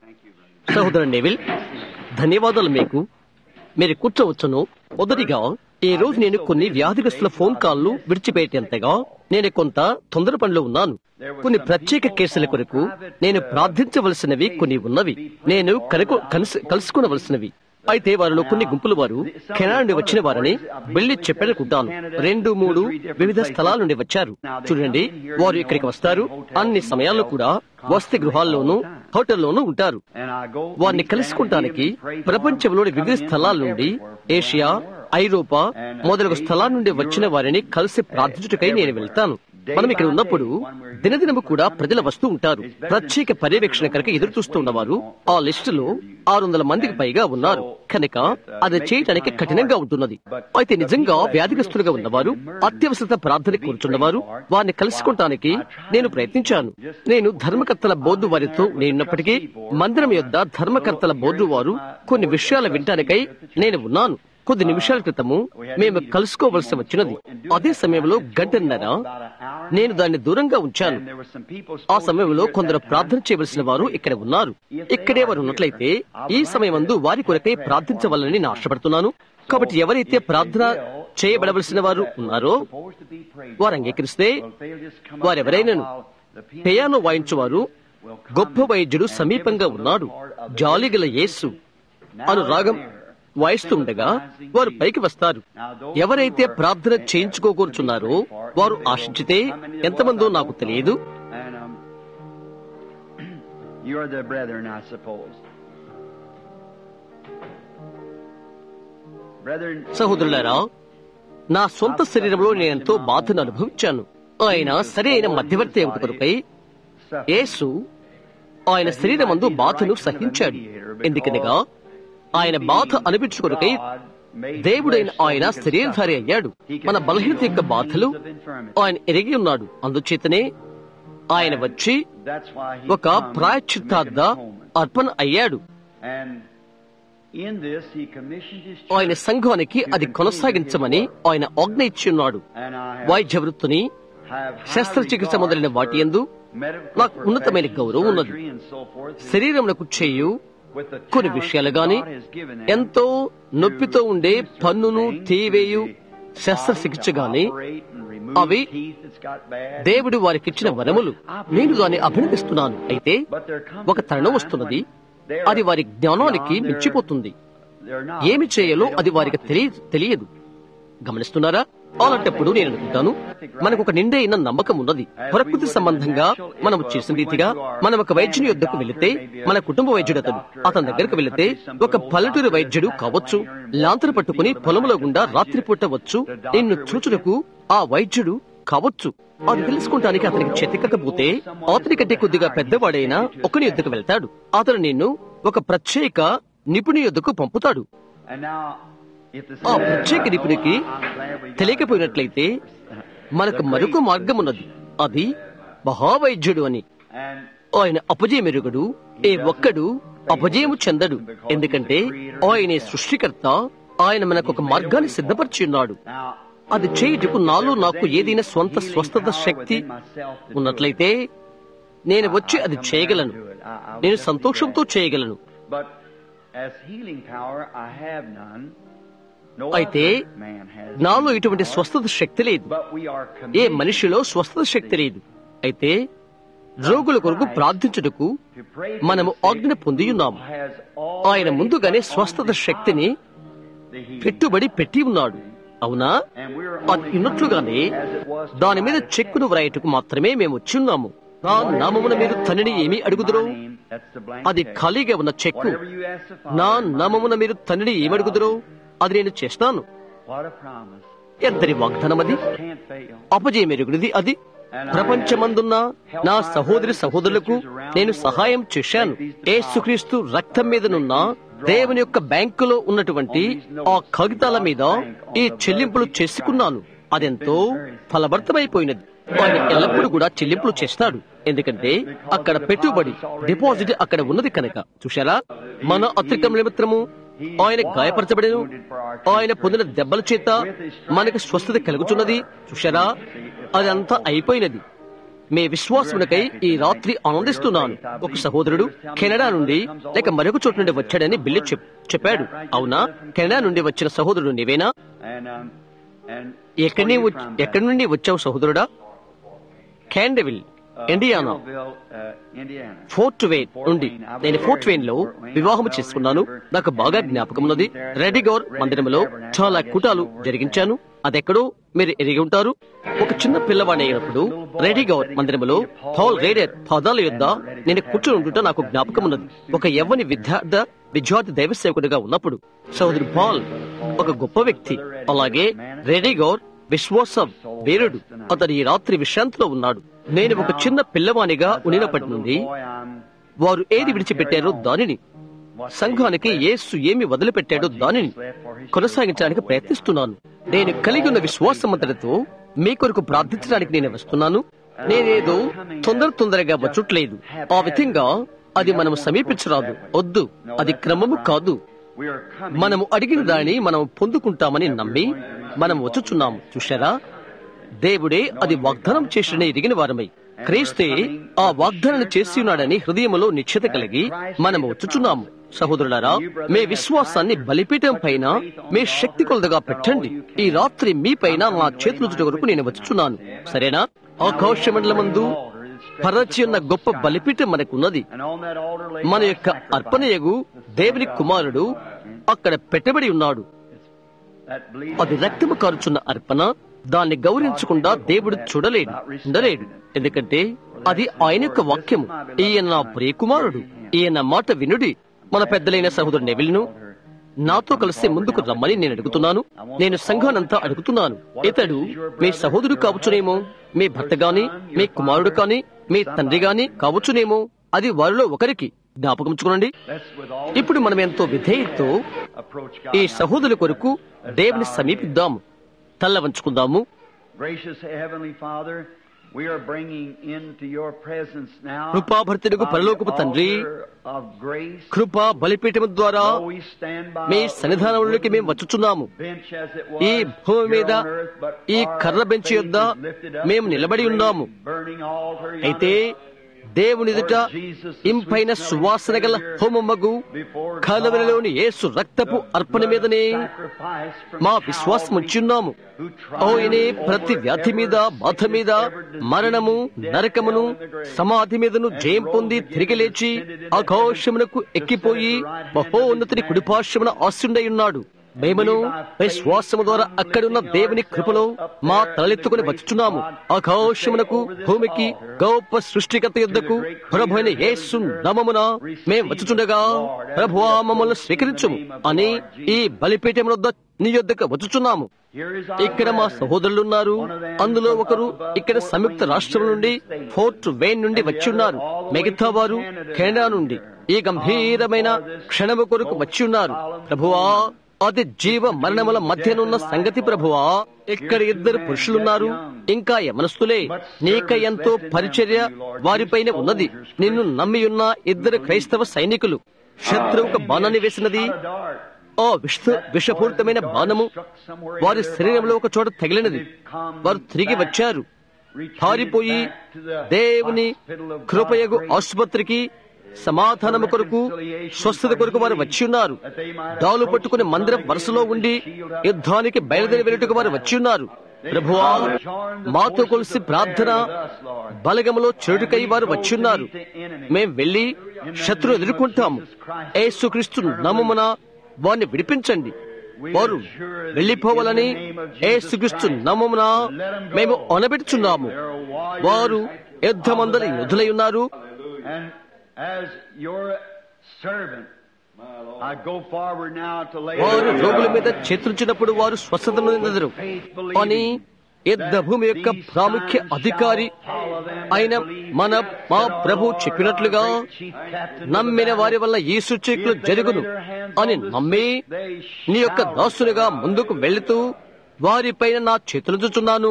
సహోదరు నెవిల్ ధన్యవాదాలు మీకు మీరు కూర్చోవచ్చును మొదటిగా ఈ రోజు నేను కొన్ని వ్యాధిగ్రస్తుల ఫోన్ కాల్లు విడిచిపెట్టేంతగా నేను కొంత తొందర పనిలో ఉన్నాను కొన్ని ప్రత్యేక కేసుల కొరకు నేను ప్రార్థించవలసినవి కొన్ని ఉన్నవి నేను కనుక కలుసుకునవలసినవి అయితే వారిలో కొన్ని గుంపుల వారు కెనడా నుండి వచ్చిన వారని వెళ్లి చెప్పాలనుకుంటాను రెండు మూడు వివిధ స్థలాల నుండి వచ్చారు చూడండి వారు ఇక్కడికి వస్తారు అన్ని సమయాల్లో కూడా వసతి గృహాల్లోనూ హోటల్లోనూ ఉంటారు వారిని కలుసుకుంటానికి ప్రపంచంలోని వివిధ స్థలాల నుండి ఏషియా ఐరోపా మొదలగు స్థలాల నుండి వచ్చిన వారిని కలిసి ప్రార్థించుటకై నేను వెళ్తాను మనం ఇక్కడ ఉన్నప్పుడు దినదినము కూడా ప్రజలు వస్తూ ఉంటారు ప్రత్యేక పర్యవేక్షణ కనుక ఎదురు చూస్తూ ఉన్నవారు ఆ లిస్టులో ఆరు వందల మందికి పైగా ఉన్నారు కనుక అది చేయడానికి కఠినంగా ఉంటున్నది అయితే నిజంగా వ్యాధిగ్రస్తులుగా ఉన్నవారు అత్యవసర ప్రార్థన కూర్చున్నవారు వారిని కలుసుకోవటానికి నేను ప్రయత్నించాను నేను ధర్మకర్తల బోర్డు వారితో నేనున్నప్పటికీ మందిరం యొద్ద ధర్మకర్తల బోర్డు వారు కొన్ని విషయాలు వినటానికై నేను ఉన్నాను కొద్ది నిమిషాల క్రితము మేము కలుసుకోవలసి వచ్చినది అదే సమయంలో గంటన్నర నేను దాన్ని దూరంగా ఉంచాను ఆ సమయంలో కొందరు ప్రార్థన చేయవలసిన వారు ఇక్కడ ఉన్నారు ఇక్కడే వారు ఉన్నట్లయితే ఈ సమయమందు వారి కొరకై ప్రార్థించవాలని నేను ఆశపడుతున్నాను కాబట్టి ఎవరైతే ప్రార్థన చేయబడవలసిన వారు ఉన్నారో వారు అంగీకరిస్తే వారెవరైనాను పియానో వాయించువారు గొప్ప వైద్యుడు సమీపంగా ఉన్నాడు జాలిగల యేసు అను రాగం వాయిస్తుండగా వారు పైకి వస్తారు ఎవరైతే ప్రార్థన చేయించుకోకూర్చున్నారో వారు ఆశించితే ఎంతమందో నాకు తెలియదు You're the brethren, I suppose. Brethren, సహోదరులారా నా సొంత శరీరంలో నేనెంతో బాధను అనుభవించాను ఆయన సరైన మధ్యవర్తి అవుట కొరకై యేసు ఆయన శరీరమందు బాధను సహించాడు ఎందుకనగా ఆయన బాధ అనిపించుకొరకై దేవుడైన ఆయన శరీరధారి అయ్యాడు మన బలహీనత యొక్క బాధలు ఆయన ఎరిగి ఉన్నాడు అందుచేతనే ఆయన వచ్చి that's why he ఒక come ప్రాయశ్చిత్తార్థ to make atonement. అర్పణ అయ్యాడు And in this he commissioned his ఆయన church సంఘానికి అది కొనసాగించమని ఆయన ఆజ్ఞ ఇచ్చి ఉన్నాడు and I have, వైద్య వృత్తిని have high శస్త్రచికిత్స మొదలైన regard వాటి for యందు medical నాకు ఉన్నతమైన professions, గౌరవం ఉన్నది. surgery and so forth. శరీరమునకు చేయు With the కొన్ని talents విషయాలు that గాని God has given them ఎంతో నొప్పితో ఉండే to do certain పన్నును things, తీవేయు to the శస్త్రచికిత్స body to గాని operate and remove అవి teeth that's got bad. దేవుడు వారికిచ్చిన వరములు నేను దాన్ని అభినందిస్తున్నాను అయితే But there comes ఒక a తరుణం time వస్తున్నది when they are అది వారి జ్ఞానానికి beyond their- మించిపోతుంది they're not. ఏమి చేయాలో They అది don't వారికి want to. తెలియదు తెలియదు గమనిస్తున్నారా అలాంటప్పుడు నేను అనుకుంటాను మనకు ఒక నిండైన నమ్మకం ఉన్నది ప్రకృతి సంబంధంగా మనం చేసిన రీతిగా మనం ఒక వైద్యుని యొద్దకు వెళితే మన కుటుంబ వైద్యుడు అతడు అతని దగ్గరకు వెళితే ఒక పల్లెటూరి వైద్యుడు కావచ్చు లాంతర పట్టుకుని పొలంలో గుండా రాత్రిపూట వచ్చు నిన్ను చూచుటకు ఆ వైద్యుడు కావచ్చు అది తెలుసుకుంటానికి అతనికి చెతికకపోతే అతని కంటే కొద్దిగా పెద్దవాడైనా ఒకని యొద్దకు వెళ్తాడు అతను నిన్ను ఒక ప్రత్యేక నిపుణి యొద్దకు పంపుతాడు And now, if the ఆ ప్రత్యేక నిపుణికి తెలియకపోయినట్లయితే మనకు మరొక మార్గం ఉన్నది అది మహావైద్యుడు అని And ఆయన అపజయమెరుగడు ఏ ఒక్కడు అపజయము చెందడు ఎందుకంటే ఆయనే సృష్టికర్త ఆయన మనకు ఒక మార్గాన్ని సిద్ధపరిచి ఉన్నాడు now, అది చేయుటకు నాలో నాకు ఏదైనా స్వంత స్వస్థత శక్తి ఉన్నట్లయితే నేను వచ్చి అది చేయగలను నేను సంతోషంతో చేయగలను But as healing power, I have none. No అయితే other man has నాలో healing ఇటువంటి power. స్వస్థత శక్తి లేదు But we are A committed మనిషిలో స్వస్థత శక్తి లేదు అయితే రోగుల కొరకు ప్రార్థించుటకు to pray for మనము the sick ఆజ్ఞ పొంది ఉన్నాము who has ఆయన already ముందుగానే put స్వస్థత on శక్తిని the healing. పెట్టుబడి పెట్టి ఉన్నాడు అవునా And we're అది only ఉన్నట్లుగానే coming as it was to దాని మీద write a చెక్కును వ్రాయటకు మాత్రమే మేము వచ్చి ఉన్నాము నా నామమున మీరు తండ్రిని ఏమి అడుగుదురో అది ఖాళీగా ఉన్న చెక్కు నా నామమున మీరు తండ్రిని ఏమి అడుగుదురో అది నేను చేస్తాను What a promise. ఎంతటి వాగ్దానం అది Can't fail. అపజయమెరుగుడిది అది ప్రపంచమందున్న నా సహోదరి సహోదరులకు నేను సహాయం చేశాను ఏసుక్రీస్తు రక్తం మీదనున్న దేవుని యొక్క బ్యాంకులో ఉన్నటువంటి ఆ కాగితాల మీద ఈ చెల్లింపులు చేసుకున్నాను అదెంతో ఫలభర్తమైపోయినది ఆయన ఎల్లప్పుడూ కూడా చెల్లింపులు చేస్తాడు ఎందుకంటే అక్కడ పెట్టుబడి డిపాజిట్ అక్కడ ఉన్నది కనుక చూశారా మన అత్రికం నిమిత్తము ఆయన గాయపరచబడను ఆయన పొందిన దెబ్బల చేత మనకు స్వస్థత కలుగుతున్నది చూశారా అదంతా అయిపోయినది మీ విశ్వాసమునకై ఈ రాత్రి ఆనందిస్తున్నాను ఒక సహోదరుడు కెనడా నుండి లేక మరొక చోటు నుండి వచ్చాడని బిల్లు చెప్- చెప్పాడు అవునా కెనడా నుండి వచ్చిన సహోదరుడు నీవేనా And, um, and ఎక్కడి నీ వచ్- ఎక్కడి నుండి వచ్చావు సహోదరుడా క్యాండవిల్ Indiana Millville, uh, Indiana. Fort Wayne నుండి నేను ఫోర్ట్ వెయిన్ లో వివాహం చేసుకున్నాను నాకు బాగా జ్ఞాపకం ఉన్నది రెడ్డిగౌర్ మందిరంలో చాలా కుటాలు జరిగించాను అదెక్కడో మీరు ఎరిగి ఉంటారు ఒక చిన్న పిల్లవాడి అయినప్పుడు రెడ్డిగౌర్ మందిరంలో పాల్ రేడర్ పాదాల యొద్ద నేను కూర్చొని ఉండుట నాకు జ్ఞాపకం ఉన్నది ఒక యవ్వని విద్యార్థి విద్యార్థి దైవ సేవకుడిగా ఉన్నప్పుడు సోదరు పాల్ ఒక గొప్ప వ్యక్తి అలాగే రెడ్డిగౌర్ విశ్వాసం వీరుడు అతడు ఈ రాత్రి విశ్రాంతిలో ఉన్నాడు నేను ఒక చిన్న పిల్లవానిగా ఉండినప్పటి నుండి Boy, I'm వారు ఏది విడిచిపెట్టారో దానిని సంఘానికి యేసు ఏమి వదిలిపెట్టాడో దానిని కొనసాగించడానికి ప్రయత్నిస్తున్నాను నేను కలిగి ఉన్న విశ్వాసమంతటితో మీ కొరకు ప్రార్థించడానికి నేను వస్తున్నాను నేనేదో తొందర తొందరగా వచ్చుట్లేదు ఆ విధంగా అది మనము సమీపించరాదు వద్దు అది క్రమము కాదు we are coming. మనము అడిగిన దానిని మనం పొందుకుంటామని నమ్మి మనం వచ్చుచున్నాము చూశారా దేవుడే అది వాగ్దానం చేసిన ఎరిగిన వారమై క్రీస్తే ఆ వాగ్దానాన్ని చేసి ఉన్నాడని హృదయములో నిశ్చిత కలిగి మనము వచ్చుచున్నాము సహోదరులారా మీ విశ్వాసాన్ని బలిపీఠం పైన మీ శక్తి కొలదగా పెట్టండి ఈ రాత్రి మీ పైన నా చేతులు చుట్ట వరకు నేను వచ్చుచున్నాను సరేనా ఆకాశ మండలమందు పరచి ఉన్న గొప్ప బలిపీఠం మనకున్నది And on that altar lay మన my యొక్క sacrifice. అర్పణయగు దేవుని కుమారుడు అక్కడ పెట్టబడి ఉన్నాడు That bleeding అది రక్తము కారుచున్న అర్పణ దాన్ని గౌరవించకుండా దేవుడు చూడలేడు ఉండలేడు ఎందుకంటే అది ఆయన యొక్క వాక్యము ఈయన నా ప్రియకుమారుడు ఈయన మాట వినుడి మన పెద్దలైన సహోదరు నెవిల్ను నాతో కలిసి ముందుకు రమ్మని నేను అడుగుతున్నాను నేను సంఘానంతా అడుగుతున్నాను ఇతడు మీ సహోదరుడు కావచ్చునేమో మీ భర్త గాని మీ కుమారుడు కాని మీ తండ్రి గాని కావచ్చునేమో అది వారిలో ఒకరికి జ్ఞాపకం Let's with all ఇప్పుడు మనం ఎంతో విధేయతతో approach ఈ God. సహోదరుల కొరకు దేవుని సమీపిద్దాము తల్ల వంచుకుందాము Gracious Heavenly Father, we are bringing into your presence now కృపాభర్తుడుకు on పరలోకపు the తండ్రి altar of grace. కృప బలిపీఠము ద్వారా Though we stand by me a సన్నిధానంలోకి మేము wooden వచ్చుచున్నాము bench as it ఈ was భూమి మీద here on earth, but ఈ our కర్ర బెంచి faith యొద్ద is lifted up మేము to the నిలబడి great ఉన్నాము burning altar అయితే yonder. దేవుని ఎదుట ఇంపైన సువాసన గల హోమమ్మగు కలవరలోని యేసు రక్తపు అర్పణ మీదనే Sacrifice from మా విశ్వాసం Calvary, ఉంచున్నాము who ఆయనే triumphed ప్రతి over వ్యాధి మీద every బాధ మీద sickness, every మరణము disease, death, నరకమును hell, and the grave. సమాధి మీదను జయం పొంది తిరిగి లేచి ఆకాశమునకు ఎక్కిపోయి మహోన్నతిని కుడిపార్శ్వమున ఆశుండై ఉన్నాడు మేమను విశ్వాసము ద్వారా అక్కడున్న దేవుని కృపలో మా తలెత్తుకుని వచ్చుచున్నాము ఆకాశమునకు భూమికి గొప్ప సృష్టికర్త యుద్ధకు ప్రభు అయిన యేసు నామమున మేం వచ్చుచుండగా ప్రభువా మమ్మల్ని స్వీకరించుము అని ఈ బలిపీఠం వద్ద నీ యొద్దకు వచ్చుచున్నాము Here is our ఇక్కడ మా brethren. సహోదరులు ఉన్నారు అందులో ఒకరు ఇక్కడ సంయుక్త రాష్ట్రం నుండి ఫోర్ట్ వెయిన్ నుండి వచ్చి ఉన్నారు మిగతా వారు కెనడా నుండి ఈ గంభీరమైన క్షణము కొరకు వచ్చి ఉన్నారు ప్రభువా అది జీవ మరణముల మధ్యనున్న సంగతి ప్రభువా ఇక్కడ ఇద్దరు పురుషులున్నారు ఇంకా యమనస్తులే నీక ఎంతో పరిచర్య వారిపైన ఉన్నది నిన్ను నమ్మి ఉన్న ఇద్దరు క్రైస్తవ సైనికులు శత్రువుకు బాణాన్ని వేసినది A dart. ఆ విష విషపూరితమైన బాణము వారి శరీరంలో ఒక చోట తగిలినది వారు తిరిగి వచ్చారు పారిపోయి దేవుని కృపయగు ఆసుపత్రికి సమాధానము కొరకు స్వస్థత కొరకు వారు వచ్చి ఉన్నారు డాలు పట్టుకుని మందిరం వరుసలో ఉండి యుద్ధానికి బయలుదేరి వెళ్ళుటకు వారు వచ్చి ఉన్నారు ప్రభువా మాతో కలిసి ప్రార్థన బలగములో చెడుకై వారు వచ్చి ఉన్నారు మేం వెళ్లి శత్రువు ఎదుర్కొంటాము ఏసుక్రీస్తు నామమున వారిని విడిపించండి వారు వెళ్లిపోవాలని ఏసుక్రీస్తు నామమున మేము అనబెట్టుచున్నాము వారు యుద్ధమందరి యోధులై ఉన్నారు And as your servant, I go forward now to lay వారు down రోగుల మీద చేతులుచినప్పుడు వారు స్వస్థత నొందెదరు అని యుద్ధ భూమి యొక్క ప్రాముఖ్య అధికారి అయిన మన మా ప్రభు చెప్పినట్లుగా నమ్మిన వారి వల్ల ఈ సూచకులు జరుగును అని నమ్మి నీ యొక్క దాసునిగా ముందుకు వెళుతూ వారిపైన నా చేతులు చూచున్నాను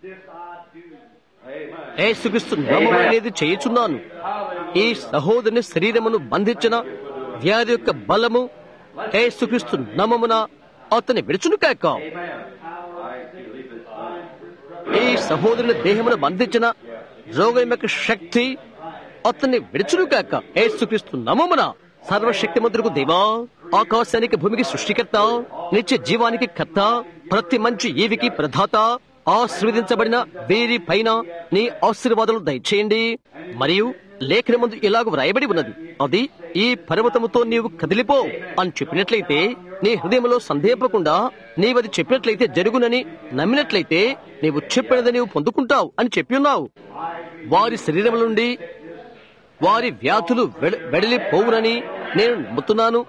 ఏసుక్రీస్తు నామమున అనేది చేయుచున్నాను ఈ సహోదరుని శరీరమును బంధించిన వ్యాధి యొక్క బలము ఏసుక్రీస్తు నామమున అతని విడుచును కాక ఈ సహోదరుని దేహమును బంధించిన రోగం యొక్క శక్తి అతన్ని విడుచును కాక ఏసుక్రీస్తు నమమున సర్వశక్తిమంతులకు దేవా ఆకాశానికి భూమికి సృష్టికర్త నిత్య జీవానికి కర్త ప్రతి మంచి ఈవికి ప్రధాత ఆశీర్వదించబడిన వీరి పైన నీ ఆశీర్వాదాలు దయచేయండి మరియు లేఖన ముందు ఇలాగ వ్రాయబడి ఉన్నది అది ఈ పర్వతముతో నీవు కదిలిపో అని చెప్పినట్లయితే నీ హృదయంలో సందేహపకుండా నీవది చెప్పినట్లయితే జరుగునని నమ్మినట్లయితే నీవు చెప్పినది నీవు పొందుకుంటావు అని చెప్పి ఉన్నావు వారి శరీరం నుండి వారి వ్యాధులు వెడ- వెడలిపోవునని నేను నమ్ముతున్నాను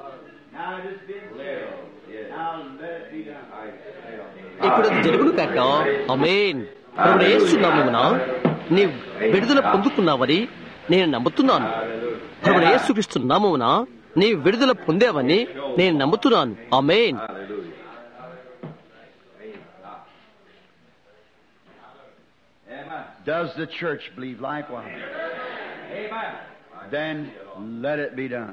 ఇప్పుడు అది జరుగును కాక అమేన్ ఇప్పుడు ఏస్తున్నామున నీ విడుదల పొందుకున్నావని నేను నమ్ముతున్నాను ఇప్పుడు ఏసుక్రీస్తున్నామున నీ విడుదల పొందావని నేను నమ్ముతున్నాను అమేన్ Does the church believe likewise? Then let it be done.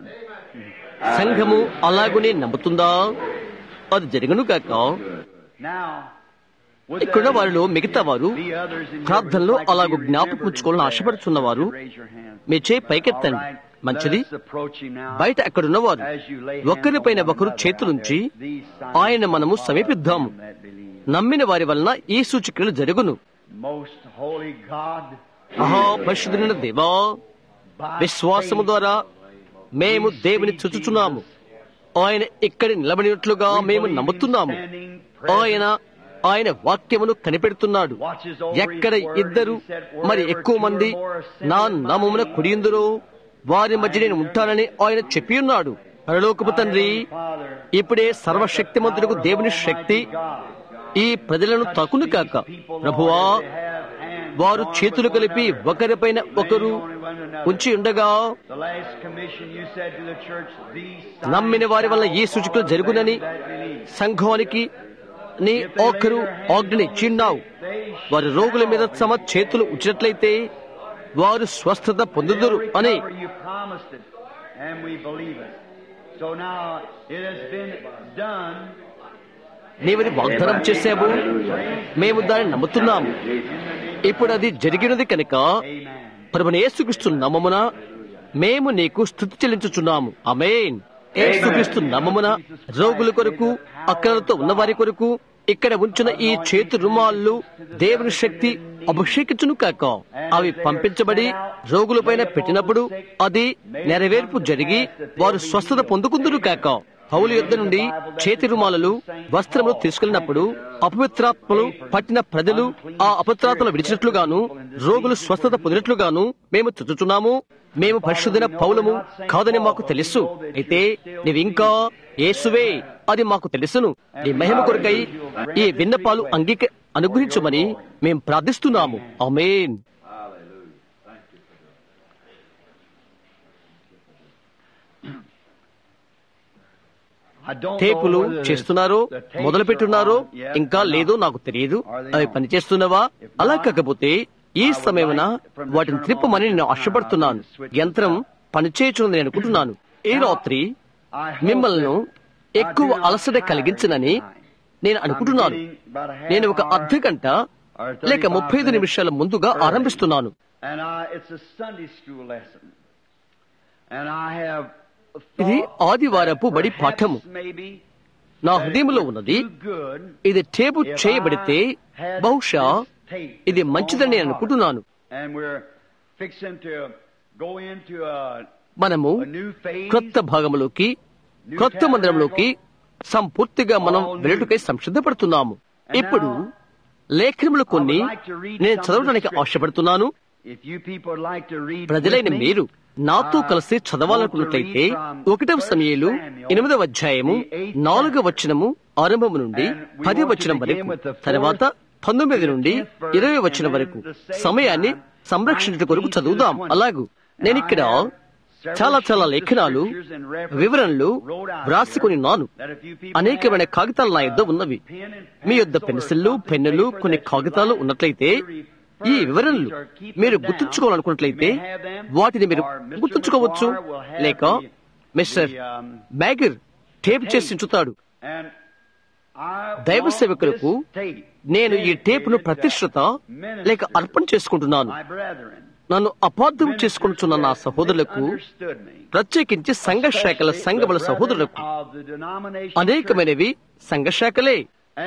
సంఘము అలాగునే నమ్ముతుందా అది జరగను కాక Now, would ఇక్కడ there వారిలో మిగతా వారు be others in your ప్రార్థనలో like to అలాగూ be జ్ఞాపకం remembered ఉంచుకోవాలని in ఆశపడుతున్నవారు prayer? Raise your hand. మీ చేయి All పైకెత్తండి right, మంచిది let us approach him now. బయట అక్కడున్నవారు As you lay hands ఒకరిపైన on one ఒకరు another చేతులుంచి out there, these signs ఆయన మనము follow సమీపిద్దాము them that believe. నమ్మిన వారి వలన ఈ సూచికలు జరుగును Most holy God, మహాపరిశుద్ధులైన దేవా by విశ్వాసము faith, ద్వారా మేము దేవుని చుచుచున్నాము ఆయన ఇక్కడ నిలబడినట్లుగా మేము నమ్ముతున్నాము ఆయన ఆయన వాక్యమును కనిపెడుతున్నాడు ఎక్కడ ఇద్దరు మరి ఎక్కువ మంది నా నామమున కుడియుందురో వారి మధ్య నేను ఉంటానని ఆయన చెప్పి ఉన్నాడు పరలోకపు తండ్రి Father, ఇప్పుడే సర్వశక్తిమంతులకు దేవుని శక్తి ఈ ప్రజలను తకును కాక ప్రభువా వారు చేతులు కలిపి ఒకరిపైన ఒకరు ఉంచి ఉండగా the last commission you said to the church, these నమ్మిన వారి వల్ల ఈ సూచికలు జరుగునని సంఘానికి నీ ఒకరు ఆజ్ఞని ఇచ్చిన్నావు వారి రోగుల మీద తమ చేతులు ఉంచినట్లయితే వారు స్వస్థత పొందుదురు అని recover, you promised it, and we believe it. So now it has been done. నీవది వాగ్దానం చేశావు మేము దాన్ని నమ్ముతున్నాము ఇప్పుడు అది జరిగినది కనుక Amen. ప్రభుని యేసుక్రీస్తు నామమున మేము నీకు స్థుతి చెల్లించుచున్నాము అమేన్ యేసుక్రీస్తు నామమున రోగుల కొరకు అక్కలతో ఉన్నవారి కొరకు ఇక్కడ ఉంచిన ఈ చేతి రుమాళ్ళు దేవుని శక్తి అభిషేకించును కాక అవి పంపించబడి రోగులపైన పెట్టినప్పుడు అది నెరవేర్పు జరిగి వారు స్వస్థత పొందుకుందురు కాక పౌలు యుద్ధ నుండి చేతి రుమాలలు వస్త్రములు తీసుకెళ్లినప్పుడు అపవిత్రాత్మలు పట్టిన ప్రజలు ఆ అపవిత్రాత్మలు విడిచినట్లుగాను రోగులు స్వస్థత పొందినట్లుగాను మేము చుచుచున్నాము మేము పరిశుద్ధన పౌలము కాదని మాకు తెలుసు అయితే నీవింకా యేసువే అది మాకు తెలుసును నీ మహిమ కొరకై ఈ విన్నపాలు అంగీక అనుగ్రహించమని మేము ప్రార్థిస్తున్నాము ఆమేన్ I don't know టేపులు whether the- చేస్తున్నారో the tapes మొదలు పెట్టున్నారో are on yet ఇంకా or not. లేదో నాకు తెలియదు అవి పనిచేస్తున్నవా అలా కాకపోతే ఈ సమయమున వాటిని త్రిప్పమని నేను ఆశపడుతున్నాను యంత్రం పనిచేయచుందని నేను అనుకుంటున్నాను ఈ రాత్రి I hope మిమ్మల్ని that ఎక్కువ I do not అలసట tire కలిగించనని tonight. నేను అనుకుంటున్నాను I'm getting about a half నేను ఒక hour అర్ధ గంట or లేక 35 ముప్పై ఐదు minutes నిమిషాల ముందుగా early. ఆరంభిస్తున్నాను And I, it's a Sunday school lesson. And I have ఇది thought ఆదివారపు బడి perhaps పాఠము maybe నా that it హృదయంలో would ఉన్నది do good ఇది టేపు if చేయబడితే I had బహుశా this tape ఇది on మంచిదని my నేను heart. అనుకుంటున్నాను And we're fixing to go into a, మనము a new phase. క్రొత్త భాగంలోకి క్రొత్త మందిరంలోకి సంపూర్తిగా మనం వెళ్ళుటకై సంసిద్ధపడుతున్నాము ఇప్పుడు లేఖనములు కొన్ని నేను చదవడానికి ఆశపడుతున్నాను If you people would like to read ప్రజలైన with me, మీరు నాతో I కలిసి చదవాలనుకున్నట్లయితే want to read from ఒకటవ First సమయంలో Samuel, ఎనిమిదవ అధ్యాయము the eighth నాలుగవ వచనము ఆరంభము నుండి And we పది want to వచనం begin వరకు with the fourth తర్వాత పంతొమ్మిది to the నుండి tenth verse, ఇరవై and వచనం then వరకు the same సమయాన్ని time, సంరక్షించట కొరకు 19 to చదువుదాం 20. అలాగూ నేను ఇక్కడ And I have several చాలా చాలా sheets of లేఖనాలు scriptures and references వివరణలు wrote out వ్రాసుకొని here నాను that if you people అనేకమైన have, కాగితాలు నా యొద్ద uh, ఉన్నవి pen and మీ యొద్ద pencil or పెన్సిళ్ళు something, పెన్నులు paper కొన్ని that you కాగితాలు like ఉన్నట్లయితే to refer ఈ to వివరణలు these or keep them మీరు down, గుర్తుంచుకోవాలనుకున్నట్లయితే you may have them, వాటిని మీరు or Mr. గుర్తుంచుకోవచ్చు McGuire will have లేక the- mister the, um, McGuire tape tape. చేసి ఉంచుతాడు And దైవ సేవకులకు నేను ఈ టేపును ప్రతిష్ఠత లేక అర్పణ చేసుకుంటున్నాను నన్ను అపార్థం చేసుకుంటున్న నా సహోదరులకు ప్రత్యేకించి సంఘ శాఖల సంఘముల సహోదరులకు అనేకమైనవి సంఘ శాఖలే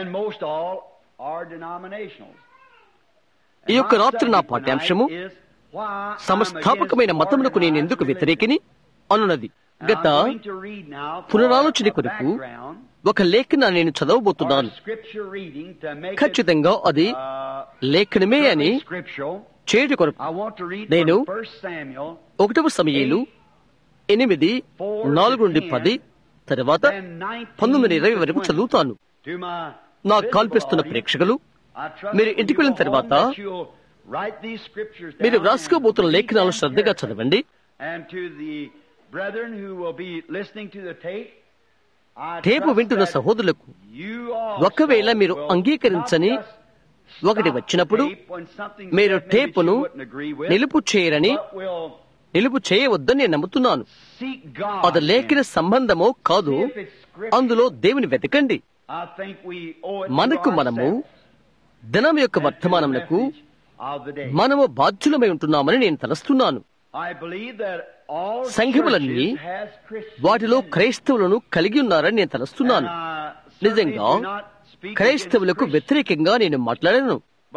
ఈ యొక్క రాత్రి నా పాఠ్యాంశము సంస్థాపకమైన మతములకు నేను ఎందుకు వ్యతిరేకిని అనున్నది గత పునరాలోచన కొరకు ఒక లేఖన నేను చదవబోతున్నాను ఖచ్చితంగా అది లేఖనమే అని చేయటి కొరకు నేను ఒకటవ సమయాలు ఎనిమిది నాలుగు నుండి పది తర్వాత పంతొమ్మిది ఇరవై వరకు చదువుతాను నా కాల్పిస్తున్న ప్రేక్షకులు మీరు ఇంటికి వెళ్ళిన తర్వాత మీరు వ్రాసుకోబోతున్న లేఖనాలు శ్రద్ధగా చదవండి టేపు వింటున్న సహోదరులకు ఒకవేళ మీరు అంగీకరించని ఒకటి వచ్చినప్పుడు మీరు టేపును నిలుపు చేయరని నిలుపు చేయవద్దని నేను నమ్ముతున్నాను అది లేఖన సంబంధమో కాదు అందులో దేవుని వెతకండి మనకు మనము దినం యొక్క వర్తమానమునకు మనము బాధ్యులమై ఉంటున్నామని నేను తలస్తున్నాను సంఘములన్నీ వాటిలో క్రైస్తవులను కలిగి ఉన్నారని నేను తలస్తున్నాను నిజంగా క్రైస్తవులకు వ్యతిరేకంగా నేను మాట్లాడాను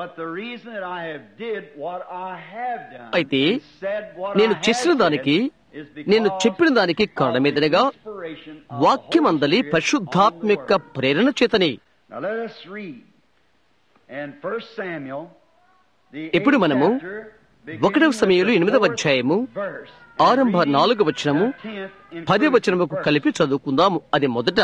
అయితే నేను చేసిన దానికి నేను చెప్పిన దానికి కారణమేదనగా వాక్యం అందలి పరిశుద్ధాత్మ యొక్క ప్రేరణ చేతనే ఇప్పుడు మనము ఒకటవ సమయంలో ఎనిమిదవ అధ్యాయము ఆరంభ నాలుగు వచనము పది వచనముకు కలిపి చదువుకుందాము అది మొదట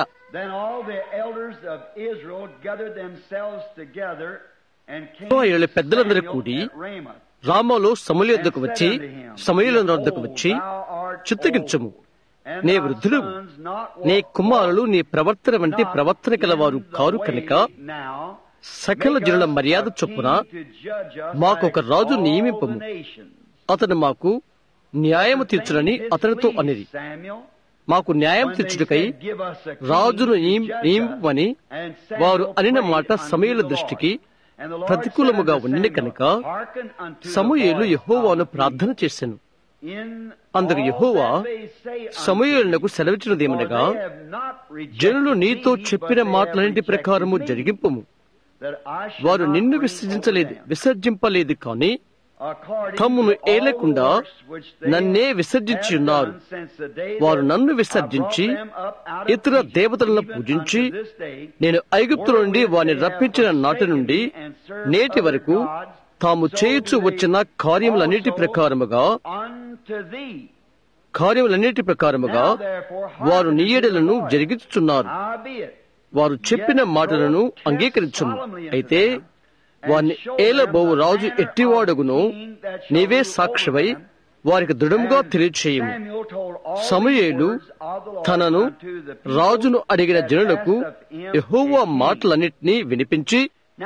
ఇస్రాయేలు పెద్దలందరూ కూడి రామాలో సమూల వద్దకు వచ్చి సమూల వద్దకు వచ్చి చిత్తగించము నే వృద్ధులు నీ కుమారులు నీ ప్రవర్తన వంటి ప్రవర్తన కలవారు కారు కనుక సకల జనుల మర్యాద చొప్పున మాకు ఒక రాజు నియమింపము అతను మాకు న్యాయము తీర్చునని అతనితో అనేది మాకు న్యాయం తీర్చుటకై రాజును నియమింపమని వారు అనిన మాట సమయుల దృష్టికి ప్రతికూలముగా ఉండి కనుక సమూయేలు యహోవాను ప్రార్థన చేశాను అందుకు యహోవా సమూయేలునకు సెలవిచ్చినదేమనగా జనులు నీతో చెప్పిన మాటలన్నింటి ప్రకారము జరిగింపము వారు నిన్ను విసర్జించలేదు విసర్జింపలేదు కానీ తమ్మును ఏలకుండా నన్నే విసర్జించి ఉన్నారు వారు నన్ను విసర్జించి ఇతర దేవతలను పూజించి నేను ఐగుప్తు నుండి వారిని రప్పించిన నాటి నుండి నేటి వరకు తాము చేయుచు వచ్చిన కార్యములన్నిటి ప్రకారముగా కార్యములన్నిటి ప్రకారముగా వారు నియడలను జరిగించుచున్నారు వారు చెప్పిన మాటలను అంగీకరించము అయితే వారిని ఏలబోవు రాజు ఎట్టివాడుగును నీవే సాక్షివై వారికి దృఢంగా తెలియచేయము సమయేలు తనను రాజును అడిగిన జనులకు యహోవా మాటలన్నింటినీ వినిపించి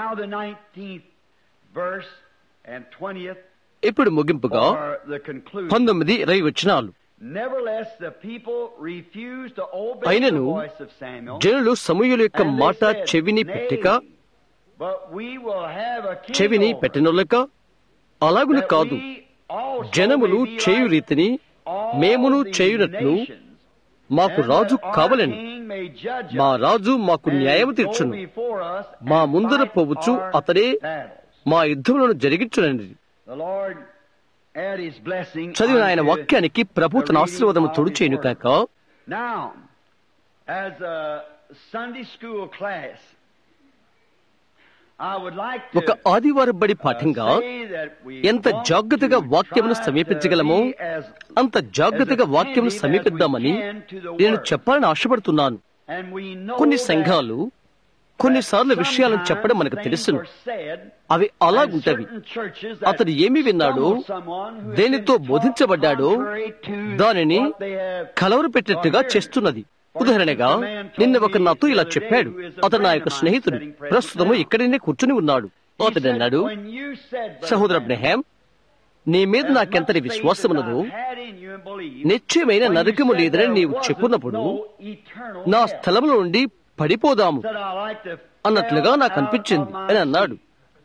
ఇప్పుడు ముగింపుగా పంతొమ్మిది ఇరవై వచ్చినాలు అయినను జనులు సమూహుల యొక్క మాట చెవిని పెట్టక చెవిని పెట్టనొల్లక అలాగును కాదు జనములు చేయు రీతిని మేమును చేయునట్లు మాకు రాజు కావలని మా రాజు మాకు న్యాయం తీర్చును మా ముందర పోవచ్చు అతడే మా యుద్ధములను జరిగించునండి చదివిన ఆయన వాక్యానికి ప్రభు తన ఆశీర్వాదము తొడు చేయను కాక ఒక ఆదివారం బడి పాఠంగా ఎంత జాగ్రత్తగా వాక్యమును సమీపించగలమో అంత జాగ్రత్తగా వాక్యమును సమీపిద్దామని నేను చెప్పాలని ఆశపడుతున్నాను కొన్ని సంఘాలు కొన్నిసార్లు విషయాలను చెప్పడం మనకు తెలుసును అవి అలాగుంటవి అతడు ఏమి విన్నాడో దేనితో బోధించబడ్డాడో దానిని కలవరు పెట్టేట్టుగా చేస్తున్నది ఉదాహరణగా నిన్న ఒక నాతో ఇలా చెప్పాడు అతను నా యొక్క స్నేహితుడు ప్రస్తుతము ఇక్కడనే కూర్చుని ఉన్నాడు అతడు అన్నాడు సహోదర అబ్రహాం నీ మీద నాకెంతటి విశ్వాసమున్నదో నిశ్చయమైన నరకము లేదని నీవు చెప్పున్నప్పుడు నా స్థలముల నుండి పడిపోదాము said, "I like to అన్నట్లుగా fell నాకు out అనిపించింది of my అని అన్నాడు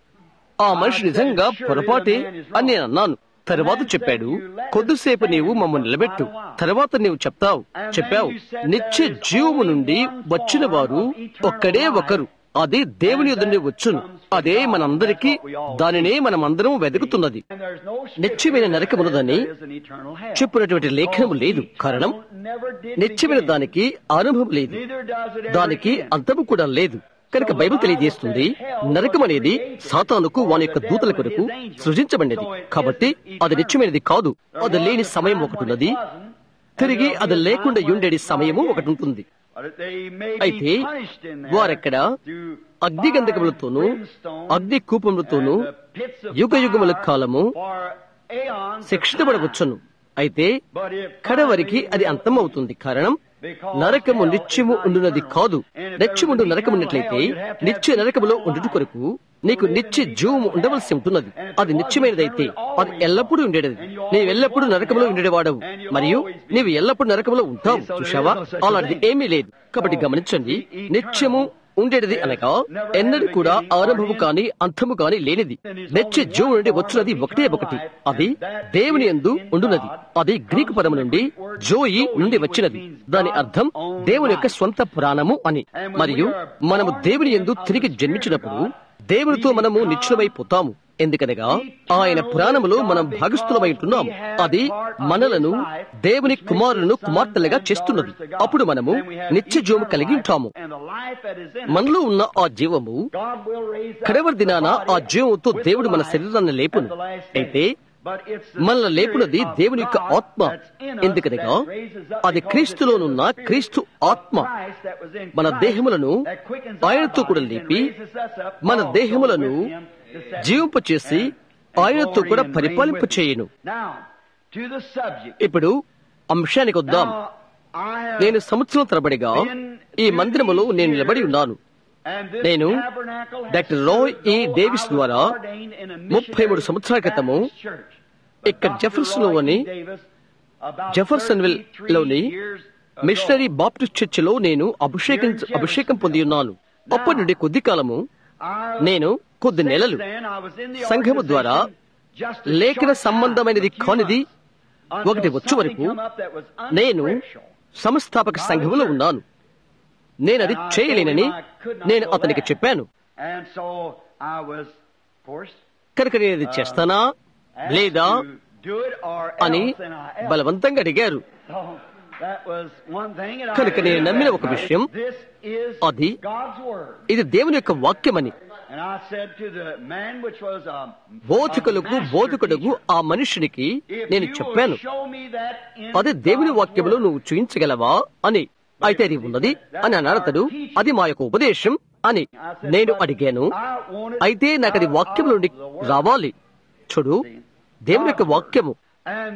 ఆ మనిషి నిజంగా పొరపాటే అని నేను అన్నాను తర్వాత చెప్పాడు కొద్దిసేపు నీవు మమ్మల్ని నిలబెట్టు తర్వాత నీవు చెప్తావు చెప్పావు నిత్య జీవము నుండి వచ్చిన వారు ఒక్కడే ఒకరు అది దేవుని ఎదురుని వచ్చును అదే మనందరికీ దానినే మనమందరం వెతుకుతున్నది And there's no నిత్యమైన నరకమున్నదని there is an eternal hell. చెప్పినటువంటి లేఖనము లేదు కారణం Never did నిత్యమైన begin. దానికి అనుభవం లేదు Neither does it ever దానికి end. అంతము కూడా లేదు కనుక బైబిల్ తెలియజేస్తుంది నరకం అనేది సాతానుకు వాని యొక్క దూతల కొరకు సృజించబడినది కాబట్టి అది నిత్యమైనది కాదు అది లేని సమయం ఒకటి ఉన్నది తిరిగి అది లేకుండా ఉండేది సమయము ఒకటి ఉంటుంది But they may be అయితే punished in there వారెక్కడ through అగ్ని గంధకములతోనూ fire, brimstone, అగ్ని కూపములతోనూ and the pits of యుగ యుగముల fire కాలము for aeons of శిక్షించబడవచ్చును అయితే time. But it కడవరికి finally అది will అంతమవుతుంది కారణం నరకము నిత్యము ఉండునది కాదు నిత్యముండు నరకం ఉన్నట్లయితే నిత్య నరకములో ఉండుట కొరకు నీకు నిత్య జీవము ఉండవలసి ఉంటున్నది అది నిత్యమైనదైతే అది ఎల్లప్పుడూ ఉండేది నీవు ఎల్లప్పుడూ నరకములో ఉండేవాడవు మరియు నీవు ఎల్లప్పుడూ నరకములో ఉంటావు చూశావా అలాంటిది ఏమీ లేదు కాబట్టి గమనించండి నిత్యము ఉండేది అనగా ఎన్నడూ కూడా ఆరంభము కాని అంతము కాని లేనిది నిత్య జీవం నుండి వచ్చినది ఒకటే ఒకటి అది దేవుని ఎందు ఉండునది అది గ్రీకు పదము నుండి జోయి నుండి వచ్చినది దాని అర్థం దేవుని యొక్క స్వంత ప్రాణము అని మరియు మనము దేవుని ఎందు తిరిగి జన్మించినప్పుడు దేవునితో మనము నిశ్చలమైపోతాము ఎందుకనగా ఆయన ప్రాణములో మనం భాగస్థులమై ఉంటున్నాము అది మనలను దేవుని కుమారులను కుమార్తెలుగా చేస్తున్నది అప్పుడు మనము నిత్య జీవము కలిగి ఉంటాము And the life that is in మనలో ఉన్న ఆ జీవము God will raise up కడవరి దినాన the ఆ body జీవంతో with దేవుడు మన life శరీరాన్ని లేపును at the last day. అయితే But it's the మనల్ని లేపునది Spirit of దేవుని యొక్క God ఆత్మ that's in us ఎందుకనగా that raises up అది because క్రీస్తులోనున్న it's the Spirit క్రీస్తు of ఆత్మ Christ that was in మన Christ దేహములను that quickens our ఆయనతో కూడా bodies and లేపి raises us up మన also దేహములను with him to set జీవింపచేసి and- and ఆయనతో glory కూడా and reign పరిపాలింపచేయును with him. Now, to the subject. ఇప్పుడు అంశానికి వద్దాం Now, I have నేను సంవత్సరం తరబడిగా ఈ మందిరములో నేను నిలబడి ఉన్నాను And this నేను tabernacle has doctor Roy served ఈ though డేవిస్ I was ద్వారా ordained in a ముప్పై మూడు missionary సంవత్సరాల క్రితము Baptist church. But ఇక్కడ Dr. జెఫర్సన్ Roy లోని E. Davis, about జెఫర్సన్విల్ 33 లోని years ago, మిషనరీ బాప్టిస్ట్ చర్చిలో నేను అభిషేకం అభిషేకం పొంది ఉన్నాను అప్పటి నుండి కొద్ది కాలము I- నేను కొద్ది since నెలలు then I was in the సంఘము ద్వారా organization just a లేఖన short సంబంధమైనది time, a few కానిది months, ఒకటి until వచ్చే వరకు something come up that was నేను unscriptural. సంస్థాపక సంఘములో ఉన్నాను నేను అది చేయలేనని నేను అతనికి చెప్పాను And so I was, of course, కనుక నేను ఇది చేస్తానా asked లేదా to do it or అని else, and I else. బలవంతంగా అడిగారు So that was one thing, and I కనుక నేను నమ్మిన ఒక విషయం, This is అది God's word. ఇది దేవుని యొక్క వాక్యమని And I said to the man which was a, బోధకులకు a master బోధకుడుకు teacher, ఆ మనుషునికి if నేను you చెప్పాను will show me that in అదే దేవుని God's వాక్యములో word, నువ్వు చూయించగలవా అని అయితే అది ఉన్నది అని అన్నాడు అతడు అది మా యొక్క ఉపదేశం అని నేను అడిగాను అయితే నాకు అది వాక్యం నుండి రావాలి చూడు దేవుని యొక్క వాక్యము And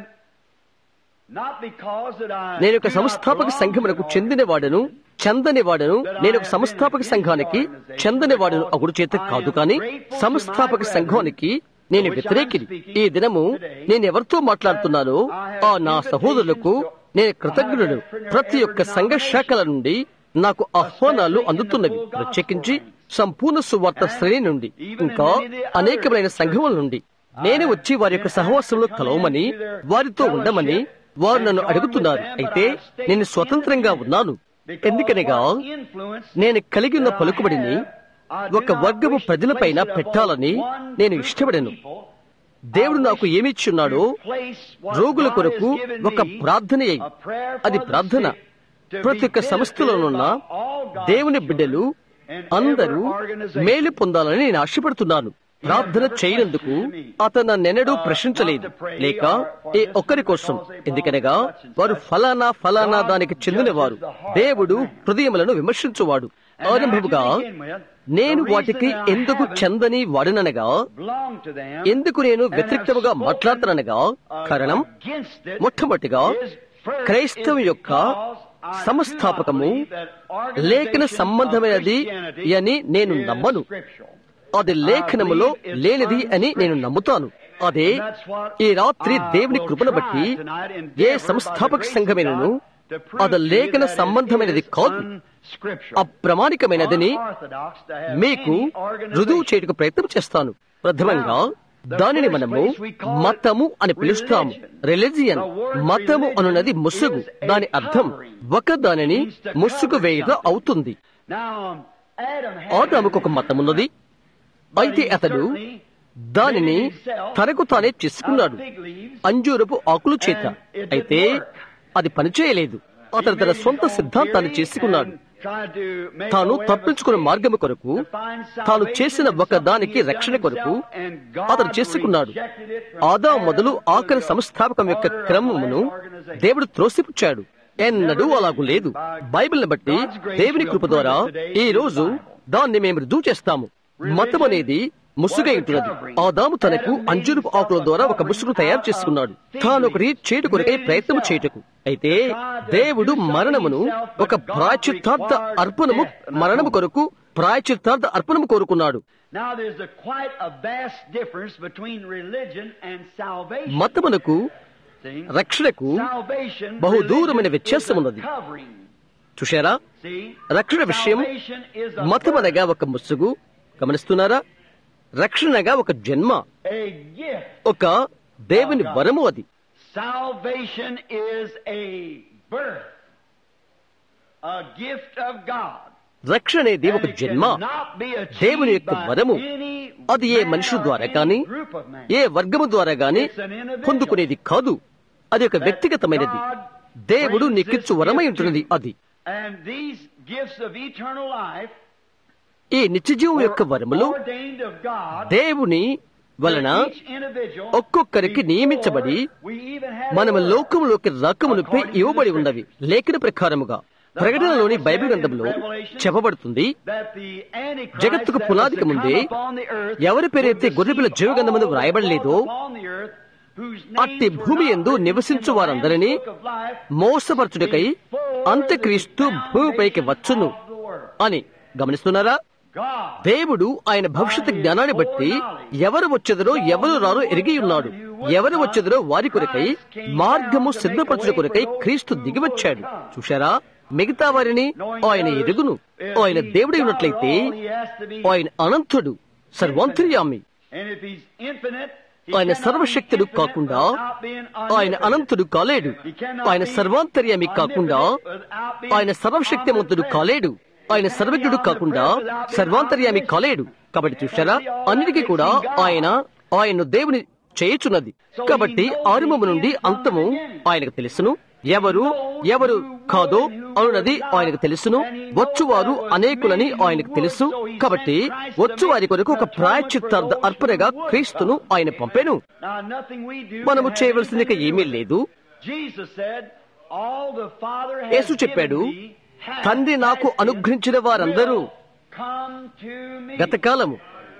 not because that I నేను ఒక do not సంస్థాపక belong సంఘమునకు to the చెందిన వాడను చెందని వాడను నేను ఒక సంస్థాపక సంఘానికి చెందని వాడను అగుడు చేత కాదు కానీ సంస్థాపక సంఘానికి నేను వ్యతిరేకిని ఈ దినము నేను ఎవరితో మాట్లాడుతున్నానో ఆ నా సహోదరులకు నేను కృతజ్ఞుడు ప్రతి ఒక్క సంఘ శాఖల నుండి నాకు ఆహ్వానాలు అందుతున్నవి ప్రత్యేకించి సంపూర్ణ సువార్త శ్రేణి నుండి ఇంకా అనేకమైన సంఘముల నుండి నేను వచ్చి వారి యొక్క సహవాసంలో కలవమని వారితో ఉండమని వారు నన్ను అడుగుతున్నారు అయితే నేను స్వతంత్రంగా ఉన్నాను ఎందుకనగా నేను కలిగి ఉన్న పలుకుబడిని ఒక వర్గము ప్రజలపైన పెట్టాలని నేను ఇష్టపడను దేవుడు నాకు ఏమిచ్చున్నాడో రోగుల కొరకు ఒక ప్రార్థన అయి అది ప్రార్థన ప్రతి ఒక్క సంస్థలోనున్న దేవుని బిడ్డలు అందరూ మేలు పొందాలని నేను ఆశపడుతున్నాను ప్రార్థన చేయనందుకు అతను నెనడూ ప్రశ్నించలేదు లేక ఏ ఒక్కరి కోసం ఎందుకనగా వారు ఫలానా ఫలానా దానికి చెందినవారు దేవుడు హృదయములను విమర్శించువాడు ఆరంభముగా నేను వాటికి ఎందుకు చెందని వాడిననగా belong to them, ఎందుకు నేను వ్యతిరేక్తముగా మాట్లాడుతాననగా కారణం మొట్టమొదటిగా క్రైస్తవ యొక్క సంస్థాపకము లేఖన సంబంధమైనది అని నేను నమ్మను అది లేఖనములో లేనిది అని నేను నమ్ముతాను అదే ఈ రాత్రి దేవుని కృపను బట్టి ఏ సంస్థాపక సంఘమైనను అది లేఖన సంబంధమైనది కాదు అప్రమాణికమైనదని మీకు రుజువు చేయటకు ప్రయత్నం చేస్తాను ప్రథమంగా దానిని మనము మతము అని పిలుస్తాము రిలిజియన్ మతము అనున్నది ముసుగు దాని అర్థం ఒక దానిని ముసుగు వేయగా అవుతుంది ఆదాముకు ఒక మతమున్నది అయితే అతడు దానిని తనకు తానే చేసుకున్నాడు అంజూరపు ఆకులు చేత అయితే అది పనిచేయలేదు అతను తన సొంత సిద్ధాంతాన్ని చేసుకున్నాడు తాను తప్పించుకున్న మార్గము కొరకు తాను చేసిన ఒక దానికి రక్షణ కొరకు అతను చేసుకున్నాడు ఆదా మొదలు ఆఖరి సంస్థాపకం యొక్క క్రమమును దేవుడు త్రోసిపుచ్చాడు ఎన్నడూ అలాగూ లేదు బైబిల్ని బట్టి దేవుని కృప ద్వారా ఈ రోజు దాన్ని మేము రుజువు చేస్తాము మతం అనేది ముసుగై ఉంటున్నది ఆదాము తనకు అంజురుపు ఆకుల ద్వారా ఒక ముసుగు తయారు చేసుకున్నాడు తాను ఒకటి చేటు కొరకై ప్రయత్నం చేయుటకు అయితే దేవుడు మరణమును ఒక ప్రాచిత్తార్థ అర్పణము మరణము కొరకు ప్రాయచిత్తార్థ అర్పణము కోరుకున్నాడు Now there's a quite a vast difference between religion and salvation. మతమునకు See? రక్షణకు Salvation, బహు religion దూరమైన is వ్యత్యాసం a ఉన్నది. covering. చూశారా See? రక్షణ విషయం Salvation is a మతమనగా ఒక ముసుగు గమనిస్తున్నారా రక్షణగా ఒక జన్మ a gift. ఒక దేవుని వరము అది Salvation is a birth, a gift of God. రక్షణ అనేది ఒక And it జన్మ cannot be achieved దేవుని యొక్క by వరము any అది ఏ man మనుషుల or ద్వారా any కానీ group of men. ఏ వర్గము ద్వారా గాని పొందుకునేది కాదు అది ఒక వ్యక్తిగతమైనది దేవుడు నీకిచ్చు వరమై ఉంటున్నది అది And these gifts of eternal life ఈ నిత్యజీవం యొక్క వరములు were ordained of God దేవుని వలన to each individual ఒక్కొక్కరికి నియమించబడి before we even had మనము a word. లోకములోకి రాకమునిపై ఇవ్వబడి ఉన్నవి లేఖన ప్రకారముగా ప్రకటనలోని బైబిల్ గ్రంథంలో చెప్పబడుతుంది that the Antichrist జగత్తుకు that పునాదికి was to ముందే come upon the earth ఎవరి పేరైతే would గొర్రెపిల్ల deceive జీవగంధమందు all వ్రాయబడలేదో those upon the earth whose names అట్టి were భూమి not యందు written నివసించు in the వారందరినీ Lamb's Book of Life మోసపరచుటకై అంత్యక్రీస్తు భూమిపైకి వచ్చును అని గమనిస్తున్నారా God దేవుడు ఆయన భవిష్యత్ జ్ఞానాన్ని బట్టి ఎవరు వచ్చెదరో ఎవరు రారో ఎరిగి ఉన్నాడు ఎవరు వచ్చెదరో వారి కొరకై మార్గము సిద్ధపరచుట కొరకై క్రీస్తు దిగివచ్చాడు చూశారా మిగతా వారిని ఆయన ఎరుగును ఆయన దేవుడై ఉన్నట్లయితే ఆయన అనంతుడు సర్వాంతర్యామి And if he's infinite, he ఆయన cannot be సర్వశక్తుడు infinite కాకుండా without being ఆయన omnipotent. అనంతుడు కాలేడు He cannot ఆయన be సర్వాంతర్యామి కాకుండా omnipotent without being ఆయన సర్వశక్తిమంతుడు omnipresent. కాలేడు ఆయన సర్వజ్ఞుడు కాకుండా సర్వాంతర్యామి కాలేడు కాబట్టి చూశారా అన్నిటికీ కూడా ఆయన ఆయన్ను దేవుని చేయుచున్నది కాబట్టి ఆరంభము నుండి అంతము ఆయనకు తెలుసును ఎవరు ఎవరు కాదో అనున్నది ఆయనకు తెలుసును వచ్చువారు అనేకులని ఆయనకు తెలుసు కాబట్టి వచ్చువారి కొరకు ఒక ప్రాయచిత్తార్థ అర్పణగా క్రీస్తును ఆయన పంపెను Now, nothing we do మనము can have చేయవలసింది ఇక anything to do ఏమీ with it. లేదు Jesus said, "All the Father has Yesu given చెప్పాడు me hath తండ్రి నాకు has అనుగ్రహించిన వారందరూ will come to me." గతకాలము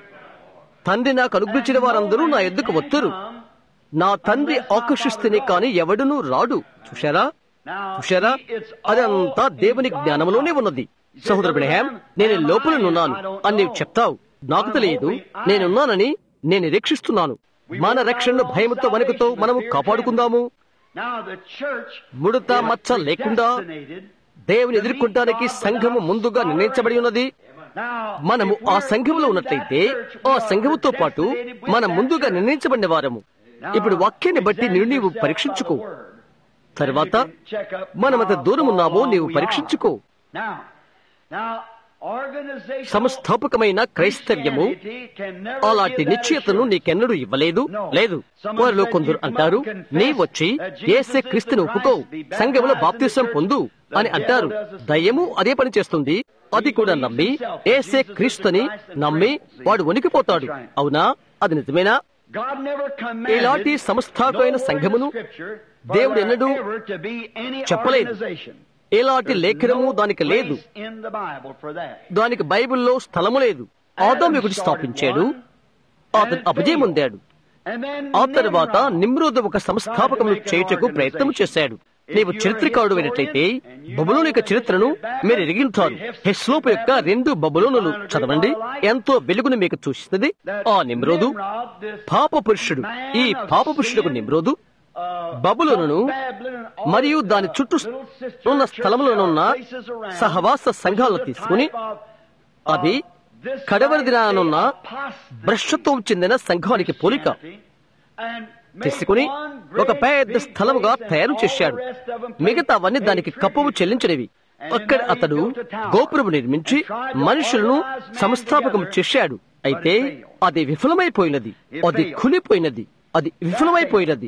తండ్రి నాకు అనుగ్రహించిన వారందరూ నా ఎద్దుకు వత్తురు నా తండ్రి ఆకర్షిస్తేనే కాని ఎవడునూ రాడు చూశారా Now, చూశారా see, it's అదంతా all దేవుని in God's జ్ఞానములోనే law. ఉన్నది You say, సహోదర "Brother బ్రహ్యాం Branham, నేను am I లోపలనున్నాను I don't అని నీవు know. చెప్తావు నాకు I'm తెలియదు hoping I నేనున్నానని నేను నిరీక్షిస్తున్నాను మన రక్షణను భయముతో వణుకుతో మనము కాపాడుకుందాము Now, the church ముడత is మచ్చ లేకుండా predestinated దేవుని ఎదుర్కొంటానికి సంఘము ముందుగా నిర్ణయించబడి ఉన్నది మనము ఆ సంఘములో ఉన్నట్లయితే ఆ సంఘముతో పాటు మనం ముందుగా నిర్ణయించబడిన వారము ఇప్పుడు వాక్యాన్ని బట్టి నీవు నీవు పరీక్షించుకో తర్వాత మనమంత దూరం ఉన్నామో నీవు పరీక్షించుకో సంస్థాపకమైన క్రైస్తవ్యము అలాంటి నిశ్చయతను నీకెన్నడూ ఇవ్వలేదు లేదు వారిలో కొందరు అంటారు నీ వచ్చి ఏసే క్రీస్తుని ఒప్పుకో సంఘములో బాప్తిసం పొందు అని అంటారు దయ్యము అదే పని చేస్తుంది అది కూడా నమ్మి ఏసే క్రీస్తుని నమ్మి వాడు వణికిపోతాడు అవునా అది నిజమేనా ఇలాంటి సంస్థాపకమైన సంఘమును దేవుడు ఎన్నడూ చెప్పలేదు ఎలాంటి లేఖనము దానికి లేదు దానికి బైబిల్లో స్థలము లేదు ఆదాం ఒకటి స్థాపించాడు అతను అపజయం పొందాడు ఆ తర్వాత నిమ్రోద్ ఒక సంస్థాపకమును చేయుటకు ప్రయత్నం చేశాడు నీవు చరిత్రకారుడు అయినట్లయితే బబులోని యొక్క చరిత్రను మీరు ఎరిగింటారు హెస్లోపు యొక్క రెండు బబులోనులు చదవండి ఎంతో వెలుగును మీకు చూస్తుంది ఆ నిమ్రోదు పాప పురుషుడు ఈ పాప పురుషుడుకు నిమ్రోదు బబులోనును మరియు దాని చుట్టూ ఉన్న స్థలములనున్న సహవాస సంఘాలను తీసుకుని అది కడవరి దినానున్న భ్రష్టత్వం చెందిన సంఘానికి పోలిక తీసుకుని ఒక పెద్ద స్థలముగా తయారు చేశాడు మిగతావన్నీ దానికి కప్పము చెల్లించినవి అక్కడ అతడు గోపురము నిర్మించి మనుషులను సంస్థాపకం చేశాడు అయితే అది విఫలమైపోయినది అది కులిపోయినది అది విఫలమైపోయినది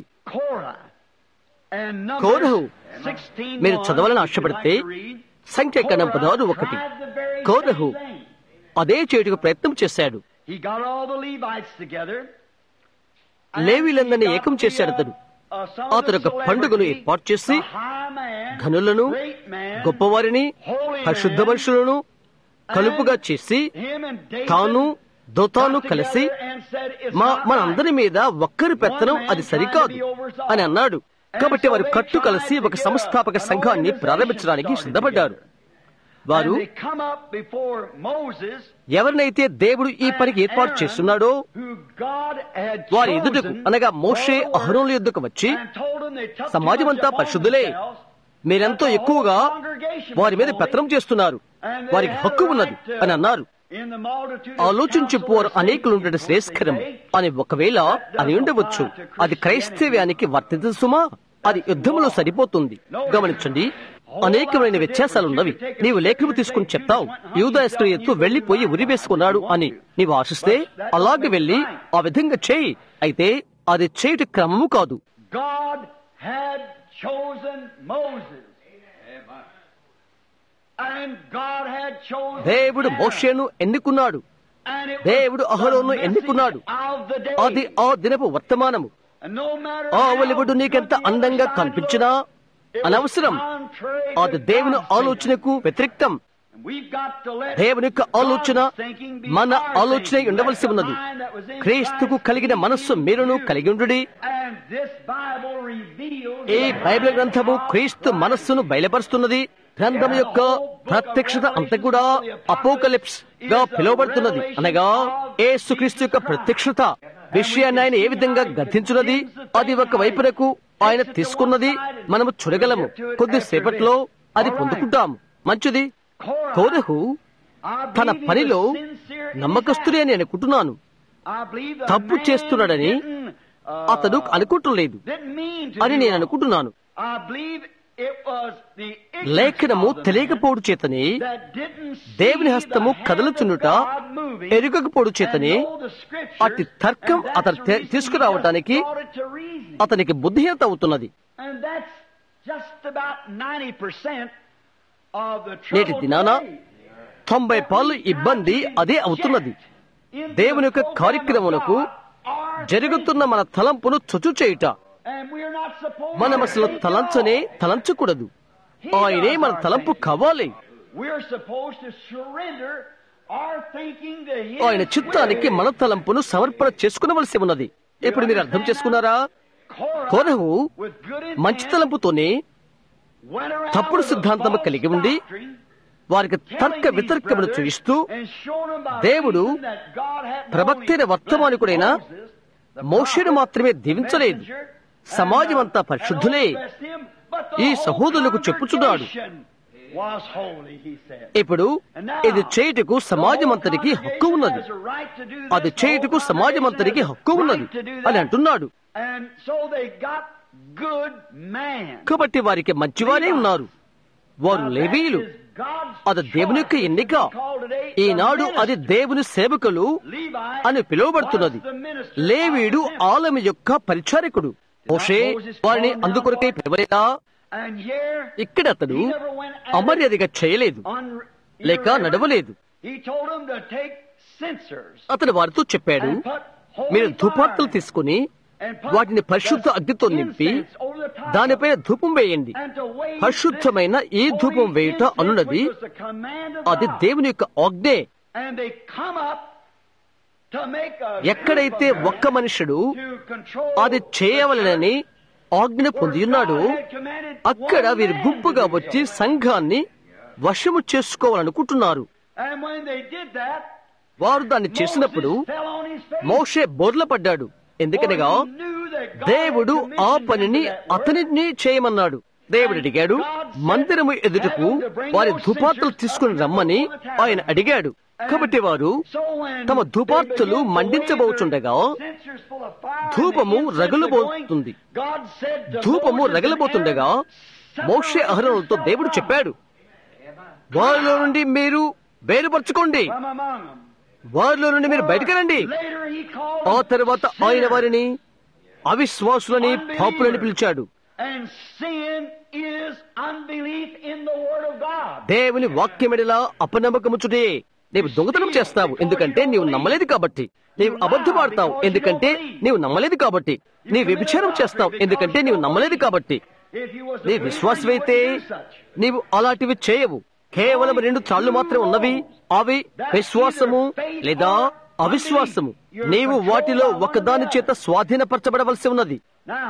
కోరహు మీరు చదవాలని ఆశపడితే సంఖ్యాకరణం పదహారు ఒకటి కోరహు అదే చేయుటకు ప్రయత్నం చేశాడు లేవీలందరినీ ఏకం చేశాడు అతడు అతడు ఒక పండుగను ఏర్పాటు చేసి ఘనులను గొప్పవారిని పరిశుద్ధ మనుషులను కలుపుగా చేసి తాను దోతాను కలిసి మా మన అందరి మీద ఒక్కరి పెత్తనం అది సరికాదు అని అన్నాడు కాబట్టి వారు కట్టు కలిసి ఒక సంస్థాపక సంఘాన్ని ప్రారంభించడానికి సిద్ధపడ్డారు వారు ఎవరినైతే దేవుడు ఈ పనికి ఏర్పాటు చేస్తున్నాడో వారి ఎదుటకు అనగా మోషే అహరోల ఎద్దుకు వచ్చి సమాజమంతా పరిశుద్ధులే మీరెంతో ఎక్కువగా వారి మీద పెత్తనం చేస్తున్నారు వారికి హక్కు ఉన్నది అని అన్నారు ఆలోచించిపోరు అనేకులు ఉండడం శ్రేష్కరం అని ఒకవేళ అని ఉండవచ్చు అది క్రైస్తవ్యానికి వర్తించదు సుమా అది యుద్ధంలో సరిపోతుంది గమనించండి అనేకమైన వ్యత్యాసాలున్నవి నీవు లేఖను తీసుకుని చెప్తావు యూదాయస్కుడు ఎత్తు వెళ్లిపోయి ఉరి వేసుకున్నాడు అని నీవు ఆశిస్తే అలాగే వెళ్లి ఆ విధంగా చేయి అయితే అది చేయటి క్రమము కాదు God had chosen Moses. And God had chosen దేవుడు Aaron. మోషేను ఎన్నుకున్నాడు And it was దేవుడు the అహరోను message ఎన్నుకున్నాడు. of the day. అది ఆ దినపు వర్తమానము And no matter ఆ how ఒలివుడు నీకెంత good the అందంగా other side కనిపించినా looked, it was అనవసరం contrary to అది దేవుని God's ఆలోచనకు వ్యతిరేక్తం And we've got to let దేవుని యొక్క ఆలోచన God's thinking be మన our ఆలోచన thinking. ఉండవలసి Let the ఉన్నది mind that was in క్రీస్తుకు Christ కలిగిన be మనస్సు in మీరును you. కలిగి ఉండుడి And this Bible reveals ఈ బైబిల్ గ్రంథము క్రీస్తు మనస్సును బయలుపరుస్తున్నది గ్రంథం యొక్క ప్రత్యక్షత అంతా కూడా అపోకలిప్స్ గా పిలువబడుతున్నది అనగా ఏసుక్రీస్తు యొక్క ప్రత్యక్షత విషయాన్ని ఆయన ఏ విధంగా గద్దించున్నది అది ఒక వైపునకు ఆయన తీసుకున్నది మనము చూడగలము కొద్దిసేపట్లో అది పొందుకుంటాము మంచిది కోరహు తన పనిలో నమ్మకస్తుడే అని అనుకుంటున్నాను తప్పు చేస్తున్నాడని అతడు అనుకుంటలేదు అని నేను అనుకుంటున్నాను లేఖనము తెలియకపోడు చేతనే దేవుని హస్తము కదలుచున్నుట ఎరుగకపోడు చేతనే అట్టి తర్కం అతను తె- తీసుకురావటానికి అతనికి బుద్ధిహీనత అవుతున్నది నేటి దినాన తొంభై పాలు ఇబ్బంది అదే అవుతున్నది దేవుని యొక్క కార్యక్రమములకు జరుగుతున్న మన తలంపును చుచు చేయుట మనం అసలు తలంచనే తలంచకూడదు ఆయనే మన తలంపు కావాలి ఆయన చిత్తానికి మన తలంపును సమర్పణ చేసుకునవలసి ఉన్నది ఇప్పుడు మీరు అర్థం చేసుకున్నారా కోరహు మంచి తలంపుతోనే తప్పుడు సిద్ధాంతము కలిగి ఉండి వారికి తర్క వితర్కమును చూయిస్తూ దేవుడు ప్రవక్తైన వర్తమానికుడైన మోషేను మాత్రమే దీవించలేదు సమాజమంతా పరిశుద్ధులే ఈ సహోదరులకు చెప్పుచున్నాడు ఇప్పుడు ఇది చేయుటకు సమాజమంతరికి హక్కు ఉన్నది అది చేయుటకు సమాజమంతరికి హక్కు ఉన్నది అని అంటున్నాడు కాబట్టి వారికి మంచివారే ఉన్నారు వారు లేవీయులు అది దేవుని యొక్క ఎన్నిక ఈనాడు అది దేవుని సేవకులు అని పిలువబడుతున్నది లేవీడు ఆలమి యొక్క పరిచారకుడు మోషే వారిని అందుకొరకై పిలవలేదా ఇక్కడ అతడు అమర్యాదగా చేయలేదు లేక నడవలేదు అతడు వారితో చెప్పాడు మీరు ధూపార్తలు తీసుకుని వాటిని పరిశుద్ధ అగ్నితో నింపి దానిపైన ధూపం వేయండి పరిశుద్ధమైన ఈ ధూపం వేయుట అనున్నది అది దేవుని యొక్క ఆజ్ఞే ఎక్కడైతే ఒక్క మనుషుడు అది చేయవలనని ఆజ్ఞ పొంది ఉన్నాడో అక్కడ వీరు గుంపుగా వచ్చి సంఘాన్ని వశము చేసుకోవాలనుకుంటున్నారు వారు దాన్ని చేసినప్పుడు మోషే బోర్ల పడ్డాడు ఎందుకనగా దేవుడు ఆ పనిని అతనిని చేయమన్నాడు దేవుడు అడిగాడు మందిరము ఎదుటకు వారి దుపార్తలు తీసుకుని రమ్మని ఆయన అడిగాడు కాబట్టి వారు తమ దుపార్తలు మండించబోచుండగా ధూపము రగులబోతుంది ధూపము రగలబోతుండగా మోషే అహరణలతో దేవుడు చెప్పాడు వారిలో నుండి మీరు వేరుపరచుకోండి వారిలో నుండి మీరు బయటకు రండి ఆ తర్వాత ఆయన వారిని అవిశ్వాసులని పాపులని పిలిచాడు And sin is unbelief in the Word of God. దేవుని వాక్యమెడలా అపనమ్మకముచుడే నీవు దొంగతనం చేస్తావు ఎందుకంటే నీవు నమ్మలేదు కాబట్టి నీవు అబద్ధమాడతావు ఎందుకంటే నీవు నమ్మలేదు కాబట్టి నీ వ్యభిచారం చేస్తావు ఎందుకంటే నీవు నమ్మలేదు కాబట్టి If you was a నీ believer, విశ్వాసమైతే you wouldn't do such. నీవు అలాంటివి చేయవు కేవలం రెండు తాళ్లు మాత్రం ఉన్నవి అవి విశ్వాసము లేదా అవిశ్వాసము నీవు వాటిలో ఒకదాని చేత స్వాధీనపరచబడవలసి ఉన్నది Now,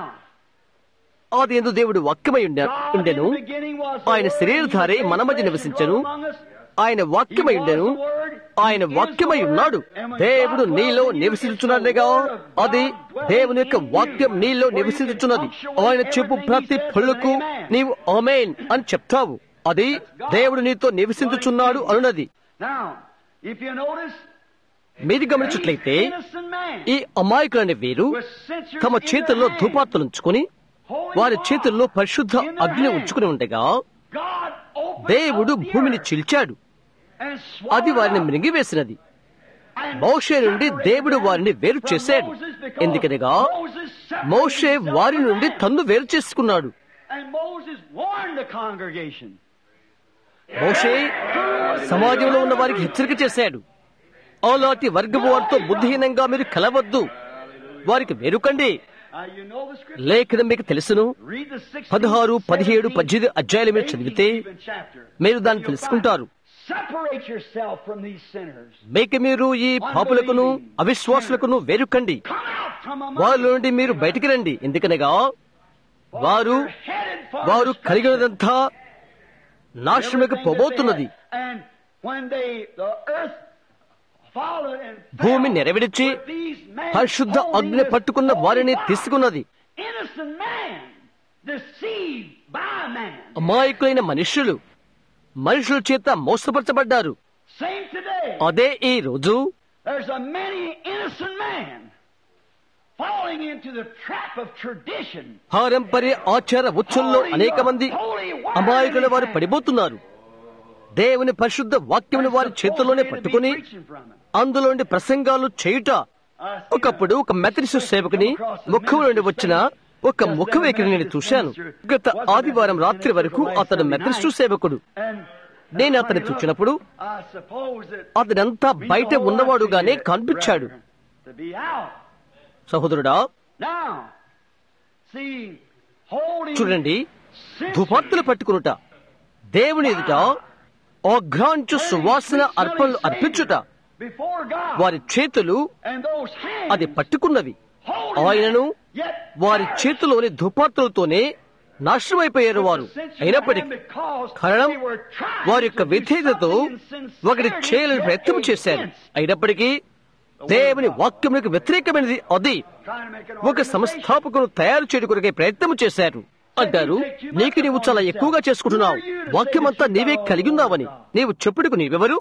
ఆది ఎందు దేవుడు వాక్యమై ఉండ- God in ఉండెను the beginning was the ఆయన Word, శరీరధారి He మన మధ్య made నివసించెను flesh and dwelt among us. ఆయన వాక్యమై ఉండెను ఆయన వాక్యమై ఉన్నాడు దేవుడు నీలో నివసించుచున్నాడుగా అది దేవుని యొక్క వాక్యం నీలో నివసించుచున్నది ఆయన చెప్పు ప్రతి పళ్ళకు నీవు ఆమెన్ అని చెప్తావు అది దేవుడు నీతో నివసించుచున్నాడు అనున్నది Now, if you notice, మీది గమనించట్లయితే innocent man ఈ అమాయకులని వీరు with censers తమ in చేతుల్లో their hand, ధూపార్తలుంచుకుని holding వారి fire చేతుల్లో పరిశుద్ధ in their అగ్ని hand. ఉంచుకుని ఉండగా God opened దేవుడు up the భూమిని earth చీల్చాడు and అది swallowed వారిని up మృంగివేసినది and మోషే నుండి separated దేవుడు them వారిని వేరు from చేశాడు Moses because ఎందుకనగా Moses separated మోషే himself వారి from నుండి them. తన్ను వేరు చేసుకున్నాడు And Moses warned the congregation. మోషే సమాజంలో ఉన్న వారికి హెచ్చరిక చేశాడు అలాంటి వర్గపు వారితో బుద్ధిహీనంగా మీరు కలవద్దు వారికి వేరుకండి Uh, you know the scripture. లేఖనం మీకు తెలుసును Read the 16, పదహారు పదిహేడు 17, పద్దెనిమిది అధ్యాయులు మీరు 18 చదివితే even chapter. మీరు దాన్ని You'll తెలుసుకుంటారు find. Separate yourself from these sinners. మీకు మీరు ఈ పాపులకును అవిశ్వాసులకును వేరుకండి Come out from among వారిలో them. నుండి మీరు బయటికి రండి ఎందుకనగా వారు They're headed for వారు destruction. కలిగినదంతా నాశనకు Everything పోబోతున్నది that they had. And when they, the earth followed and భూమి fell నెరవేర్చి with these men పరిశుద్ధ holding అగ్ని this పట్టుకున్న holy వారిని fire. తీసుకున్నది Innocent man, deceived by man. అమాయకులైన మనుష్యులు మనుషుల చేత మోసపరచబడ్డారు Same today. అదే ఈ రోజు There's a many innocent man falling into the trap of tradition. పారంపర్య ఆచార ఉత్సవంలో అనేక మంది అమాయకుల వారు పడిపోతున్నారు దేవుని పరిశుద్ధ వాక్యముని వారి చేతుల్లోనే పట్టుకుని అందులోని ప్రసంగాలు చేయుట ఒకప్పుడు ఒక మెథడిస్ట్ సేవకుని ముఖం నుండి వచ్చిన ఒక ముఖ వేకిని నేను చూశాను గత ఆదివారం రాత్రి వరకు అతను మెథడిస్టు సేవకుడు నేను అతన్ని చూసినప్పుడు అతనంతా బయట ఉన్నవాడుగానే కనిపించాడు సహోదరుడా చూడండి దుపార్తులు పట్టుకునుట దేవుని ఎదుట అఘ్రాంచు సువాసన అర్పణలు అర్పించుట వారి చేతులు అది పట్టుకున్నవి ఆయనను వారి చేతిలోని దుపార్తులతోనే నాశనమైపోయారు వారు అయినప్పటికీ కారణం వారి యొక్క విధేయతతో ఒకటి చేయాలని ప్రయత్నం చేశారు అయినప్పటికీ దేవుని వాక్యములకు వ్యతిరేకమైనది అది ఒక సంస్థాపకును తయారు చేయడం కొరకే ప్రయత్నం చేశారు అంటారు నీకు నీవు చాలా ఎక్కువగా చేసుకుంటున్నావు వాక్యమంతా నీవే కలిగి ఉన్నావని నీవు చెప్పుడుకు నీవెవరు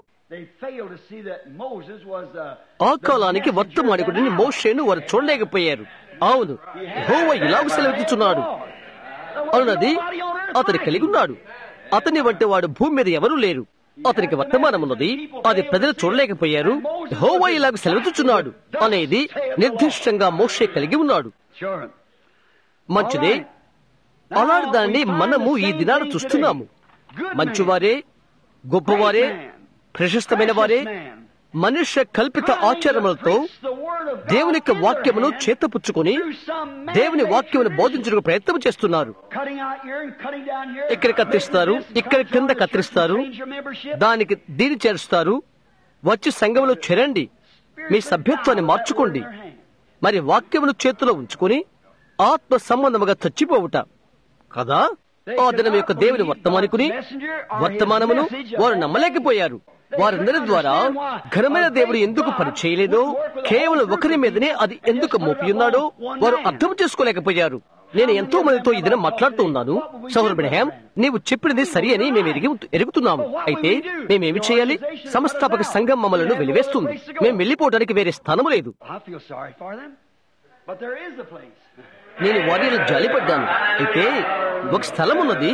ఆ కాలానికి వర్తమానికుడిని మోషేను వారు చూడలేకపోయారు అవును హోవ ఇలాగ సెలవిస్తున్నాడు అన్నది అతని కలిగి ఉన్నాడు అతని వంటి వాడు భూమి మీద ఎవరూ లేరు అతనికి వర్తమానం ఉన్నది అది ప్రజలు చూడలేకపోయారు హోవా ఇలాగ సెలవుతున్నాడు అనేది నిర్దిష్టంగా మోషే కలిగి ఉన్నాడు మంచిదే అలాంటి దాన్ని మనము ఈ దినాన చూస్తున్నాము మంచివారే గొప్పవారే ప్రశస్తమైన వారే మనుష్య కల్పిత ఆచారములతో దేవుని యొక్క వాక్యమును చేతపుచ్చుకొని దేవుని వాక్యమును బోధించడానికి ప్రయత్నం చేస్తున్నారు ఇక్కడ కత్తిస్తారు ఇక్కడ కింద కత్తిరిస్తారు దానికి దీని చేరుస్తారు వచ్చి సంఘంలో చేరండి మీ సభ్యత్వాన్ని మార్చుకోండి మరి వాక్యమును చేతిలో ఉంచుకొని ఆత్మ సంబంధముగా చచ్చిపోవుట కదా ఆ దినం యొక్క దేవుని వర్తమానికుని వర్తమానమును వారు నమ్మలేకపోయారు వారందరి ద్వారా ఘనమైన దేవుడు ఎందుకు పనిచేయలేదో కేవలం ఒకరి మీదనే అది ఎందుకు మోపియున్నాడో వారు అర్థం చేసుకోలేకపోయారు నేను ఎంతో మందితో ఈ దినం మాట్లాడుతూ ఉన్నాను సౌర బ్రహాం నీవు చెప్పినది సరి అని మేము ఎరిగి ఎరుగుతున్నాము అయితే మేమేమి చేయాలి సంస్థాపక సంఘం మమ్మలను వెలివేస్తుంది మేము వెళ్లిపోవడానికి వేరే స్థానం లేదు I feel sorry for them. But there is a place. నేను వారిలో జాలిపడ్డాను అయితే ఒక స్థలం ఉన్నది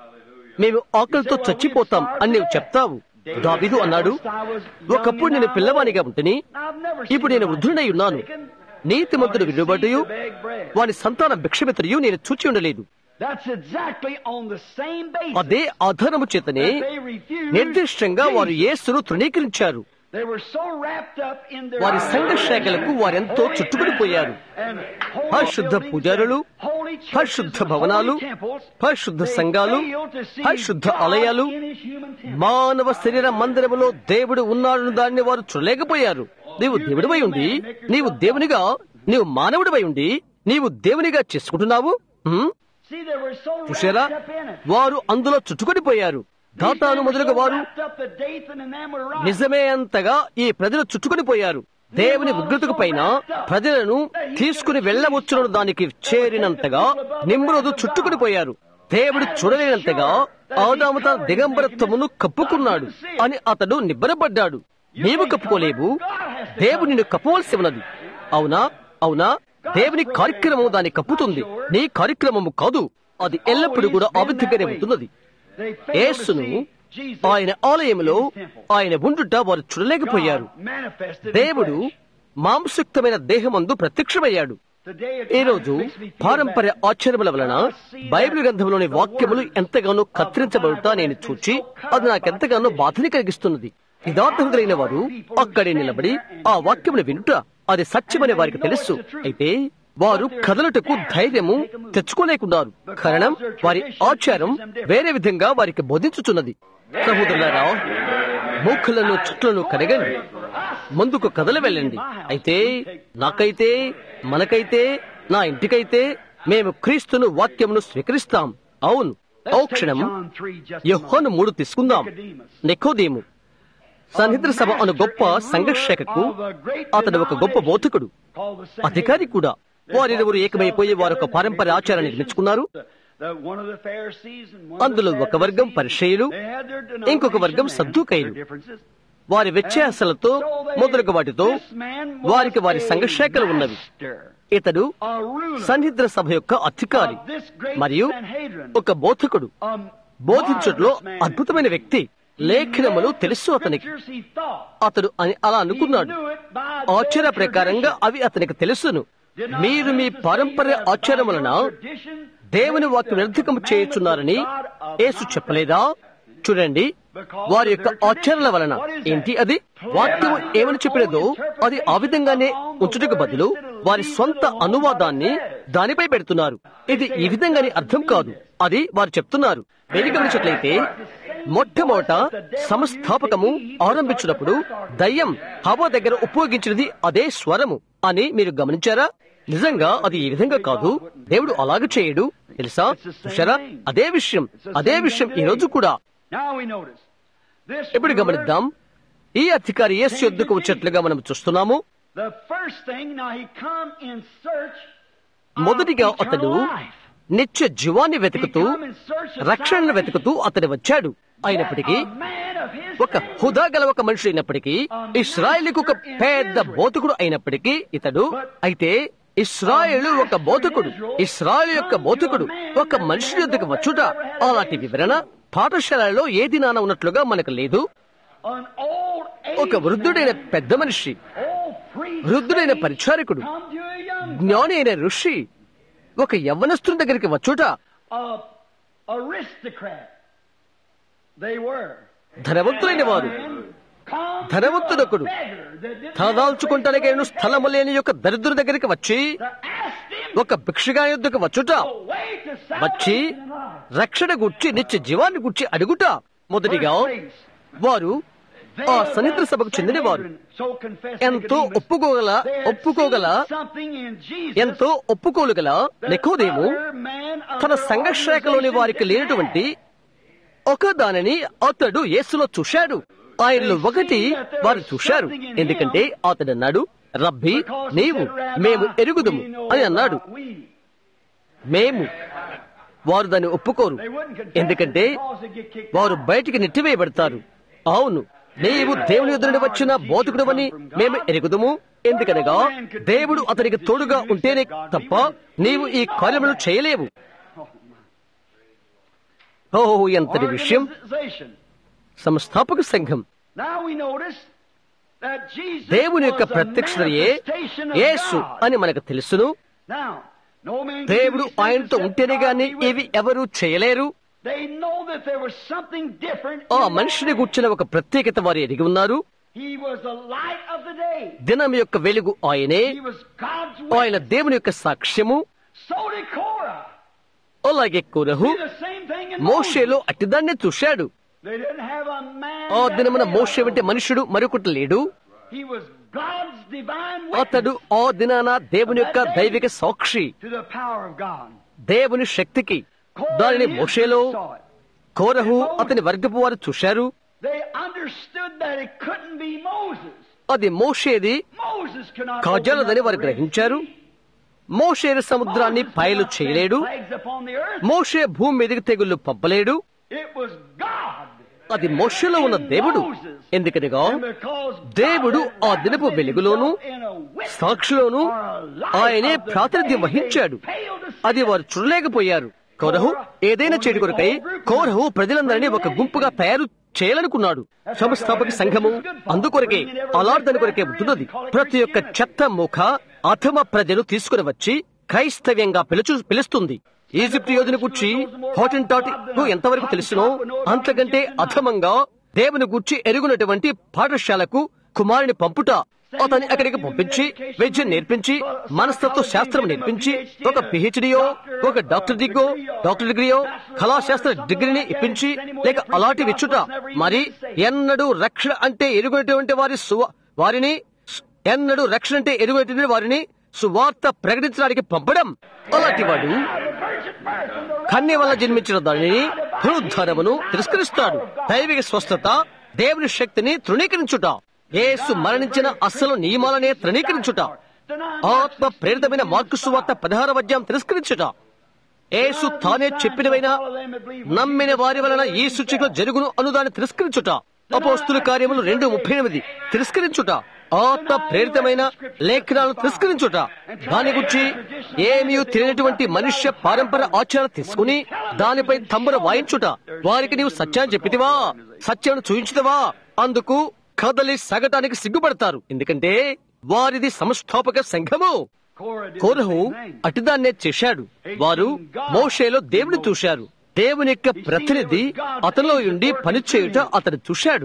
మేము ఆకలితో చచ్చిపోతాం అని నీవు చెప్తావు దావీదు అన్నాడు ఒకప్పుడు నేను పిల్లవానిగా ఉంటుని ఇప్పుడు నేను వృద్ధుడై ఉన్నాను నీతిమంతుడు విలువబడ్డయు వాని సంతాన భిక్షమిత్రయు నేను చూచి ఉండలేదు That's exactly on the same basis. అదే ఆధారము చేతనే that they refused నిర్దిష్టంగా వారు యేసును తృణీకరించారు They were so wrapped up in their వారి సంఘ శాఖలకు వారెంతో చుట్టుకుని పోయారు and holy పరిశుద్ధ buildings పూజారులు and holy churches పరిశుద్ధ and భవనాలు holy temples, పరిశుద్ధ they సంఘాలు failed to see పరిశుద్ధ God ఆలయాలు in his human temple. మానవ శరీర మందిరములో దేవుడు ఉన్నాడని దాన్ని వారు చూడలేకపోయారు నీవు దేవుడివై ఉండి నీవు దేవునిగా నీవు మానవుడివై ఉండి నీవు దేవునిగా చేసుకుంటున్నావు హ్మ్? See, they were so చూశారా wrapped up in it. వారు అందులో చుట్టుకొని పోయారు These దాతాను men were మొదలుగా so వారు wrapped up that Dathan and them were right. నిజమే అంతగా ఈ ప్రజలు చుట్టుకొని పోయారు దేవుని ఉగ్రతకు పైన ప్రజలను తీసుకుని వెళ్ళవచ్చున దానికి చేరినంతగా నిమ్రోదు చుట్టుకుని పోయారు దేవుడు చూడలేనంతగా ఆదాము తన దిగంబరత్వమును కప్పుకున్నాడు అని అతడు నిబ్బరపడ్డాడు నీవు కప్పుకోలేవు దేవుడు నిన్ను కప్పవలసి ఉన్నది అవునా అవునా దేవుని కార్యక్రమం దాన్ని కప్పుతుంది నీ కార్యక్రమము కాదు అది ఎల్లప్పుడూ కూడా అబద్ధిగానే ఉంటున్నది They failed to యేసును see Jesus ఆయన ఆలయంలో in his temple. ఆయన ఉండుట వారు చూడలేకపోయారు God manifested in దేవుడు flesh. మాంసయుక్తమైన దేహమందు ప్రత్యక్షమయ్యాడు Today it ఈ రోజు makes me feel పారంపర్య bad. ఆశ్చర్యముల వలన బైబిల్ గ్రంథంలోని వాక్యములు ఎంతగానో కత్తిరించబడుట నేను చూచి అది నాకెంతగానో బాధని కలిగిస్తున్నది యథార్థులైన వారు అక్కడే నిలబడి ఆ వాక్యమును వినుట అది సత్యమని వారికి తెలుసు అయితే వారు కదలటకు ధైర్యము తెచ్చుకోలేకున్నారు కారణం వారి ఆచారం వేరే విధంగా వారికి బోధించుచున్నది సహోదరులారా మూకులను చుట్లను కడగండి ముందుకు కదలి వెళ్ళండి అయితే నాకైతే మనకైతే నా ఇంటికైతే మేము క్రీస్తును వాక్యమును స్వీకరిస్తాం అవును ఓ క్షణం John 3 just a యెహోను మూడు తీసుకుందాం నికోదేము సన్నిధి సభ అను గొప్ప సంఘర్షకకు అతడు ఒక గొప్ప బోధకుడు అధికారి కూడా వారిరువురు ఏకమైపోయి వారు ఒక పారంపర్య ఆచారాన్ని నిర్మించుకున్నారు అందులో ఒక వర్గం పరిచయులు ఇంకొక వర్గం సద్దుకైలు వారి వ్యత్యాసాలతో మొదలగు వాటితో వారికి వారి సంఘశాఖలు ఉన్నవి ఇతడు సన్నిద్ర సభ యొక్క అధికారి మరియు ఒక బోధకుడు బోధించట్లో అద్భుతమైన వ్యక్తి లేఖనములు తెలుసు అతనికి అతడు అని అలా అనుకున్నాడు ఆచార ప్రకారంగా అవి అతనికి తెలుసును మీరు మీ పారంపర్య ఆచారం వలన దేవుని వాక్యం నిర్ధకం చేయుచున్నారని యేసు చెప్పలేదా చూడండి వారి యొక్క ఆచరణల వలన ఏంటి అది వాక్యం ఏమని చెప్పినదో అది ఆ విధంగానే ఉంచుటకు బదులు వారి సొంత అనువాదాన్ని దానిపై పెడుతున్నారు ఇది ఈ విధంగానే అర్థం కాదు అది వారు చెప్తున్నారు మీరు గమనించట్లయితే మొట్టమొదట సంస్థాపకము ఆరంభించినప్పుడు దయ్యం హవ దగ్గర ఉపయోగించినది అదే స్వరము అని మీరు గమనించారా నిజంగా అది ఈ విధంగా కాదు దేవుడు అలాగ చేయడు తెలుసా చూసారా అదే విషయం అదే విషయం ఈ రోజు కూడా ఇప్పుడు గమనిద్దాం ఈ అధికారి యేసు యొద్దకు వచ్చేట్లుగా మనం చూస్తున్నాము మొదటిగా అతడు నిత్య జీవాన్ని వెతుకుతూ రక్షణను వెతుకుతూ అతడు వచ్చాడు అయినప్పటికీ ఒక హుదా గల ఒక మనిషి అయినప్పటికీ ఇస్రాయేల్కు ఒక పెద్ద బోధకుడు అయినప్పటికీ ఇతడు అయితే ఇస్రాయేలు ఒక బోధకుడు ఇస్రాయేల్ యొక్క బోధకుడు ఒక మనిషి యొద్దకు వచ్చుట అలాంటి వివరణ పాఠశాలలో ఏ దినాన ఉన్నట్లుగా మనకు లేదు ఒక వృద్ధుడైన పెద్ద మనిషి వృద్ధుడైన పరిచారకుడు జ్ఞాని అయిన ఋషి ఒక యవ్వనస్తుని దగ్గరికి వచ్చుట ధనవంతులైన వారు ధనవంతుడొకడు తలదాల్చుకుంటానికైన స్థలము లేని యొక్క దరిద్రుని దగ్గరికి వచ్చి ఒక భిక్షగా యుద్ధకు వచ్చుట వచ్చి రక్షణ గుర్చి నిత్య జీవాన్ని గుర్చి అడుగుట మొదటిగా వారు ఆ సన్నిధి సభకు చెందిన వారు ఎంతో ఒప్పుకోగల ఒప్పుకోగల ఎంతో ఒప్పుకోలుగల నికోదేము తన సంఘశాఖలోని వారికి లేనటువంటి ఒక దానిని అతడు యేసులో చూశాడు ఆయనలో ఒకటి వారు చూశారు ఎందుకంటే అతడు అన్నాడు రబ్బీ నీవు మేము ఎరుగుదుము అని అన్నాడు మేము వారు దాన్ని ఒప్పుకోరు ఎందుకంటే వారు బయటికి నెట్టివేయబడతారు అవును నీవు దేవుని ఎదురుని వచ్చిన బోధకుడవని మేము ఎరుగుదుము ఎందుకనగా దేవుడు అతనికి తోడుగా ఉంటేనే తప్ప నీవు ఈ కార్యములు చేయలేవు ఓ ఎంతటి విషయం సంస్థాపక సంఘం దేవుని యొక్క ప్రత్యక్షతయే యేసు అని మనకు తెలుసును దేవుడు ఆయనతో ఉంటేనే గాని ఇవి ఎవరూ చేయలేరు ఆ మనిషిని కూర్చున్న ఒక ప్రత్యేకత వారు ఎరిగి ఉన్నారు దినం యొక్క వెలుగు ఆయనే ఆయన దేవుని యొక్క సాక్ష్యము అలాగే కురహు మోషేలో అట్టిదాన్నే చూశాడు ఆ దినమున మోషే వంటి మనుషుడు మరొకటి లేడు అతడు ఆ దినాన దేవుని యొక్క దైవిక సాక్షి దేవుని శక్తికి దానిని మోషేలో కోరహు అతని వర్గపు వారు చూశారు అది మోషేది కాజలదని వారు గ్రహించారు మోషేరు సముద్రాన్ని పాయలు చేయలేడు మోషే భూమి మీదకి తెగుళ్లు పంపలేడు అది మోషలో ఉన్న దేవుడు ఎందుకనగా దేవుడు ఆ దినపు వెలుగులోను సాక్షిలోను ఆయనే ప్రాతినిధ్యం వహించాడు అది వారు చూడలేకపోయారు కౌరహు ఏదైనా చెడు కొరకై కౌరహు ప్రజలందరినీ ఒక గుంపుగా తయారు చేయాలనుకున్నాడు సంస్థాపక సంఘము అందుకొరకే అలాంటి కొరకే ఉంటున్నది ప్రతి ఒక్క చెత్త ముఖ అథమ ప్రజలు తీసుకుని వచ్చి క్రైస్తవ్యంగా పిలుచు పిలుస్తుంది ఈజిప్ట్ యోధుని గుర్చి హాటెంటాట్ ఎంతవరకు తెలుసునో అంతకంటే అథమంగా దేవుని గుర్చి ఎరుగునటువంటి పాఠశాలకు కుమారుని పంపుట అతన్ని అక్కడికి పంపించి వైద్యం నేర్పించి మనస్తత్వ శాస్త్రం నేర్పించి ఒక పిహెచ్డియో ఒక డాక్టర్ డిగ్గో డాక్టర్ డిగ్రీయో కళాశాస్త్ర డిగ్రీని ఇప్పించి లేక అలాంటి ఇచ్చుట మరి ఎన్నడూ రక్షణ అంటే ఎరుగునటువంటి వారి వారిని ఎన్నడూ రక్షణ అంటే ఎరుగునటువంటి వారిని సువార్త ప్రకటించడానికి పంపడం అలాంటి వాడు కన్య వల్ల జన్మించిన దానిని పునరుద్ధారమును తిరస్కరిస్తాడు దైవిక స్వస్థత దేవుని శక్తిని తృణీకరించుట యేసు మరణించిన అస్సలు నియమాలనే తృణీకరించుట ఆత్మ ప్రేరితమైన మార్కు సువార్త పదహార వద్యం తిరస్కరించుట యేసు తానే చెప్పినవైనా నమ్మిన వారి వలన ఈ సూచికలు జరుగును అనుదాన్ని తిరస్కరించుట అపోస్తుల కార్యములు రెండు ముప్పై ఎనిమిది తిరస్కరించుట ఆత్మ ప్రేరితమైన లేఖనాలను తిరస్కరించుట దాని గురించి ఏమీ తెలియనటువంటి మనుష్య పారంపర ఆచారం తీసుకుని దానిపై తమ్మున వాయించుట వారికి నీవు సత్యాన్ని చెప్పితివా సత్యాన్ని చూయించుతవా అందుకు కదలి సగటానికి సిగ్గుపడతారు ఎందుకంటే వారిది సంస్థాపక సంఘము కోరహు అటుదాన్నే చేశాడు వారు మోషేలో దేవుని చూశారు దేవుని యొక్క ప్రతినిధి అతనిలో ఉండి పనిచేయుట అతను చూశాడు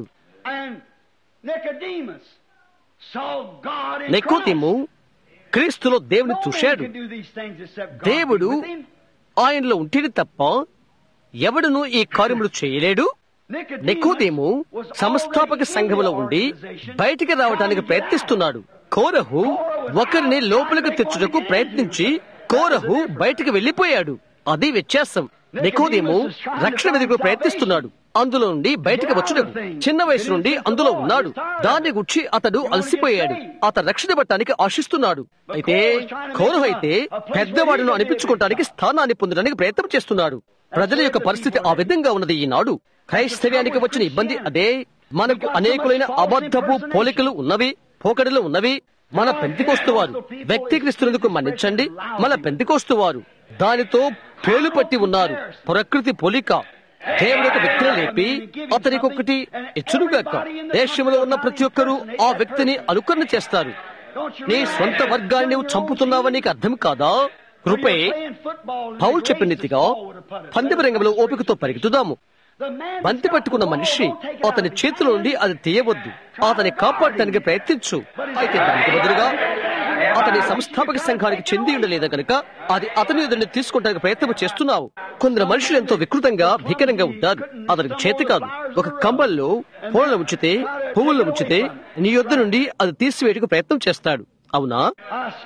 నెకోతిము క్రీస్తులో దేవుని చూశాడు దేవుడు ఆయనలో ఉంటేది తప్ప ఎవడును ఈ కార్యములు చేయలేడు నెకోదేము సంస్థాపక సంఘములో ఉండి బయటికి రావడానికి ప్రయత్నిస్తున్నాడు కోరహు ఒకరిని లోపలికి తెచ్చుటకు ప్రయత్నించి కోరహు బయటికి వెళ్లిపోయాడు అది వ్యత్యాసం నికోదేము రక్షణ వెతుకు ప్రయత్నిస్తున్నాడు అందులో నుండి బయటకు వచ్చుటకు చిన్న వయసు నుండి అందులో ఉన్నాడు దాన్ని గుర్చి అతడు అలసిపోయాడు అతడు రక్షణ పట్టడానికి ఆశిస్తున్నాడు అయితే కౌరవ్ అయితే పెద్దవాడును అనిపించుకోవటానికి స్థానాన్ని పొందడానికి ప్రయత్నం చేస్తున్నాడు ప్రజల యొక్క పరిస్థితి ఆ విధంగా ఉన్నది ఈనాడు క్రైస్తవ్యానికి వచ్చిన ఇబ్బంది అదే మనకు అనేకులైన అబద్ధపు పోలికలు ఉన్నవి పోకడలు ఉన్నవి మన పెంతికోస్తువారు వ్యక్తీకరిస్తున్నందుకు మన్నించండి మన పెంతికోస్తువారు దానితో పేలుపట్టి ఉన్నారు ప్రకృతి పోలిక దేవుడు ఒక వ్యక్తిని లేపి అతనికి ఒకటి ఇచ్చునుగాక దేశంలో ఉన్న ప్రతి ఒక్కరూ ఆ వ్యక్తిని అనుకరణ చేస్తారు నీ సొంత వర్గాన్ని నువ్వు చంపుతున్నావని నీకు అర్థం కాదా కృపే పౌల్ చెప్పినట్టుగా పందెమ రంగంలో ఓపికతో పరిగెత్తుదాము బంతి పట్టుకున్న మనిషి అతని చేతిలో నుండి అది తీయవద్దు అతని కాపాడటానికి ప్రయత్నించు అయితే దానికి బదులుగా అతని సంస్థాపక సంఘానికి చెంది ఉండలేదు కనుక అది అతని ఎదురుని తీసుకుంటానికి ప్రయత్నం చేస్తున్నావు కొందరు మనుషులు ఎంతో వికృతంగా భీకరంగా ఉంటారు అతనికి చేతి కాదు ఒక కంబల్లో పూలను ఉంచితే పువ్వులను ఉంచితే నీ యొద్ద నుండి అది తీసివేయడానికి ప్రయత్నం చేస్తాడు అవునా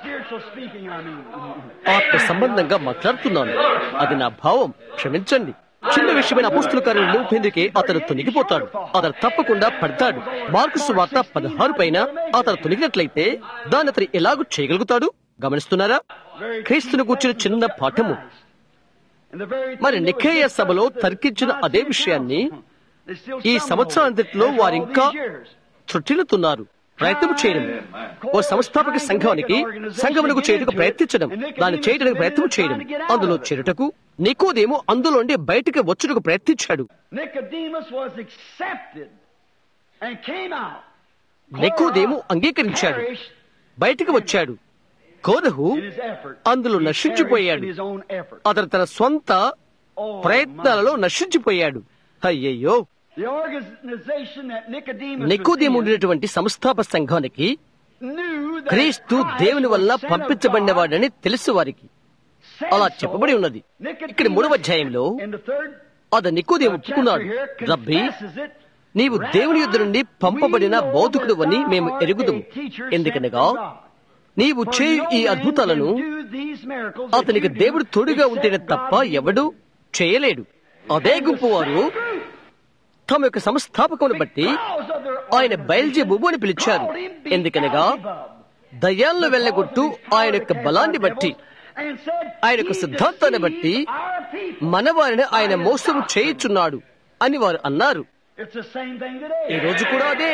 ఆత్మ సంబంధంగా మాట్లాడుతున్నాను అది నా భావం క్షమించండి చిన్న విషయమైన అపుస్తుల కార్యం నింపేందుకే అతను తొలగిపోతాడు అతను తప్పకుండా పడతాడు మార్కు సువార్త పదహారు పైన అతను తొలగినట్లయితే దాన్ని అతను ఎలాగూ చేయగలుగుతాడు గమనిస్తున్నారా క్రీస్తును కూర్చున్న చిన్న పాఠము మరి నిఖేయ సభలో తర్కించిన అదే విషయాన్ని ఈ సంవత్సరాంతట్లో వారింకా చుట్టిల్లుతున్నారు ప్రయత్నం చేయడం ఓ సంస్థాపక సంఘానికి సంఘమునకు చేయుటకు ప్రయత్నించడం దాన్ని చేయడానికి ప్రయత్నం చేయడం అందులో చేరుటకు నికోదేమో అందులోండి బయటికి వచ్చుటకు ప్రయత్నించాడు Nicodemus was accepted and came out. నికోదేము అంగీకరించాడు బయటికి వచ్చాడు కోరహు In his effort. అందులో He నశించిపోయాడు perished in his own effort. అతను తన స్వంత Oh, ప్రయత్నాలలో నశించిపోయాడు అయ్యయ్యో The organization that Nicodemus నికోదేము was in ఉండినటువంటి సంస్థాపక సంఘానికి knew that క్రీస్తు Christ దేవుని was వల్ల sent of పంపించబడినవాడని తెలుసు వారికి God, అలా said so. చెప్పబడి ఉన్నది Nicodemus, ఇక్కడ మూడవ అధ్యాయంలో in the third అది నికోదేము chapter ఒప్పుకున్నాడు here, రబ్బీ confesses it. నీవు దేవుని యుద్ధ నుండి పంపబడిన బోధకుడు అని మేము ఎరుగుదుము ఎందుకనగా నీవు చేయు ఈ అద్భుతాలను అతనికి దేవుడు తోడుగా ఉంటేనే తప్ప ఎవడు చేయలేడు అదే గుంపు వారు తమ యొక్క సంస్థాపకమును బట్టి ఆయన బయల్జెబుబు అని పిలిచారు ఎందుకనగా దయ్యాలను వెళ్ళగొట్టు ఆయన యొక్క బలాన్ని బట్టి ఆయన యొక్క సిద్ధాంతాన్ని బట్టి మన వారిని ఆయన మోసం చేయుచున్నాడు అని వారు అన్నారు ఈ రోజు కూడా అదే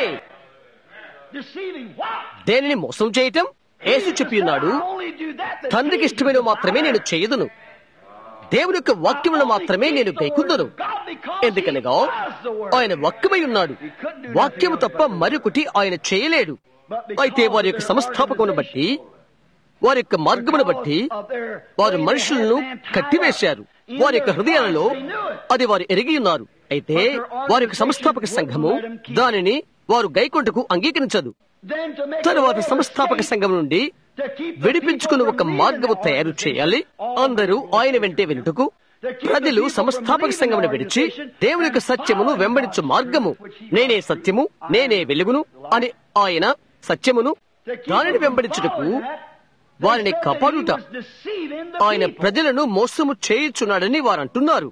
దేనిని మోసం చేయటం యేసు చెప్పి ఉన్నాడు తండ్రికి ఇష్టమైన మాత్రమే నేను చేయదును దేవుని యొక్క వాక్యములను మాత్రమే నేను గైకుందును ఎందుకనగా ఆయన వాక్యమై ఉన్నాడు వాక్యము తప్ప మరొకటి ఆయన చేయలేడు అయితే వారి యొక్క సంస్థాపకమును బట్టి వారి యొక్క మార్గమును బట్టి వారు మనుషులను కట్టివేశారు వారి యొక్క హృదయాలలో అది వారు ఎరిగి ఉన్నారు అయితే వారి యొక్క సంస్థాపక సంఘము దానిని వారు గైకొంటకు అంగీకరించదు తరువాత సంస్థాపక సంఘం నుండి విడిపించుకుని ఒక మార్గము తయారు చేయాలి అందరూ ఆయన వెంటే వెనుటకు ప్రజలు సంస్థాపక సంఘమును విడిచి దేవుని యొక్క సత్యమును వెంబడించు మార్గము నేనే సత్యము నేనే వెలుగును అని ఆయన సత్యమును దానిని వెంబడించుటకు వారిని కాపాడుట ఆయన ప్రజలను మోసము చేయుచున్నాడని వారు అంటున్నారు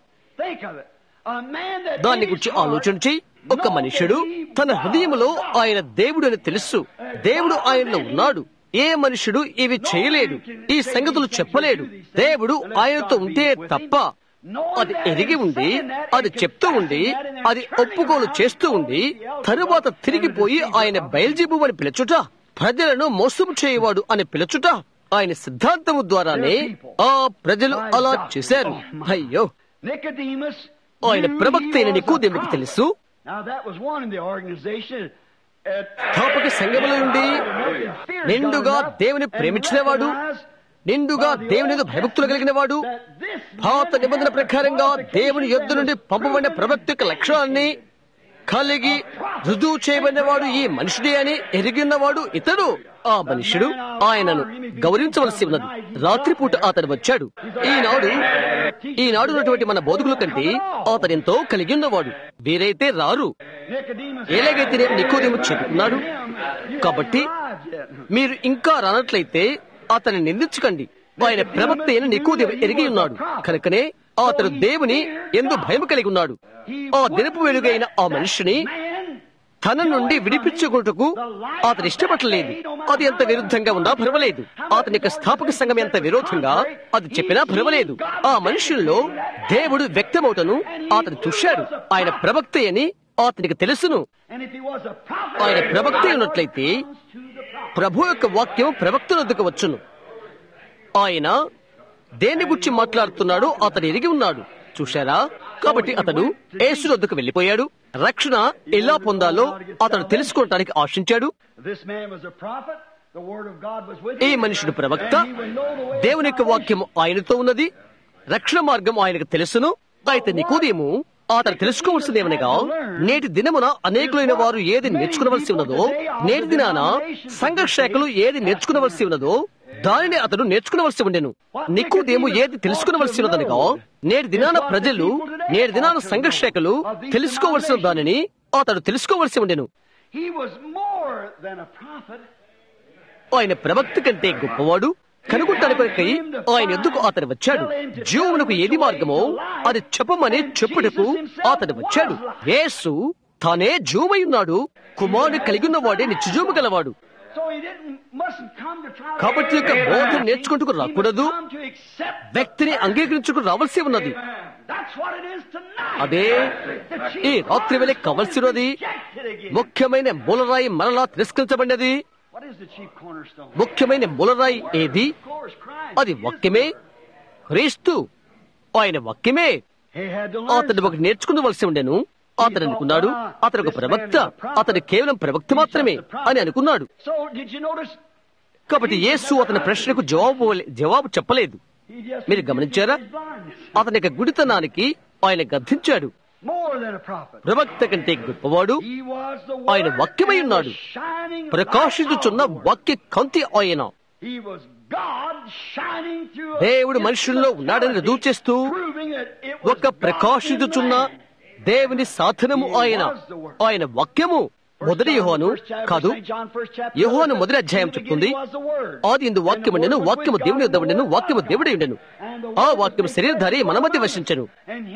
దాన్ని గురించి ఆలోచన చేయి ఒక మనుషుడు తన హృదయములో ఆయన దేవుడు అని తెలుసు దేవుడు ఆయనలో ఉన్నాడు ఏ మనుషుడు ఇవి చేయలేడు ఈ సంగతులు చెప్పలేడు దేవుడు ఆయనతో ఉంటే తప్ప అది ఎరిగి ఉండి అది చెప్తూ ఉండి అది ఒప్పుకోలు చేస్తూ ఉండి తరువాత తిరిగిపోయి ఆయన బయల్జీబు అని పిలుచుట ప్రజలను మోసం చేయవాడు అని పిలుచుట ఆయన సిద్ధాంతము ద్వారానే ఆ ప్రజలు అలా చేశారు అయ్యో ఆయన ప్రవక్త అయిన నికోదేముకు తెలుసు స్థాపక సంఘముల నుండి నిండుగా దేవుని ప్రేమించినవాడు నిండుగా దేవుని భయభక్తులు కలిగిన వాడు పాత నిబంధన ప్రకారంగా దేవుని యొద్ద నుండి పంపబడిన ప్రవక్త యొక్క లక్షణాన్ని కలిగి రుజువు చేయబడినవాడు ఈ మనుషుడే అని ఎరిగినవాడు ఇతడు ఆ మనుషుడు ఆయనను గౌరవించవలసి ఉన్నది రాత్రిపూట అతడు వచ్చాడు ఈనాడు ఈనాడు ఉన్నటువంటి మన బోధకుల కంటే అతడు ఎంతో కలిగి ఉన్నవాడు వీరైతే రారు ఎలాగైతే నేను నికోదేము చెబుతున్నాడు కాబట్టి మీరు ఇంకా రానట్లయితే అతన్ని నిందించకండి ఆయన ప్రవక్త అయిన నికోదేము ఎరిగి ఉన్నాడు కనుకనే అతడు దేవుని ఎందు భయం కలిగి ఉన్నాడు ఆ దినపు వెలుగైన ఆ మనిషిని తన నుండి విడిపించుకుంటకు అతను ఇష్టపడలేదు అది ఎంత విరుద్ధంగా ఉన్నా పర్వాలేదు అతని యొక్క స్థాపక సంఘం ఎంత విరోధంగా అది చెప్పినా పర్వాలేదు ఆ మనుషుల్లో దేవుడు వ్యక్తమవుటను అతను చూశాడు ఆయన ప్రవక్త అని అతనికి తెలుసును ఆయన ప్రవక్త ఉన్నట్లయితే ప్రభు యొక్క వాక్యం ప్రవక్త వద్దకు వచ్చును ఆయన దేని గురించి మాట్లాడుతున్నాడో అతను ఎరిగి ఉన్నాడు చూశారా కాబట్టి అతడు యేసు వద్దకు వెళ్లిపోయాడు రక్షణ ఎలా పొందాలో అతడు తెలుసుకోవటానికి ఆశించాడు ఈ మనుషుడు ప్రవక్త దేవుని యొక్క వాక్యం ఆయనతో ఉన్నది రక్షణ మార్గం ఆయనకు తెలుసును అయితే నికోదేము అతను తెలుసుకోవాల్సింది ఏమనగా నేటి దినమున అనేకులైన వారు ఏది నేర్చుకునవలసి ఉన్నదో నేటి దినాన సంఘ శాఖలు ఏది నేర్చుకునవలసి ఉన్నదో దానిని అతడు నేర్చుకునవలసి ఉండెను నిక్కుదేమో ఏది తెలుసుకునవలసి ఉన్నదనగా నేటి దినాన ప్రజలు నేటి దినాన సంఘ శాఖలు తెలుసుకోవలసిన దానిని అతడు తెలుసుకోవలసి ఉండెను ఆయన ప్రవక్త కంటే గొప్పవాడు కనుగొట్టడానికి ఆయన ఎందుకు అతను వచ్చాడు జీవమునకు ఏది మార్గమో అది చెప్పమని చెప్పుటకు అతను వచ్చాడు యేసు తానే జీవమై ఉన్నాడు కుమారుడు కలిగి ఉన్నవాడే నిత్యజీవము గలవాడు So he didn't, mustn't come to try to కాబట్టి యొక్క బోధ నేర్చుకుంటూ రాకూడదు come to accept వ్యక్తిని అంగీకరించుకు రావాల్సి ఉన్నది That's what it is tonight. అదే ఈ రాత్రి వేళ కావలసినది Rejected again. ముఖ్యమైన మూలరాయి మరలా తిరస్కరించబడినది What is the chief cornerstone? ముఖ్యమైన మూలరాయి ఏది Of course, Christ. అది వాక్యమే క్రీస్తు ఆయన వాక్యమే He had to learn అతను ఒకటి నేర్చుకునవలసి ఉండెను అతను అనుకున్నాడు అతను ఒక ప్రవక్త అతను కేవలం ప్రవక్త మాత్రమే అని అనుకున్నాడు So, did you notice? కాబట్టి యేసు అతని ప్రశ్నకు జవాబు జవాబు చెప్పలేదు He just మీరు గమనించారా his blindness. అతని యొక్క గుడితనానికి ఆయన గద్దించాడు More than a prophet. ప్రవక్త కంటే గొప్పవాడు He was the ఆయన word వాక్యమై and ఉన్నాడు. the shining ప్రకాశించుచున్న light of the word. వాక్య కాంతి ఆయన He was God shining through a దేవుడు మనుషుల్లో ఉన్నాడని రుజువు చేస్తూ proving that it was ఒక ప్రకాశించుచున్న God in man. దేవుని సాధనము ఆయన ఆయన వాక్యము మొదటి యోహాను కాదు యోహాను మొదటి అధ్యాయం చెప్తుంది ఆది ఇందు వాక్యము నేను వాక్యము దేవుని యొద్ద ఉండెను వాక్యము దేవుడే ఉండెను ఆ వాక్యము శరీరధారి మన మధ్య వసించను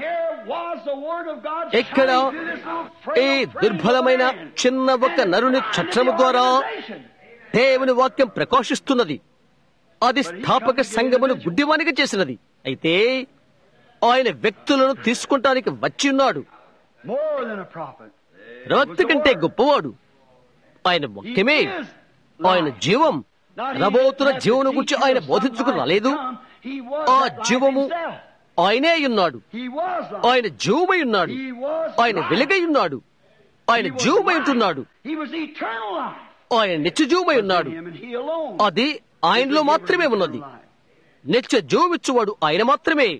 ఎక్కడ ఈ దుర్బలమైన చిన్న ఒక నరుని చట్రము ద్వారా దేవుని వాక్యం ప్రకాశిస్తున్నది అది స్థాపక సంఘమును గుడ్డివానిగా చేసినది అయితే ఆయన వ్యక్తులను తీసుకుంటానికి వచ్చి ఉన్నాడు More than a prophet. ప్రవక్త కంటే గొప్పవాడు ఆయన వాక్యమే ఆయన జీవం రబోతున్న జీవను గురించి ఆయన బోధించుకు రాలేదు ఆ జీవము ఆయనే ఉన్నాడు ఆయన జీవమై ఉన్నాడు ఆయన వెలుగై ఉన్నాడు ఆయన జీవమై ఉంటున్నాడు ఆయన నిత్య జీవమై ఉన్నాడు అది ఆయనలో మాత్రమే ఉన్నది నిత్య జీవమిచ్చువాడు ఆయన మాత్రమే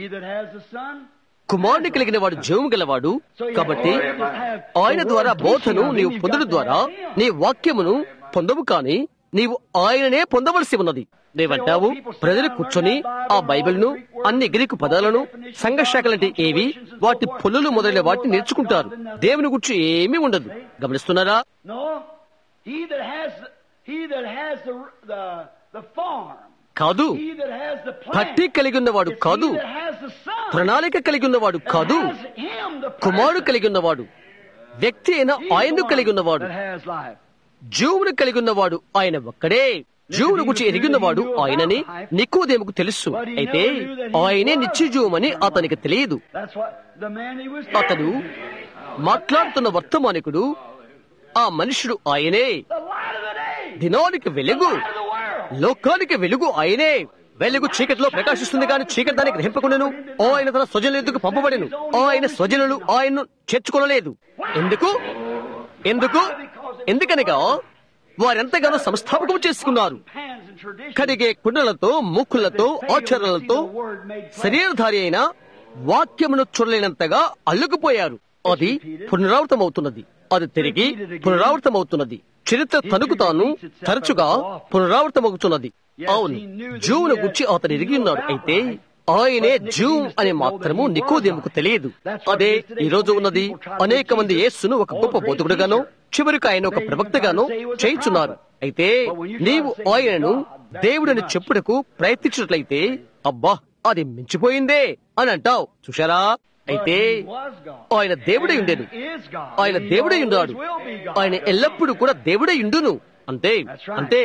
కుమారుని కలిగిన వాడు జీవం గలవాడు కాబట్టి ఆయన ద్వారా బోధను నీవు పొందడం ద్వారా నీ వాక్యమును పొందవు కాని నీవు ఆయననే పొందవలసి ఉన్నది నీవంటావు ప్రజలు కూర్చొని ఆ బైబిల్ను అన్ని గ్రీకు పదాలను సంఘశాఖలంటే ఏవి వాటి పొల్లులు మొదలైన వాటిని నేర్చుకుంటారు దేవుని గురించి ఏమీ ఉండదు గమనిస్తున్నారా No, he that has he that has the the the farm, కాదు he that has the plant, భక్తి కలిగి ఉన్నవాడు it's కాదు he that has the son, ప్రణాళిక కలిగి ఉన్నవాడు కాదు has him the కుమారుడు person. కలిగి ఉన్నవాడు వ్యక్తి అయిన He's the ఆయన్ను one కలిగి ఉన్నవాడు that has life. జీవును కలిగి ఉన్నవాడు ఆయన ఒక్కడే జీవుని గురించి ఎరిగినవాడు ఆయనని నికోదేముకు తెలుసు అయితే ఆయనే నిత్య జీవమని అతనికి తెలియదు That's what the man he was. అతడు మాట్లాడుతున్న వర్తమానికుడు ఆ మనుషుడు ఆయనే the light of the day, దినానికి వెలుగు light of the world. లోకానికి వెలుగు ఆయనే వెలుగు చీకటిలో ప్రకాశిస్తుంది కానీ చీకటి దానికి గ్రహింపకుండాను ఆయన తన స్వజనుల ఎందుకు పంపబడెను ఆయన స్వజనులు ఆయన్ను చేర్చుకోలేదు ఎందుకు ఎందుకు ఎందుకనగా వారెంతగానో సంస్థాపకం చేసుకున్నారు Hands and tradition. కడిగే కుండలతో మూకులతో ఆచారాలతో శరీరధారి అయిన వాక్యమును చూడలేనంతగా అల్లుకుపోయారు అది పునరావృతమవుతున్నది అది తిరిగి పునరావృతమవుతున్నది చరిత్ర తనకు తాను తరచుగా పునరావృతమవుతున్నది అవును జూను గురించి అతను ఎరిగి ఉన్నాడు అయితే ఆయనే జూమ్ అని మాత్రము నికోదేముకు తెలియదు అదే ఈ రోజు ఉన్నది అనేక మంది యేస్సును ఒక గొప్ప బోధకుడుగాను చివరికి ఆయన ఒక ప్రవక్తగాను చేయించున్నారు అయితే నీవు ఆయనను దేవుడని చెప్పుటకు ప్రయత్నించినట్లయితే అబ్బా అది మించిపోయిందే అని అంటావు చూశారా అయితే ఆయన దేవుడై ఉండేది ఆయన దేవుడై ఉన్నాడు ఆయన ఎల్లప్పుడూ కూడా దేవుడై ఉండును అంతే అంటే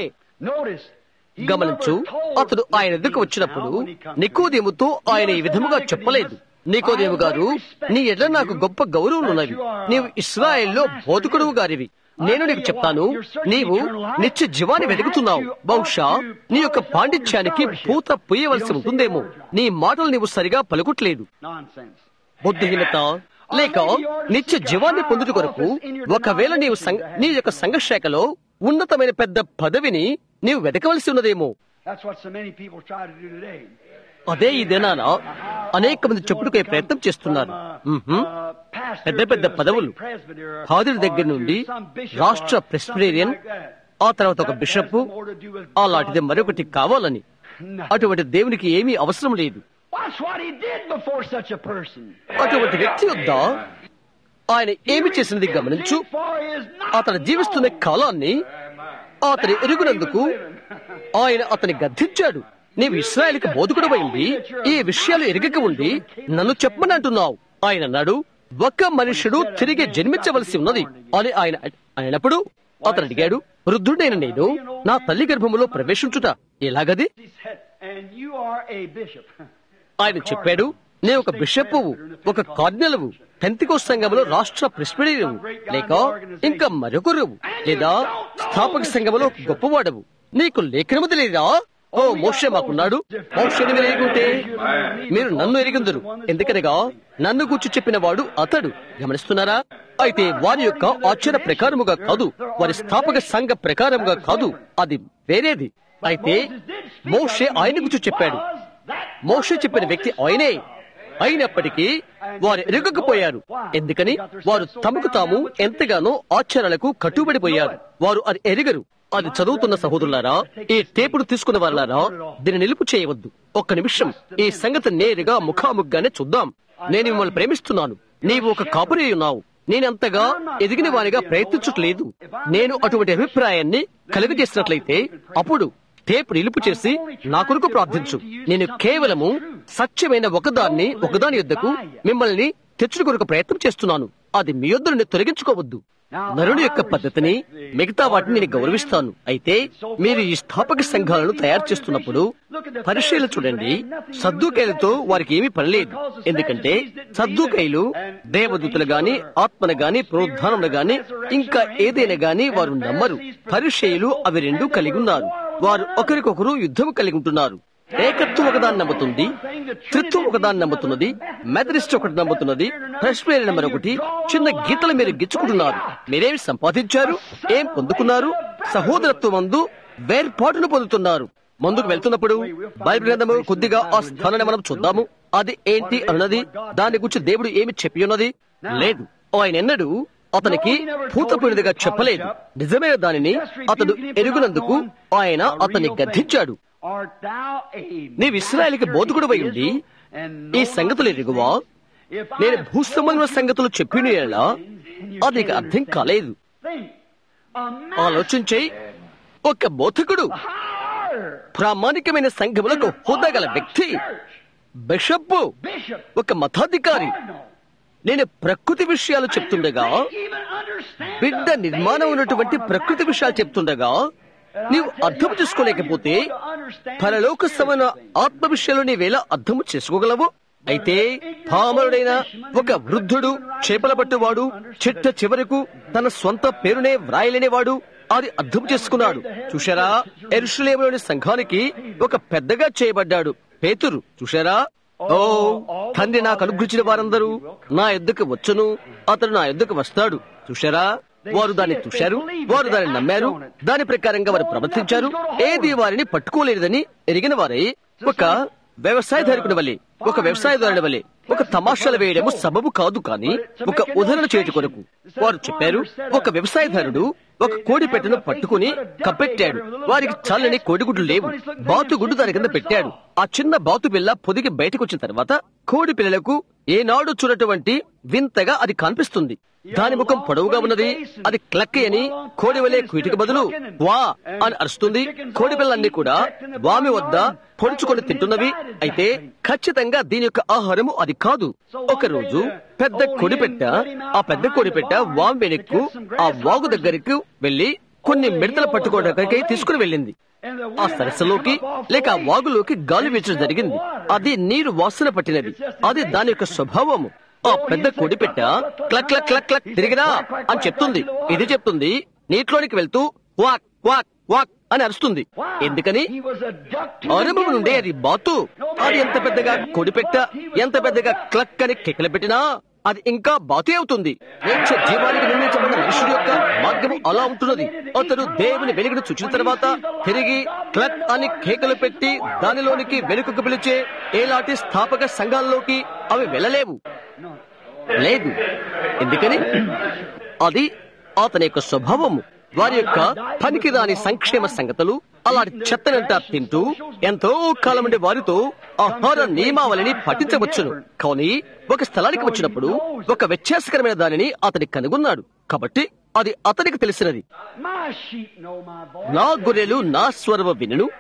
గమనించు అతడు ఆయన ఎదుకు వచ్చినప్పుడు నికోదేముతో ఆయన ఈ విధముగా చెప్పలేదు నికోదేము గారు నీ ఎడ్ల నాకు గొప్ప గౌరవం ఉన్నవి నీవు ఇస్రాయేల్లో బోధకుడువు గారివి నేను నీకు చెప్తాను నీవు నిత్య జీవాన్ని వెతుకుతున్నావు బహుశా నీ యొక్క పాండిత్యానికి పూత పుయ్యవలసి ఉంటుందేమో నీ మాటలు నీవు సరిగా పలుకుట్లేదు Nonsense. బుద్ధిహీనత లేక నిత్య జీవాన్ని పొందుట కొరకు ఒకవేళ నీవు సంఘ- నీ యొక్క సంఘశాఖలో ఉన్నతమైన పెద్ద పదవిని నీవు వెతకవలసి ఉన్నదేమో That's what so many people try to do today. అదే ఈ దినాన అనేక మంది చెప్పుడుకే ప్రయత్నం చేస్తున్నారు మ్హూ. పెద్ద పెద్ద పదవులు ఫాదర్ దగ్గర నుండి రాష్ట్ర ప్రెస్బిటేరియన్ ఆ తర్వాత ఒక బిషప్ అలాంటిది మరొకటి కావాలని అటువంటి దేవునికి ఏమీ అవసరం లేదు Watch what he did before such a person. అటువంటి వ్యక్తి వద్ద ఆయన ఏమి చేసినది గమనించు For his not అతను జీవిస్తున్న కాలాన్ని అతను ఎరుగునందుకు ఆయన అతని గద్దించాడు నీవు ఇస్రాయేల్కి బోధకుడు ఉండి ఈ విషయాలు ఎరగక ఉండి నన్ను చెప్పమని అంటున్నావు ఆయన అన్నాడు ఒక మనుషుడు తిరిగి జన్మించవలసి ఉన్నది అని ఆయన అయినప్పుడు అతను అడిగాడు వృద్ధుడైన నేను నా తల్లి గర్భములో ప్రవేశించుట ఎలాగది He said, and you are a bishop. ఆయన చెప్పాడు నేను ఒక బిషప్పువు ఒక కార్డినలవు పెంతికోస్ సంఘములో రాష్ట్ర ప్రెసిడెంట్ లేక ఇంకా మరొకరు లేదా స్థాపక సంఘములో ఒక గొప్పవాడవు నీకు లేఖనము తెలియదా ఓ మోషే మాకున్నాడు మోషని మీరు ఎరుగుంటే మీరు నన్ను ఎరిగిందరు ఎందుకనగా నన్ను గుర్చి చెప్పిన వాడు అతడు గమనిస్తున్నారా అయితే వారి యొక్క ఆచార ప్రకారముగా కాదు వారి స్థాపక సంఘ ప్రకారముగా కాదు అది వేరేది అయితే మోషే ఆయన గురించి చెప్పాడు మోషే చెప్పిన వ్యక్తి ఆయనే అయినప్పటికీ వారు ఎరగకపోయారు ఎందుకని వారు తమకు తాము ఎంతగానో ఆచారాలకు కట్టుబడిపోయారు వారు అది ఎరగరు అది చదువుతున్న సహోదరులారా ఈ టేపును తీసుకున్న వారులారా దీన్ని నిలుపు చేయవద్దు ఒక్క నిమిషం ఈ సంగతి నేరుగా ముఖాముఖిగానే చూద్దాం నేను మిమ్మల్ని ప్రేమిస్తున్నాను నీవు ఒక కాపురి ఉన్నావు నేనంతగా ఎదిగిన వానిగా ప్రయత్నించట్లేదు నేను అటువంటి అభిప్రాయాన్ని కలుగజేసినట్లయితే అప్పుడు టేప్ నిలుపు చేసి నా కొరకు ప్రార్థించు నేను కేవలము సత్యమైన ఒకదాన్ని ఒకదాని యొద్దకు మిమ్మల్ని తెచ్చుడు కొరకు ప్రయత్నం చేస్తున్నాను అది మీ యొద్ద నుండి తొలగించుకోవద్దు నరుని యొక్క పద్ధతిని మిగతా వాటిని నేను గౌరవిస్తాను అయితే మీరు ఈ స్థాపక సంఘాలను తయారు చేస్తున్నప్పుడు పరిశీలన చూడండి సద్దుకాయలతో వారికి ఏమీ పనిలేదు ఎందుకంటే సద్దుకాయలు దేవదూతలు గాని ఆత్మను గాని ప్రోద్ధానములు గాని ఇంకా ఏదైనా గాని వారు నమ్మరు పరిశీలు అవి రెండు కలిగి ఉన్నారు వారు ఒకరికొకరు యుద్ధం కలిగి ఉంటున్నారు ఏకత్వం ఒకదాన్ని నమ్ముతుంది త్రిత్వం ఒకదాన్ని నమ్ముతున్నది మెథడిస్ట్ ఒకటి నమ్ముతున్నది ప్రెస్బిరియన్ మరొకటి చిన్న గీతలు మీరు గిచ్చుకుంటున్నారు మీరేమి సంపాదించారు ఏం పొందుకున్నారు సహోదరత్వం అందు వేర్పాటును పొందుతున్నారు ముందుకు వెళ్తున్నప్పుడు బైబిల్ గ్రంథము కొద్దిగా ఆ స్థానాన్ని మనం చూద్దాము అది ఏంటి అన్నది దాని గురించి దేవుడు ఏమి చెప్పి ఉన్నది లేదు ఆయన ఎన్నడూ అతనికి పూతపోయినదిగా చెప్పలేదు నిజమైన దానిని అతడు ఎరుగునందుకు ఆయన అతన్ని గద్దించాడు Art thou a నీవు ఇస్రాయేల్కి బోధకుడు ఉండి ఈ సంగతులు ఎరుగువా నేను భూసంబంధమైన సంగతులు చెప్పిన యెడల అది నీకు అర్థం కాలేదు Think. A ఆలోచించే ఒక బోధకుడు master, ప్రామాణికమైన సంఘములకు హోదా గల వ్యక్తి బిషప్ bishop, ఒక మతాధికారి cardinal. నేను ప్రకృతి విషయాలు చెప్తుండగా Even understand బిడ్డ the నిర్మాణం baby ఉన్నటువంటి form of ప్రకృతి విషయాలు చెప్తుండగా నీవు అర్థం చేసుకోలేకపోతే పరలోక సమైన ఆత్మ విషయాలు నీవేలా అర్థము చేసుకోగలవు అయితే పామరుడైన ఒక వృద్ధుడు చేపల పట్టువాడు చిట్ట చివరకు తన స్వంత పేరునే వ్రాయలేనివాడు అది అర్థం చేసుకున్నాడు చూశారా ఎరుషులేములోని సంఘానికి ఒక పెద్దగా చేయబడ్డాడు పేతురు చూశారా ఓ తండ్రి నాకు అనుగ్రహించిన వారందరూ నా ఎద్దుకు వచ్చును అతడు నా ఎద్దుకు వస్తాడు చూశారా వారు దాన్ని చూశారు వారు దాన్ని నమ్మారు దాని ప్రకారంగా వారు ప్రవర్తించారు ఏది వారిని పట్టుకోలేదని ఎరిగిన వారే ఒక వ్యవసాయదారుకుని వలె ఒక వ్యవసాయదారుని వలె ఒక తమాషాలు వేయడము సబబు కాదు కానీ ఒక ఉదాహరణ చేయటి కొరకు వారు చెప్పారు ఒక వ్యవసాయదారుడు ఒక కోడి పెట్టెను పట్టుకుని కప్పెట్టాడు వారికి చల్లని కోడిగుడ్లు లేవు బాతుగుడ్డు దాని కింద పెట్టాడు ఆ చిన్న బాతు పిల్ల పొదిగి బయటకు వచ్చిన తర్వాత కోడి పిల్లలకు ఏనాడు చూడటువంటి వింతగా అది కనిపిస్తుంది దాని ముఖం పొడవుగా ఉన్నది అది క్లక్ అని కోడి వలె కుయిటికి బదులు వా అని అరుస్తుంది కోడి పిల్లలన్నీ కూడా వామి వద్ద పొడుచుకొని తింటున్నవి అయితే ఖచ్చితంగా దీని యొక్క ఆహారము అది కాదు ఒక రోజు పెద్ద కొడిపెట్ట ఆ పెద్ద కొడిపెట్ట వామి వెనక్కు ఆ వాగు దగ్గరికి వెళ్లి కొన్ని మిడతలు పట్టుకోవడానికి తీసుకుని వెళ్ళింది ఆ సరస్సులోకి లేక ఆ వాగులోకి గాలి వీచడం జరిగింది అది నీరు వాసన పట్టినది అది దాని యొక్క స్వభావము ఆ పెద్ద కొడిపెట్ట క్లక్ క్లక్ క్లక్ క్లక్ తిరిగిరా అని చెప్తుంది ఇది చెప్తుంది నీటిలోనికి వెళ్తూ వాక్ వాక్ వాక్ అని అరుస్తుంది ఎందుకని He was a duck to అనుభవం నుండి అది బాతు అది ఎంత పెద్దగా కొడిపెట్ట ఎంత పెద్దగా క్లక్ అని కెక్కలు పెట్టినా అది ఇంకా బాతే అవుతుంది మోక్ష జీవానికి నిర్ణయించబడిన మనుషుడి యొక్క మార్గము అలా ఉంటున్నది అతడు దేవుని వెలుగును చూచిన తర్వాత తిరిగి క్లక్ అని కేకలు పెట్టి దానిలోనికి వెనుకకు పిలిచే ఏలాంటి స్థాపక సంఘాల్లోకి అవి వెళ్ళలేవు లేదు ఎందుకని అది అతని యొక్క స్వభావము వారి యొక్క పనికిరాని సంక్షేమ సంగతులు అలాంటి చెత్తనంతా తింటూ ఎంతో కాలం నుండి వారితో ఆహార నియమావళిని పఠించవచ్చును కానీ ఒక స్థలానికి వచ్చినప్పుడు ఒక వ్యత్యాసకరమైన దానిని అతని కనుగొన్నాడు కాబట్టి అది అతనికి తెలిసినది My sheep know my voice. నా గొర్రెలు నా స్వరము వినును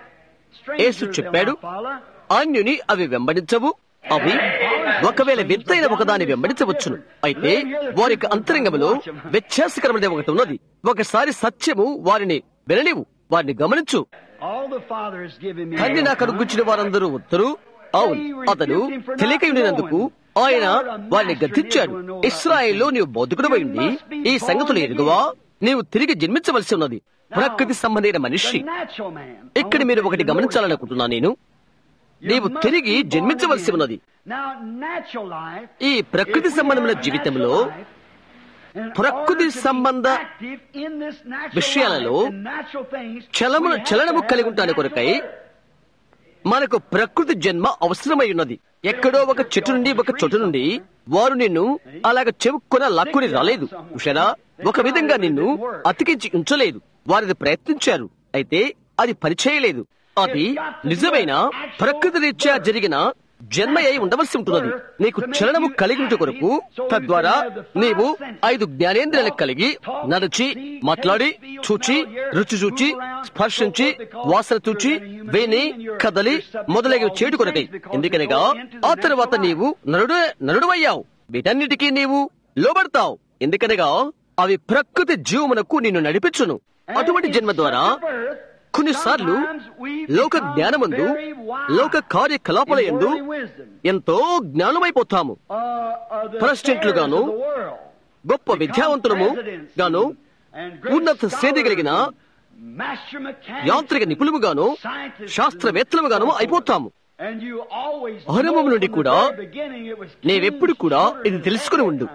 యేసు చెప్పాడు అన్యుని అవి వెంబడించవు అవి ఒకవేళ వింతైన ఒకదాన్ని వెంబడించవచ్చును అయితే వారికి అంతరంగంలో వ్యత్యాసకరమైనది ఒకటి ఉన్నది ఒకసారి సత్యము వారిని వినలేవు వారిని గమనించు All the Father has given me. తండ్రి నాకు అనుగ్గుచ్చిన వారందరూ ఉత్తరు అవును అతడు తెలియక ఉండినందుకు ఆయన వారిని గద్దించాడు ఇస్రాయేల్లో నీవు బౌద్ధకుడు ఉండి ఈ సంగతులు ఎరుగువా నీవు తిరిగి జన్మించవలసి ఉన్నది ప్రకృతి సంబంధమైన మనిషి The natural man. ఇక్కడ మీరు ఒకటి గమనించాలనుకుంటున్నా నేను నీవు తిరిగి జన్మించవలసి ఉన్నది Now, natural life ఈ ప్రకృతి సంబంధమైన జీవితంలో ప్రకృతి సంబంధ విషయాలలో చలమును చలనము కలిగి ఉంటాని కొరకై మనకు ప్రకృతి జన్మ అవసరమై ఉన్నది ఎక్కడో ఒక చెట్టు నుండి ఒక చోటు నుండి వారు నిన్ను అలాగ చెవుక్కున లాక్కుని రాలేదు ఉషరా ఒక విధంగా నిన్ను అతికించి ఉంచలేదు వారిది ప్రయత్నించారు అయితే అది పనిచేయలేదు అది నిజమైన ప్రకృతి రీత్యా జరిగిన జన్మ అయి ఉండవలసి ఉంటున్నది నీకు చలనము కలిగించు కొరకు తద్వారా నీవు ఐదు జ్ఞానేంద్రియాలు కలిగి నడిచి మాట్లాడి చూచి రుచి చూచి స్పర్శించి వాసన చూచి వేని కదలి మొదలగు చేడు కొరకై ఎందుకనగా ఆ తర్వాత నీవు నరుడు నరుడువయ్యావు వీటన్నిటికీ నీవు లోబడతావు ఎందుకనగా అవి ప్రకృతి జీవమునకు నిన్ను నడిపించును అటువంటి జన్మ ద్వారా కొన్నిసార్లు లోక జ్ఞానమందు లోక కార్యకలాపాల ఎందు ఎంతో జ్ఞానమైపోతాము ప్రెసిడెంట్లుగాను గొప్ప విద్యావంతులము గాను ఉన్నత శ్రేణి కలిగిన యాంత్రిక నిపుణులుగాను శాస్త్రవేత్తలుగాను అయిపోతాము ఆరంభం నుండి కూడా నీవెప్పుడు కూడా ఇది తెలుసుకుని ఉండు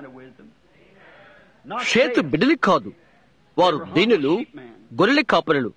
చేతు బిడ్డలి కాదు వారు దీనులు గొర్రెల కాపరులు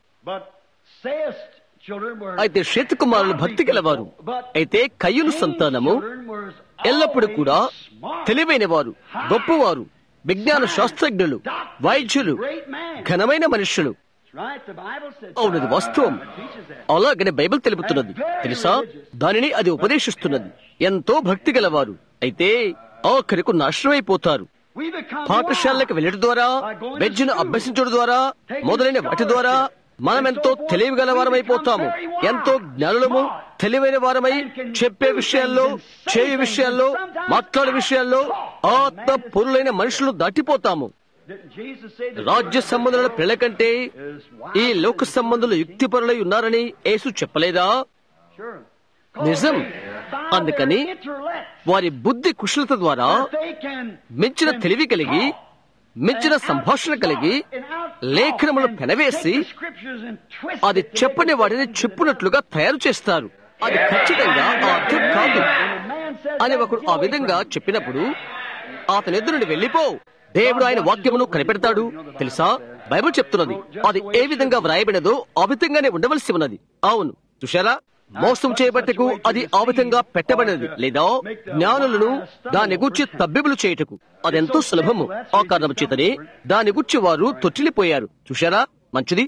అయితే శ్వేత కుమారులు భక్తి గలవారు అయితే కయ్యును సంతానము ఎల్లప్పుడూ కూడా తెలివైన వారు గొప్పవారు విజ్ఞాన శాస్త్రజ్ఞులు వైద్యులు ఘనమైన మనుషులు అవునది వాస్తవం అలాగనే బైబిల్ తెలుపుతున్నది తెలుసా దానిని అది ఉపదేశిస్తున్నది ఎంతో భక్తి గలవారు అయితే ఆఖరికు నాశనమైపోతారు పాఠశాలకు వెళ్ళడం ద్వారా వెజ్ను అభ్యసించడం ద్వారా మొదలైన వాటి ద్వారా మనమెంతో తెలివి వారమైపోతాము ఎంతో జ్ఞానులము తెలివైన వారమై చెప్పే విషయాల్లో చేయు విషయాల్లో మాట్లాడే విషయాల్లో ఆత్మ పురులైన మనుషులు దాటిపోతాము రాజ్య సంబంధుల పిల్లల కంటే ఈ లోక సంబంధులు యుక్తిపరులై ఉన్నారని యేసు చెప్పలేదా నిజం అందుకని వారి బుద్ధి కుశలత ద్వారా మించిన తెలివి కలిగి మించిన సంభాషణ కలిగి లేఖనములు పెనవేసి అది చెప్పని వాటిని చెప్పునట్లుగా తయారు చేస్తారు అది ఖచ్చితంగా ఆ అర్థం కాదు అని ఒకడు ఆ విధంగా చెప్పినప్పుడు అతని ఎదురు నుండి వెళ్ళిపో దేవుడు ఆయన వాక్యమును కనిపెడతాడు తెలుసా బైబిల్ చెప్తున్నది అది ఏ విధంగా వ్రాయబడినదో ఆ విధంగానే ఉండవలసి ఉన్నది అవును చూశారా మోసం చేయబట్టకు అది ఆ విధంగా పెట్టబడినది లేదా జ్ఞానులను దాని గురించి తబ్బిబులు చేయుటకు అదెంతో సులభము ఆ కారణం చేతనే దాని గురించి వారు తొట్టిల్లిపోయారు చూశారా మంచిది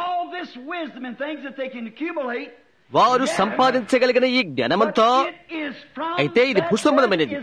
వారు సంపాదించగలిగిన ఈ జ్ఞానమంతా అయితే ఇది భూసంబంధమైనది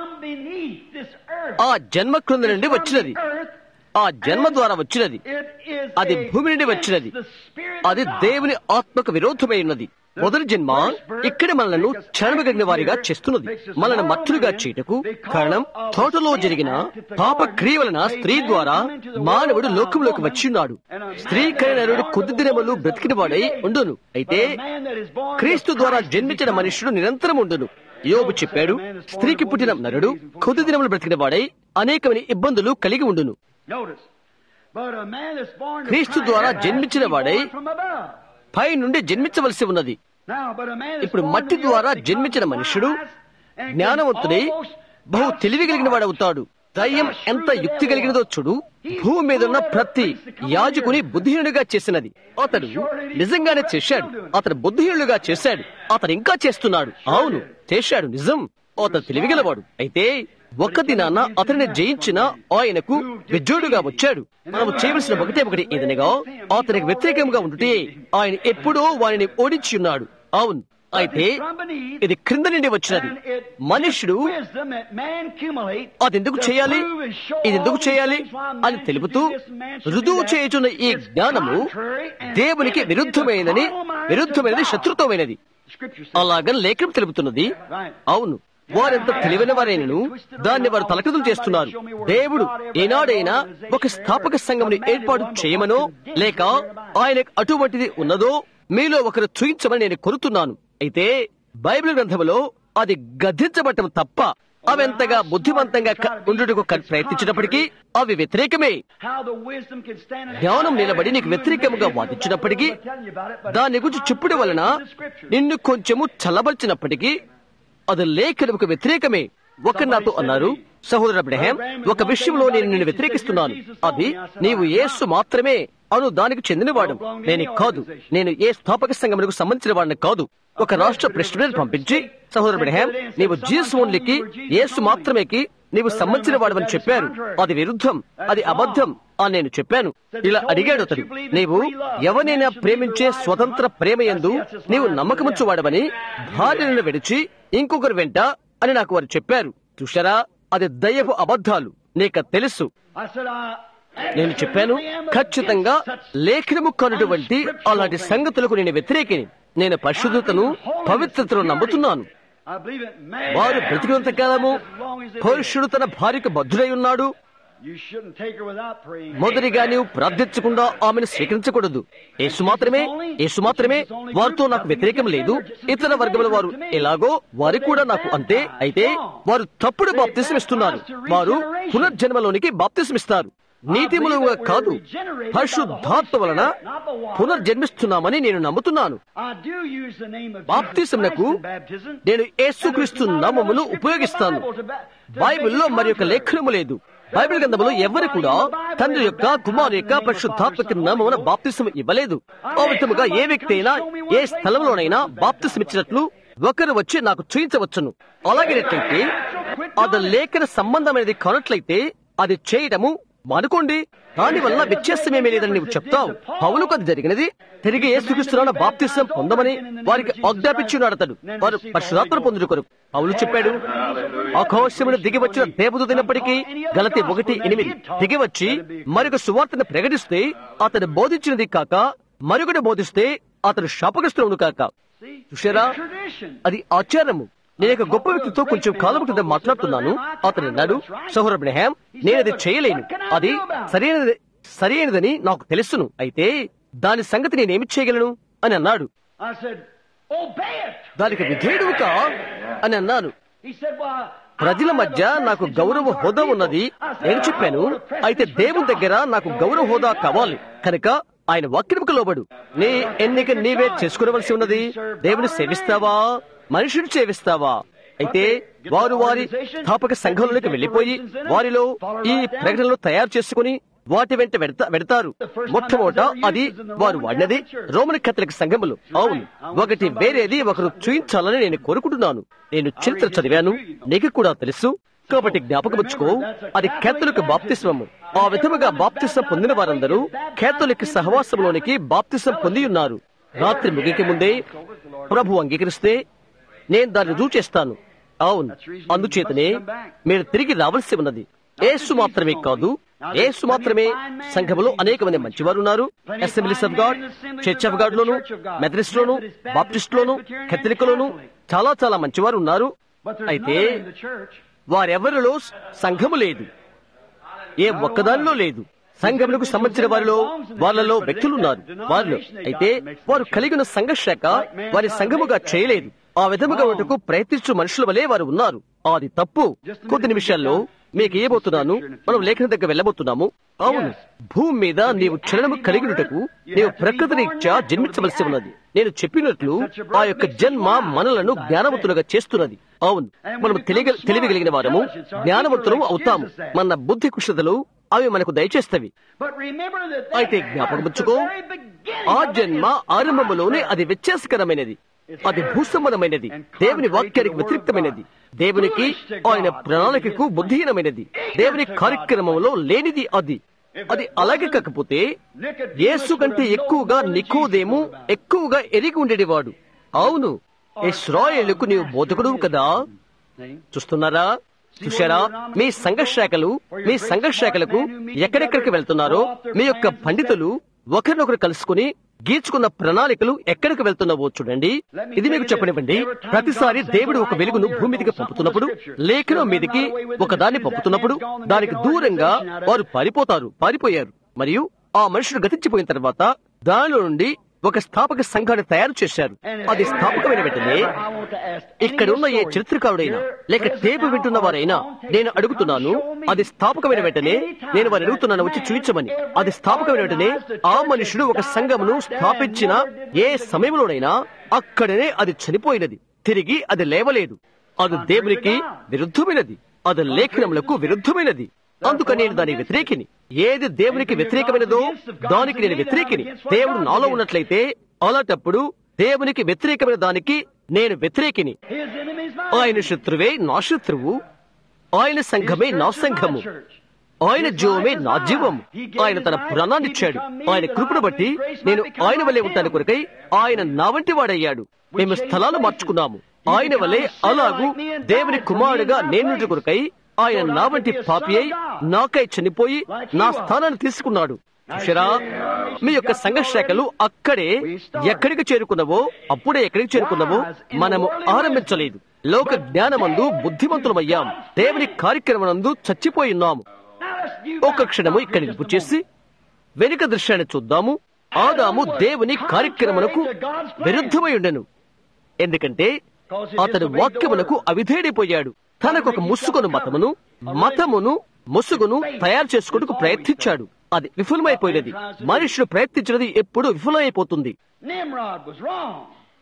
ఆ జన్మ క్రింద నుండి వచ్చినది ఆ జన్మ ద్వారా వచ్చినది అది భూమి నుండి వచ్చినది అది దేవుని ఆత్మకు విరోధమై ఉన్నది మొదటి జన్మ ఇక్కడ మనలను చరణమగిన వారిగా చేస్తున్నది మనల్ని మత్తులుగా చేయటకు కారణం తోటలో జరిగిన పాప క్రియ వలన స్త్రీ ద్వారా మానవుడు లోకంలోకి వచ్చిన్నాడు స్త్రీ కైనరుడు కొద్ది దినములు బ్రతికిన వాడై ఉండును అయితే క్రీస్తు ద్వారా జన్మించిన మనుష్యుడు నిరంతరం ఉండును యోబు చెప్పాడు స్త్రీకి పుట్టిన నరుడు కొద్ది దినములు బ్రతికిన వాడై అనేకమైన ఇబ్బందులు కలిగి ఉండును క్రీస్తు ద్వారా జన్మించిన వాడై పై నుండి జన్మించవలసి ఉన్నది ఇప్పుడు మట్టి ద్వారా జన్మించిన మనుష్యుడు జ్ఞానవంతుడై బహు తెలివి కలిగిన వాడవుతాడు దయ్యం ఎంత యుక్తి కలిగినదో చూడు భూమి మీద ఉన్న ప్రతి యాజకుని బుద్ధిహీనుడిగా చేసినది అతడు నిజంగానే చేశాడు అతడు బుద్ధిహీనుడుగా చేశాడు అతడు ఇంకా చేస్తున్నాడు అవును చేశాడు నిజం అతను తెలివిగలవాడు అయితే ఒక్క దినాన అతనిని జయించిన ఆయనకు విజయుడుగా వచ్చాడు మనం చేయవలసిన ఒకటే ఒకటి ఏదనగా అతనికి వ్యతిరేకంగా ఉంటే ఆయన ఎప్పుడో వారిని ఓడించి ఉన్నాడు అవును అయితే ఇది క్రింద నుండి వచ్చినది మనుషుడు అది ఎందుకు చేయాలి ఇది ఎందుకు చేయాలి అని తెలుపుతూ రుజువు చేయుచున్న ఈ జ్ఞానము దేవునికి విరుద్ధమైనది విరుద్ధమైనది శత్రుత్వమైనది అలాగని లేఖనం తెలుపుతున్నది అవును వారెంత తెలివైన వారైనను దాన్ని వారు తలకిదులు చేస్తున్నారు దేవుడు ఏనాడైనా ఒక స్థాపక సంఘముని ఏర్పాటు చేయమనో లేక ఆయన అటువంటిది ఉన్నదో మీలో ఒకరు చూయించమని నేను కోరుతున్నాను అయితే బైబిల్ గ్రంథములో అది గద్దించబట్టం తప్ప అవెంతగా బుద్ధిమంతంగా క- ఉండుటకు క- ప్రయత్నించినప్పటికీ అవి వ్యతిరేకమే జ్ఞానం నిలబడి నీకు వ్యతిరేకముగా వాదించినప్పటికీ దాని గురించి చెప్పుడు వలన నిన్ను కొంచెము చల్లబరిచినప్పటికీ అది లేఖనముకు వ్యతిరేకమే ఒక నాతో అన్నారు సహోదరు అబ్రహాం ఒక విషయంలో నేను నిన్ను వ్యతిరేకిస్తున్నాను అది నీవు యేసు మాత్రమే అను దానికి చెందినవాడు నేను కాదు నేను ఏ స్థాపక సంఘములకు సంబంధించిన వాడిని కాదు ఒక రాష్ట్ర ప్రెసిడెంట్ పంపించి సహోదరు అబ్రహాం నీవు జీసస్ ఓన్లీకి యేసు మాత్రమేకి నీవు సంబంధించిన వాడవని చెప్పారు అది విరుద్ధం అది అబద్ధం అని నేను చెప్పాను ఇలా అడిగాడు అతడు నీవు ఎవరినైనా ప్రేమించే స్వతంత్ర ప్రేమ యందు నీవు నమ్మకముచ్చు వాడవని భార్యను విడిచి ఇంకొకరు వెంట అని నాకు వారు చెప్పారు చూశారా అది దయ్యపు అబద్ధాలు నీకు తెలుసు నేను చెప్పాను ఖచ్చితంగా లేఖనము కానటువంటి అలాంటి సంగతులకు నేను వ్యతిరేకిని నేను పరిశుద్ధతను పవిత్రతను నమ్ముతున్నాను వారు బ్రతికినంత కాలము పురుషుడు తన భార్యకు బద్ధుడై ఉన్నాడు మొదటిగా నీవు ప్రార్థించకుండా ఆమెను స్వీకరించకూడదు యేసు మాత్రమే యేసు మాత్రమే వారితో నాకు వ్యతిరేకం లేదు ఇతర వర్గముల వారు ఎలాగో వారు కూడా నాకు అంతే అయితే వారు తప్పుడు బాప్తిసం ఇస్తున్నారు వారు పునర్జన్మలోనికి బాప్తిసం ఇస్తారు నీతి మూలంగా కాదు పరిశుద్ధాత్మ వలన పునర్జన్మిస్తున్నామని నేను నమ్ముతున్నాను బాప్తిసమునకు నేను యేసుక్రీస్తు నామమును ఉపయోగిస్తాను బైబిల్లో మరి యొక్క లేఖనము లేదు బైబిల్ గ్రంథములో ఎవరు కూడా తండ్రి యొక్క కుమారు యొక్క పరిశుద్ధాత్మక నామమున బాప్తిసం ఇవ్వలేదు ఆ విధముగా ఏ వ్యక్తి అయినా ఏ స్థలంలోనైనా బాప్తిసం ఇచ్చినట్లు ఒకరు వచ్చి నాకు చూయించవచ్చును అలాగేనట్లయితే అది లేఖన సంబంధమైనది కానట్లయితే అది చేయటము మానుకోండి దాని వల్ల వ్యత్యాసమేమీ లేదని నీవు చెప్తావు పౌలకు అది జరిగినది తిరిగి ఏసుక్రీస్తున్న బాప్తిసం పొందమని వారికి ఆజ్ఞాపించున్నాడు అతడు వారు పరిశుధాత్మ పొందుడు కొరకు పౌలు చెప్పాడు ఆకాశమును దిగి వచ్చిన దేవదు దినప్పటికీ గలతి ఒకటి ఎనిమిది దిగి వచ్చి మరొక సువార్తను ప్రకటిస్తే అతడు బోధించినది కాక మరొకటి బోధిస్తే అతడు శాపగ్రస్తుడు కాక చూసారా అది ఆచారము నేను ఒక గొప్ప వ్యక్తితో కొంచెం కాలం క్రితం మాట్లాడుతున్నాను అతను అన్నాడు సహోర బ్రహాం నేను అది చేయలేను అది సరైనది సరైనదని నాకు తెలుసును అయితే దాని సంగతి నేనేమి చేయగలను అని అన్నాడు దానికి విధేయుడుగా అని అన్నాను ప్రజల మధ్య నాకు గౌరవ హోదా ఉన్నది నేను చెప్పాను అయితే దేవుని దగ్గర నాకు గౌరవ హోదా కావాలి కనుక ఆయన వాక్యముకు లోబడు నీ ఎన్నిక నీవే చేసుకునవలసి ఉన్నది దేవుని సేవిస్తావా మనుషుడు సేవిస్తావా అయితే వారు వారి స్థాపక సంఘంలోకి వెళ్లిపోయి వారిలో ఈ ప్రకటనలు తయారు చేసుకుని వాటి వెంట వెడతా వెడతారు మొట్టమొదట అది వారు వాడినది రోమన్ కథలిక సంఘములు అవును ఒకటి వేరేది ఒకరు చూయించాలని నేను కోరుకుంటున్నాను నేను చరిత్ర చదివాను నీకు కూడా తెలుసు కాబట్టి జ్ఞాపకముచ్చుకో అది కేథలిక్ బాప్తిస్వము ఆ విధముగా బాప్తిసం పొందిన వారందరూ కేథలిక్ సహవాసంలోనికి బాప్తిసం పొంది ఉన్నారు రాత్రి ముగికి ముందే ప్రభు అంగీకరిస్తే నేను దాన్ని రుజువు చేస్తాను అవును అందుచేతనే మీరు తిరిగి రావాల్సి ఉన్నది ఏసు మాత్రమే కాదు ఏసు మాత్రమే సంఘములో అనేక మంది మంచివారు ఉన్నారు Assemblies of God church of God లోను మెథడిస్ట్ లోను బాప్టిస్ట్ లోను కథలిక్ లోను చాలా చాలా మంచివారు ఉన్నారు అయితే వారెవరిలో సంఘము లేదు ఏ ఒక్కదానిలో లేదు సంఘములకు సంబంధించిన వారిలో వాళ్ళలో వ్యక్తులున్నారు వారిలో అయితే వారు కలిగిన సంఘశాఖ వారి సంఘముగా చేయలేదు ఆ విధముగా ఉన్నట్టుకు ప్రయత్నించు మనుషుల వలె వారు ఉన్నారు అది తప్పు కొద్ది నిమిషాల్లో మీకు ఏబోతున్నాను మనం లేఖన దగ్గర వెళ్ళబోతున్నాము అవును భూమి మీద నీవు చలనము కలిగినటకు నీవు ప్రకృతి రీత్యా జన్మించవలసి ఉన్నది నేను చెప్పినట్లు ఆ యొక్క జన్మ మనలను జ్ఞానవంతులుగా చేస్తున్నది అవును మనం తెలియ తెలియగలిగిన వారము జ్ఞానవంతులము అవుతాము మన బుద్ధి కుషతలు అవి మనకు దయచేస్తవి అయితే జ్ఞాపకముచ్చుకో ఆ జన్మ ఆరంభములోనే అది వ్యత్యాసకరమైనది అది భూసంబంధమైనది దేవుని వాక్యానికి వ్యతిరేక్తమైనది దేవునికి ఆయన ప్రణాళికకు బుద్ధిహీనమైనది దేవుని కార్యక్రమంలో లేనిది అది అది అలాగే కాకపోతే యేసు కంటే ఎక్కువగా నికోదేము ఎక్కువగా ఎరిగి ఉండేవాడు అవును ఇస్రాయేలుకు నీవు బోధకుడు కదా See? చూస్తున్నారా చూశారా మీ సంఘ శాఖలు మీ సంఘ శాఖలకు ఎక్కడెక్కడికి వెళ్తున్నారో మీ యొక్క పండితులు ఒకరినొకరు కలుసుకుని గీర్చుకున్న ప్రణాళికలు ఎక్కడికి వెళ్తున్నావో చూడండి ఇది మీకు చెప్పనివ్వండి ప్రతిసారి దేవుడు ఒక వెలుగును భూమి మీదకి పంపుతున్నప్పుడు లేఖనం మీదకి ఒక దాన్ని పంపుతున్నప్పుడు దానికి దూరంగా వారు పారిపోతారు పారిపోయారు మరియు ఆ మనుషుడు గతించిపోయిన తర్వాత దానిలో నుండి ఒక స్థాపక సంఘాన్ని తయారు చేశారు అది స్థాపకమైన వెంటనే ఇక్కడ ఉన్న ఏ చరిత్రకారుడైనా లేక టేపు వింటున్న వారైనా నేను అడుగుతున్నాను అది స్థాపకమైన వెంటనే నేను వారు అడుగుతున్నాను వచ్చి చూపించమని అది స్థాపకమైన వెంటనే ఆ మనుషుడు ఒక సంఘమును స్థాపించిన ఏ సమయంలోనైనా అక్కడనే అది చనిపోయినది తిరిగి అది లేవలేదు అది దేవునికి విరుద్ధమైనది అది లేఖనములకు విరుద్ధమైనది అందుకని నేను దాని వ్యతిరేకిని ఏది దేవునికి వ్యతిరేకమైనదో దానికి నేను వ్యతిరేకిని దేవుడు నాలో ఉన్నట్లయితే అలాంటప్పుడు దేవునికి వ్యతిరేకమైన దానికి నేను వ్యతిరేకిని His enemy's mine. ఆయన శత్రువే నా శత్రువు ఆయన సంఘమే నా సంఘము ఆయన జీవమే నా జీవం ఆయన తన పురాణాన్ని ఇచ్చాడు ఆయన కృపను బట్టి నేను ఆయన వల్లే ఉంటాను కొరకై ఆయన నా వంటి వాడయ్యాడు మేము స్థలాలు మార్చుకున్నాము ఆయన వల్లే అలాగూ దేవుని కుమారుడుగా నేను కొరకై ఆయన నా వంటి పాపి అయి నాకై చనిపోయి నా స్థానాన్ని తీసుకున్నాడు చూశారా మీ యొక్క సంఘ శాఖలు అక్కడే ఎక్కడికి చేరుకున్నవో అప్పుడే ఎక్కడికి చేరుకున్నవో మనము ఆరంభించలేదు లోక జ్ఞానమందు బుద్ధిమంతులమయ్యాం దేవుని కార్యక్రమనందు చచ్చిపోయి ఉన్నాము Now let's view ఒక క్షణము ఇక్కడ నిలుపు చేసి వెనుక దృశ్యాన్ని చూద్దాము ఆదాము దేవుని కార్యక్రమమునకు విరుద్ధమై ఉండెను ఎందుకంటే అతడు వాక్యమునకు అవిధేడిపోయాడు తనకు ఒక ముసుగును మతమును మతమును ముసుగును తయారు చేసుకుంటూ ప్రయత్నించాడు అది విఫలమైపోయినది మనుషుడు ప్రయత్నించినది ఎప్పుడు విఫలమైపోతుంది Nimrod was wrong.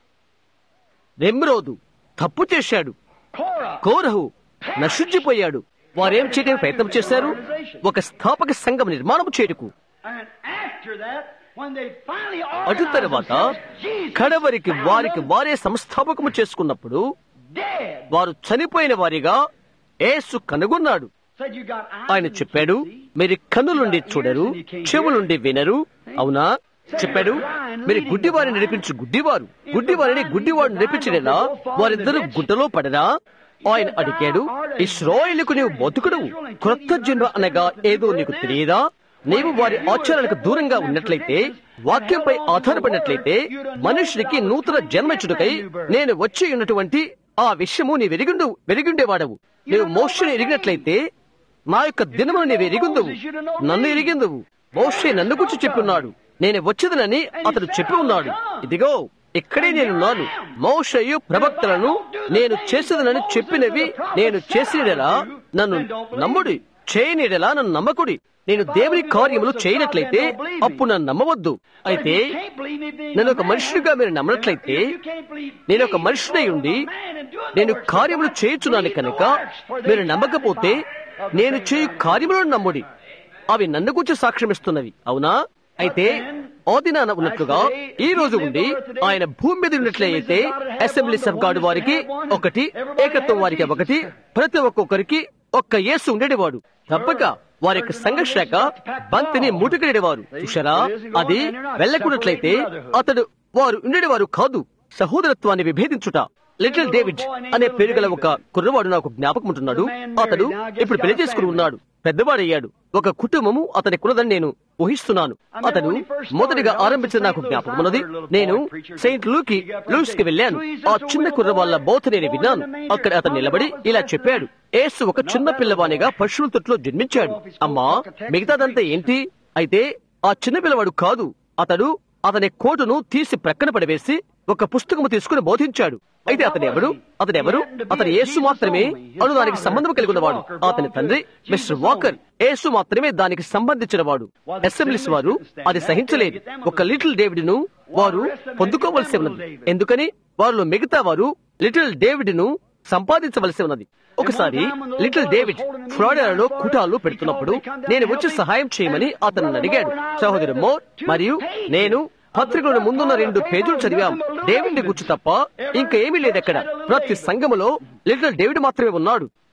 నెమ్రోదు తప్పు చేశాడు Korah. కోరహు నశుద్ధిపోయాడు వారేం చేయడానికి ప్రయత్నం చేశారు ఒక స్థాపక సంఘం నిర్మాణం చేయుటకు And after that, when they finally అటు organized తర్వాత themselves, Jesus కడవరికి found వారికి them వారే సంస్థాపకము చేసుకున్నప్పుడు dead. వారు చనిపోయిన వారిగా యేసు కనుగొన్నాడు Said you got eyes ఆయన and you చెప్పాడు can't see. మీరు కన్నులుండి చూడరు చెవులుండి వినరు అవునా చెప్పాడు మీరు గుడ్డివారిని నడిపించు గుడ్డివారు గుడ్డివారిని గుడ్డివాడు నడిపించడేలా వారిద్దరు గుడ్డలో పడరా ఆయన అడిగాడు ఇస్రాయేలుకు నీవు బతుకుడు క్రొత్త జన్మ అనగా ఏదో నీకు తెలియదా నీవు వారి ఆచారాలకు దూరంగా ఉన్నట్లయితే వాక్యంపై ఆధారపడినట్లయితే మనుషునికి నూతన జన్మచుడుకై నేను వచ్చి ఉన్నటువంటి ఆ విషయము నీ వెరిగిండు వెరిగిండేవాడవు నీవు మోషని ఎరిగినట్లయితే నా యొక్క దినమును నీవు ఎరిగిందువు నన్ను ఎరిగిందువు మోషే నన్ను గురించి చెప్పున్నాడు నేను వచ్చేదనని అతడు చెప్పి ఉన్నాడు ఇదిగో ఇక్కడే నేనున్నాను మోషయు ప్రవక్తలను నేను చేసేదనని చెప్పినవి నేను చేసినలా నన్ను నమ్ముడి చేయనిడలా నన్ను నమ్మకుడి నేను దేవుని కార్యములు చేయనట్లయితే అప్పుడు నన్ను నమ్మవద్దు అయితే నేను ఒక మనుషుడిగా మీరు నమ్మనట్లయితే నేను ఒక మనుషుడై ఉండి నేను కార్యములు చేయుచున్నాను కనుక మీరు నమ్మకపోతే నేను చేయు కార్యములను నమ్ముడి అవి నన్ను గురించి సాక్ష్యమిస్తున్నవి అవునా అయితే ఆ దినాన ఉన్నట్లుగా ఈ రోజు ఉండి ఆయన భూమి మీద ఉన్నట్లయితే అసెంబ్లీస్ ఆఫ్ గాడ్ వారికి ఒకటి ఏకత్వం వారికి ఒకటి ప్రతి ఒక్కొక్కరికి ఒక్క యేసు ఉండేవాడు తప్పక వారి యొక్క సంఘ శాఖ బంతిని ముటుకెడేవారు చూశారా అది వెళ్ళకున్నట్లయితే అతడు వారు ఉండేవారు కాదు సహోదరత్వాన్ని విభేదించుట లిటిల్ డేవిడ్ అనే పేరు గల ఒక కుర్రవాడు నాకు జ్ఞాపకం ఉంటున్నాడు అతడు ఇప్పుడు పెళ్లి చేసుకుని ఉన్నాడు పెద్దవాడయ్యాడు ఒక కుటుంబము అతని కులదని నేను ఊహిస్తున్నాను అతడు మొదటిగా ఆరంభించిన నాకు జ్ఞాపకం ఉన్నది నేను సెయింట్ లూకి లూస్ కి వెళ్ళాను ఆ చిన్న కుర్ర వాళ్ళ బోధ నేను విన్నాను అక్కడ అతను నిలబడి ఇలా చెప్పాడు ఏసు ఒక చిన్న పిల్లవానిగా పశువుల తొట్లో జన్మించాడు అమ్మా మిగతాదంతా ఏంటి అయితే ఆ చిన్న పిల్లవాడు కాదు అతడు అతని కోటును తీసి ప్రక్కన పడవేసి ఒక పుస్తకము తీసుకుని బోధించాడు అయితే అతను ఎవరు అతను ఎవరు అతను యేసు మాత్రమే అను దానికి సంబంధం కలిగి ఉన్నవాడు అతని తండ్రి మిస్టర్ వాకర్ యేసు మాత్రమే దానికి సంబంధించిన వాడు అసెంబ్లీస్ వారు అది సహించలేదు ఒక లిటిల్ డేవిడ్ ను వారు పొందుకోవలసి ఉన్నది ఎందుకని వారిలో మిగతా వారు లిటిల్ డేవిడ్ ను సంపాదించవలసి ఉన్నది ఒకసారి లిటిల్ డేవిడ్ ఫ్లోరిడాలో కుటాలు పెడుతున్నప్పుడు నేను వచ్చి సహాయం చేయమని అతను అడిగాడు సహోదరు మోర్ మరియు నేను పత్రికల ముందున్న రెండు పేజీలు చదివాం డేవిడ్ గుర్చు తప్ప ఇంకా ఏమీ లేదు అక్కడ ప్రతి సంఘములో లిటిల్ డేవిడ్ మాత్రమే ఉన్నాడు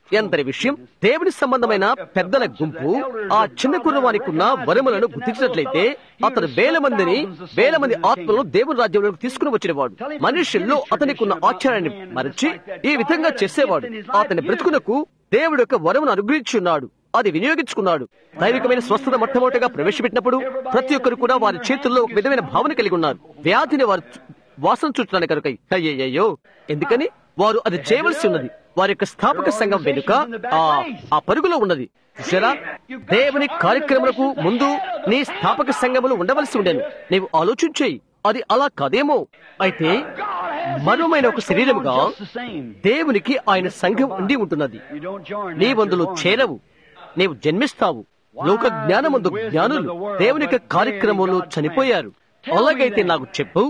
ఎంతటి విషయం దేవుని సంబంధమైన పెద్దల గుంపు ఆ చిన్న కుర్రవానికి ఉన్న వరములను గుర్తించినట్లయితే అతను వేల మందిని వేల మంది ఆత్మలను దేవుని రాజ్యంలోకి తీసుకుని వచ్చినవాడు మనుషుల్లో అతనికి ఉన్న ఆచారాన్ని మరచి ఈ విధంగా చేసేవాడు అతని బ్రతుకునకు దేవుడు యొక్క వరమును అనుగ్రహించున్నాడు అది వినియోగించుకున్నాడు దైవికమైన స్వస్థత మొట్టమొదటిగా ప్రవేశపెట్టినప్పుడు ప్రతి ఒక్కరు కూడా వారి చేతుల్లో ఒక విధమైన భావన కలిగి ఉన్నారు వ్యాధిని వారు చు- వాసన చుట్టడానికి కనుక అయ్యయ్యో ఎందుకని వారు అది చేయవలసి ఉన్నది వారి యొక్క స్థాపక సంఘం వెనుక ఆ ఆ పరుగులో ఉన్నది చూసారా దేవుని కార్యక్రమాలకు ముందు నీ స్థాపక సంఘములు ఉండవలసి ఉండేను నీవు ఆలోచించేయి అది అలా కాదేమో అయితే మరోమైన ఒక శరీరముగా just the same. దేవునికి ఆయన సంఘం ఉండి ఉంటున్నది You don't join నీ that, వందులు you're born. చేరవు నీవు జన్మిస్తావు లోక జ్ఞానమందు జ్ఞానులు దేవుని యొక్క కార్యక్రమంలో చనిపోయారు అలాగైతే నాకు చెప్పు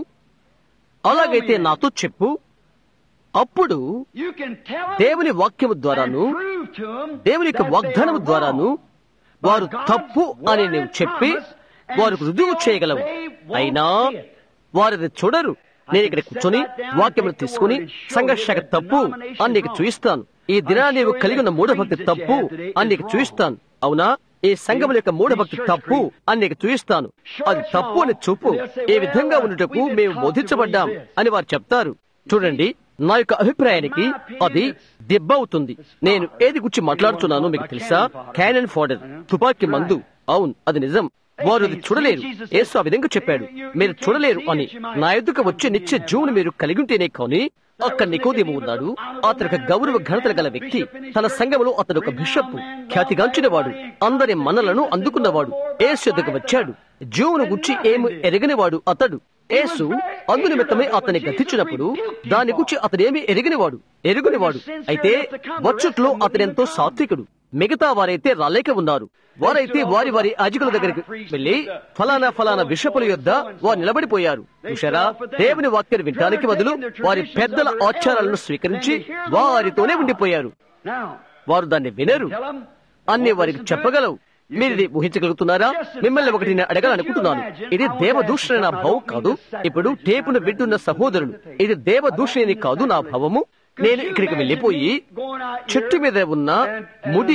అలాగైతే నాతో చెప్పు అప్పుడు You can tell them దేవుని వాక్యము ద్వారాను and prove to them దేవుని యొక్క that they వాగ్దానము are ద్వారాను wrong. వారు తప్పు అని నీవు చెప్పి వారు రుజువు చేయగలవు అయినా వారిది చూడరు నేను ఇక్కడ కూర్చొని వాక్యమును తీసుకుని సంఘర్షక తప్పు అని నీకు చూయిస్తాను ఈ దినాన్ని నీవు కలిగి ఉన్న మూఢభక్తి తప్పు అని నీకు చూయిస్తాను అవునా ఈ సంఘముల యొక్క మూఢభక్తి తప్పు అని నీకు చూయిస్తాను అది తప్పు అని చూపు ఈ విధంగా ఉన్నటకు మేము బోధించబడ్డాం అని వారు చెప్తారు చూడండి నా యొక్క అభిప్రాయానికి అది దెబ్బ అవుతుంది నేను ఏది గురించి మాట్లాడుతున్నానో మీకు తెలుసా క్యానన్ ఫోడర్ తుపాకీ మందు అవును అది నిజం వారు అది చూడలేరు యేసు ఆ విధంగా చెప్పాడు మీరు చూడలేరు అని నా ఎదుక వచ్చే నిత్య జీవుని మీరు కలిగి ఉంటేనే కానీ అక్కడ నికోదేము ఉన్నాడు అతను ఒక గౌరవ ఘనతలు గల వ్యక్తి తన సంఘములో అతడు ఒక బిషప్ ఖ్యాతిగాంచిన వాడు అందరి మనలను అందుకున్నవాడు యేసు ఎదుకు వచ్చాడు జీవును గుచ్చి ఏమి ఎరగనివాడు అతడు యేసు అందు నిమిత్తమే అతన్ని గతించినప్పుడు దాని గురించి అతడేమి ఎరిగినవాడు ఎరుగునివాడు అయితే వచ్చుట్లో అతడెంతో సాత్వికుడు మిగతా వారైతే రాలేక ఉన్నారు వారైతే వారి వారి అజికుల దగ్గరికి వెళ్లి ఫలానా ఫలానా బిషపుల యొద్ద వారు నిలబడిపోయారు చూశారా దేవుని వాక్యాన్ని వినడానికి బదులు వారి పెద్దల ఆచారాలను స్వీకరించి వారితోనే ఉండిపోయారు Now, వారు దాన్ని వినరు tell them అన్ని వారికి చెప్పగలవు మీరు ఇది ఊహించగలుగుతున్నారా మిమ్మల్ని ఒకటి నేను అడగాలనుకుంటున్నాను ఇది దేవదూషణ నా భావం కాదు ఇప్పుడు టేపును వింటున్న సహోదరులు ఇది దేవదూషణని కాదు నా భావము నేను ఇక్కడికి వెళ్ళిపోయి చెట్టు మీద ఉన్న ముడి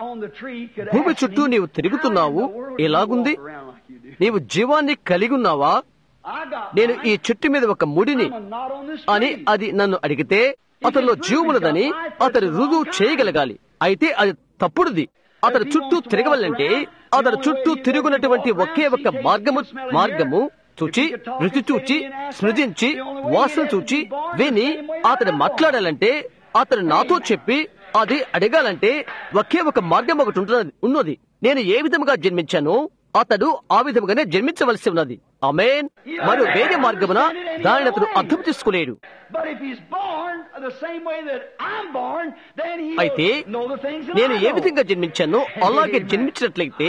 భూమి చుట్టూ నీవు తిరుగుతున్నావు ఎలాగుంది నీవు జీవాన్ని కలిగి ఉన్నావా నేను ఈ చెట్టు మీద ఒక ముడిని అని అది నన్ను అడిగితే అతనిలో జీవములదని అతడు రుజువు చేయగలగాలి అయితే అది తప్పుడుది అతని చుట్టూ తిరగవాలంటే అతని చుట్టూ తిరుగునటువంటి ఒకే ఒక మార్గము మార్గము చూచి రుచి చూచి సృజించి వాసన చూచి విని అతడు మాట్లాడాలంటే అతడు నాతో చెప్పి అది అడగాలంటే ఒకే ఒక మార్గం ఒకటి ఉంటున్నది ఉన్నది నేను ఏ విధముగా జన్మించానో అతడు ఆ విధముగానే జన్మించవలసి ఉన్నది ఆమేన్ మరి వేరే మార్గమున దానిని అతడు అర్థం చేసుకోలేడు But if he's born the same way that I'm born, then he అయితే know the things that నేను I ఏ know. విధంగా జన్మించానో అలాగే జన్మించినట్లయితే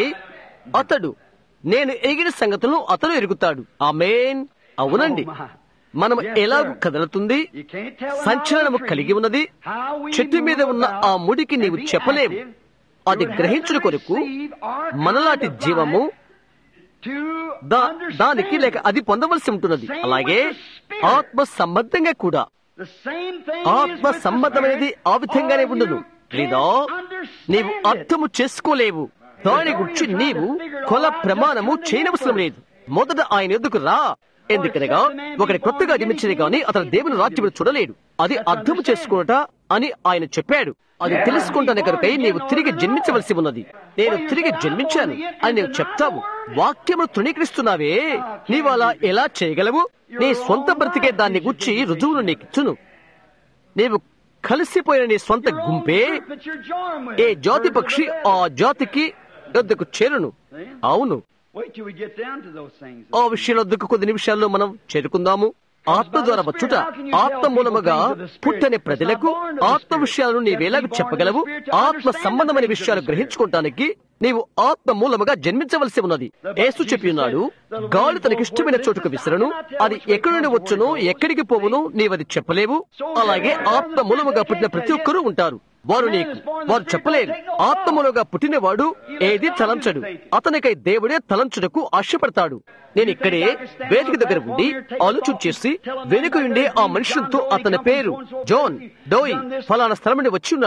అతడు నేను ఎరిగిన సంగతులను అతను ఎరుగుతాడు ఆమేన్ అవునండి మనం ఎలాగూ కదలుతుంది You can't tell an సంచలనము olive tree కలిగి ఉన్నది how we చెట్టు మీద move ఉన్న about ఆ ముడికి నీవు and be చెప్పలేవు active. అది You have గ్రహించుట to కొరకు receive our మనలాంటి kind of జీవము life to దా- understand దానికి లేక అది పొందవలసి ఉంటున్నది అలాగే ఆత్మ సంబంధంగా కూడా the same thing ఆత్మ is with the సంబంధమైనది Spirit, ఆ విధంగానే or ఉండును you లేదా can't understand నీవు it. అర్థము చేసుకోలేవు దాని గురించి నీవు కొల ప్రమాణము చేయనవసరం లేదు మొదట ఆయన ఎద్దుకు రా ఎందుకనగా ఒకటి కొత్తగా జన్మించింది కానీ అతను దేవుని రాజ్యమును చూడలేడు అది అర్థము చేసుకున్నట అని ఆయన చెప్పాడు అది తెలుసుకుంటానే కనుకై నీవు తిరిగి జన్మించవలసి ఉన్నది నేను తిరిగి జన్మించాను అని నీవు చెప్తావు వాక్యమును తృణీకరిస్తున్నావే నీవు అలా ఎలా చేయగలవు నీ సొంత బ్రతికే దాన్ని గుచ్చి రుజువును నీకిచ్చును నీవు కలిసిపోయిన నీ సొంత Your own గుంపే group that you're joined with. ఏ జాతి పక్షి ఆ జాతికి వద్దకు చేరును అవును Wait till we get down to those things. ఆ విషయంలో వద్దకు కొద్ది నిమిషాల్లో మనం చేరుకుందాము ఆత్మ ద్వారా వచ్చుట ఆత్మ మూలముగా పుట్టని ప్రజలకు ఆత్మ విషయాలను నీవేలాగ చెప్పగలవు ఆత్మ సంబంధమైన విషయాలు గ్రహించుకోవటానికి నీవు ఆత్మ మూలముగా జన్మించవలసి ఉన్నది యేసు చెప్పి ఉన్నాడు గాలి తనకిష్టమైన చోటుకు విసరను అది ఎక్కడి నుండి వచ్చును ఎక్కడికి పోవును నీవది చెప్పలేవు అలాగే ఆత్మ మూలముగా పుట్టిన ప్రతి ఒక్కరూ ఉంటారు వారు నీకు వారు చెప్పలేరు ఆత్మములుగా పుట్టినవాడు ఏది తలంచడు అతనికై దేవుడే తలంచుటకు ఆశపడతాడు నేను ఇక్కడే వేదిక దగ్గర ఉండి ఆలోచన చేసి వెనుక ఉండే ఆ మనుషులతో అతని పేరు జోన్ డోయ్ ఫలానా స్థలం నుండి వచ్చి ఉన్నాడు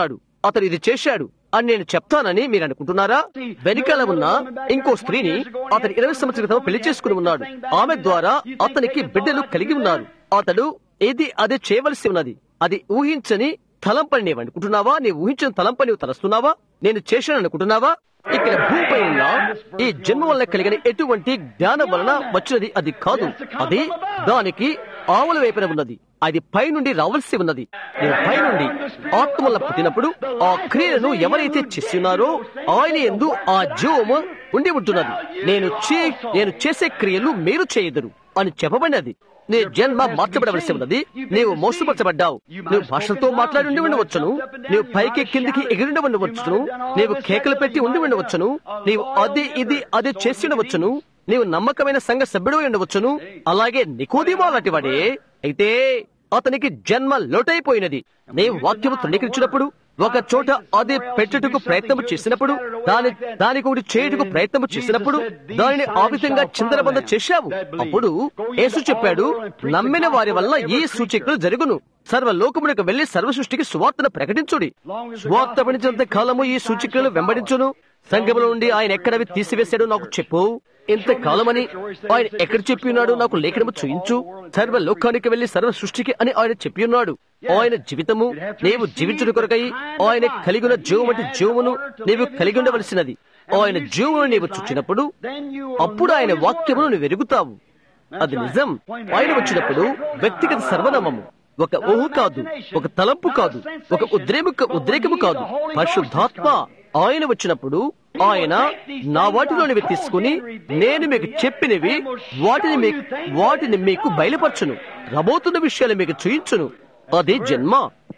అతను ఇది చేశాడు అని నేను చెప్తానని మీరు అనుకుంటున్నారా వెనకాల ఉన్న ఇంకో స్త్రీని అతను ఇరవై సంవత్సరాల క్రితం పెళ్లి చేసుకుని ఉన్నాడు ఆమె ద్వారా అతనికి బిడ్డలు కలిగి ఉన్నారు అతడు ఏది అదే చేయవలసి ఉన్నది అది ఊహించని తలంపని నీవు అనుకుంటున్నావా నీవు ఊహించిన తలంపని నీవు తలస్తున్నావా నేను చేశాను అనుకుంటున్నావా ఇక్కడ భూమిపై ఉన్న ఈ జన్మ వల్ల కలిగిన ఎటువంటి జ్ఞానం వలన వచ్చినది అది కాదు అది దానికి ఆవుల వైపున ఉన్నది అది పై నుండి రావాల్సి ఉన్నది నేను పై నుండి ఆత్మ వల్ల పుట్టినప్పుడు ఆ క్రియలను ఎవరైతే చేస్తున్నారో ఆయన ఎందు ఆ జీవము ఉండి ఉంటున్నది నేను చే నేను చేసే క్రియలు మీరు చేయదురు అని చెప్పబడినది నీ జన్మ మార్చబడవలసి ఉన్నది నీవు మోసపరచబడ్డావు నువ్వు భాషలతో మాట్లాడి ఉండి ఉండవచ్చును నీవు పైకి కిందికి ఎగిరి ఉండవచ్చును నీవు కేకలు పెట్టి ఉండి ఉండవచ్చును నీవు అది ఇది అదే చేసి ఉండవచ్చును నీవు నమ్మకమైన సంఘ సభ్యుడు ఉండవచ్చును అలాగే నికోదిమా లాంటి వాడే అయితే అతనికి జన్మ లోటైపోయినది నీవు వాక్యము తృణీకరించినప్పుడు ఒక చోట అది పెట్టుటకు ప్రయత్నం చేసినప్పుడు దాని దానికి ఒకటి చేయుటకు ప్రయత్నం చేసినప్పుడు దానిని ఆ విధంగా చిందరబంద చేశావు అప్పుడు యేసు చెప్పాడు నమ్మిన వారి వల్ల ఈ సూచికలు జరుగును సర్వ లోకమునకు వెళ్లి సర్వ సృష్టికి సువార్తను ప్రకటించుడి సువార్త పడించినంత కాలము ఈ సూచికలను వెంబడించును సంఘముల నుండి ఆయన ఎక్కడవి తీసివేశాడో నాకు చెప్పు ఇంత కాలమని ఆయన ఎక్కడ చెప్పి ఉన్నాడు నాకు లేఖనము చూయించు సర్వ లోకానికి వెళ్లి సర్వ సృష్టికి అని ఆయన చెప్పి ఉన్నాడు ఆయన జీవితము నీవు జీవించుడు కొరకై ఆయన కలిగిన జీవం వంటి జీవమును నీవు కలిగి ఉండవలసినది ఆయన జీవమును నీవు చూచినప్పుడు అప్పుడు ఆయన వాక్యమును నువ్వు వెరుగుతావు అది నిజం ఆయన వచ్చినప్పుడు వ్యక్తిగత సర్వనామము ఒక ఊహ కాదు ఒక తలంపు కాదు ఒక ఉద్రేము ఉద్రేకము కాదు పరిశుద్ధాత్మ ఆయన వచ్చినప్పుడు ఆయన నా వాటిలోనివి తీసుకుని నేను మీకు చెప్పినవి వాటిని మీకు వాటిని మీకు బయలుపరచును రబోతున్న విషయాలు మీకు చూయించును అది జన్మ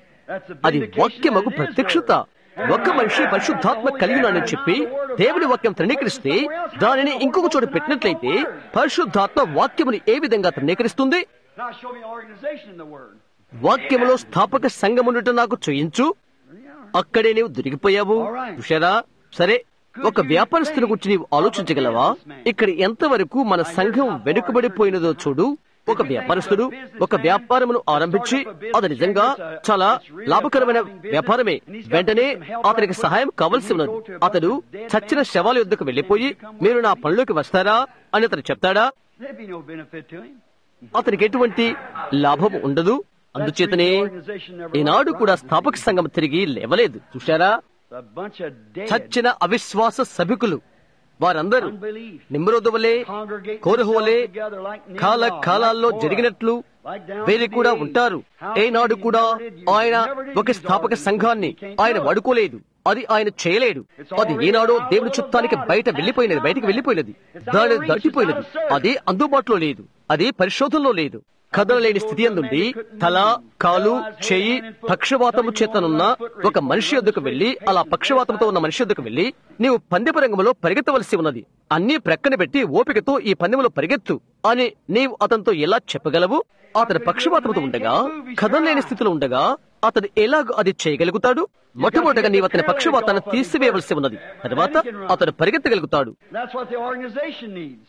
అది వాక్యమగు ప్రత్యక్షత ఒక మనిషి పరిశుద్ధాత్మ కలిగినానని చెప్పి దేవుని వాక్యం తృణీకరిస్తే దానిని ఇంకొక చోట పెట్టినట్లయితే పరిశుద్ధాత్మ వాక్యముని ఏ విధంగా తృణీకరిస్తుంది Now show me organization in the Word. వాక్యములో స్థాపక సంఘమునుట నాకు చూయించు అక్కడే నీవు దొరికిపోయావు చూశారా సరే ఒక వ్యాపారస్తుని గురించి నీవు ఆలోచించగలవా ఇక్కడ ఎంతవరకు మన సంఘం వెనుకబడిపోయినదో చూడు ఒక వ్యాపారస్తుడు ఒక వ్యాపారమును ఆరంభించి అది నిజంగా చాలా లాభకరమైన వ్యాపారమే వెంటనే అతనికి సహాయం కావలసి ఉన్నది అతడు చచ్చిన శవాల యుద్ధకు వెళ్లిపోయి మీరు నా పనిలోకి వస్తారా అని అతను చెప్తాడా There'd be no benefit to him. అతనికి ఎటువంటి లాభం ఉండదు అందుచేతనే ఈనాడు కూడా స్థాపక సంఘం తిరిగి లేవలేదు చూశారా A bunch of dead చచ్చిన అవిశ్వాస సభికులు వారందరూ unbelief. నిమ్రోదు వలె కోరహు వలె కాల కాలాల్లో జరిగినట్లు వీరి కూడా ఉంటారు ఏనాడు కూడా ఆయన ఒక స్థాపక సంఘాన్ని ఆయన వాడుకోలేదు అది ఆయన చేయలేడు అది ఏనాడో దేవుని చుట్టానికి బయట వెళ్లిపోయినది బయటికి వెళ్లిపోయినది దాని దాటిపోయినది అది అందుబాటులో లేదు అది పరిశోధనలో లేదు కదలలేని స్థితి అందుండి తల కాలు చేయి పక్షవాతము చేతనున్న ఒక మనిషి వద్దకు వెళ్లి అలా పక్షవాతంతో ఉన్న మనిషి వద్దకు వెళ్లి నీవు పందెపు రంగంలో పరిగెత్తవలసి ఉన్నది అన్ని ప్రక్కన పెట్టి ఓపికతో ఈ పందెములో పరిగెత్తు అని నీవు అతనితో ఎలా చెప్పగలవు అతని పక్షవాతంతో ఉండగా కదలలేని స్థితిలో ఉండగా అతడు ఎలాగ అది చేయగలుగుతాడు మొట్టమొదటిగా నీవు అతని పక్షవాతాన్ని తీసివేయవలసి ఉన్నది తర్వాత అతడు పరిగెత్తగలుగుతాడు That's what the organization needs.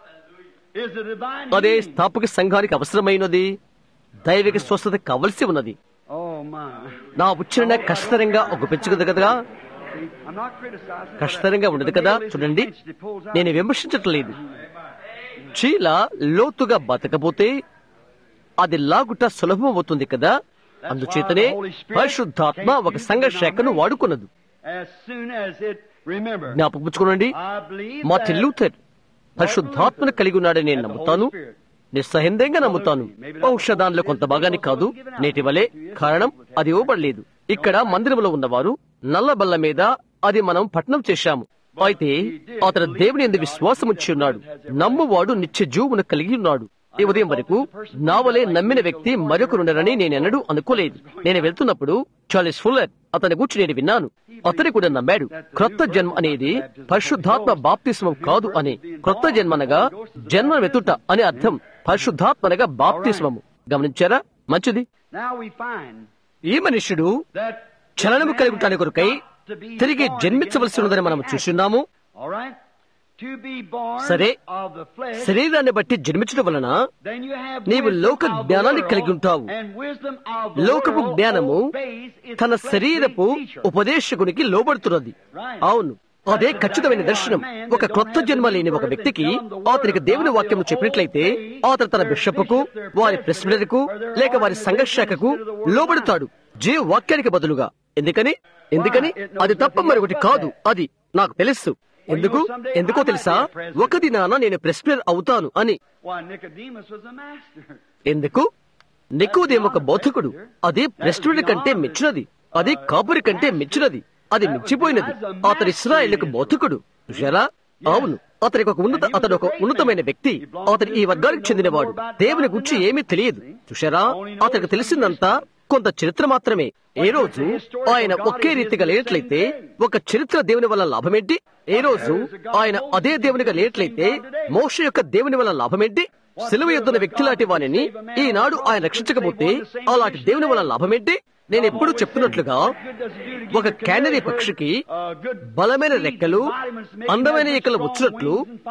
Is the divine అదే healing. స్థాపక సంఘానికి అవసరమైనది దైవిక స్వస్థత కావలసి ఉన్నది Oh my. నా ఉచ్చారణ కష్టతరంగా ఒప్పించగదు కదా I'm not criticizing. కష్టతరంగా ఉండదు కదా చూడండి నేను విమర్శించట్లేదు చీల లోతుగా బతకపోతే అది లాగుట సులభం అవుతుంది కదా అందుచేతనే పరిశుద్ధాత్మ ఒక సంఘ శాఖను వాడుకున్నది As soon as it remember. జ్ఞాపకపుచ్చుకోనండి I believe Martin that Luther పరిశుద్ధాత్మను కలిగి ఉన్నాడని నేను నమ్ముతాను నిస్సహిందంగా నమ్ముతాను బహుశా దానిలో కొంత భాగాన్ని కాదు నేటి వలె కారణం అది ఇవ్వబడలేదు ఇక్కడ మందిరంలో ఉన్నవారు నల్ల బల్ల మీద అది మనం పట్నం చేశాము అయితే అతను దేవుని ఎందు విశ్వాసం ఉంచి ఉన్నాడు నమ్మువాడు నిత్య జీవును కలిగి ఉన్నాడు ఈ ఉదయం వరకు నా వలె నమ్మిన వ్యక్తి మరొకరుండరని నేను ఎన్నడూ అనుకోలేదు నేను వెళ్తున్నప్పుడు చార్లెస్ ఫుల్లర్ అతని గురించి నేను విన్నాను అతని కూడా నమ్మాడు క్రొత్త జన్మ అనేది పరిశుద్ధాత్మ బాప్తిస్మం కాదు అని క్రొత్త జన్మనగా జన్మ వెతుట అని అర్థం పరిశుద్ధాత్మనగా బాప్తిస్మము గమనించారా మంచిది now we find ఈ మనుష్యుడు that చలనము కలిగి ఉండటానికి కొరకై తిరిగి జన్మించవలసి ఉన్నదని మనం చూస్తున్నాము All right? to be born సరే. of the flesh, శరీరాన్ని బట్టి జన్మించడం వలన then you have నీవు wisdom లోక of the జ్ఞానాన్ని world, కలిగి ఉంటావు. and wisdom of the లోకపు world జ్ఞానము obeys its తన fleshly శరీరపు teacher. ఉపదేశకునికి లోబడుతున్నది అవును అదే ఖచ్చితమైన దర్శనం ఒక క్రొత్త జన్మ లేని ఒక వ్యక్తికి అతనికి దేవుని వాక్యం చెప్పినట్లయితే అతను తన బిషప్కు వారి ప్రెసిడెంట్కు లేక వారి సంఘర్షకకు లోబడతాడు జీవ వాక్యానికి బదులుగా ఎందుకని ఎందుకని అది తప్ప మరొకటి కాదు అది నాకు తెలుసు ఎందుకు ఎందుకో తెలుసా ఒక దినాన నేను ప్రెసిడెంట్ అవుతాను అని Why, Nicodemus was a master. ఎందుకు నికోదేం ఒక బోధకుడు అది ప్రెస్టుడి కంటే మెచ్చినది అది కాపురి కంటే మెచ్చినది అది మించిపోయినది అతడు ఇస్రాయేళ్లకు బోధకుడు చూశారా అవును అతనికి ఒక ఉన్నత అతడు ఒక ఉన్నతమైన వ్యక్తి అతడు ఈ వర్గానికి చెందినవాడు దేవుని గురించి ఏమీ తెలియదు చూశారా అతనికి తెలిసిందంతా కొంత చరిత్ర మాత్రమే ఏ రోజు ఆయన ఒకే రీతిగా లేనట్లయితే ఒక చరిత్ర దేవుని వల్ల లాభమేంటి ఏ రోజు ఆయన అదే దేవునిగా లేనట్లయితే మోష యొక్క దేవుని వల్ల లాభమేంటి సిలువ ఎద్దున వ్యక్తి లాంటి వాణిని ఈనాడు ఆయన రక్షించకపోతే అలాంటి దేవుని వల్ల లాభమేంటి నేను ఎప్పుడు చెప్తున్నట్లుగా ఒక క్యానరీ పక్షికి బలమైన రెక్కలు అందమైన ఈకలు వచ్చినట్లు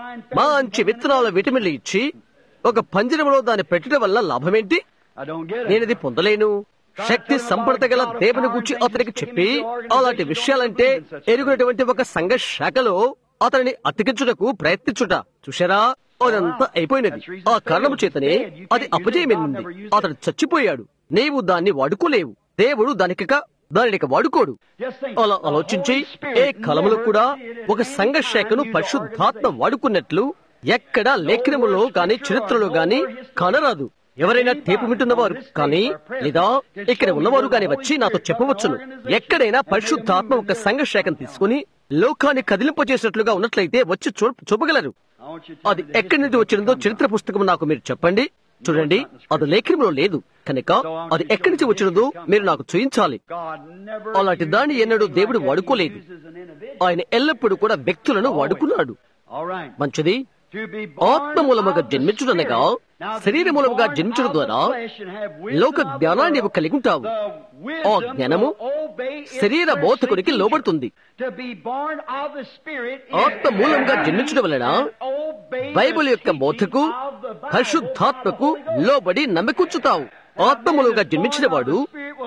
మంచి విత్తనాల విటమిన్లు ఇచ్చి ఒక పంజరంలో దాన్ని పెట్టడం వల్ల లాభమేంటి I don't get it. నేను ఇది పొందలేను శక్తి సంపద గల దేవుని గురించి అతనికి చెప్పి అలాంటి విషయాలంటే ఎరుగునటువంటి ఒక సంఘ శాఖలో అతనిని అతికించుటకు ప్రయత్నించుట చూశారా అదంతా అయిపోయినది ఆ కారణము చేతనే అది అపజయమైంది అతడు చచ్చిపోయాడు నీవు దాన్ని వాడుకోలేవు దేవుడు దానికి దానిని వాడుకోడు Just think, అలా the ఆలోచించి Holy Spirit ఏ కలములు never కూడా did at ఒక any సంఘ time శాఖను use the పరిశుద్ధాత్మ Holy వాడుకున్నట్లు ఎక్కడ లేఖనములో గాని చరిత్రలో గాని కనరాదు ఎవరైనా టేపు వింటున్నవారు కానీ లేదా ఇక్కడ ఉన్నవారు గాని వచ్చి నాతో చెప్పవచ్చును ఎక్కడైనా పరిశుద్ధాత్మ ఒక సంఘ శాఖను తీసుకుని లోకాన్ని కదిలింపజేసినట్లుగా ఉన్నట్లయితే వచ్చి చూ- చూపగలరు I want you to tell అది me the ఎక్కడి నుంచి history వచ్చిందో of చరిత్ర పుస్తకం నాకు మీరు చెప్పండి చూడండి అది లేఖనంలో లేదు కనుక అది ఎక్కడి నుంచి వచ్చినదో మీరు నాకు చూయించాలి God never అలాంటి దాన్ని ఎన్నడూ దేవుడు వాడుకోలేదు uses an individual. ఆయన ఎల్లప్పుడూ కూడా వ్యక్తులను వాడుకున్నాడు All right. మంచిది To be ఆత్మ born మూలముగా of the జన్మించుడనగా Spirit. Now, to be శరీర మూలముగా born జన్మించడం of the ద్వారా flesh and have wisdom లోక of the జ్ఞానాన్ని నీవు world, కలిగి ఉంటావు the ఆ wisdom జ్ఞానము will obey its శరీర fleshly బోధకునికి teacher. లోబడుతుంది To be born of the Spirit is ఆత్మ మూలంగా జన్మించడం వలన and obey the బైబిల్ యొక్క teaching బోధకు of the Bible పరిశుద్ధాత్మకు by the Holy లోబడి నమ్మికుంచుతావు ఆత్మ మూలంగా జన్మించిన వాడు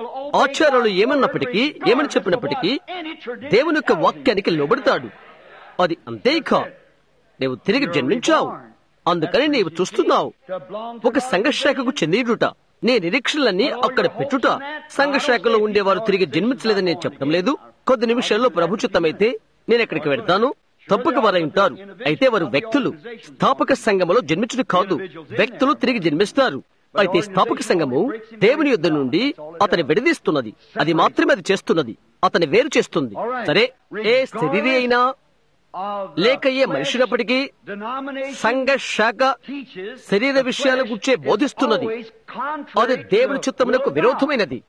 ఆచారాలు ఏమన్నప్పటికీ ఏమని చెప్పినప్పటికీ దేవుని యొక్క వాక్యానికి లోబడతాడు అది అంతేక నీవు తిరిగి జన్మించావు అందుకని నీవు చూస్తున్నావు ఒక సంఘశాఖకు చెందిడుట నీ నిరీక్షణలన్నీ అక్కడ పెట్టుట సంఘశాఖలో ఉండేవారు తిరిగి జన్మించలేదని నేను చెప్పడం లేదు కొద్ది నిమిషాల్లో ప్రభుచిత్తమైతే నేను ఎక్కడికి వెళ్తాను తప్పక వారై ఉంటారు అయితే వారు వ్యక్తులు స్థాపక సంఘములో జన్మించుడు కాదు వ్యక్తులు తిరిగి జన్మిస్తారు అయితే స్థాపక సంఘము దేవుని యుద్ధ నుండి అతని విడదీస్తున్నది అది మాత్రమే అది చేస్తున్నది అతని వేరు చేస్తుంది సరే ఏ శరీరి అయినా లేక ఏ మనిషినప్పటికీ సంఘ శాఖ శరీర విషయాల గురించే బోధిస్తున్నది అది దేవుని చిత్తమునకు విరోధమైనది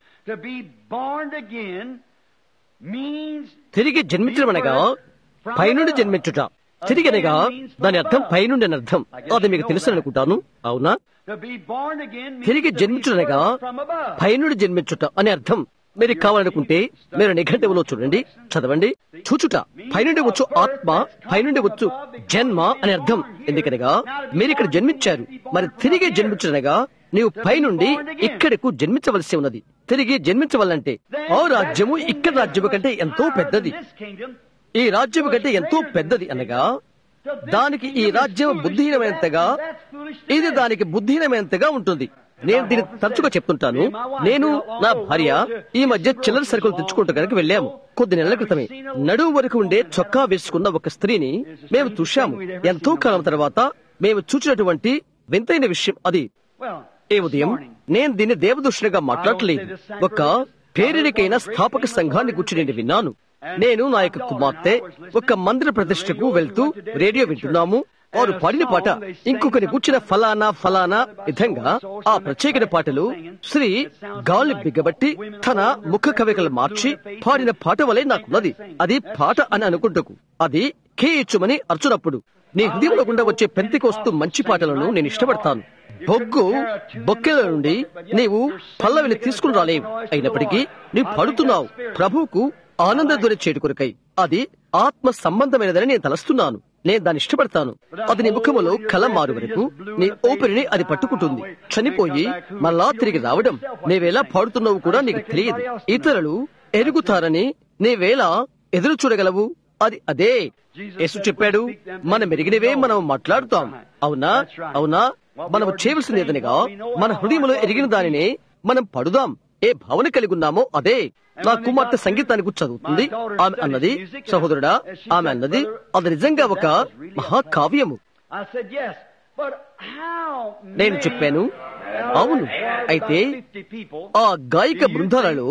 తిరిగి జన్మించడం అనగా పైనుండి జన్మించుట తిరిగి అనగా దాని అర్థం పైనుండి అని అర్థం అది మీకు తెలుసు అనుకుంటాను అవునా తిరిగి జన్మించుటనగా పైనుండి జన్మించుట అని అర్థం మీరు కావాలనుకుంటే మీరు నిఘంటువులో చూడండి చదవండి చూచుట పైనుండి వచ్చు ఆత్మ పైనుండి వచ్చు జన్మ అని అర్థం ఎందుకనగా మీరు ఇక్కడ జన్మించారు మరి తిరిగి జన్మించనగా నీవు పైనుండి ఇక్కడకు జన్మించవలసి ఉన్నది తిరిగి జన్మించవాలంటే ఆ రాజ్యము ఇక్కడ రాజ్యము కంటే ఎంతో పెద్దది ఈ రాజ్యము కంటే ఎంతో పెద్దది అనగా దానికి ఈ రాజ్యం బుద్ధిహీనమైనంతగా ఇది దానికి బుద్ధిహీనమైనంతగా ఉంటుంది నేను దీన్ని తరచుగా చెప్తుంటాను నేను నా భార్య ఈ మధ్య చిల్లర సరుకులు తెచ్చుకుంటూ కనుక వెళ్ళాము కొద్ది నెలల క్రితమే నడువు వరకు ఉండే చొక్కా వేసుకున్న ఒక స్త్రీని మేము చూశాము ఎంతో కాలం తర్వాత మేము చూసినటువంటి వింతైన విషయం అది ఏ ఉదయం నేను దీన్ని దేవదూషణగా మాట్లాడలేదు ఒక పేరినికైన స్థాపక సంఘాన్ని గురించి నేను విన్నాను నేను నా యొక్క కుమార్తె ఒక మందిర ప్రతిష్టకు వెళ్తూ రేడియో వింటున్నాము వారు పాడిన పాట ఇంకొకరి కూర్చిన ఫలానా ఫలానా విధంగా ఆ ప్రత్యేకమైన పాటలు శ్రీ గాలి బిగ్గబట్టి తన ముఖ కవికలు మార్చి పాడిన పాట వలె నాకున్నది అది పాట అని అనుకుంటకు అది కే ఇచ్చుమని అర్చునప్పుడు నీ హృదయంలో గుండా వచ్చే పెంతికొస్తూ మంచి పాటలను నేను ఇష్టపడతాను బొగ్గు బొక్కెల నుండి నీవు పల్లవిని తీసుకుని రాలేవు అయినప్పటికీ నీవు పడుతున్నావు ప్రభువుకు ఆనంద ధ్వని చేటు కొరకై అది ఆత్మ సంబంధమైనదని నేను తలస్తున్నాను నేను దాన్ని ఇష్టపడతాను అది నీ ముఖములో కల మారు వరకు నీ ఊపిరిని అది పట్టుకుంటుంది చనిపోయి మళ్ళా తిరిగి రావడం నీవేలా పాడుతున్నావు కూడా నీకు తెలియదు ఇతరులు ఎరుగుతారని నీవేలా ఎదురు చూడగలవు అది అదే యేసు చెప్పాడు మనం ఎరిగినవే మనం మాట్లాడుతాం అవునా అవునా మనం చేయవలసింది ఏదనగా మన హృదయంలో ఎరిగిన దానినే మనం పడుదాం ఏ భావన కలిగి ఉన్నామో అదే నా కుమార్తె సంగీతాన్ని గురించి చదువుతుంది ఆమె అన్నది సహోదరుడా ఆమె అన్నది అది నిజంగా ఒక మహాకావ్యము I said, yes, but how నేను many చెప్పాను అవును అయితే 50 people ఆ గాయక బృందాలలో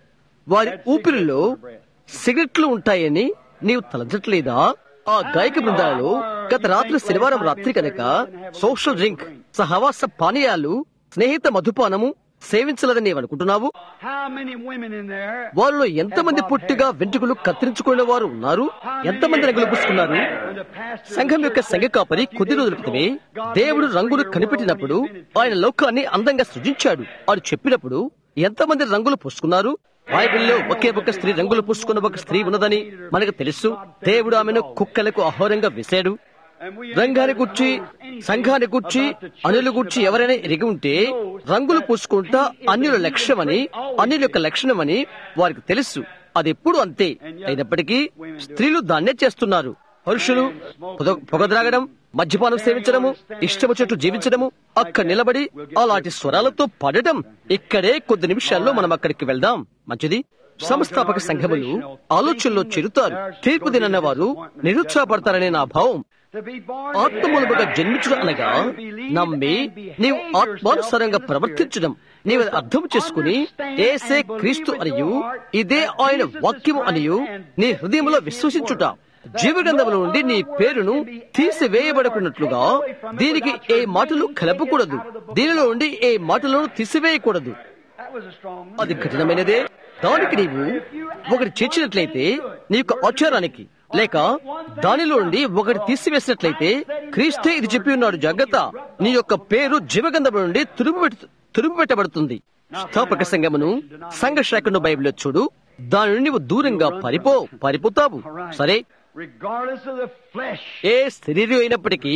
వారి ఊపిరిలో సిగరెట్లు ఉంటాయని నీవు తలచట్లేదా ఆ గాయక బృందాలలో గత రాత్రి శనివారం రాత్రి కనుక సోషల్ డ్రింక్ సహవాస పానీయాలు స్నేహిత మధుపానము సేవించలేదని నీవు అనుకుంటున్నావు How many women in there వారిలో ఎంతమంది పుట్టిగా వెంట్రుకలు కత్తిరించుకునే వారు ఉన్నారు ఎంతమంది రంగులు పూసుకున్నారు when the pastor సంఘం యొక్క సంఘ కాపరి కొద్ది రోజుల క్రితమే దేవుడు రంగులు కనిపెట్టినప్పుడు ఆయన లోకాన్ని అందంగా సృజించాడు అని చెప్పినప్పుడు ఎంతమంది రంగులు పూసుకున్నారు బైబిల్లో ఒకే ఒక స్త్రీ రంగులు పూసుకున్న ఒక స్త్రీ ఉన్నదని మనకు తెలుసు దేవుడు ఆమెను కుక్కలకు ఆహారంగా వేశాడు and we రంగాన్ని గుర్చి సంఘాన్ని గుర్చి అన్యుల గుర్చి ఎవరైనా ఎరిగి ఉంటే రంగులు పూసుకుంటా అన్యుల లక్ష్యమని అన్యుల యొక్క లక్షణమని వారికి తెలుసు అది ఎప్పుడు అంతే అయినప్పటికీ స్త్రీలు దాన్నే చేస్తున్నారు పురుషులు పొద- పొగద్రాగడం మద్యపానం సేవించడము ఇష్టము చెట్టు జీవించడము అక్కడ నిలబడి అలాంటి స్వరాలతో పడటం ఇక్కడే కొద్ది నిమిషాల్లో మనం అక్కడికి వెళ్దాం మంచిది సంస్థాపక సంఘములు ఆలోచనలో చెరుతారు తీర్పు దినన్న వారు నిరుత్సాహపడతారనే నా భావం to be born ఆత్మములుగా జన్మించడం అనగా నమ్మి నీవు ఆత్మానుసారంగా ప్రవర్తించడం నీవు అది అర్థం చేసుకుని ఏసే క్రీస్తు అనియు ఇదే ఆయన వాక్యము అనియు నీ హృదయంలో విశ్వసించుట జీవగంధముల నుండి నీ పేరును తీసివేయబడకున్నట్లుగా దీనికి ఏ మాటలు కలపకూడదు దీనిలో నుండి ఏ మాటలను తీసివేయకూడదు that was a strong అది కఠినమైనదే దానికి నీవు ఒకటి చేర్చినట్లయితే నీ యొక్క ఆచారానికి లేక దానిలో నుండి ఒకటి తీసివేసినట్లయితే క్రీస్తే ఇది చెప్పి ఉన్నాడు జాగ్రత్త నీ యొక్క పేరు జీవగంధం నుండి తురుపు తురుపు పెట్టబడుతుంది స్థాపక సంఘమును సంఘ శాఖను బైబిల్లో చూడు దాని నుండి నువ్వు దూరంగా పరిపో పరిపోతావు సరే regardless of the flesh ఏ శరీరం అయినప్పటికీ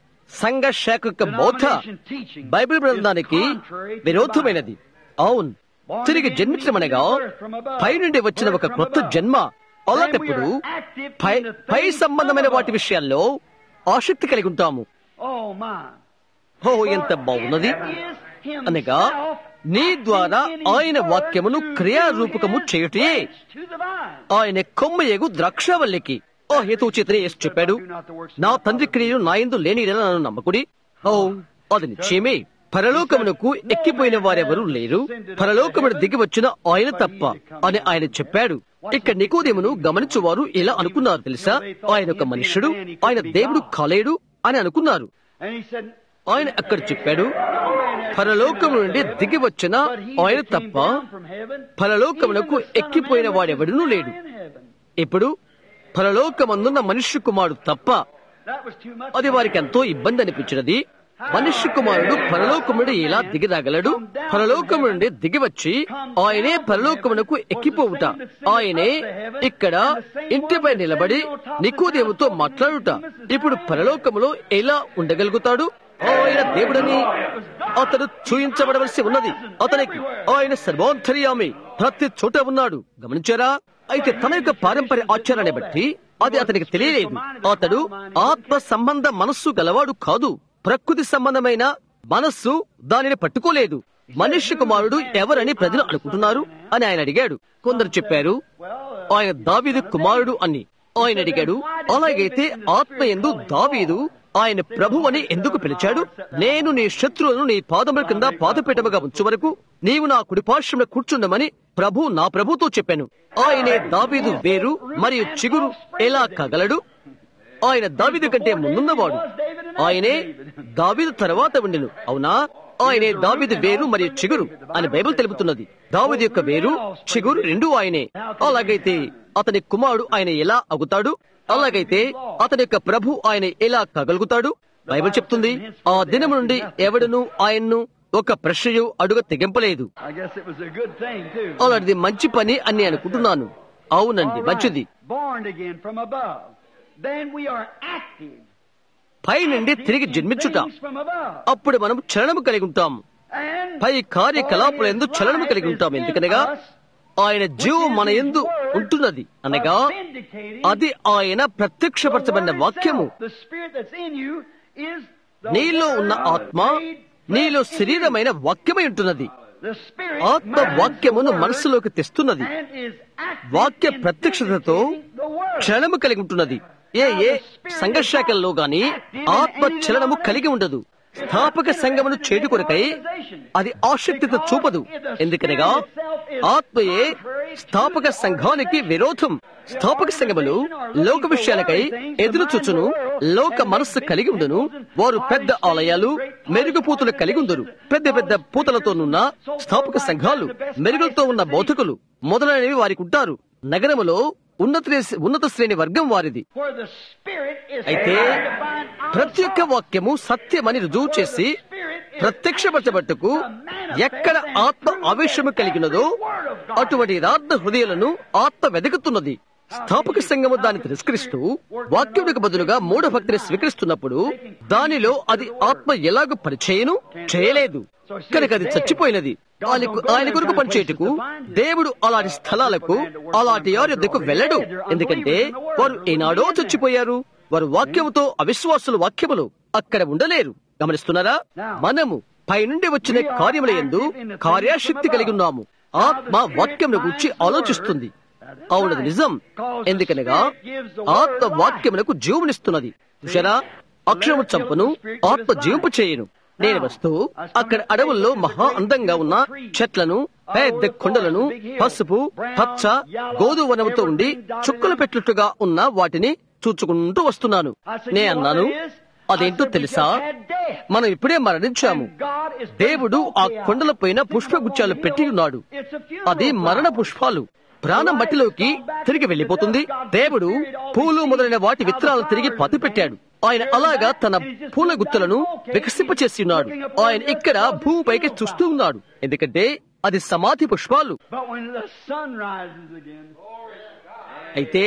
సంఘ శాఖ యొక్క బోధ బైబిల్ గ్రంథానికి విరోధమైనది అవును తిరిగి జన్మించడమనగా పై నుండి వచ్చిన ఒక కొత్త జన్మ అలాంటప్పుడు పై పై సంబంధమైన వాటి విషయాల్లో ఆసక్తి కలిగి ఉంటాము oh my ఓ ఎంత బాగున్నది అనగా నీ ద్వారా ఆయన వాక్యమును క్రియారూపకము చేయుటే to the vine ఆయన కొమ్మయగు ద్రాక్షవల్లికి ఆ హేతువు చేతనే యేసు చెప్పాడు నా తండ్రి క్రియలు నా ఎందు లేని యెడల నన్ను నమ్మకుడి ఓ అది నిశ్చయమే పరలోకమునకు ఎక్కిపోయిన వారెవరూ లేరు పరలోకమును దిగి వచ్చిన ఆయన తప్ప అని ఆయన చెప్పాడు ఇక్కడ నికోదేమును గమనించువారు ఇలా అనుకున్నారు తెలుసా ఆయన ఒక మనుష్యుడు ఆయన దేవుడు కాలేడు అని అనుకున్నారు and he said ఆయన అక్కడ చెప్పాడు పరలోకము నుండి దిగి వచ్చిన but he ఆయన that came తప్ప down from heaven పరలోకమునకు even the Son of ఎక్కిపోయిన Man వాడెవడునూ which is లేడు now in heaven. ఇప్పుడు పరలోకమందున్న మనుష్య కుమారుడు తప్ప That was too much అది వారికి ఎంతో ఇబ్బంది అనిపించినది మనుష్య కుమారుడు పరలోకము నుండి ఎలా దిగిరాగలడు పరలోకము నుండి దిగివచ్చి ఆయనే పరలోకమునకు ఎక్కిపోవుట ఆయనే ఇక్కడ ఇంటిపై నిలబడి నికోదేవుతో మాట్లాడుట ఇప్పుడు పరలోకములో ఎలా ఉండగలుగుతాడు ఆయన దేవుడని అతడు చూయించబడవలసి ఉన్నది అతనికి ఆయన సర్వోంతర్యామి ప్రతి చోట ఉన్నాడు గమనించారా అయితే తన యొక్క పారంపర్య ఆచారాన్ని బట్టి అది అతనికి తెలియలేదు అతడు ఆత్మ సంబంధ మనస్సు గలవాడు కాదు ప్రకృతి సంబంధమైన మనస్సు దానిని పట్టుకోలేదు మనుష్య కుమారుడు ఎవరని ప్రజలు అనుకుంటున్నారు అని ఆయన అడిగాడు కొందరు చెప్పారు ఆయన దావీదు కుమారుడు అని ఆయన అడిగాడు అలాగైతే ఆత్మ ఎందు దావీదు ఆయన ప్రభు అని ఎందుకు పిలిచాడు నేను నీ శత్రువులను నీ పాదముల కింద పాదపీఠముగా ఉంచు వరకు నీవు నా కుడిపార్శ్వంలో కూర్చుండమని ప్రభు నా ప్రభుతో చెప్పాను ఆయనే దావీదు వేరు మరియు చిగురు ఎలా కగలడు ఆయన దావీదు కంటే ముందున్నవాడు ఆయనే దావీదు తర్వాత ఉండెను అవునా ఆయనే దావీదు వేరు మరియు చిగురు అని బైబిల్ తెలుపుతున్నది దావీదు యొక్క వేరు చిగురు రెండు ఆయనే అలాగైతే అతని కుమారుడు ఆయన ఎలా అగుతాడు అలాగైతే అతని యొక్క ప్రభు ఆయన ఎలా కగలుగుతాడు బైబిల్ చెప్తుంది ఆ దినము నుండి ఎవడును ఆయన్ను ఒక ప్రశ్నయు అడుగ తెగింపలేదు I guess it was a good thing too. అలాంటిది మంచి పని అని నేను అనుకుంటున్నాను అవునండి All right. మంచిది Born again from above. then we are active. పై నుండి తిరిగి జన్మించుట Things from above. అప్పుడు మనం చలనము కలిగి ఉంటాం And పై కార్యకలాపాల ఎందు for his చలనము life కలిగి ఉంటాం is in ఎందుకనగా us, ఆయన జీవం మన ఎందు ఉంటున్నది అనగా vindicating అది ఆయన ప్రత్యక్షపరచబడిన the word వాక్యము itself. The spirit that's in you is the నీలో ఉన్న word ఆత్మ made నీలో flesh in you. శరీరమైన వాక్యమై ఉంటున్నది The spirit ఆత్మ minds వాక్యమును the word మనసులోకి తెస్తున్నది and is active వాక్య in ప్రత్యక్షతతో vindicating the word. చలనము కలిగి ఉంటున్నది ఏ ఏ సంఘర్షాకల్లో గాని ఆత్మ చలనము కలిగి ఉండదు స్థాపక సంఘమును చేటు కొరకై అది ఆసక్తితో చూపదు ఎందుకనగా ఆత్మయే స్థాపక సంఘానికి విరోధం స్థాపక సంఘములు లోక విషయాలకై ఎదురు చూచును లోక మనస్సు కలిగి ఉండును వారు పెద్ద ఆలయాలు మెరుగు పూతలు కలిగి ఉందరు పెద్ద పెద్ద పూతలతోనున్న స్థాపక సంఘాలు మెరుగులతో ఉన్న బోధకులు మొదలైనవి వారికి ఉంటారు నగరములో ఉన్నత ఉన్నత శ్రేణి వర్గం వారిది Where the spirit is అయితే trying to find out ప్రతి ఒక్క వాక్యము సత్యమని రుజువు చేసి ప్రత్యక్షపరచబట్టుకు ఎక్కడ ఆత్మ ఆవేశము కలిగినదో అటువంటి యథార్థ హృదయాలను ఆత్మ వెదకుతున్నది స్థాపక సంఘము దాన్ని తిరస్కరిస్తూ వాక్యములకు బదులుగా మూఢ భక్తిని స్వీకరిస్తున్నప్పుడు దానిలో అది ఆత్మ ఎలాగో పరిచయను చేయలేదు కనుక అది చచ్చిపోయినది ఆయనకు ఆయన కొరకు పనిచేయటకు దేవుడు అలాంటి స్థలాలకు అలాంటి వారి యొద్దకు వెళ్ళడు ఎందుకంటే వారు ఏనాడో చచ్చిపోయారు వారు వాక్యముతో అవిశ్వాసుల వాక్యములు అక్కడ ఉండలేరు గమనిస్తున్నారా మనము పైనుండి వచ్చిన కార్యముల యందు కార్యశక్తి కలిగి ఉన్నాము ఆత్మ వాక్యమును గురించి ఆలోచిస్తుంది అవునది నిజం ఎందుకనగా ఆత్మ వాక్యములకు జీవమునిస్తున్నది చూసారా అక్షరము చంపను ఆత్మ జీవింపు చేయను నేను వస్తూ అక్కడ అడవుల్లో మహా అందంగా ఉన్న చెట్లను పెద్ద కొండలను పసుపు పచ్చ గోధువనముతో ఉండి చుక్కలు పెట్టుట్టుగా ఉన్న వాటిని చూచుకుంటూ వస్తున్నాను నే అన్నాను అదేంటో తెలుసా మనం ఇప్పుడే మరణించాము దేవుడు ఆ కొండల పైన పుష్పగుచ్చాలు పెట్టి ఉన్నాడు అది మరణ పుష్పాలు ప్రాణం మట్టిలోకి తిరిగి వెళ్లిపోతుంది దేవుడు పూలు మొదలైన వాటి విత్తనాలను తిరిగి పత్తి పెట్టాడు ఆయన అలాగా తన పూల గుత్తలను వికసింపచేసి ఉన్నాడు ఆయన ఇక్కడ భూమిపైకి చూస్తూ ఉన్నాడు ఎందుకంటే అది సమాధి పుష్పాలు But when the sun rises again, అయితే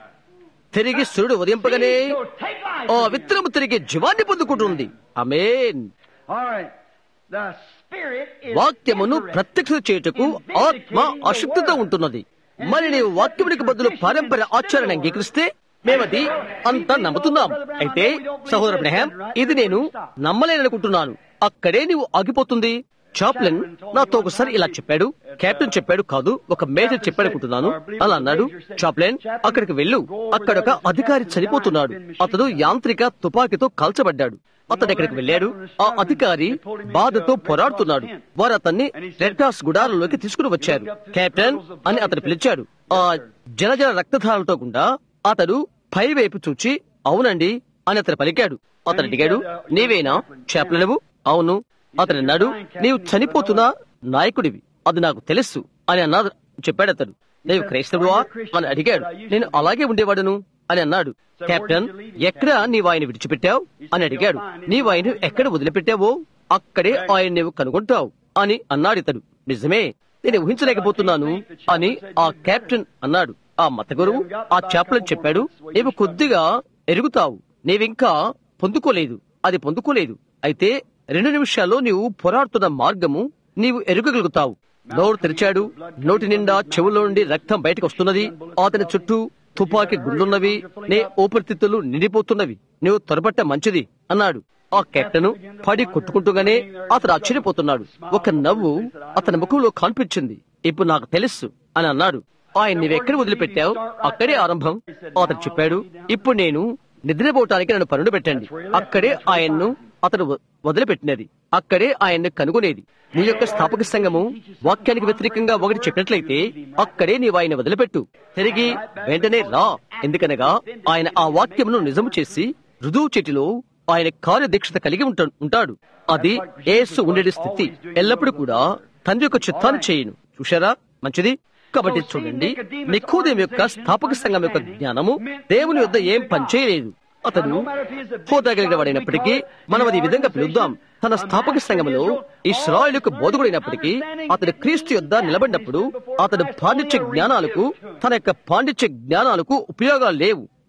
తిరిగి సూర్యుడు ఉదయింపగానే so take life. ఆ again. విత్తనము తిరిగి జీవాన్ని పొందుకుంటుంది అమేన్ All right. The spirit is వాక్యమును interested ప్రత్యక్ష చేయుటకు ఆత్మ ఆసక్తితో ఉంటున్నది మరి నీవు వాక్యమునికి బదులు పారంపర్య ఆచారాన్ని అంగీకరిస్తే మేమది అంతా నమ్ముతున్నాం అయితే సహోదర బ్రహాం ఇది నేను నమ్మలేననుకుంటున్నాను అక్కడే నీవు ఆగిపోతుంది చాప్లెన్ నాతో ఒకసారి ఇలా చెప్పాడు కెప్టెన్ చెప్పాడు కాదు ఒక మేజర్ చెప్పాడు అనుకుంటున్నాను అలా అన్నాడు చాప్లెన్ అక్కడికి వెళ్ళు అక్కడ ఒక అధికారి చనిపోతున్నాడు అతడు యాంత్రిక తుపాకీతో కాల్చబడ్డాడు అతడు ఎక్కడికి వెళ్ళాడు ఆ అధికారి బాధతో పోరాడుతున్నాడు వారు అతన్ని రెడ్ క్రాస్ గుడారంలోకి తీసుకుని వచ్చారు కెప్టెన్ అని అతను పిలిచాడు ఆ జలజల రక్తధారలతో గుండా అతడు పై వైపు చూచి అవునండి అని అతను పలికాడు అతను అడిగాడు నీవేనా చేపలనువు అవును అతను అన్నాడు నీవు చనిపోతున్న నాయకుడివి అది నాకు తెలుసు అని అన్నాడు చెప్పాడు అతడు నీవు క్రైస్తవువా అని అడిగాడు నేను అలాగే ఉండేవాడును అని అన్నాడు కెప్టెన్ ఎక్కడ నీవు ఆయన విడిచిపెట్టావు అని అడిగాడు నీవు ఆయన ఎక్కడ వదిలిపెట్టావో అక్కడే ఆయన నీవు కనుగొంటావు అని అన్నాడు ఇతడు నిజమే నేను ఊహించలేకపోతున్నాను అని ఆ కెప్టెన్ అన్నాడు ఆ మత గురువు ఆ చేపలను చెప్పాడు నీవు కొద్దిగా ఎరుగుతావు నీవింకా పొందుకోలేదు అది పొందుకోలేదు అయితే రెండు నిమిషాల్లో నీవు పోరాడుతున్న మార్గము నీవు ఎరుగగలుగుతావు నోరు తెరిచాడు నోటి నిండా చెవులో నుండి రక్తం బయటకు వస్తున్నది అతని చుట్టూ తుపాకీ గుండ్లున్నవి నే ఊపిరితిత్తులు నిండిపోతున్నవి నీవు త్వరపట్ట మంచిది అన్నాడు ఆ కెప్టెన్ పడి కొట్టుకుంటూగానే అతడు ఆశ్చర్యపోతున్నాడు ఒక నవ్వు అతని ముఖంలో కనిపించింది ఇప్పుడు నాకు తెలుసు అని అన్నాడు ఆయన నీవెక్కడ వదిలిపెట్టావు అక్కడే ఆరంభం అతడు చెప్పాడు ఇప్పుడు నేను నిద్రపోవటానికి నన్ను పనులు పెట్టండి అక్కడే ఆయన్ను అతడు వ- వదిలిపెట్టినది అక్కడే ఆయన్ను కనుగొనేది నీ యొక్క స్థాపక సంఘము వాక్యానికి వ్యతిరేకంగా ఒకటి చెప్పినట్లయితే అక్కడే నీవు ఆయన వదిలిపెట్టు తిరిగి వెంటనే రా ఎందుకనగా ఆయన ఆ వాక్యమును నిజము చేసి రుజువు చెట్టులో ఆయన కార్యదీక్షత కలిగి ఉంట- ఉంటాడు అది ఏసు ఉండేటి స్థితి ఎల్లప్పుడూ కూడా తండ్రి యొక్క చిత్తాన్ని చేయను చూశారా మంచిది కాబట్టి చూడండి నికోదేం యొక్క స్థాపక సంఘం యొక్క జ్ఞానము దేవుని యొద్ద ఏం పనిచేయలేదు అతడు హోదా కలిగిన వాడైనప్పటికీ మనం అది ఈ విధంగా పిలుద్దాం తన స్థాపక సంఘములో ఇస్రాయలుకు బోధకుడైనప్పటికీ అతడు క్రీస్తు యొద్ద నిలబడినప్పుడు అతడు పాండిత్య జ్ఞానాలకు తన యొక్క పాండిత్య జ్ఞానాలకు ఉపయోగాలు లేవు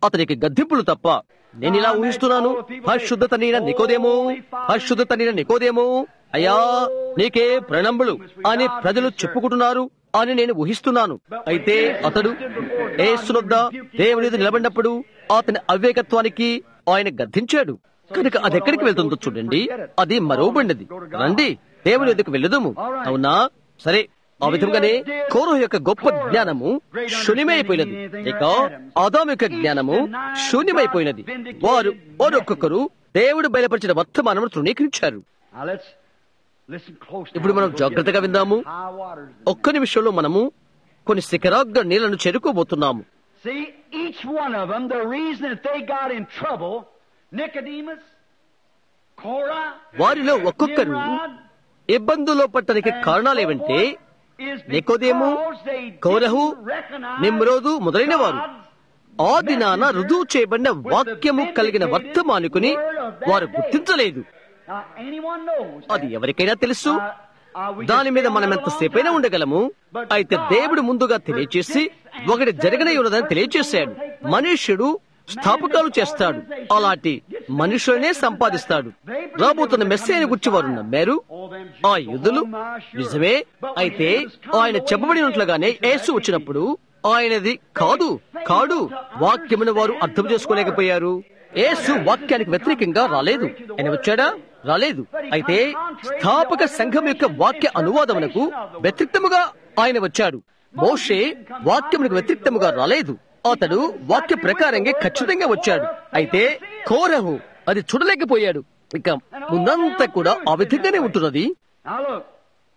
అతనికి గద్దింపులు తప్ప నేను ఇలా ఊహిస్తున్నాను పరిశుద్ధత నీన నికోదేమో పరిశుద్ధత నీన నికోదేమో అయ్యా నీకే ప్రణంబులు అని ప్రజలు చెప్పుకుంటున్నారు అని నేను ఊహిస్తున్నాను అయితే అతడు ఏసునొద్ద దేవుని ఎదుట నిలబడినప్పుడు అతని అవివేకత్వానికి ఆయన గద్దించాడు కనుక అది ఎక్కడికి వెళ్తుందో చూడండి అది మరోబండిది రండి దేవుని ఎదుకు వెళ్ళదుము అవునా సరే ఆ విధంగానే కోరహు యొక్క గొప్ప జ్ఞానము శూన్యమైపోయినది ఇక ఆదాము యొక్క జ్ఞానము శూన్యమైపోయినది వారు ఒక్కొక్కరు దేవుడు బయలుపరిచిన వర్తమానము తృణీకరించారు Now let's listen close. now. ఇప్పుడు మనం We'll జాగ్రత్తగా get విందాము high waters. ఒక్క నిమిషంలో మనము కొన్ని శిఖరాగ్ర నీళ్లను చేరుకోబోతున్నాము See, each one of them, the reason that they got in trouble, Nicodemus, Korah, వారిలో ఒక్కొక్కరు Nimrod, ఇబ్బందుల్లో పట్టడానికి and కారణాలు so ఏమంటే forth, is నికోదేము because they Korah didn't recognize నిమ్రోదు మొదలైన వారు God's ఆ దినాన రుజువు చేయబడిన వాక్యము కలిగిన వర్తమానికుని వారు గుర్తించలేదు Now, anyone knows అది that. ఎవరికైనా తెలుసు Uh, uh, we దాని can మీద stay on మనం it a ఎంతసేపైనా long time. ఉండగలము అయితే దేవుడు ముందుగా తెలియచేసి ఒకటి జరగనే ఉన్నదని తెలియచేశాడు మనుష్యుడు స్థాపకాలు చేస్తాడు అలాంటి మనుషులనే సంపాదిస్తాడు రాబోతున్న మెస్సేని గురించి వారు నమ్మారు ఆ యుధులు నిజమే అయితే ఆయన చెప్పబడినట్లుగానే యేసు వచ్చినప్పుడు ఆయనది కాదు కాడు వాక్యమును వారు అర్థం చేసుకోలేకపోయారు యేసు వాక్యానికి వ్యతిరేకంగా రాలేదు ఆయన వచ్చాడా రాలేదు అయితే స్థాపక సంఘం యొక్క వాక్య అనువాదమునకు వ్యతిరేక్తముగా ఆయన వచ్చాడు మోషే వాక్యమునకు వ్యతిరేక్తముగా రాలేదు అతడు వాక్య ప్రకారంగా ఖచ్చితంగా వచ్చాడు అయితే కోరహు అది చూడలేకపోయాడు ఇక ముందంతా కూడా ఆ విధంగానే ఉంటున్నది Now look.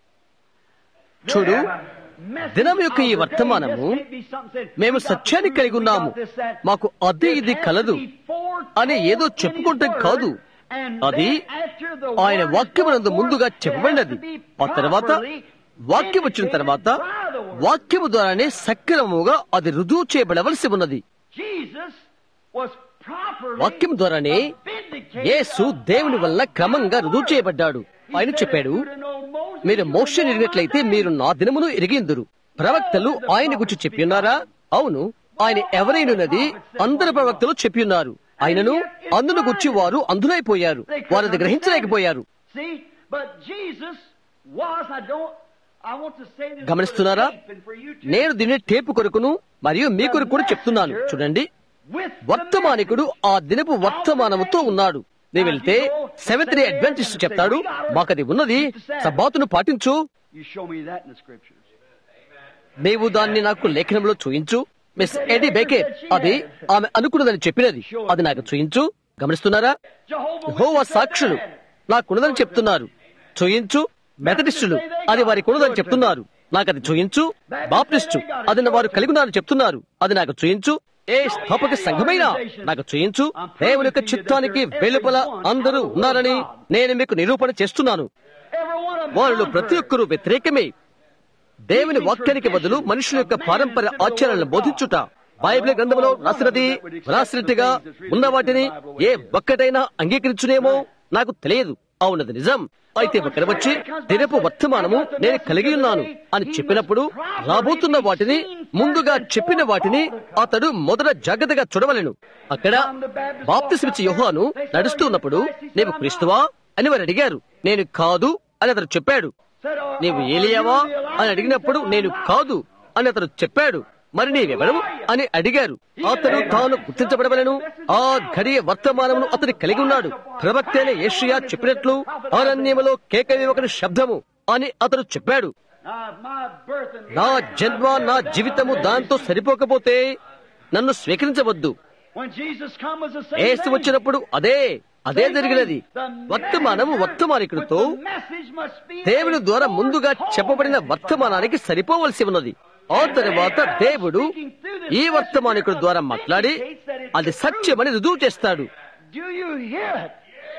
చూడు Message దినం యొక్క ఈ of the day వర్తమానము just can't be something said, మేము "We got సత్యాన్ని the కలిగి truth, we ఉన్నాము got this, that." మాకు అది ఇది It has కలదు to be foretold అని ఏదో in చెప్పుకుంటాం His కాదు word, and అది then after the ఆయన word is వాక్యమునందు brought ముందుగా forth, చెప్పబడినది it has to be ఆ తర్వాత properly వాక్యం వచ్చిన తర్వాత vindicated by the word. వాక్యము ద్వారానే సక్రమముగా అది రుజువు చేయబడవలసి ఉన్నది Jesus was properly వాక్యం ద్వారానే vindicated యేసు of దేవుని వల్ల God's క్రమంగా రుజువు word. చేయబడ్డాడు He ఆయన said, చెప్పాడు "If you'd have known Moses, మీరు you'd మోక్ష have known ఎరిగినట్లయితే my మీరు name." నా దినమును ఎరిగిందురు ప్రవక్తలు ఆయన గురించి చెప్పి ఉన్నారా అవును ఆయన ఎవరైనది అందరు ప్రవక్తలు చెప్పి ఉన్నారు ఆయనను అందును గుర్చి వారు అందులైపోయారు వారు అది గ్రహించలేకపోయారు See, but Jesus was, I don't, I want to say this గమనిస్తున్నారా for the tape and for you too. నేను దీన్ని టేపు కొరకును మరియు మీ కొరకు కూడా చెప్తున్నాను చూడండి With the వర్తమానికుడు ఆ దినపు వర్తమానముతో ఉన్నాడు నీ వెళ్తే సెవెంత్ డే అడ్వెంటిస్ట్ చెప్తాడు మాకది ఉన్నది సబ్బాతును పాటించు You show me that in the scriptures. నీవు దాన్ని నాకు లేఖనంలో చూయించు మిస్ ఎడి బేకే అది ఆమె అనుకున్నదని చెప్పినది అది నాకు చూయించు గమనిస్తున్నారా Jehovah హోవా Witnesses సాక్షులు said నాకున్నదని చెప్తున్నారు చూయించు మెథడిస్టులు అది వారికి ఉన్నదని చెప్తున్నారు నాకు అది చూయించు బాప్టిస్టు అది వారు కలిగి ఉన్నారని చెప్తున్నారు అది నాకు చూయించు ఏ స్థాపక సంఘమైనా నాకు చూయించు దేవుని యొక్క చిత్తానికి వెలుపల అందరూ ఉన్నారని నేను మీకు నిరూపణ చేస్తున్నాను Every one of them వారిలో ప్రతి contrary. ఒక్కరూ వ్యతిరేకమే దేవుని వాక్యానికి బదులు మనుషుల యొక్క పారంపర్య ఆచారాలను బోధించుట బైబిల్ గ్రంథంలో రాసినది రాసినట్టుగా ఉన్న వాటిని ఏ ఒక్కటైనా అంగీకరించునేమో నాకు తెలియదు అవునది నిజం అయితే ఒకరు వచ్చి దినపు వర్తమానము నేను కలిగి ఉన్నాను అని చెప్పినప్పుడు రాబోతున్న వాటిని ముందుగా చెప్పిన వాటిని అతడు మొదట జాగ్రత్తగా చూడవలెను అక్కడ బాప్తిస్మిచ్చి యోహాను నడుస్తూ ఉన్నప్పుడు నీవు క్రీస్తువా అని వారు అడిగారు నేను కాదు అని అతడు చెప్పాడు Said, "Are- నీవు are ఏలియావా you the Elijah?" అని అడిగినప్పుడు He said, నేను "I'm not." కాదు అని అతడు చెప్పాడు మరి నీవెవరు అని అడిగారు అతడు తాను గుర్తించబడవలను ఆ ఘడియ వర్తమానమును అతడు కలిగి ఉన్నాడు ప్రవక్త అయిన ఏషియా చెప్పినట్లు అరణ్యములో కేకవి ఒకరి శబ్దము అని అతడు చెప్పాడు Now, my birth and నా life, జన్మ నా జీవితము దాంతో సరిపోకపోతే నన్ను స్వీకరించవద్దు When Jesus come was the same Yesu thing. వచ్చినప్పుడు అదే అదే జరిగినది The వర్తమానము messenger వర్తమానికుడితో with the message must be దేవుని ద్వారా a ముందుగా foretold చెప్పబడిన message. వర్తమానానికి సరిపోవలసి ఉన్నది ఆ తర్వాత దేవుడు ఈ వర్తమానికుడి ద్వారా మాట్లాడి అది సత్యమని రుజువు చేస్తాడు Do you hear it?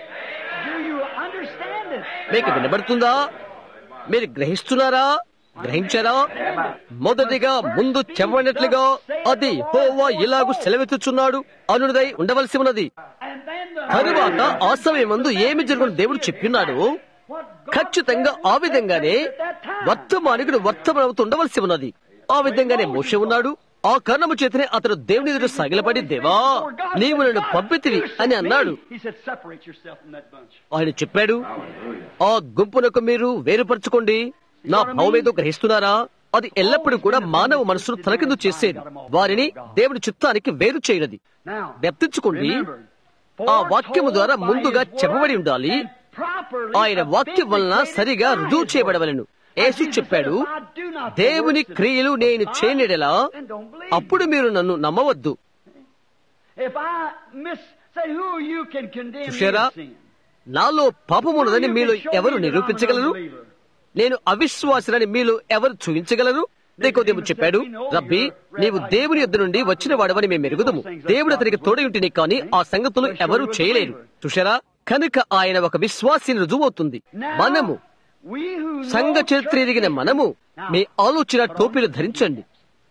Do you understand it? మీకు వినబడుతుందా మీరు గ్రహిస్తున్నారా గ్రహించారా మొదటిగా ముందు చెప్పబడినట్లుగా అది హోవా ఇలాగు సెలవెత్తుచున్నాడు అనుడిదై ఉండవలసి ఉన్నది And then the తరువాత ఆ సమయమందు ఏమి జరుగును దేవుడు చెప్పినాడు what God ఖచ్చితంగా ఆ విధంగానే వర్తమానికుడు వర్తమానవుతూ ఉండవలసి ఉన్నది ఆ విధంగానే మోష ఉన్నాడు ఆ కారణము చేతనే అతడు దేవుని ఎదుట సగిలపడి దేవా నీవు నన్ను పంపితివి అని అన్నాడు He said, separate yourself from that bunch. ఆయన చెప్పాడు ఆ గుంపునకు మీరు వేరుపరచుకోండి నా భావమేదో గ్రహిస్తున్నారా అది ఎల్లప్పుడూ కూడా మానవ మనసును తలకిందు చేసేది వారిని దేవుని చిత్తానికి వేరు చేయనది Now, జ్ఞప్తించుకోండి remember, ఆ వాక్యము ద్వారా ముందుగా చెప్పబడి ఉండాలి properly ఆయన వాక్యం వలన సరిగా రుజువు చేయబడవలను యేసు చెప్పాడు దేవుని క్రియలు నేను చేయనిడలా అప్పుడు మీరు నన్ను నమ్మవద్దు If I miss, say, who you can condemn me చూశారా? of sin? నాలో పాపమున్నదని మీలో ఎవరు నిరూపించగలరు నేను అవిశ్వాసులని మీలో ఎవరు చూపించగలరు దేకోదేము చెప్పాడు రబ్బీ నీవు దేవుని యొద్ద నుండి వచ్చిన వాడవని మేము ఎరుగుదము దేవుడు అతనికి తోడయుంటిని కానీ ఆ సంగతులు ఎవరూ చేయలేరు చూశారా కనుక ఆయన ఒక విశ్వాసిని రుజువవుతుంది మనము We who సంఘ know చరిత్ర church ఎరిగిన మనము మీ ఆలోచన టోపీలు ధరించండి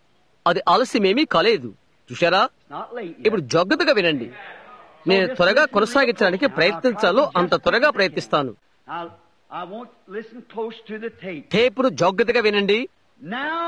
అది ఆలస్యమేమీ కాలేదు చూశారా not late yet. ఇప్పుడు జాగ్రత్తగా వినండి నేను త్వరగా కొనసాగించడానికి ప్రయత్నించాలో అంత త్వరగా ప్రయత్నిస్తాను I'll, I won't listen close to the tape. టేపును జాగ్రత్తగా వినండి Now,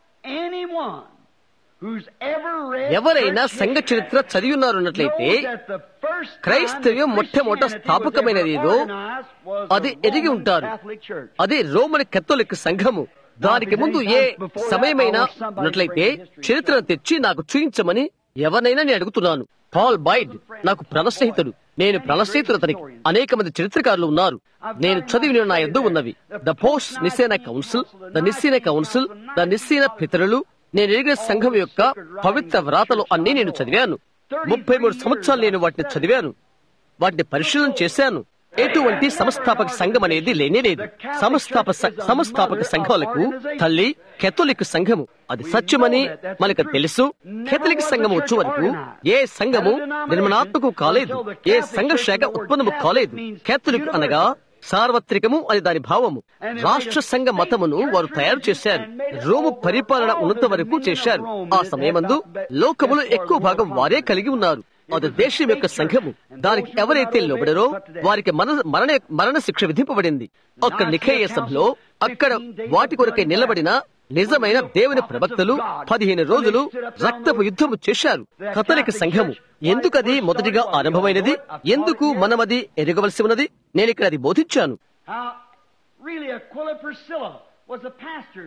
anyone who's ever read ఎవరైనా church సంఘ history చరిత్ర చదివి ఉన్నారన్నట్లయితే knows that the first time క్రైస్తవ్యం that మొట్టమొదట Christianity was స్థాపకమైనది ever ఏదో organized was అది the ఎరిగి Roman ఉంటారు Catholic Church. అదే రోమన్ కత్తోలిక్ సంఘము దానికి ముందు ఏ సమయమైనా ఉన్నట్లయితే చరిత్రను తెచ్చి నాకు చూపించమని ఎవరినైనా నేను అడుగుతున్నాను పాల్ బైడ్ నాకు ప్రాణ స్నేహితుడు నేను ప్రాణ స్నేహితుడు అతనికి అనేక మంది చరిత్రకారులు ఉన్నారు నేను చదివిన నా ఎద్దు ఉన్నవి the post Nicene council the Nicene council the Nicene పితరులు నేను ఎరిగిన సంఘం యొక్క పవిత్ర వ్రాతలు అన్ని నేను చదివాను ముప్పై మూడు సంవత్సరాలు నేను వాటిని చదివాను వాటిని పరిశీలన చేశాను ఎటువంటి సంస్థాపక సంఘం అనేది లేనే లేదు సంస్థాప సంస్థాపక సంఘాలకు తల్లి కెథోలిక్ సంఘము అది సత్యమని మనకు తెలుసు కెథలిక్ సంఘము వచ్చే వరకు ఏ సంఘము నిర్మాణాత్మకం కాలేదు ఏ సంఘ శాఖ ఉత్పన్నము కాలేదు కేథలిక్ అనగా సార్వత్రికము అని దాని భావము రాష్ట్ర సంఘ మతమును వారు తయారు చేశారు రోము పరిపాలన ఉన్నంత వరకు చేశారు ఆ సమయమందు లోకములో ఎక్కువ భాగం వారే కలిగి ఉన్నారు అది దేశం యొక్క సంఘము దానికి ఎవరైతే లోబడరో వారికి మరణ మరణ మరణ శిక్ష విధింపబడింది అక్కడ నిఖేయ సభలో అక్కడ వాటి కొరకై నిలబడిన నిజమైన దేవుని ప్రవక్తలు పదిహేను రోజులు రక్తపు యుద్ధము చేశారు కథలిక సంఘము ఎందుకు అది మొదటిగా ఆరంభమైనది ఎందుకు మనమది ఎరగవలసి ఉన్నది నేను ఇక్కడ అది బోధించాను How really Aquila Priscilla was a pastor.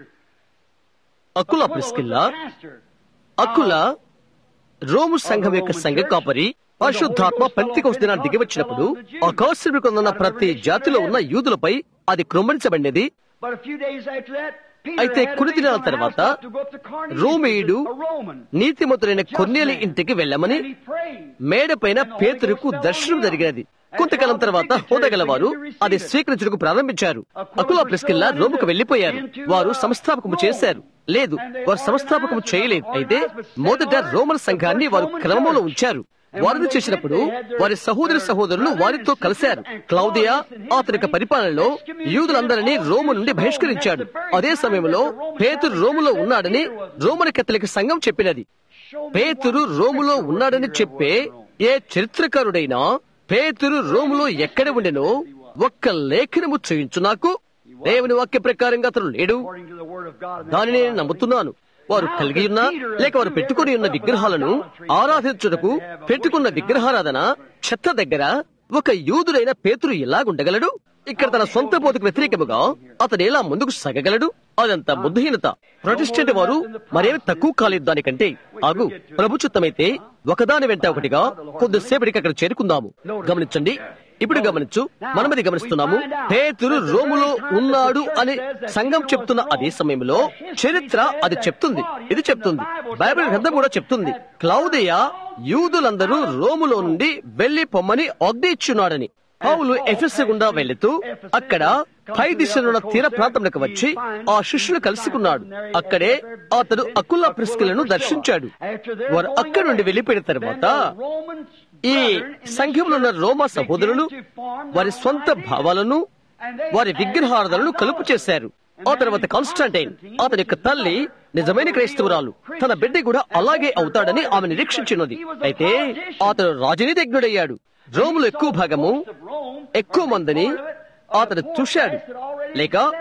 Aquila Aquila was Priscilla a pastor. Aquila Rome సంఘం యొక్క సంఘ కాపరి పరిశుద్ధాత్మ పెంతికోస్ దినాన్ని దిగి వచ్చినప్పుడు ఆకాశంలో ఉన్న ప్రతి జాతిలో ఉన్న యూదులపై అది కృమ్మరించబడినది But a few days after that, Peter అయితే had to కొన్ని leave దినాల from the తర్వాత house to go up to Cornelius, రోమేయుడు a Roman. నీతిమంతుడైన కొన్నేలి ఇంటికి వెళ్ళమని And he prayed. మేడపైన పేతురుకు దర్శనం జరిగినది కొంతకాలం తర్వాత హోదగలవారు అది స్వీకరించడానికి ప్రారంభించారు అకులా ప్రిస్కిల్లా రోముకు వెళ్లిపోయారు వారు సంస్థాపకము చేశారు లేదు వారు సంస్థాపకము చేయలేదు అయితే మొదట రోమన్ సంఘాన్ని వారు క్రమంలో ఉంచారు వారిని చేసినప్పుడు వారి సహోదరి సహోదరులు వారితో కలిశారు క్లౌదియా అతని యొక్క పరిపాలనలో యూదులందరినీ రోము నుండి బహిష్కరించాడు అదే సమయంలో పేతురు రోములో ఉన్నాడని రోమన్ కథలిక సంఘం చెప్పినది పేతురు రోములో ఉన్నాడని చెప్పే ఏ చరిత్రకారుడైనా పేతురు రోములో ఎక్కడ ఉండెనో ఒక్క లేఖనము చేయించు నాకు దేవుని వాక్య ప్రకారంగా అతను లేడు According to the word of God. and దానిని నేను నమ్ముతున్నాను వారు కలిగి ఉన్న లేక వారు పెట్టుకుని ఉన్న విగ్రహాలను ఆరాధించుటకు పెట్టుకున్న విగ్రహారాధన చెత్త దగ్గర ఒక యూదుడైన పేతురు ఎలాగుండగలడు ఇక్కడ తన సొంత బోధకు వ్యతిరేకముగా అతను ఎలా ముందుకు సగగలడు అదంతా బుద్ధిహీనత ప్రొటెస్టెంట్ వారు మరేమి తక్కువ కాలేదు దానికంటే ఆగు ప్రభుత్వమైతే ఒకదాని వెంట ఒకటిగా కొద్దిసేపటికి అక్కడ చేరుకుందాము గమనించండి ఇప్పుడు గమనించు మనమది గమనిస్తున్నాము పేతురు రోములో ఉన్నాడు అని సంఘం చెప్తున్న అదే సమయంలో చరిత్ర అది చెప్తుంది ఇది చెప్తుంది బైబిల్ గ్రంథం కూడా చెప్తుంది క్లౌదియ యూదులందరూ రోములో నుండి వెళ్లి పొమ్మని ఆజ్ఞ ఇచ్చున్నాడని పౌలు ఎఫెస్ గుండా వెళుతూ అక్కడ పై దిశలో తీర ప్రాంతంలోకి వచ్చి ఆ శిష్యులు కలుసుకున్నాడు అక్కడే అతడు అకుల్లా ప్రిస్కిలను దర్శించాడు వారు అక్కడి నుండి వెళ్లిపోయిన తర్వాత ఈ సంఘంలో ఉన్న రోమా సహోదరులు వారి సొంత భావాలను వారి విగ్రహారాధనను కలుపు చేశారు ఆ తర్వాత కాన్స్టాంటైన్ అతని యొక్క తల్లి నిజమైన క్రైస్తవురాలు తన బిడ్డ కూడా అలాగే అవుతాడని ఆమె నిరీక్షించినది అయితే అతను రాజనీతిజ్ఞుడయ్యాడు రోములో ఎక్కువ భాగము ఎక్కువ మందిని అతను చూశాడు లేక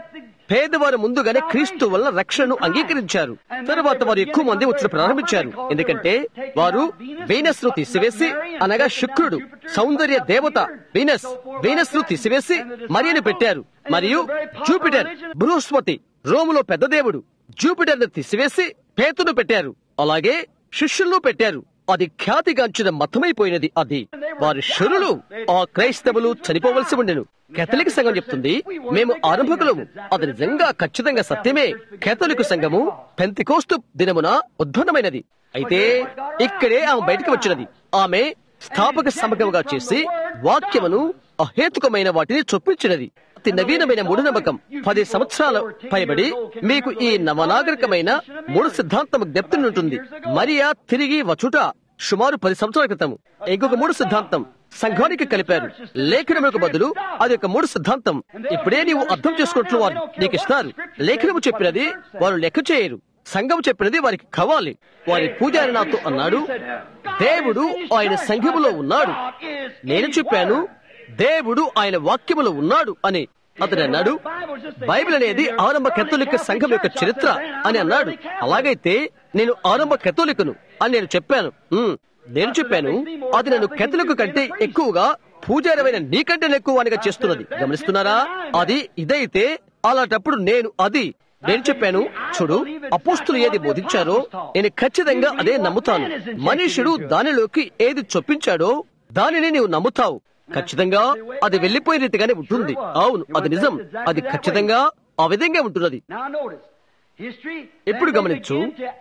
పేదవారు ముందుగానే క్రీస్తు వల్ల రక్షణను అంగీకరించారు తరువాత వారు ఎక్కువ మంది వచ్చి ప్రారంభించారు ఎందుకంటే వారు వీనస్ ను తీసివేసి అనగా శుక్రుడు సౌందర్య దేవత వీనస్ వీనస్ ను తీసివేసి మరియను పెట్టారు మరియు జూపిటర్ బృహస్పతి రోములో పెద్ద దేవుడు జూపిటర్ ను తీసివేసి పేతును పెట్టారు అలాగే శిష్యులను పెట్టారు అది ఖ్యాతిగాంచిన మతమైపోయినది అది వారి శరులు ఆ క్రైస్తవులు చనిపోవలసి ఉండెను కేథలిక్ సంఘం చెప్తుంది మేము ఆరంభకులము అది నిజంగా ఖచ్చితంగా సత్యమే కేథలిక్ సంఘము పెంతికోస్తు దినమున ఉద్భన్నమైనది అయితే ఇక్కడే ఆమె బయటకు వచ్చినది ఆమె స్థాపక సమకముగా చేసి వాక్యమును అహేతుకమైన వాటిని చొప్పించినది అతి నవీనమైన మూఢనమ్మకం పది సంవత్సరాల పైబడి మీకు ఈ నవనాగరికమైన మూడు సిద్ధాంతం జ్ఞప్తి ఉంటుంది మరియా తిరిగి వచ్చుట సుమారు పది సంవత్సరాల క్రితం ఇంకొక మూడు సిద్ధాంతం సంఘానికి కలిపారు లేఖనములకు బదులు అది ఒక మూడు సిద్ధాంతం ఇప్పుడే నీవు అర్థం చేసుకున్నట్లు వారు నీకు ఇస్తారు లేఖనము చెప్పినది వారు లెక్క చేయరు సంఘం చెప్పినది వారికి కావాలి వారి పూజారి నాతో అన్నాడు దేవుడు ఆయన సంఘములో ఉన్నాడు నేను చెప్పాను దేవుడు ఆయన వాక్యములో ఉన్నాడు అని అతడు అన్నాడు బైబిల్ అనేది ఆరంభ కథోలిక సంఘం యొక్క చరిత్ర అని అన్నాడు అలాగైతే నేను ఆరంభ కథోలికను అని నేను చెప్పాను "ఉమ్, నేను చెప్పాను అది నన్ను కథోలిక కంటే ఎక్కువగా పూజారమైన నీకంటే ఎక్కువ అనిగా చేస్తున్నది గమనిస్తున్నారా అది ఇదైతే అలాంటప్పుడు నేను అది నేను చెప్పాను చూడు అపోస్తులు ఏది బోధించారో నేను ఖచ్చితంగా అదే నమ్ముతాను మనుషుడు దానిలోకి ఏది చొప్పించాడో దానిని నీవు నమ్ముతావు ఖచ్చితంగా అది వెళ్లిపోయే రీతిగానే ఉంటుంది అవును అది నిజం అది ఖచ్చితంగా ఆ విధంగా ఉంటున్నది Now notice, history. ఇప్పుడు గమనించు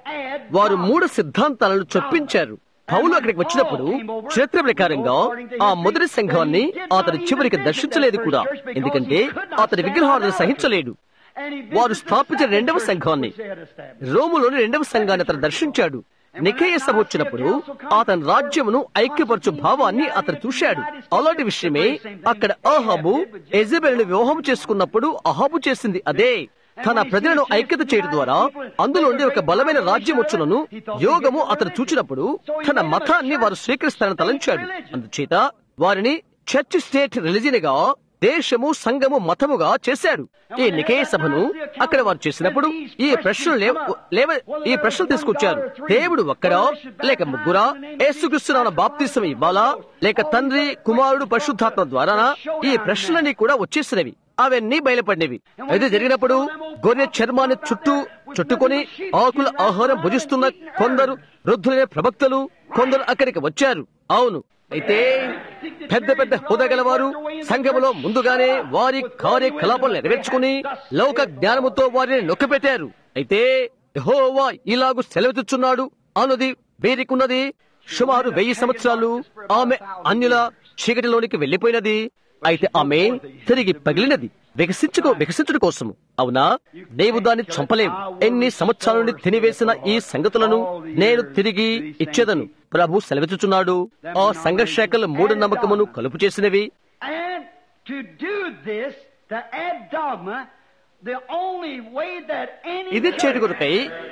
వారు మూడు సిద్ధాంతాలను చొప్పించారు పౌలు అక్కడికి వచ్చినప్పుడు చరిత్ర ప్రకారంగా ఆ మొదటి సంఘాన్ని అతను చివరికి దర్శించలేదు కూడా ఎందుకంటే అతని విగ్రహాలను సహించలేడు వారు స్థాపించిన రెండవ సంఘాన్ని రోములోని రెండవ సంఘాన్ని అతను దర్శించాడు నికేయ సభ వచ్చినప్పుడు అతని రాజ్యమును ఐక్యపరచు భావాన్ని అతను చూశాడు అలాంటి విషయమే అక్కడ అహాబు ఎజబెల్ను వివాహం చేసుకున్నప్పుడు అహాబు చేసింది అదే తన ప్రజలను ఐక్యత చేయడం ద్వారా అందులోండి ఒక బలమైన రాజ్యం వచ్చునను యోగము అతను చూచినప్పుడు తన మతాన్ని వారు స్వీకరిస్తారని తలంచాడు అందుచేత వారిని చర్చ్ స్టేట్ రిలిజియన్ గా దేశము సంఘము మతముగా చేశాడు ఈ నికేయ సభను అక్కడ వారు చేసినప్పుడు ఈ ప్రశ్నలు లేవ- లేవ ఈ ప్రశ్నలు తీసుకొచ్చారు దేవుడు ఒక్కడా లేక ముగ్గురా యేసుక్రీస్తున్న బాప్తిసం ఇవ్వాలా లేక తండ్రి కుమారుడు పరిశుద్ధాత్మ ద్వారానా ఈ ప్రశ్నలన్నీ కూడా వచ్చేసినవి అవన్నీ బయలుపడినవి అయితే జరిగినప్పుడు గొర్రె చర్మాన్ని చుట్టూ చుట్టుకొని ఆకుల ఆహారం భుజిస్తున్న కొందరు వృద్ధులైన ప్రవక్తలు కొందరు అక్కడికి వచ్చారు అవును అయితే పెద్ద పెద్ద హోదా గలవారు సంఘములో ముందుగానే వారి కార్యకలాపాలు నెరవేర్చుకుని లోక జ్ఞానముతో వారిని నొక్కిపెట్టారు అయితే యెహోవా ఇలాగు సెలవుతున్నాడు అన్నది వీరికున్నది సుమారు వెయ్యి సంవత్సరాలు ఆమె అన్యుల చీకటిలోనికి వెళ్లిపోయినది అయితే ఆమె తిరిగి పగిలినది వికసించుకో వికసించడం కోసము అవునా నీవు దాన్ని చంపలేవు ఎన్ని సంవత్సరాల నుండి తినివేసిన ఈ సంగతులను నేను తిరిగి ఇచ్చేదను ప్రభు సెలవిచ్చుచున్నాడు ఆ సంఘర్షాకలు మూఢ నమ్మకమును కలుపు చేసినవి And to do this, to add dogma, the only way that any ఇది చేటు కొరకై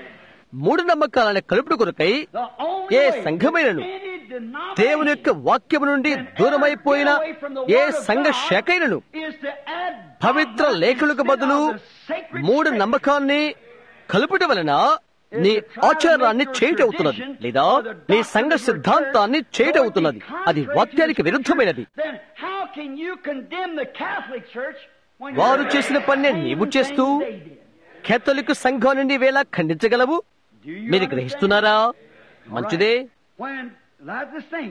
మూఢ నమ్మకాలను కలుపుడు కొరకై the only A way సంఘమైనను any denomination దేవుని యొక్క వాక్యము నుండి దూరమైపోయిన ఏ సంఘ శాఖైనను is to add Pavitra dogma లేఖలకు instead బదులు of the sacred మూడు scripture. నమ్మకాన్ని కలుపుట వలన నీ ఆచారాన్ని చేయటవుతున్నది లేదా నీ సంఘ సిద్ధాంతాన్ని చేయటవుతున్నది అది వాక్యానికి విరుద్ధమైనది Then how can you condemn the Catholic Church when వారు you're చేసిన పని doing the నీవు same చేస్తూ thing they did? కేథలిక్ సంఘాన్ని నీవేలా ఖండించగలవు Do you మీరు understand? గ్రహిస్తున్నారా మంచిదే When that's the thing.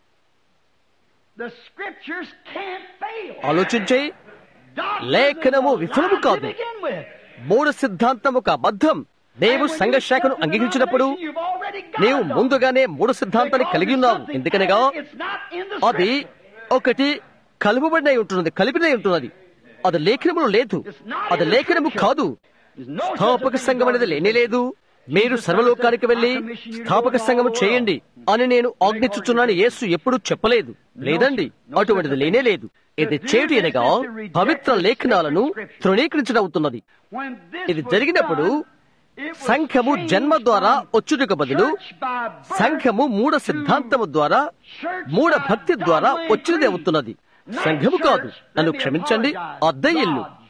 The scriptures can't fail. ఆలోచించే Doctrine లేఖనము is a విఫలము lie కాదు. to begin with. మూడు సిద్ధాంతం ఒక అబద్ధం నీవు And when సంఘ you శాఖను accept the అంగీకరించినప్పుడు denomination, you've already got నీవు a ముందుగానే మూడు సిద్ధాంతాన్ని కలిగి ఉన్నావు ఎందుకనగా It's not in the అది scripture. ఒకటి కలుపుబడినై ఉంటున్నది కలిపినై ఉంటున్నది అది లేఖనములో లేదు అది లేఖనము కాదు There's no such a స్థాపక thing సంఘం అనేది as లేనే లేదు మీరు సర్వలోకానికి వెళ్లి స్థాపక సంఘము చేయండి అని నేను ఆజ్ఞించుచున్నాను యేసు ఎప్పుడూ చెప్పలేదు లేదండి అటువంటిది లేనే లేదు ఇది చేయుట అనగా పవిత్ర లేఖనాలను తృణీకరించడవుతున్నది When this ఇది was జరిగినప్పుడు done, it was సంఘము changed జన్మ ద్వారా from వచ్చుటకు బదులు church by birth సంఘము మూఢ సిద్ధాంతము ద్వారా మూఢ భక్తి ద్వారా వచ్చినది అవుతున్నది సంఘము కాదు నన్ను క్షమించండి అద్దె ఇల్లు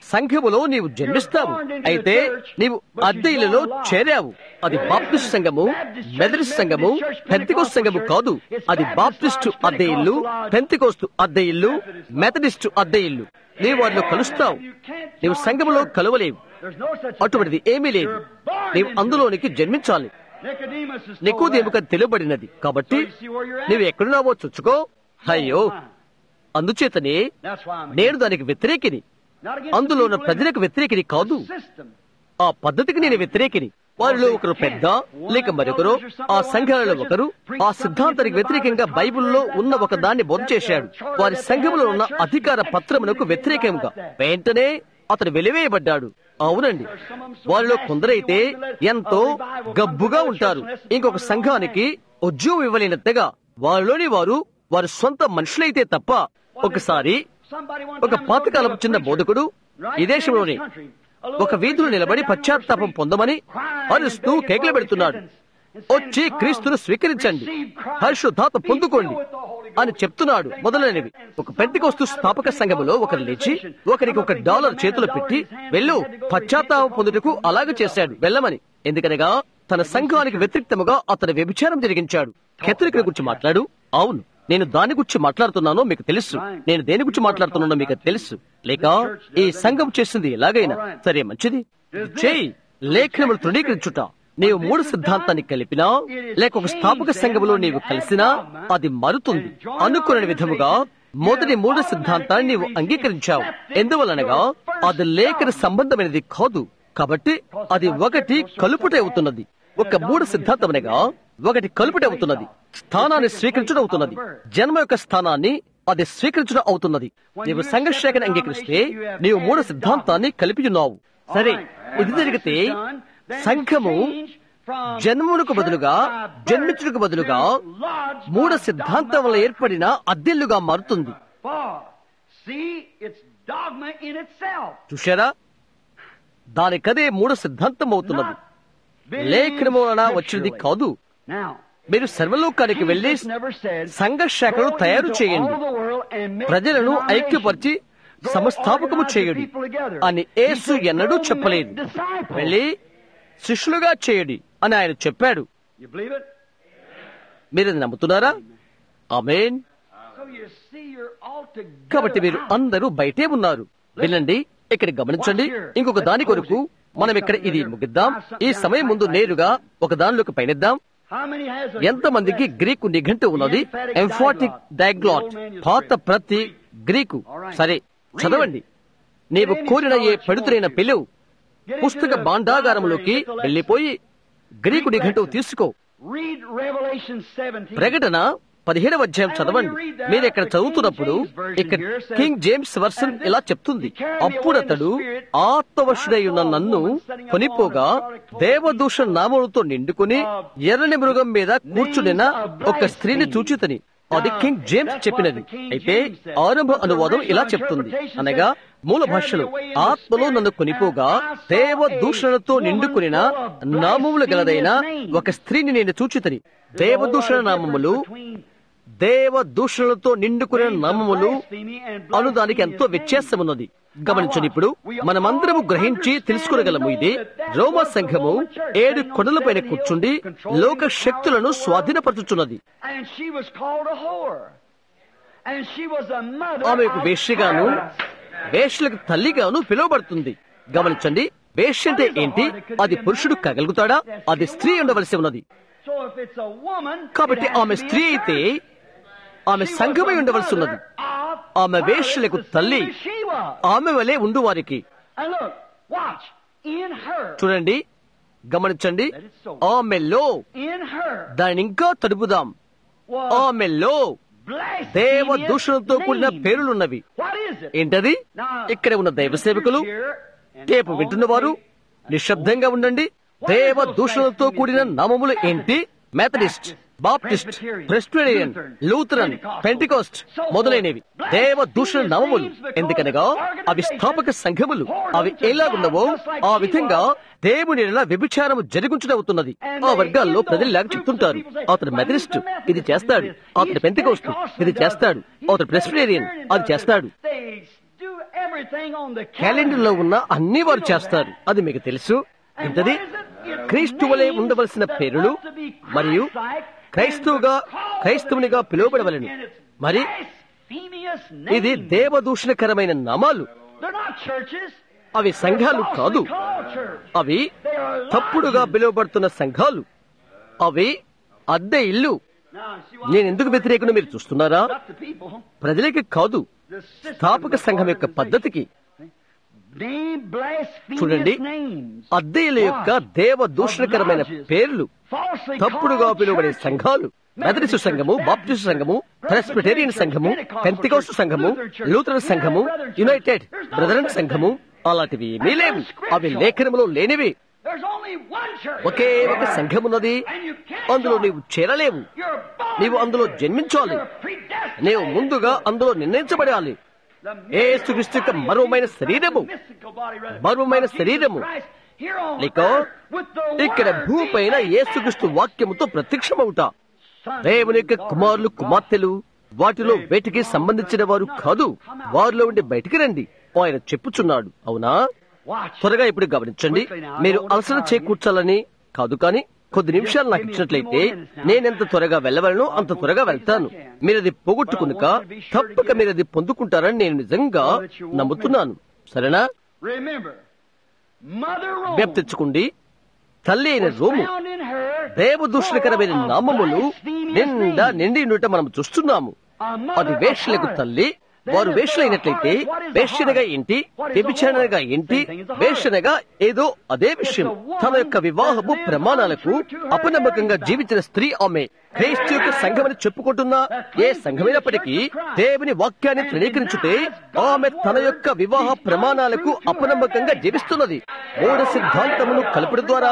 సంఘములో నీవు జన్మిస్తావు అయితే నీవు అద్దె ఇల్లులో చేరావు అది బాప్టిస్ట్ సంఘము మెదరిస్ట్ సంఘము పెంతికోస్తు సంఘము కాదు అది బాప్టిస్టు అద్దె ఇల్లు పెంతికోస్తు అద్దె ఇల్లు మెథడిస్టు అద్దె ఇల్లు నీవు వారిలో కలుస్తావు నీవు సంఘములో కలవలేవు There's no such a అటువంటిది ఏమీ లేదు నీవు అందులోనికి జన్మించాలి Nicodemus is నీకు told that. దేముక తెలియబడినది కాబట్టి నీవు ఎక్కడున్నావో చుచ్చుకో అయ్యో అందుచేతనే That's why I'm నేను దానికి వ్యతిరేకిని not against అందులో ఉన్న the people in ప్రజలకు వ్యతిరేకిని కాదు the system. ఆ పద్ధతికి నేను వ్యతిరేకిని వారిలో ఒకరు పెద్ద లేక మరొకరు ఆ సంఘాలలో ఒకరు ఆ సిద్ధాంతానికి వ్యతిరేకంగా బైబిల్లో ఉన్న ఒక దాన్ని బోధ చేశాడు వారి సంఘములో ఉన్న అధికార పత్రమునకు వ్యతిరేకంగా వెంటనే అతను వెలివేయబడ్డాడు అవునండి వారిలో కొందరైతే ఎంతో గబ్బుగా ఉంటారు ఇంకొక సంఘానికి ఉద్యోగం ఇవ్వలేనంతగా వారిలోని వారు వారి సొంత మనుషులైతే తప్ప ఒకసారి Somebody one ఒక time పాతకాలపు told చిన్న a బోధకుడు preacher, ఈ right దేశంలోని in this country, a little ఒక వీధిలో preacher నిలబడి sat down పశ్చాత్తాపం on the street, పొందమని crying అరుస్తూ and begging కేకలు for పెడుతున్నాడు repentance, and saying, వచ్చి "Come, క్రీస్తును స్వీకరించండి receive Christ, పరిశుద్ధాత్మ be పొందుకోండి filled with the Holy Ghost." అని చెప్తున్నాడు మొదలైనవి ఒక పెంతికోస్తు స్థాపక సంఘములో ఒకరు లేచి ఒకరికి ఒక డాలర్ చేతులు పెట్టి వెళ్ళు పశ్చాత్తాపం పొందుటకు అలాగే చేశాడు వెళ్ళమని ఎందుకనగా తన సంఘానికి వ్యతిరేక్తముగా అతను వ్యభిచారం జరిగించాడు కెథలికుల గురించి మాట్లాడు అవును నేను దాని గురించి మాట్లాడుతున్నానో మీకు తెలుసు నేను దేని గురించి మాట్లాడుతున్నానో మీకు తెలుసు లేక ఈ సంఘం చేసింది ఎలాగైనా సరే మంచిది చేయి లేఖనములు తృణీకరించుట నీవు మూడు సిద్ధాంతాన్ని కలిపినా లేక ఒక స్థాపక సంఘములో నీవు కలిసినా అది మారుతుంది అనుకునే విధముగా మొదటి మూడు సిద్ధాంతాన్ని నీవు అంగీకరించావు ఎందువలనగా అది లేఖన సంబంధమైనది కాదు కాబట్టి అది ఒకటి కలుపుటే అవుతున్నది ఒక మూడు సిద్ధాంతమనగా ఒకటి కలుపుటే అవుతున్నది స్థానాన్ని స్వీకరించడం అవుతున్నది జన్మ యొక్క స్థానాన్ని అది స్వీకరించడం అవుతున్నది నీవు సంఘర్షేఖను అంగీకరిస్తే నీవు మూడు సిద్ధాంతాన్ని కలిపి ఉన్నావు సరే ఇది జరిగితే సంఘము జన్మునకు బదులుగా జన్మించుటకు బదులుగా మూడు సిద్ధాంతం వల్ల ఏర్పడిన అద్దెల్లుగా మారుతుంది For, see, it's dogma in itself. చూశారా దానికదే మూడు సిద్ధాంతం అవుతున్నది Not లేఖనము వలన వచ్చినది scripturally. కాదు Now, మీరు సర్వలోకానికి వెళ్లి Jesus never said, సంఘ శాఖలు "Go తయారు into చేయండి all the world and make ప్రజలను denominations. ఐక్యపరిచి Go సమస్థాపకము organize the చేయుడి people together." అని He యేసు said, ఎన్నడూ "Go చెప్పలేదు make disciples." వెళ్ళి శిష్యులుగా చేయడి అని ఆయన చెప్పాడు You believe it? మీరు అది నమ్ముతున్నారా ఆమేన్ So you see, you're all together కాబట్టి మీరు out. అందరూ బయటే ఉన్నారు వినండి ఇక్కడ గమనించండి ఇంకొక దాని కొరకు మనం ఇక్కడ ఇది ముగిద్దాం ఈ సమయం ముందు నేరుగా ఒక దానిలోకి పయనిద్దాం How many has a ఎంతమందికి గ్రీకు నిఘంటు ఉన్నది ఎంఫాటిక్ డయాగ్లాట్ పాత ప్రతి గ్రీకు సరే చదవండి నీవు కోరిన ఏ పడుతురైన పిలువు పుస్తక భాండాగారంలోకి వెళ్లిపోయి గ్రీకు నిఘంటువు తీసుకో Read Revelation 17. ప్రకటన పదిహేడవ అధ్యాయం చదవండి మీరు ఇక్కడ చదువుతున్నప్పుడు ఇక్కడ కింగ్ జేమ్స్ వర్షన్ ఇలా చెప్తుంది అప్పుడు అతడు ఆత్మవశుడై ఉన్న నన్ను కొనిపోగా దేవదూషణ నామములతో నిండుకుని ఎర్రని మృగం మీద కూర్చునిన ఒక స్త్రీని చూచితని అది కింగ్ జేమ్స్ చెప్పినది అయితే ఆరంభ అనువాదం ఇలా చెప్తుంది అనగా మూల భాషలో ఆత్మలో నన్ను కొనిపోగా దేవ దూషణతో నిండుకునిన నామములు గలదైన ఒక స్త్రీని నేను చూచితని దేవదూషణ నామములు దేవ దూషణలతో నిండుకునే నామములు అను దానికి ఎంతో వ్యత్యాసమున్నది గమనించండి ఇప్పుడు మనమందరము గ్రహించి తెలుసుకోగలము ఇది రోమా సంఘము ఏడు కొండలపైన కూర్చుండి లోక శక్తులను స్వాధీనపరచుచున్నది And she was called a whore. And she was a mother ఆమెకు of వేష్యగాను harlots. వేష్యలకు తల్లిగాను పిలువబడుతుంది గమనించండి వేష్య అంటే ఏంటి అది పురుషుడు కగలుగుతాడా అది స్త్రీ ఉండవలసి ఉన్నది So if it's a woman, కాబట్టి it has ఆమె to be a స్త్రీ అయితే church. ఆమె She was సంఘమై a ఉండవలసి ఉన్నది mother of ఆమె harlots, వేశ్యలకు the same తల్లి. as she was. ఆమె వలె ఉండు వారికి And look, watch. In her, చూడండి గమనించండి ఆమెలో in her దానిని ఇంకా తడుపుదాం was ఆమెలో దేవ blasphemous దూషణతో కూడిన names. పేర్లున్నవి What is it? ఏంటది ఇక్కడ ఉన్న దైవ సేవకులు టేపు వింటున్నవారు నిశ్శబ్దంగా ఉండండి దేవ దూషణలతో కూడిన నామములు ఏంటి Methodist Baptist Presbyterian Lutheran Pentecost మొదలైనవి దేవ దూషణ నామములు ఎందుకనగా అవి స్థాపక సంఘములు అవి ఎలాగున్నవో ఆ విధంగా దేవుని ఎలా వ్యభిచారము జరిగించడవుతున్నది ఆ వర్గాల్లో ప్రజలు ఇలాగ చెప్తుంటారు అతడు మెథడిస్ట్ ఇది చేస్తాడు అతడు పెంతికోస్తు ఇది చేస్తాడు అతడు ప్రెస్టేరియన్ అది చేస్తాడు They do everything on the calendar లో ఉన్న అన్ని వారు చేస్తారు అది మీకు తెలుసు ఇంతది క్రీస్తు వలె ఉండవలసిన పేరులు మరియు క్రైస్తవుగా క్రైస్తవునిగా పిలువబడవలను మరి ఇది దేవదూషణకరమైన నామాలు They're not churches. అవి సంఘాలు కాదు Falsely called church. అవి తప్పుడుగా పిలువబడుతున్న సంఘాలు అవి అద్దె ఇల్లు Now, see what నేను ఎందుకు వ్యతిరేకను మీరు చూస్తున్నారా not the people, ప్రజలకి కాదు the system స్థాపక of సంఘం యొక్క organization. పద్ధతికి Name blasphemous చూడండి names. అద్దె ఇల్లు యొక్క దేవ దూషణకరమైన పేర్లు Falsely తప్పుడుగా called పిలువబడే churches. సంఘాలు మెథడిస్టు సంఘము బాప్టిస్టు సంఘము ప్రెస్బిటేరియన్ సంఘము పెంతికోస్టు సంఘము లూథరన్ సంఘము యునైటెడ్ బ్రదరన్ సంఘము అలాంటివి ఏమీ లేవు అవి లేఖనములో లేనివి There's only one church. ఒకే ఒక సంఘమున్నది And you can't అందులో join. నీవు చేరలేవు You're born నీవు అందులో into it. జన్మించాలి You're predestinated. నీవు ముందుగా అందులో నిర్ణయించబడాలి The యేసుక్రీస్తు యొక్క మరువైన శరీరము mystical body, rather, మరువైన of Jesus శరీరము Christ here on లేక earth with the ఇక్కడ word భూమిపైన being యేసుక్రీస్తు వాక్యముతో ప్రత్యక్షమవుట Son దేవుని యొక్క of God. కుమారులు కుమార్తెలు వాటిలో వేటికి సంబంధించిన వారు కాదు వారిలో ఉండి బయటికి రండి ఆయన చెప్పుచున్నాడు అవునా Watch. త్వరగా ఇప్పుడు గమనించండి మీరు అలసట చేకూర్చాలని కాదు కానీ కొద్ది నిమిషాలు నాకు ఇచ్చినట్లయితే నేనెంత త్వరగా వెళ్ళవలను అంత త్వరగా వెళ్తాను మీరు అది పోగొట్టుకునుక తప్పక మీరు అది పొందుకుంటారని నేను నిజంగా నమ్ముతున్నాను సరేనా Remember, Mother Rome జ్ఞప్తి తెచ్చుకోండి తల్లి అయిన రోము found in her దేవదూషణకరమైన నామములు నిండా నిండి ఉండటం మనం చూస్తున్నాము అది వేష్యలకు తల్లి వారు వేష్యలైనట్లయితే వేష్యనగా ఏంటి వ్యభిచారణగా ఏంటి వేష్యనగా ఏదో అదే విషయం తన యొక్క వివాహపు ప్రమాణాలకు అపనమ్మకంగా జీవించిన స్త్రీ ఆమె క్రైస్తు యొక్క సంఘమని చెప్పుకుంటున్న ఏ సంఘమైనప్పటికీ దేవుని వాక్యాన్ని తృణీకరించుటే ఆమె తన యొక్క వివాహ ప్రమాణాలకు అపనమ్మకంగా జీవిస్తున్నది మూఢ సిద్ధాంతమును కలుపుడు ద్వారా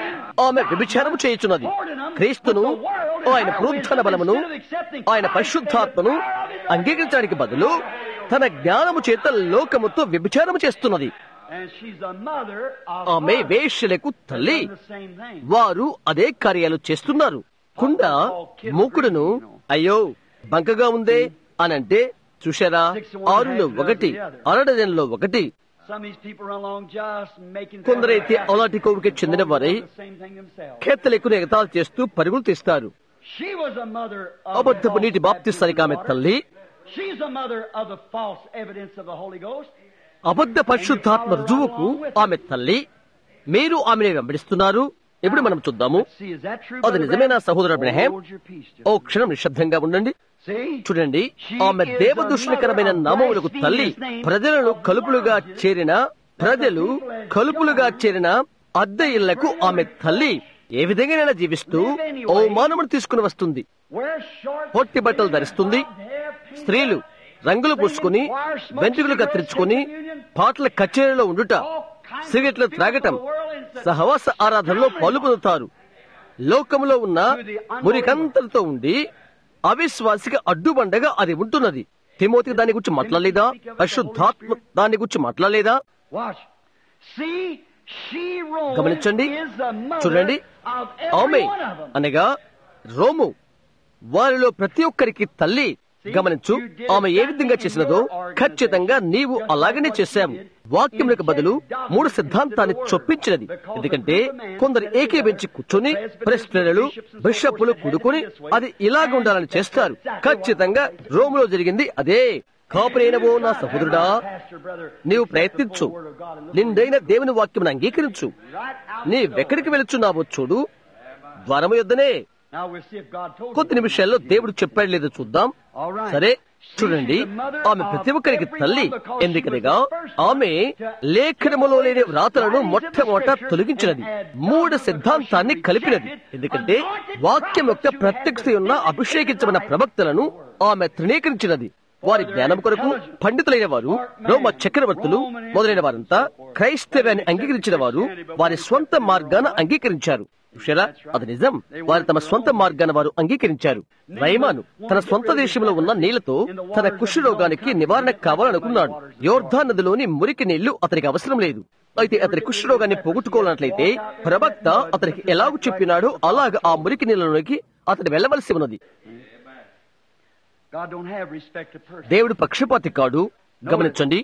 ఆమె వ్యభిచారము చేయుచున్నది క్రీస్తును ఆయన పునరుద్ధరణ బలమును ఆయన పరిశుద్ధాత్మను అంగీకరించడానికి బదులు తన జ్ఞానము చేత లోకముతో వ్యభిచారము చేస్తున్నది and she's a mother of ఆమె love. వేష్యలకు తల్లి Done the same thing. వారు అదే కార్యాలు చేస్తున్నారు కుండ మూకుడును అయ్యో బంకగా ఉందే అని అంటే చూశారా ఆరులో ఒకటి అరడజన్లో ఒకటి Some of these people run along just making కొందరైతే అలాంటి కోవికి చెందిన వారై the same thing themselves. కేత్తలెక్కును ఎగతాలు చేస్తూ పరుగులు తీస్తారు She was a mother of అబద్ధపు the నీటి false బాప్తిస్తానికి ఆమె baptism of తల్లి water. She's a mother of the false evidence of the Holy Ghost. అబద్ధ పరిశుద్ధాత్మ రుజువుకు ఆమె తల్లి మీరు ఆమెను వెంబడిస్తున్నారు ఇప్పుడు మనం చూద్దాము See, is that true? అది Brother నిజమేనా Branham? సహోదర అబ్రహాం Hold your peace, ఓ just- క్షణం నిశ్శబ్దంగా ఉండండి See? చూడండి ఆమె దేవదూషణకరమైన నామములకు తల్లి ప్రజలను కలుపులుగా చేరిన ప్రజలు కలుపులుగా చేరిన అద్దె ఇళ్లకు ఆమె తల్లి ఏ విధంగా జీవిస్తూ అవమానమును తీసుకుని వస్తుంది Wear short పొట్టి బట్టలు ధరిస్తుంది స్త్రీలు రంగులు పూసుకుని వెంట్రుకలు కత్తిరించుకుని పాటల కచేరీలో ఉండుట సిగరెట్లు త్రాగటం సహవాస ఆరాధనలో పాల్గొనుతారు లోకములో ఉన్న మురికంతలతో ఉండి అవిశ్వాసికి అడ్డుబండగా అది ఉంటున్నది తిమోతికి దాని గురించి మాట్లాడలేదా పరిశుద్ధాత్మ దాని గురించి మాట్లాడలేదా Watch. See, she Rome గమనించండి is the mother చూడండి of ఆమె every one of them. అనగా రోము వారిలో ప్రతి ఒక్కరికి తల్లి గమనించు ఆమె ఏ విధంగా చేసినదో ఖచ్చితంగా నీవు అలాగనే చేశావు వాక్యములకు బదులు మూడు సిద్ధాంతాన్ని చొప్పించినది ఎందుకంటే కొందరు ఏకీభించి కూర్చొని ప్రెస్టర్లు బిషప్పులు కూడుకొని అది ఇలాగ ఉండాలని చేస్తారు ఖచ్చితంగా రోములో జరిగింది అదే కాపురైనవో నా సహోదరుడా Pastor, brother, నీవు ప్రయత్నించు నిండైన దేవుని వాక్యమును అంగీకరించు right out. నీవెక్కడికి వెళుచున్నావో చూడు ద్వారము యొద్దనే Now we'll see if God told కొద్ది you. నిమిషాల్లో దేవుడు చెప్పాడు లేదో చూద్దాం సరే చూడండి ఆమె ప్రతి ఒక్కరికి తల్లి ఎందుకనగా ఆమె లేఖనములో లేని వ్రాతలను మొట్టమొదట తొలగించినది మూడు సిద్ధాంతాన్ని కలిపినది ఎందుకంటే వాక్యం యొక్క ప్రత్యక్షత ఉన్న అభిషేకించబడిన ప్రవక్తలను ఆమె తృణీకరించినది వారి జ్ఞానం కొరకు పండితులైన వారు రోమ చక్రవర్తులు మొదలైన వారంతా క్రైస్తవ్యాన్ని అంగీకరించిన వారు వారి స్వంత మార్గాన అంగీకరించారు చూశారా అది నిజం వారు తమ స్వంత మార్గాన్ని వారు అంగీకరించారు రైమాను తన స్వంత దేశంలో ఉన్న నీళ్లతో తన కుష్ఠ రోగానికి నివారణ కావాలనుకున్నాడు యోర్ధా నదిలోని మురికి నీళ్లు అతనికి అవసరం లేదు అయితే అతని కుష్ఠ రోగాన్ని పోగొట్టుకోవాలన్నట్లయితే ప్రవక్త అతనికి ఎలాగూ చెప్పినాడో అలాగ ఆ మురికి నీళ్ళలోకి అతను వెళ్ళవలసి ఉన్నది God don't have respect to person. దేవుడు పక్షపాతి కాడు గమనించండి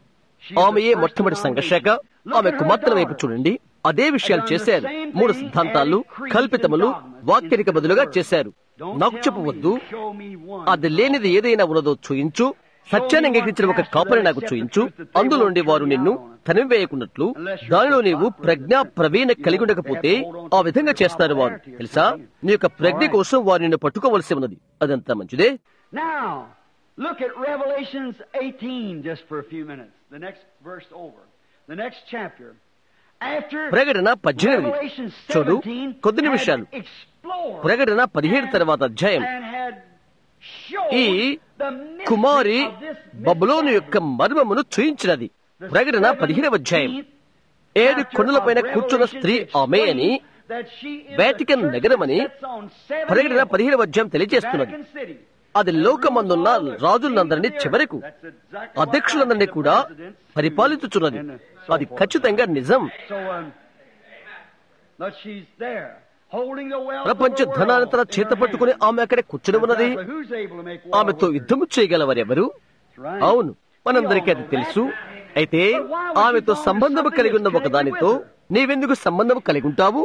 ఆమెయే మొట్టమొదటి సంఘర్షక ఆమె కుమార్తెల వైపు చూడండి అదే విషయాలు చేశారు మూడు సిద్ధాంతాలు కల్పితములు వాక్యానికి బదులుగా చేశారు నాకు చెప్పవద్దు అది లేనిది ఏదైనా ఉన్నదో చూయించు సత్యాన్ని అంగీకరించిన ఒక కాపరి నాకు చూయించు అందులోండి వారు నిన్ను తనివేయకున్నట్లు దానిలో నీవు ప్రజ్ఞా ప్రవీణ కలిగి ఉండకపోతే ఆ విధంగా చేస్తారు వారు తెలుసా నీ యొక్క ప్రజ్ఞ కోసం వారు నిన్ను పట్టుకోవలసి ఉన్నది అదంతా మంచిదే Now, look at Revelations 18 just for a few minutes. The next verse over. The next chapter. After ప్రకటన పద్దెనిమిది Revelation చూడు 17 కొద్ది had నిమిషాలు explored ప్రకటన పదిహేడు తర్వాత అధ్యాయం and had showed ఈ the mystery Kumari of this బబులోను యొక్క మర్మమును చూయించినది ప్రకటన పదిహేడవ అధ్యాయం ఏడు కొండలపైన కూర్చున్న స్త్రీ ఆమె అని వాటికన్ నగరమని ప్రకటన పదిహేడవ అధ్యాయం తెలియజేస్తున్నది అది లోకమందున్న రాజులందరినీ చివరకు అధ్యక్షులందరినీ కూడా పరిపాలించుచున్నది అది ఖచ్చితంగా నిజం ప్రపంచ ధనాన్ని తన చేత పట్టుకుని ఆమె అక్కడ కూర్చుని ఉన్నది ఆమెతో యుద్ధము చేయగలవారెవరు అవును మనందరికీ అది తెలుసు అయితే ఆమెతో సంబంధం కలిగి ఉన్న ఒక దానితో నీవెందుకు సంబంధం కలిగి ఉంటావు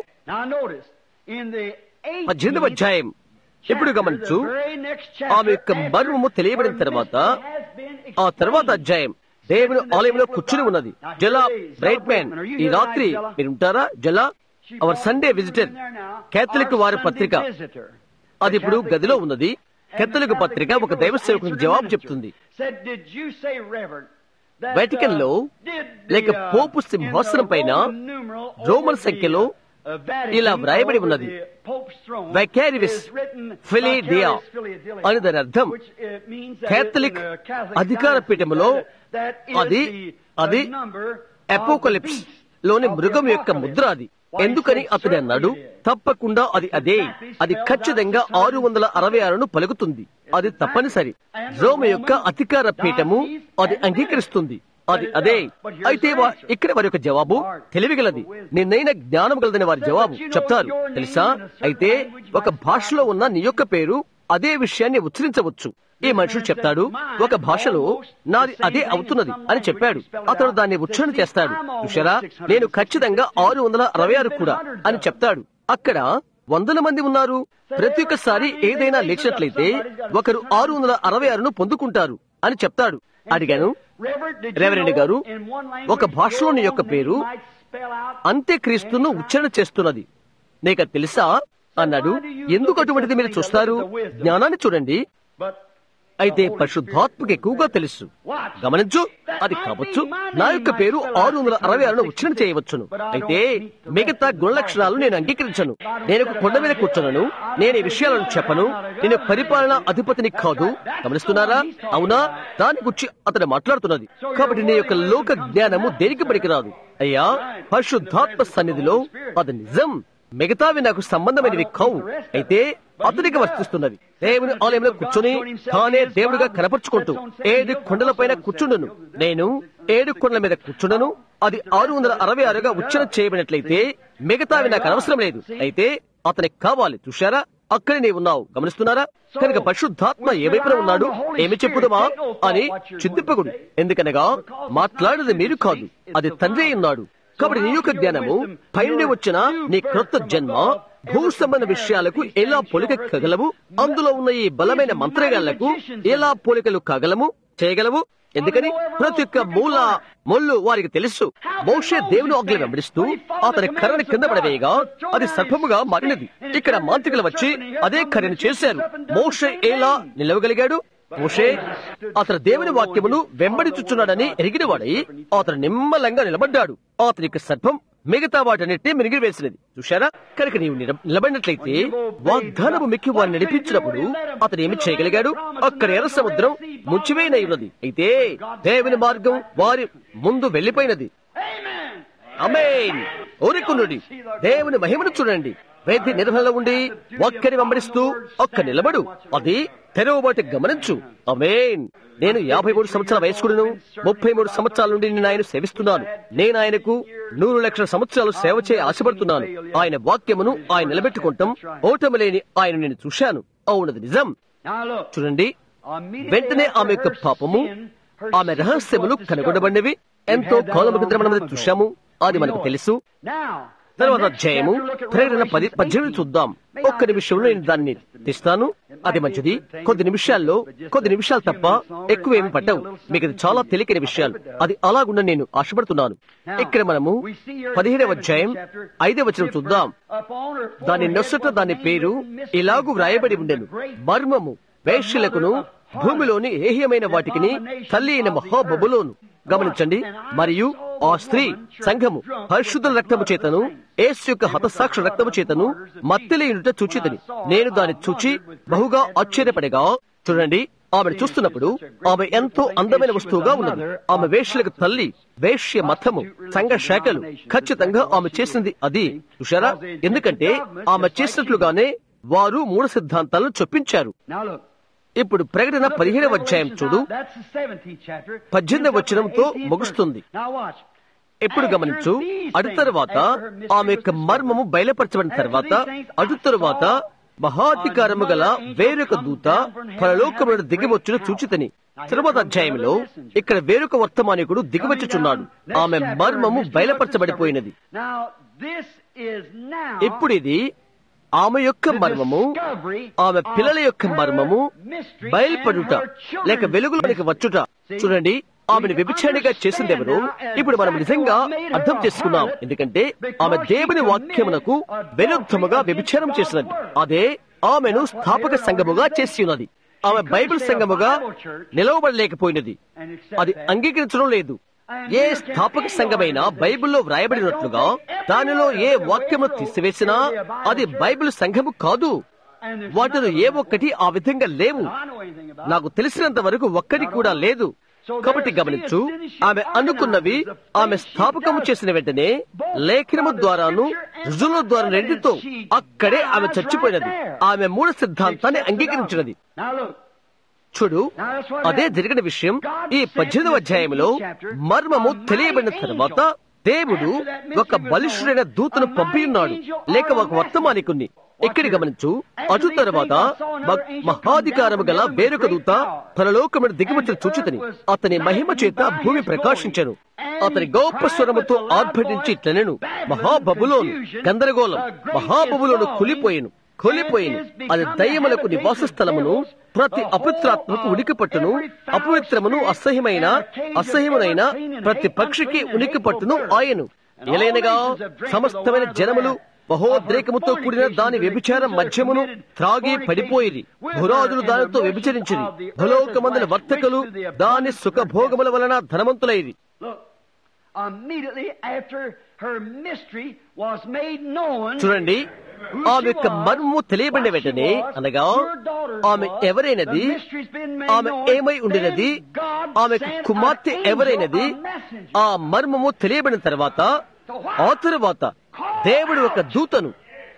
పద్దెనిమిదవ అధ్యాయం ఇప్పుడు గమనించు ఆమె యొక్క మర్మము తెలియబడిన తర్వాత ఆ తర్వాత అధ్యాయం దేవుని ఆలయంలో కూర్చుని ఉన్నది జలా బ్రైట్ మ్యాన్ ఈ రాత్రి మీరు ఉంటారా జలా అవర్ సండే విజిటర్ కేథలిక్ వారి పత్రిక అది ఇప్పుడు గదిలో ఉన్నది కేథలిక్ పత్రిక ఒక దైవ సేవకునికి జవాబు చెప్తుంది వెటికన్ లో లేక పోపు సింహాసనం పైన రోమన్ సంఖ్యలో ఇలా వ్రాయబడి ఉన్నది వైకారివిస్ ఫిలిడియా అని దాని అర్థం కేథలిక్ అధికార పీఠములో అది అది అపోకలిప్స్ లోని మృగం యొక్క ముద్ర అది ఎందుకని అతడు అన్నాడు తప్పకుండా అది అదే అది ఖచ్చితంగా ఆరు వందల అరవై ఆరును పలుకుతుంది అది తప్పనిసరి రోమ యొక్క అధికార పీఠము అది అంగీకరిస్తుంది అది అదే అయితే ఇక్కడ వారి యొక్క జవాబు తెలివిగలది నిన్నైన జ్ఞానం గలదని వారి జవాబు చెప్తారు తెలుసా అయితే ఒక భాషలో ఉన్న నీ యొక్క పేరు అదే విషయాన్ని ఉచ్చరించవచ్చు ఈ మనుషుడు చెప్తాడు ఒక భాషలో నాది అదే అవుతున్నది అని చెప్పాడు అతడు దాన్ని ఉచ్చారణ చేస్తాడు చూసారా నేను ఖచ్చితంగా ఆరు వందల అరవై ఆరు కూడా అని చెప్తాడు అక్కడ వందల మంది ఉన్నారు ప్రతి ఒక్కసారి ఏదైనా లేచినట్లయితే ఒకరు ఆరు వందల అరవై ఆరును పొందుకుంటారు అని చెప్తాడు అడిగాను రెవరెండ్ గారు ఒక భాషలోని యొక్క పేరు అంత్యక్రీస్తును ఉచ్చారణ చేస్తున్నది నీకు తెలుసా అన్నాడు ఎందుకు అటువంటిది మీరు చూస్తారు జ్ఞానాన్ని చూడండి అయితే పరిశుద్ధాత్మకు ఎక్కువగా తెలుసు గమనించు అది కావచ్చు నా యొక్క పేరు ఆరు వందల అరవై ఆరును ఉచ్చారణ చేయవచ్చును అయితే మిగతా గుణలక్షణాలు నేను అంగీకరించను నేను ఒక కొండ మీద కూర్చున్నాను నేను ఈ విషయాలను చెప్పను నేను పరిపాలన అధిపతిని కాదు గమనిస్తున్నారా అవునా దాని గురించి అతను మాట్లాడుతున్నది కాబట్టి నీ యొక్క లోక జ్ఞానము దేనికి పనికిరాదు అయ్యా పరిశుద్ధాత్మ సన్నిధిలో అది నిజం మిగతావి నాకు సంబంధమైనవి కావు అయితే అతనికి వర్తిస్తున్నది దేవుని ఆలయంలో కూర్చొని తానే దేవుడిగా కనపరుచుకుంటూ ఏడు కొండలపైన కూర్చుండును నేను ఏడు కొండల మీద కూర్చుండను అది ఆరు వందల అరవై ఆరుగా ఉచ్చరణ చేయబడినట్లయితే మిగతావి నాకు అవసరం లేదు అయితే అతనికి కావాలి చూశారా అక్కడే నీవు ఉన్నావు గమనిస్తున్నారా కనుక పరిశుద్ధాత్మ ఏ వైపున ఉన్నాడు ఏమి చెప్పుదమా అని చింతింపకుడు ఎందుకనగా మాట్లాడేది మీరు కాదు అది తండ్రి ఉన్నాడు కాబట్టి నీ యొక్క జ్ఞానము పైనుండి వచ్చిన నీ క్రొత్త జన్మ భూ సంబంధ విషయాలకు ఎలా పోలిక కగలవు అందులో ఉన్న ఈ బలమైన మంత్రగాళ్లకు ఎలా పోలికలు కాగలము చేయగలవు ఎందుకని ప్రతి ఒక్క మూల మొల్లు వారికి తెలుసు మోషే దేవుని ఆజ్ఞ వెంబడిస్తూ అతని కర్రని కింద పడవేయగా అది సర్పముగా మారినది ఇక్కడ మాంత్రికులు వచ్చి అదే కర్రని చేశారు మోషే ఎలా నిలవగలిగాడు మోషే అతను దేవుని వాక్యమును వెంబడించుచున్నాడని ఎరిగినవాడై అతను నిమ్మలంగా నిలబడ్డాడు అతనికి సర్పం మిగతా వాటన్నిటినీ మినిగి వేసినది చూశారా కనుక నీవు నిలబడినట్లయితే వాగ్దానము మిక్కి వారిని నడిపించినప్పుడు అతను ఏమి చేయగలిగాడు అక్కడ ఎర్ర సముద్రం ముచ్చివేయనై ఉన్నది అయితే దేవుని మార్గం వారి ముందు వెళ్లిపోయినది అమేన్ ఊరికునుడి దేవుని మహిమను చూడండి వేది నిర్వహణలో ఉండి ఒక్కరి వెంబడిస్తూ ఒక్క నిలబడు అది తెరవబోటి గమనించు అమేన్ నేను యాభై మూడు సంవత్సరాల వయస్కుడును ముప్పై మూడు సంవత్సరాల నుండి నేను ఆయన సేవిస్తున్నాను నేను ఆయనకు నూరు లక్షల సంవత్సరాలు సేవ చేయ ఆశపడుతున్నాను ఆయన వాక్యమును ఆయన నిలబెట్టుకుంటాం ఓటమి లేని ఆయన నేను చూశాను అవునది నిజం చూడండి వెంటనే ఆమె యొక్క పాపము ఆమె రహస్యములు కనుగొనబడినవి ఎంతో కాలం క్రితం మనం అది చూశాము అది మనకు తెలుసు Now, the తర్వాత next అధ్యాయము chapter, look at ప్రేరణ పది Revelation పద్దెనిమిది 18. చూద్దాం ఒక్క నిమిషంలో నేను దాన్ని తెస్తాను అది మంచిది కొద్ది నిమిషాల్లో కొద్ది నిమిషాలు తప్ప ఎక్కువేమి పట్టవు మీకు అది చాలా తెలియని విషయాలు అది అలాగుండా నేను ఆశపడుతున్నాను ఇక్కడ మనము పదిహేడవ అధ్యాయం ఐదవ వచనం చూద్దాం దాని నొసట దాని పేరు ఇలాగు వ్రాయబడి ఉండెను మర్మము వేష్యులకును భూమిలోని ఏహ్యమైన వాటికిని తల్లి అయిన మహాబబులోను గమనించండి మరియు ఆ స్త్రీ సంఘము పరిశుద్ధ రక్తము చేతను ఏసు యొక్క హతసాక్ష రక్తము చేతను మత్తెలేయుట చూచితని నేను దాన్ని చూచి బహుగా ఆశ్చర్యపడగా చూడండి ఆమెను చూస్తున్నప్పుడు ఆమె ఎంతో అందమైన వస్తువుగా ఉన్నది ఆమె వేష్యలకు తల్లి వేష్య మతము సంఘ శాఖలు ఖచ్చితంగా ఆమె చేసింది అది చూశారా ఎందుకంటే ఆమె చేసినట్లుగానే వారు మూడు సిద్ధాంతాలను చొప్పించారు Now look. ఇప్పుడు ప్రకటన పదిహేడవ అధ్యాయం చూడు That's the 17th chapter. పద్దెనిమిదవ వచనంతో 18th verse. ముగుస్తుంది. Now watch. ఎప్పుడు గమనించు అటు తరువాత ఆమె యొక్క మర్మము బయలుపరచబడిన తర్వాత అటు తరువాత మహాధికారము గల వేరొక దూత పరలోకములను దిగివచ్చున చూచితని తరువాత అధ్యాయంలో ఇక్కడ వేరొక వర్తమానికుడు దిగివచ్చుచున్నాడు ఆమె మర్మము బయలుపరచబడిపోయినది Now this is now ఇప్పుడు ఇది ఆమె యొక్క మర్మము ఆమె పిల్లల యొక్క మర్మము బయల్పడుట లేక వెలుగులోనికి వచ్చుట చూడండి ఆమెను వ్యభిచారిగా చేసిందెవరు ఇప్పుడు మనం నిజంగా అర్థం చేసుకున్నాం ఎందుకంటే ఆమె దేవుని వాక్యమునకు విరుద్ధముగా వ్యభిచారం చేసినది అదే ఆమెను స్థాపక సంఘముగా చేసి ఉన్నది ఆమె బైబిల్ సంఘముగా నిలవబడలేకపోయినది అది అంగీకరించడం లేదు ఏ స్థాపక సంఘమైనా బైబిల్లో వ్రాయబడినట్లుగా దానిలో ఏ వాక్యము తీసివేసినా అది బైబిల్ సంఘము కాదు వాటిలో ఏ ఒక్కటి ఆ విధంగా లేవు నాకు తెలిసినంత వరకు ఒక్కటి కూడా లేదు కాబట్టి గమనించు ఆమె అనుకున్నవి ఆమె స్థాపకము చేసిన వెంటనే లేఖనము ద్వారాను రుజువుల ద్వారా రెండితో అక్కడే ఆమె చచ్చిపోయినది ఆమె మూల సిద్ధాంతాన్ని అంగీకరించినది Now look. చూడు అదే జరిగిన విషయం ఈ పద్దెనిమిదవ అధ్యాయంలో మర్మము తెలియబడిన తర్వాత దేవుడు ఒక బలిష్ఠుడైన దూతను పంపి ఉన్నాడు లేక ఒక వర్తమానికుణ్ణి ఇక్కడి గమనించు అటు తర్వాత మ- మహాధికారము గల వేరొక దూత పరలోకమును దిగుమతిని చూచితని అతని మహిమ చేత భూమి ప్రకాశించను అతని గొప్ప స్వరముతో ఆర్భటించి ఇట్లనెను మహాబబులోను గందరగోళం మహాబబులోను కులిపోయెను కొలిపోయింది అది దయ్యములకు నివాస స్థలమును ప్రతి అపవిత్రాత్మకు ఉనికి పట్టును అపవిత్రమును అసహ్యమైన అసహ్యమునైన ప్రతి పక్షికి ఉనికి పట్టును ఆయను ఎలైనగా సమస్తమైన జనములు మహోద్రేకముతో కూడిన దాని వ్యభిచారం మధ్యమును త్రాగి పడిపోయిరి భురాజులు దానితో వ్యభిచరించిరి భలోకమందుల వర్తకులు దాని సుఖభోగముల వలన ధనవంతులైరి Look. Immediately after her mystery was made known. చూడండి ఆమె యొక్క మర్మము తెలియబడిన వెంటనే అనగా ఆమె ఎవరైనది ఆమె ఏమై ఉండినది ఆమె కుమార్తె ఎవరైనది ఆ మర్మము తెలియబడిన తర్వాత ఆ తరువాత దేవుడు ఒక దూతను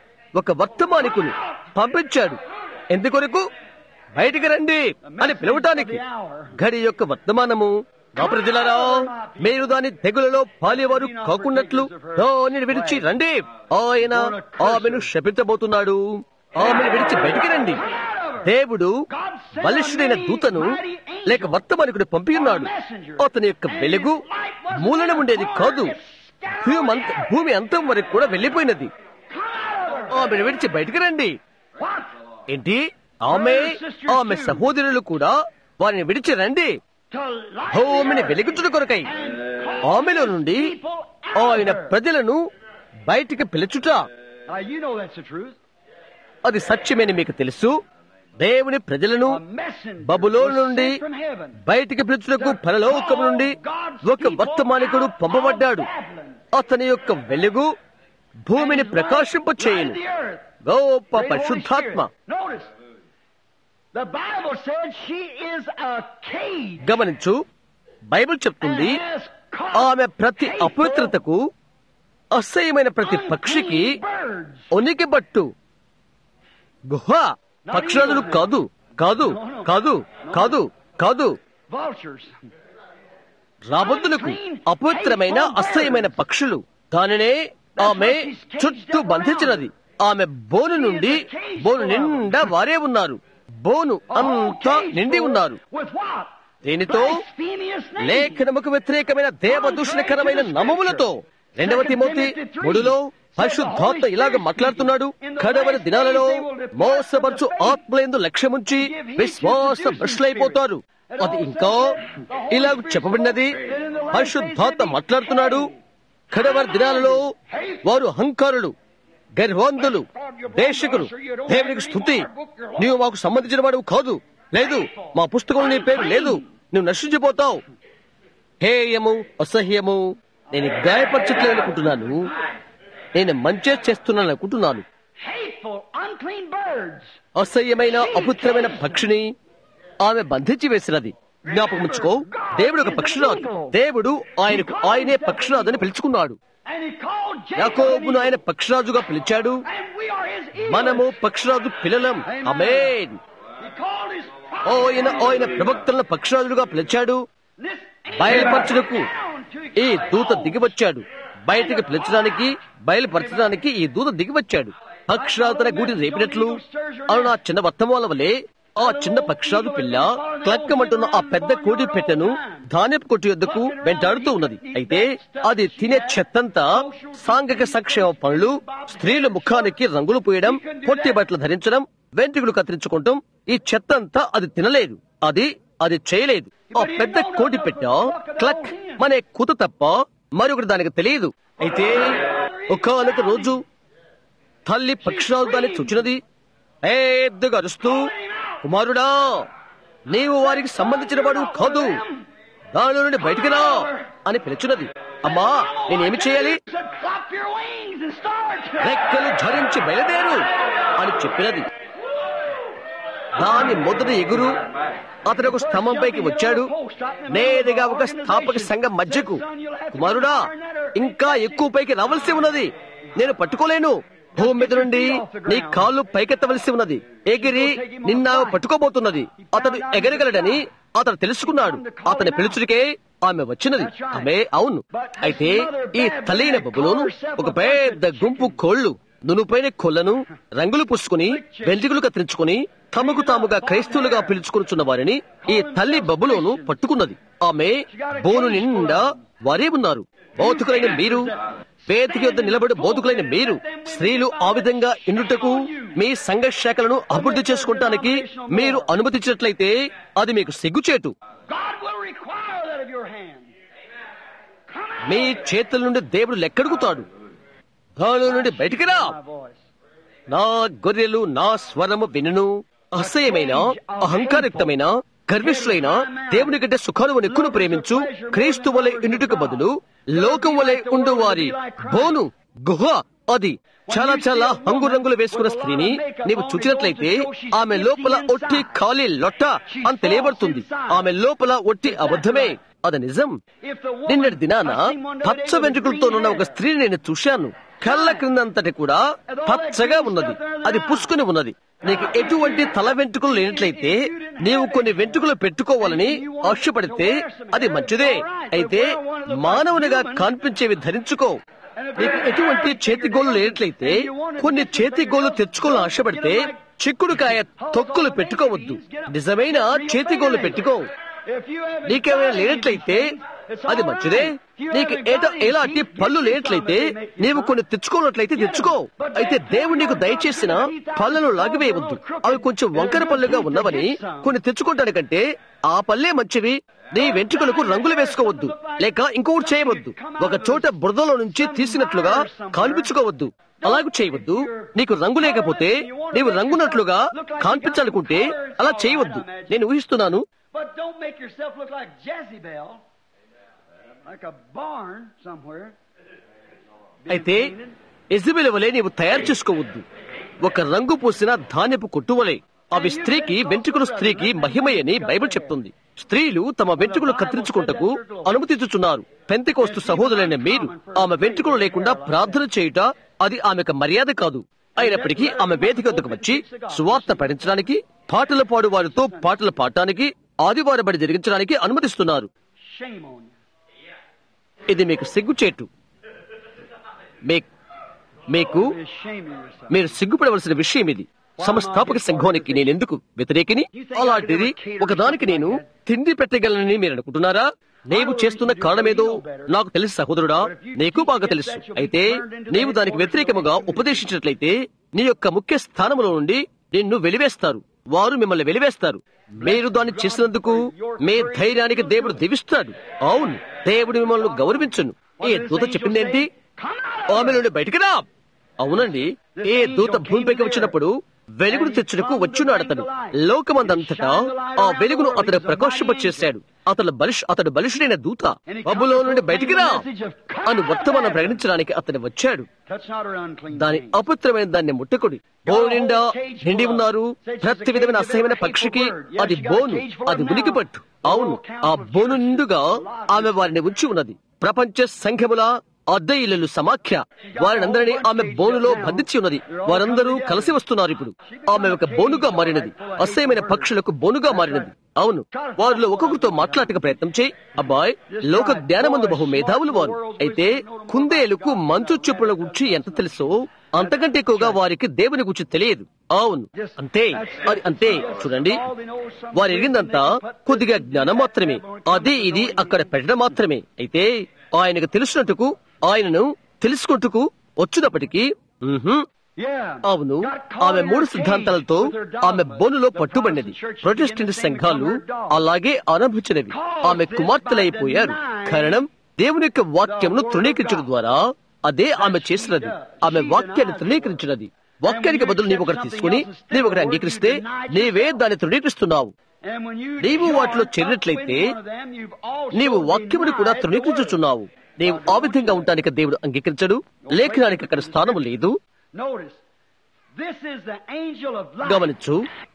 ఒక వర్తమానికుని పంపించాడు ఎందుకొరకు బయటికి రండి అని పిలవటానికి గడి యొక్క వర్తమానము నా ప్రజలారా మీరు దాని తెగులలో పాలేవారు కాకున్నట్లు దానిని విడిచి రండి ఆయన ఆమెను శపించబోతున్నాడు ఆమెను విడిచి బయటికి రండి దేవుడు బలిష్ఠుడైన దూతను లేక వర్తమానికుడు పంపి ఉన్నాడు అతని యొక్క వెలుగు మూలన ఉండేది కాదు భూమి అంత- భూమి అంతం వరకు కూడా వెళ్లిపోయినది ఆమెను విడిచి బయటికి రండి ఏంటి ఆమె ఆమె సహోదరులు కూడా వారిని విడిచి రండి భూమిని వెలిగించుట కొరకై ఆమెలో నుండి ఆయన ప్రజలను బయటికి పిలుచుట Now you know that's the truth. అది సత్యమని మీకు తెలుసు దేవుని ప్రజలను A messenger బబులో was నుండి sent from heaven. బయటికి పిలుచుటకు పరలోకం నుండి ఒక వర్తమానికుడు పంపబడ్డాడు అతని యొక్క వెలుగు భూమిని ప్రకాశింపచేయను Light of the earth. గొప్ప Great Holy పరిశుద్ధాత్మ Spirit. Notice, the Bible said she is a cage. గమనించు బైబిల్ చెప్తుంది and has caught ఆమె ప్రతి hateful, అపవిత్రతకు అసహ్యమైన ప్రతి పక్షికి unclean birds. ఉనికి పట్టు గుహ పక్షురాజులు కాదు కాదు కాదు కాదు కాదు Vultures. రాబొద్దులకు అపవిత్రమైన అసహ్యమైన పక్షులు దానినే ఆమె చుట్టూ బంధించినది ఆమె బోను నుండి బోను నిండా వారే ఉన్నారు బోను అంతా నిండి ఉన్నారు With what? దీనితో blasphemous name. లేఖనముకు వ్యతిరేకమైన దేవదూషణకరమైన నమములతో రెండవ తిమోతి మూడులో పరిశుద్ధాత్మ ఇలాగ మాట్లాడుతున్నాడు కడవరి దినాలలో మోసపరచు ఆత్మలందు లక్ష్యముంచి విశ్వాస భ్రష్లైపోతారు అది ఇంకా ఇలాగ చెప్పబడినది పరిశుద్ధాత్మ మాట్లాడుతున్నాడు కడవరి దినాలలో వారు అహంకారులు గర్వాంధులు దేశకులు దేవునికి స్థుతి నీవు మాకు సంబంధించిన వాడు కాదు లేదు మా పుస్తకంలో నీ పేరు లేదు నువ్వు నశించిపోతావు హేయము అసహ్యము నేను గాయపరచట్లేదు అనుకుంటున్నాను నేను మంచే చేస్తున్నాను అనుకుంటున్నాను Hateful, unclean birds. అసహ్యమైన అపుత్రమైన పక్షిని ఆమె బంధించి వేసినది జ్ఞాపకం ఉంచుకో దేవుడు ఒక పక్షిరాజు దేవుడు ఆయనకు ఆయనే పక్షిరాజు అని పిలుచుకున్నాడు And he called Jacob. యాకోబును ఆయన పక్షిరాజుగా పిలిచాడు And we are his ears. మనము పక్షిరాజు పిల్లలం అమేన్ He called his ఆయన ఆయన ప్రవక్తలను పక్షిరాజులుగా పిలిచాడు This బయలుపరచుటకు down to ఈ దూత దిగివచ్చాడు బయటికి పిలిచడానికి బయలుపరచడానికి ఈ దూత దిగివచ్చాడు పక్షరాజు తన గూటిని రేపినట్లు అను నా చిన్న వర్తమాల వలె ఆ చిన్న పక్షరాజు పిల్ల క్లక్కమంటున్న ఆ పెద్ద కోడి పెట్టెను ధాన్యపు కొట్టు యొద్దకు వెంటాడుతూ ఉన్నది అయితే అది తినే చెత్తంతా సాంఘిక సంక్షేమ పనులు స్త్రీల ముఖానికి రంగులు పూయడం పొట్టి బట్టలు ధరించడం వెంట్రుకలు కత్తిరించుకుంటాం ఈ చెత్తంతా అది తినలేదు అది అది చేయలేదు ఆ పెద్ద కోడి పెట్ట క్లక్ మనే కూత తప్ప మరొకటి దానికి తెలియదు అయితే ఒకనొక రోజు తల్లి పక్షిరాజు దాన్ని చూచినది పెద్దగా అరుస్తూ కుమారుడా నీవు వారికి సంబంధించిన వాడు కాదు దానిలో నుండి బయటికి రా అని పిలిచినది అమ్మా నేనేమి చేయాలి said, Clap your wings and start. రెక్కలు ధరించి బయలుదేరు అని చెప్పినది దాని మొదటి ఎగురు అతడు ఒక స్తంభంపైకి వచ్చాడు నేరుగా ఒక స్థాపక సంఘం మధ్యకు కుమారుడా ఇంకా ఎక్కువ పైకి రావలసి ఉన్నది నేను పట్టుకోలేను భూమి మీద నుండి నీ కాళ్ళు పైకెత్తవలసి ఉన్నది ఎగిరి నిన్న పట్టుకోబోతున్నది అతడు ఎగరగలడని అతడు తెలుసుకున్నాడు అతని పిలుచుడికే ఆమె వచ్చినది ఆమె అవును అయితే ఈ తలైన బొబ్బులోను ఒక పెద్ద గుంపు కోళ్లు నునుపైన కొళ్లను రంగులు పూసుకుని వెంట్రుకలు కత్తిరించుకుని తమకు తాముగా క్రైస్తవులుగా పిలుచుకొనుచున్న వారిని ఈ తల్లి బబ్బులోను పట్టుకున్నది ఆమె బోను నిండా వారే ఉన్నారు బౌద్ధకులైన మీరు వేదిక యొద్ద నిలబడి బోధకులైన మీరు స్త్రీలు ఆ విధంగా ఇండుటకు మీ సంఘ శాఖలను అభివృద్ధి చేసుకుంటానికి మీరు అనుమతించినట్లయితే అది మీకు సిగ్గుచేటు God will require that of your hand. Come out. మీ చేతుల నుండి దేవుడు లెక్కడుగుతాడు దాని నుండి బయటికి రా My voice. నా గొర్రెలు నా స్వరము వినును అసహ్యమైన అహంకారయుక్తమైన గర్విష్ఠులైన దేవుని కంటే సుఖాలు ఎక్కును ప్రేమించు క్రీస్తు వలె ఇండుటకు బదులు లోకం వలె ఉండు వారి బోను గుహ అది చాలా చాలా హంగు రంగులు వేసుకున్న స్త్రీని నీవు చూచినట్లయితే ఆమె లోపల ఒట్టి ఖాళీ లొట్ట అని తెలియబడుతుంది ఆమె లోపల ఒట్టి అబద్ధమే అది నిజం If the woman, నిన్నటి దినాన I seen one the other పచ్చ day with వెంట్రుకలతో green ఉన్న hair. ఒక స్త్రీని నేను చూశాను కళ్ళ క్రిందంతటి కూడా పచ్చగా ఉన్నది అది పుసుకుని ఉన్నది నీకు ఎటువంటి తల వెంట్రుకలు లేనట్లయితే నీవు కొన్ని వెంట్రుకలు పెట్టుకోవాలని ఆశపడితే అది మంచిదే అయితే మానవునిగా కనిపించేవి ధరించుకో నీకు ఎటువంటి చేతి గోళ్ళు లేనట్లయితే కొన్ని చేతి గోళ్ళు తెచ్చుకోవాలని ఆశపడితే చిక్కుడుకాయ తొక్కులు పెట్టుకోవద్దు నిజమైన చేతి గోళ్ళు పెట్టుకో If you have నీకేమైనా లేనట్లయితే అది మంచిదే నీకు ఏదో ఎలాంటి పళ్ళు లేనట్లయితే నీవు కొన్ని తెచ్చుకోనట్లయితే తెచ్చుకో అయితే దేవుడు నీకు దయచేసిన పళ్ళను లాగివేయవద్దు అవి కొంచెం వంకర పళ్ళుగా ఉన్నవని కొన్ని తెచ్చుకోవడానికంటే ఆ పళ్ళే మంచివి నీ వెంట్రుకలకు రంగులు వేసుకోవద్దు లేక ఇంకొకటి చేయవద్దు ఒక చోట బురదలో నుంచి తీసినట్లుగా కాన్పించుకోవద్దు అలాగూ చేయవద్దు నీకు రంగు లేకపోతే నీవు రంగున్నట్లుగా కాన్పించాలనుకుంటే అలా చేయవద్దు నేను ఊహిస్తున్నాను But don't make yourself look like Jezebel, like a barn somewhere. అయితే ఎజబెల్ వలె నీవు తయారు చేసుకోవద్దు ఒక రంగు పూసిన ధాన్యపు కొట్టు వలె అవి స్త్రీకి వెంట్రుకలు స్త్రీకి మహిమయని బైబిల్ చెప్తుంది స్త్రీలు తమ వెంట్రుకలు కత్తిరించుకుంటకు అనుమతించుచున్నారు పెంతికోస్తు సహోదరులైన మీరు ఆమె వెంట్రుకలు లేకుండా ప్రార్థన చేయుట అది ఆమెకు మర్యాద కాదు అయినప్పటికీ ఆమె వేదిక వద్దకు వచ్చి సువార్త పఠించడానికి పాటలు పాడు వారితో పాటలు పాడటానికి ఆదివారం బడి జరిగించడానికి అనుమతిస్తున్నారు Shame on you. ఇది మీకు సిగ్గుచేటు మీ- మీకు You're ashamed of yourself. మీరు సిగ్గుపడవలసిన విషయం ఇది సంస్థాపక సంఘానికి నేనెందుకు వ్యతిరేకిని అలాంటిది ఒకదానికి నేను తిండి పెట్టగలనని మీరు అనుకుంటున్నారా నీవు చేస్తున్న కారణమేదో నాకు తెలుసు సహోదరుడా నీకు బాగా తెలుసు అయితే నీవు దానికి వ్యతిరేకముగా ఉపదేశించినట్లయితే నీ యొక్క ముఖ్య స్థానంలో నుండి నిన్ను వెలివేస్తారు వారు మిమ్మల్ని వెలివేస్తారు మీరు దాన్ని చేసినందుకు మీ ధైర్యానికి దేవుడు దీవిస్తాడు అవును దేవుడు మిమ్మల్ని గౌరవించును ఏ దూత చెప్పిందేంటి ఆమె నుండి బయటికి రా అవునండి ఏ దూత భూమిపైకి వచ్చినప్పుడు వెలుగును తెచ్చుటకు వచ్చున్నాడు అతడు లోకమందంతటా ఆ వెలుగును అతడు ప్రకాశింపచేశాడు అతడు బలిష్ అతడు బలిషుడైన దూత బబులో నుండి బయటికి రా అని వర్తమానం ప్రకటించడానికి అతడు వచ్చాడు Touch not her unclean దాని thing. అపవిత్రమైన దాన్ని ముట్టకుడి బోను నిండా నిండి ఉన్నారు ప్రతి విధమైన అసహ్యమైన పక్షికి అది బోను అది ఉనికి పట్టు అవును ఆ బోను నిండుగా ఆమె వారిని ఉంచి ఉన్నది ప్రపంచ సంఖ్యముల అద్దె ఇల్లు సమాఖ్య వారినందరినీ ఆమె బోనులో బంధించి ఉన్నది వారందరూ కలిసి వస్తున్నారు ఇప్పుడు ఆమె ఒక బోనుగా మారినది అసహ్యమైన పక్షులకు బోనుగా మారినది అవును వారిలో ఒక్కొక్కరితో మాట్లాడక ప్రయత్నం చేయి అబ్బాయ్ లోక జ్ఞానమందు బహు మేధావులు వారు అయితే కుందేలుకు మంచు చెప్పుల గురించి ఎంత తెలుసో అంతకంటే ఎక్కువగా వారికి దేవుని గురించి తెలియదు అవును అంతే అది అంతే చూడండి వారు ఎరిగిందంతా కొద్దిగా జ్ఞానం మాత్రమే అది ఇది అక్కడ పెట్టడం మాత్రమే అయితే ఆయనకు తెలిసినట్టుకు ఆయనను తెలుసుకుంటుకు వచ్చినప్పటికీ మ్హూ, Yeah. అవును ఆమె మూడు సిద్ధాంతాలతో ఆమె బోనులో పట్టుబడినది ప్రొటెస్టెంట్ సంఘాలు అలాగే ఆరంభించినవి ఆమె కుమార్తెలైపోయారు కారణం దేవుని యొక్క వాక్యమును తృణీకరించడం ద్వారా అదే ఆమె చేసినది ఆమె వాక్యాన్ని తృణీకరించినది వాక్యానికి బదులు నీవు ఒకటి తీసుకుని నీవు ఒకటి అంగీకరిస్తే నీవే దాన్ని తృణీకరిస్తున్నావు And when you నీవు join వాటిలో up చేరినట్లయితే with one of them, you've also నీవు వాక్యమును కూడా denied the word. తృణీకరించుచున్నావు నీవు ఆ విధంగా ఉండటానికి దేవుడు అంగీకరించడు లేఖనానికి అక్కడ స్థానము లేదు Notice, this is the angel of light. గమనించు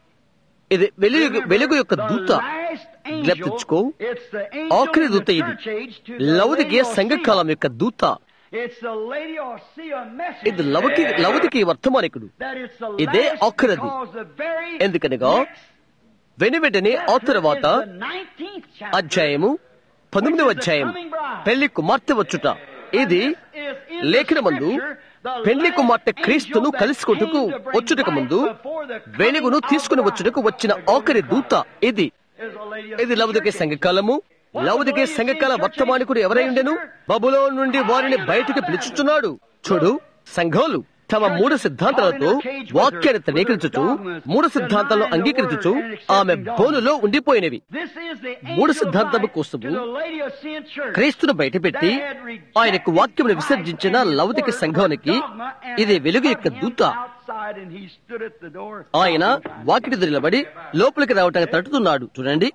ఇది వెలుగు వెలుగు యొక్క దూత జ్ఞప్తించుకో ఆఖరి దూత ఇది లౌదికే సంఘకాలం యొక్క దూత ఇది లవకి లవదికి వర్తమానికుడు ఇదే ఆఖరిది. ఎందుకనగా వెను వెంటనే ఆ తర్వాత అధ్యాయము పంతొమ్మిదవ అధ్యాయం పెళ్లి కుమార్తె వచ్చుట ఇది లేఖనమందు పెళ్లి కుమార్తె క్రీస్తును కలుసుకుంటకు వచ్చుటకు ముందు వెలుగును తీసుకుని వచ్చుటకు వచ్చిన ఆఖరి దూత ఇది ఇది లవదికే సంఘకాలము లవదికే సంఘకాల వర్తమానికుడు ఎవరై ఉండెను బబులో నుండి వారిని బయటకు పిలుచుచున్నాడు చూడు సంఘాలు తమ మూడు సిద్ధాంతాలతో వాక్యాన్ని తృణీకరించుచు మూడు సిద్ధాంతాలను అంగీకరించుచు ఆమె బోనులో ఉండిపోయినవి మూడు సిద్ధాంతము కోసము క్రీస్తును బయటపెట్టి ఆయనకు వాక్యమును విసర్జించిన లౌకిక సంఘానికి ఇది వెలుగు యొక్క దూత ఆయన వాకిటి నిలబడి లోపలికి రావటానికి తట్టుతున్నాడు చూడండి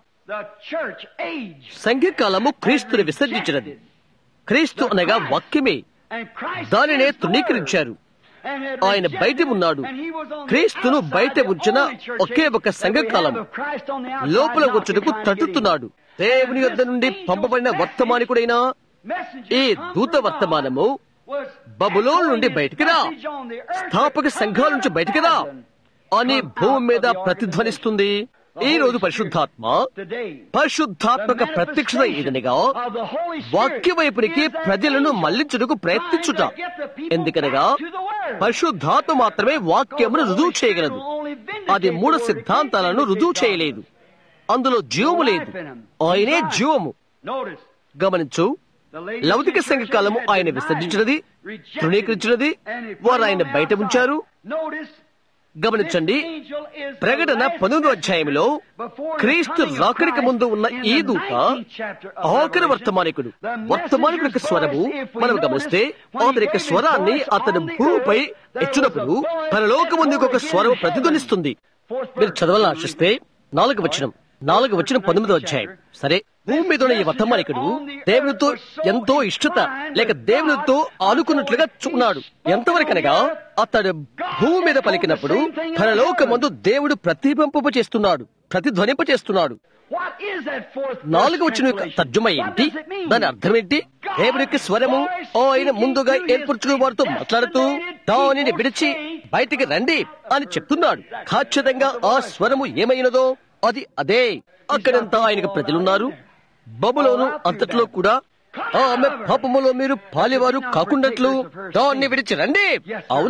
సంఘకాలము క్రీస్తుని విసర్జించినది క్రీస్తు అనగా వాక్యమే దానినే తృణీకరించారు ఆయన బయట ఉన్నాడు క్రీస్తును బయట ఉంచిన ఒకే ఒక సంఘకాలం లోపల వచ్చుటకు తట్టుతున్నాడు దేవుని యొద్ద నుండి పంపబడిన వర్తమానికుడైన ఈ దూత వర్తమానము బబులో నుండి బయటికి రా స్థాపక సంఘాల నుంచి బయటికి రా అని భూమి మీద ప్రతిధ్వనిస్తుంది ఈ రోజు పరిశుద్ధాత్మ పరిశుద్ధాత్మక ప్రత్యక్షత ఏదనగా వాక్య వైపునికి ప్రజలను మళ్లించుటకు ప్రయత్నించుట ఎందుకనగా పరిశుద్ధాత్మ మాత్రమే వాక్యమును రుజువు చేయగలదు అది మూడు సిద్ధాంతాలను రుజువు చేయలేదు అందులో జీవము లేదు ఆయనే జీవము గమనించు లౌకిక సంఘకాలము ఆయన విసర్జించినది తృణీకరించినది వారు ఆయన బయట ఉంచారు గమనించండి ప్రకటన పంతొమ్మిదో అధ్యాయంలో క్రీస్తు రాకడికి ముందు ఉన్న ఈ దూత ఆఖరి వర్తమానికుడు వర్తమానికుడి యొక్క స్వరము మనం గమనిస్తే అతని యొక్క స్వరాన్ని అతను భూమిపై ఎచ్చినప్పుడు పరలోక ముందుకు ఒక స్వరం ప్రతిధ్వనిస్తుంది మీరు చదవాలని ఆశిస్తే నాలుగు వచనం నాలుగు వచ్చిన పంతొమ్మిదో అధ్యాయం సరే భూమి మీద ఉన్న ఈ వర్తమానికుడు దేవునితో ఎంతో ఇష్టత లేక దేవునితో ఆనుకున్నట్లుగా చూన్నాడు ఎంతవరకనగా అతడు భూమి మీద పలికినప్పుడు పరలోకమందు దేవుడు ప్రతిబింప చేస్తున్నాడు ప్రతిధ్వనింప చేస్తున్నాడు నాలుగు వచ్చిన యొక్క తర్జుమ ఏంటి దాని అర్థం ఏంటి దేవుని యొక్క స్వరము ఆయన ముందుగా ఏర్పరచుకున్న వారితో మాట్లాడుతూ దానిని విడిచి బయటికి రండి అని చెప్తున్నాడు ఖచ్చితంగా ఆ స్వరము ఏమైనదో అది అదే అక్కడంతా ఆయనకు ప్రజలున్నారు బబులోను అంతట్లో కూడా ఆమె పాపములో మీరు పాలివారు కాకుండాట్లు దాన్ని విడిచి రండి అవునండి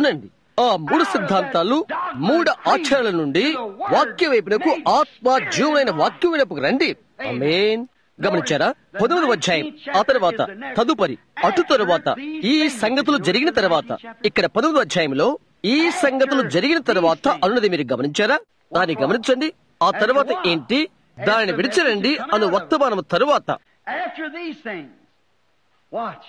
ఆ మూడు సిద్ధాంతాలు మూడు ఆచారాల నుండి వాక్య వైపునకు ఆత్మ జీవులైన వాక్యం వైపుకు రండి ఆమేన్ గమనించారా పదమూడు అధ్యాయం ఆ తర్వాత తదుపరి అటు తరువాత ఈ సంగతులు జరిగిన తర్వాత ఇక్కడ పదమూడు అధ్యాయంలో ఈ సంగతులు జరిగిన తర్వాత అన్నది మీరు గమనించారా దాన్ని గమనించండి ఆ తర్వాత ఏంటి దానిని విడిచిరండి అను వర్తమానం తరువాత After these things, watch.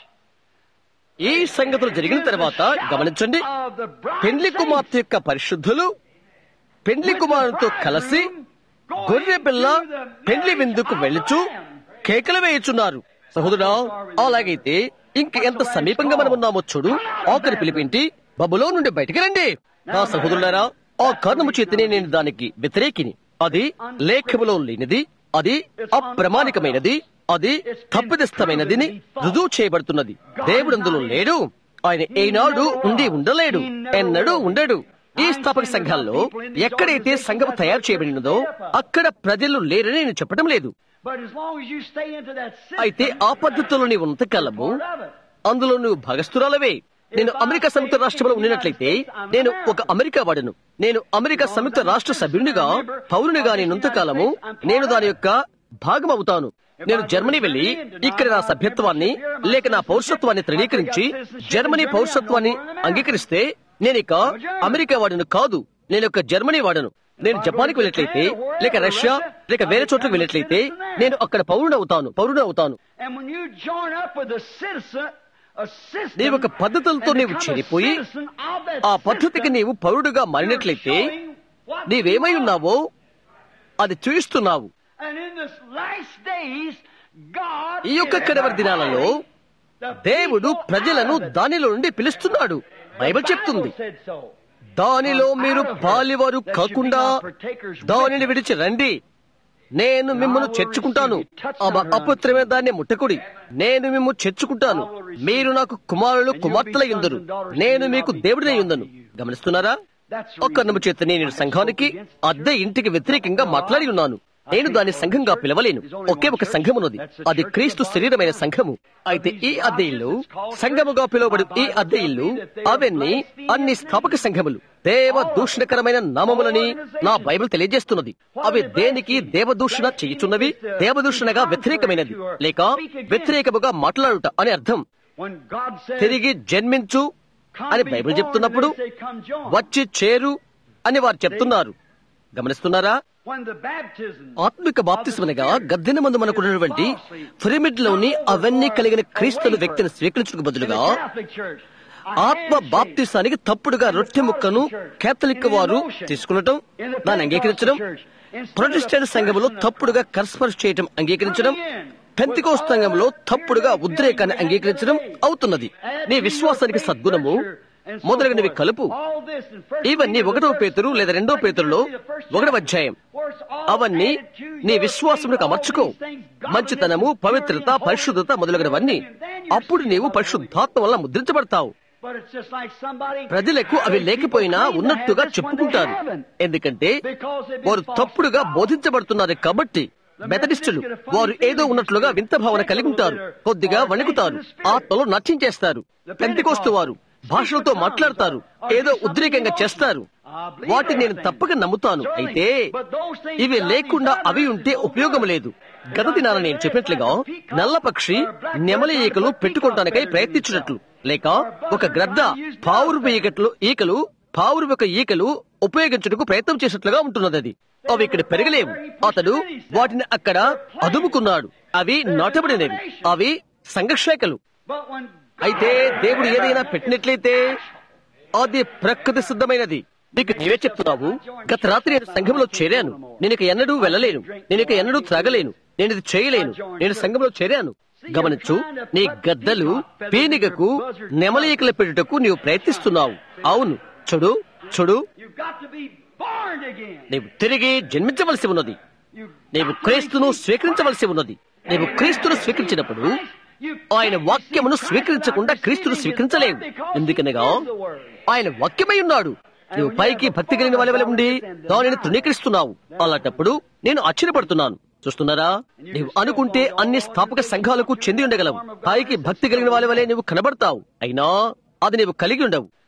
ఈ సంగతులు జరిగిన తర్వాత గమనించండి Of the bride పెండ్లి saints కుమార్తె యొక్క పరిశుద్ధులు పెండ్లి కుమారుతో కలిసి గొర్రె పిల్ల పెండ్లి విందుకు వెళ్ళుచు కేకలు వేయుచున్నారు సహోదరా అలాగైతే ఇంక ఎంత సమీపంగా మనం ఉన్నామో చూడు ఆఖరి పిలిపింటి బబులో నుండి బయటికి రండి నా సహోదరులారా ఆ కారణము చేతనే నేను దానికి వ్యతిరేకిని అది లేఖములో లేనిది అది అప్రమాణికమైనది అది తప్పిదస్తమైనది రుజువు చేయబడుతున్నది దేవుడు అందులో లేడు ఆయన ఏనాడు ఉండి ఉండలేడు ఎన్నడూ ఉండడు ఈ స్థాపక సంఘాల్లో ఎక్కడైతే సంఘం తయారు చేయబడినదో అక్కడ ప్రజలు లేరని నేను చెప్పడం లేదు But as long as you stay into that system, అయితే ఆ పద్ధతిలో నీవు ఉన్నంతకాలము అందులో నువ్వు భాగస్థురాలవే నేను అమెరికా సంయుక్త రాష్ట్రంలో ఉన్నట్లయితే నేను ఒక అమెరికా వాడను నేను అమెరికా సంయుక్త రాష్ట్ర సభ్యునిగా పౌరునిగా నేనుంతకాలము నేను దాని యొక్క భాగం అవుతాను నేను జర్మనీ వెళ్లి ఇక్కడ నా సభ్యత్వాన్ని లేక నా పౌరసత్వాన్ని ధృవీకరించి జర్మనీ పౌరసత్వాన్ని అంగీకరిస్తే నేను ఇక అమెరికా వాడను కాదు నేను ఒక జర్మనీ వాడను నేను జపాన్కి వెళ్ళినట్లయితే లేక రష్యా లేక వేరే చోట్లకు వెళ్ళినట్లయితే నేను అక్కడ పౌరుడు అవుతాను పౌరుడు అవుతాను and when you join up with a citizen, a system, నీవు ఒక పద్ధతులతో and నీవు become a చెడిపోయి citizen of that ఆ పద్ధతికి system, నీవు పౌరుడుగా you're మారినట్లయితే showing what నీవేమై you are. ఉన్నావో అది చూయిస్తున్నావు And in this last days, God ఈ యొక్క is కడవరి దినాలలో the దేవుడు people ప్రజలను out of it. దానిలో నుండి పిలుస్తున్నాడు బైబిల్ చెప్తుంది The Bible said so. దానిలో మీరు పాలివారు కాకుండా దానిని విడిచి రండి నేను మిమ్మల్ని చేర్చుకుంటాను అవ- అపవిత్రమైన దాన్ని ముట్టకుడి నేను మిమ్ము చేర్చుకుంటాను మీరు నాకు కుమారులు కుమార్తెల యుందరు నేను మీకు దేవుడినే యుందను గమనిస్తున్నారా ఒక్క నమ్ము చేత నేను సంఘానికి అద్దె ఇంటికి వ్యతిరేకంగా మాట్లాడి ఉన్నాను నేను దాని సంఘంగా పిలవలేను ఒకే ఒక సంఘమున్నది అది క్రీస్తు శరీరమైన సంఘము అయితే ఈ అద్దె ఇల్లు సంఘముగా పిలువబడు ఈ అద్దె ఇల్లు అవన్నీ అన్ని స్థాపక సంఘములు దేవ దూషణకరమైన నామములని నా బైబిల్ తెలియజేస్తున్నది అవి దేనికి దేవదూషణ చేయుచున్నవి దేవదూషణగా వ్యతిరేకమైనది లేక వ్యతిరేకముగా మాట్లాడుట అని అర్థం When God said, తిరిగి జన్మించు అని బైబిల్ చెప్తున్నప్పుడు వచ్చి చేరు అని వారు చెప్తున్నారు గమనిస్తున్నారా when the baptism ఆత్మిక బాప్తిస్మనగా గద్దెన మందు మనకున్నటువంటి పిరమిడ్లోని అవన్నీ కలిగిన క్రీస్తుల వ్యక్తిని స్వీకరించడానికి in బదులుగా the Catholic Church, a ఆత్మ handshake బాప్తిసానికి తప్పుడుగా రొట్టె ముక్కను కేథలిక్ వారు తీసుకునటం దాన్ని అంగీకరించడం ప్రొటెస్టెంట్ సంఘములో తప్పుడుగా కర్స్పర్శ చేయటం అంగీకరించడం పెంతికోస్ సంఘంలో తప్పుడుగా ఉద్రేకాన్ని అంగీకరించడం అవుతున్నది నీ విశ్వాసానికి సద్గుణము మొదలగునవి కలుపు ఇవన్నీ ఒకటవ పేతురు లేదా రెండవ పేతురులో ఒకటవ అధ్యాయం అవన్నీ నీ విశ్వాసములకు అమర్చుకో మంచితనము పవిత్రత పరిశుద్ధత మొదలగునవన్నీ అప్పుడు నీవు పరిశుద్ధాత్మ వల్ల ముద్రించబడతావు ప్రజలకు అవి లేకపోయినా ఉన్నట్టుగా చెప్పుకుంటారు ఎందుకంటే వారు తప్పుడుగా బోధించబడుతున్నారు కాబట్టి మెథడిస్టులు వారు ఏదో ఉన్నట్లుగా వింత భావన కలిగి ఉంటారు కొద్దిగా వణుకుతారు ఆత్మలో నచ్చించేస్తారు పెంతికోస్తు వారు భాషలతో మాట్లాడతారు ఏదో ఉద్రేకంగా చేస్తారు వాటిని నేను తప్పక నమ్ముతాను అయితే ఇవి లేకుండా అవి ఉంటే ఉపయోగం లేదు గత దినాన నేను చెప్పినట్లుగా నల్లపక్షి నెమలి ఈకలు పెట్టుకోవటానికై ప్రయత్నించినట్లు లేక ఒక గ్రద్ద పావురు ఈకట్లు ఈకలు పావురు యొక్క ఈకలు ఉపయోగించుటకు ప్రయత్నం చేసినట్లుగా ఉంటున్నది అది అవి ఇక్కడ పెరగలేవు అతడు వాటిని అక్కడ అదుముకున్నాడు అవి నాటబడినవి అవి సంఘర్షేకలు అయితే దేవుడు ఏదైనా పెట్టినట్లయితే అది ప్రకృతి సిద్ధమైనది నీకు నీవే చెప్తున్నావు గత రాత్రి నేను సంఘంలో చేరాను నేను ఇక ఎన్నడూ వెళ్ళలేను నేను ఇక ఎన్నడూ త్రాగలేను నేను ఇది చేయలేను నేను సంఘంలో చేరాను గమనించు నీ గద్దలు పీనిగకు నెమలీకలు పెట్టుటకు నీవు ప్రయత్నిస్తున్నావు అవును చూడు చూడు నీవు తిరిగి జన్మించవలసి ఉన్నది నీవు క్రీస్తును స్వీకరించవలసి ఉన్నది నీవు క్రీస్తును స్వీకరించినప్పుడు ఆయన వాక్యమును స్వీకరించకుండా క్రీస్తును స్వీకరించలేవు ఎందుకనగా ఆయన వాక్యమై ఉన్నాడు నువ్వు పైకి భక్తి కలిగిన వాళ్ళ వల్ల ఉండి దానిని తృణీకరిస్తున్నావు అలాంటప్పుడు నేను ఆశ్చర్యపడుతున్నాను చూస్తున్నారా నీవు అనుకుంటే అన్ని స్థాపక సంఘాలకు చెంది ఉండగలవు పైకి భక్తి కలిగిన వాళ్ళ వలె నువ్వు కనబడతావు అయినా అది నీవు కలిగి ఉండవు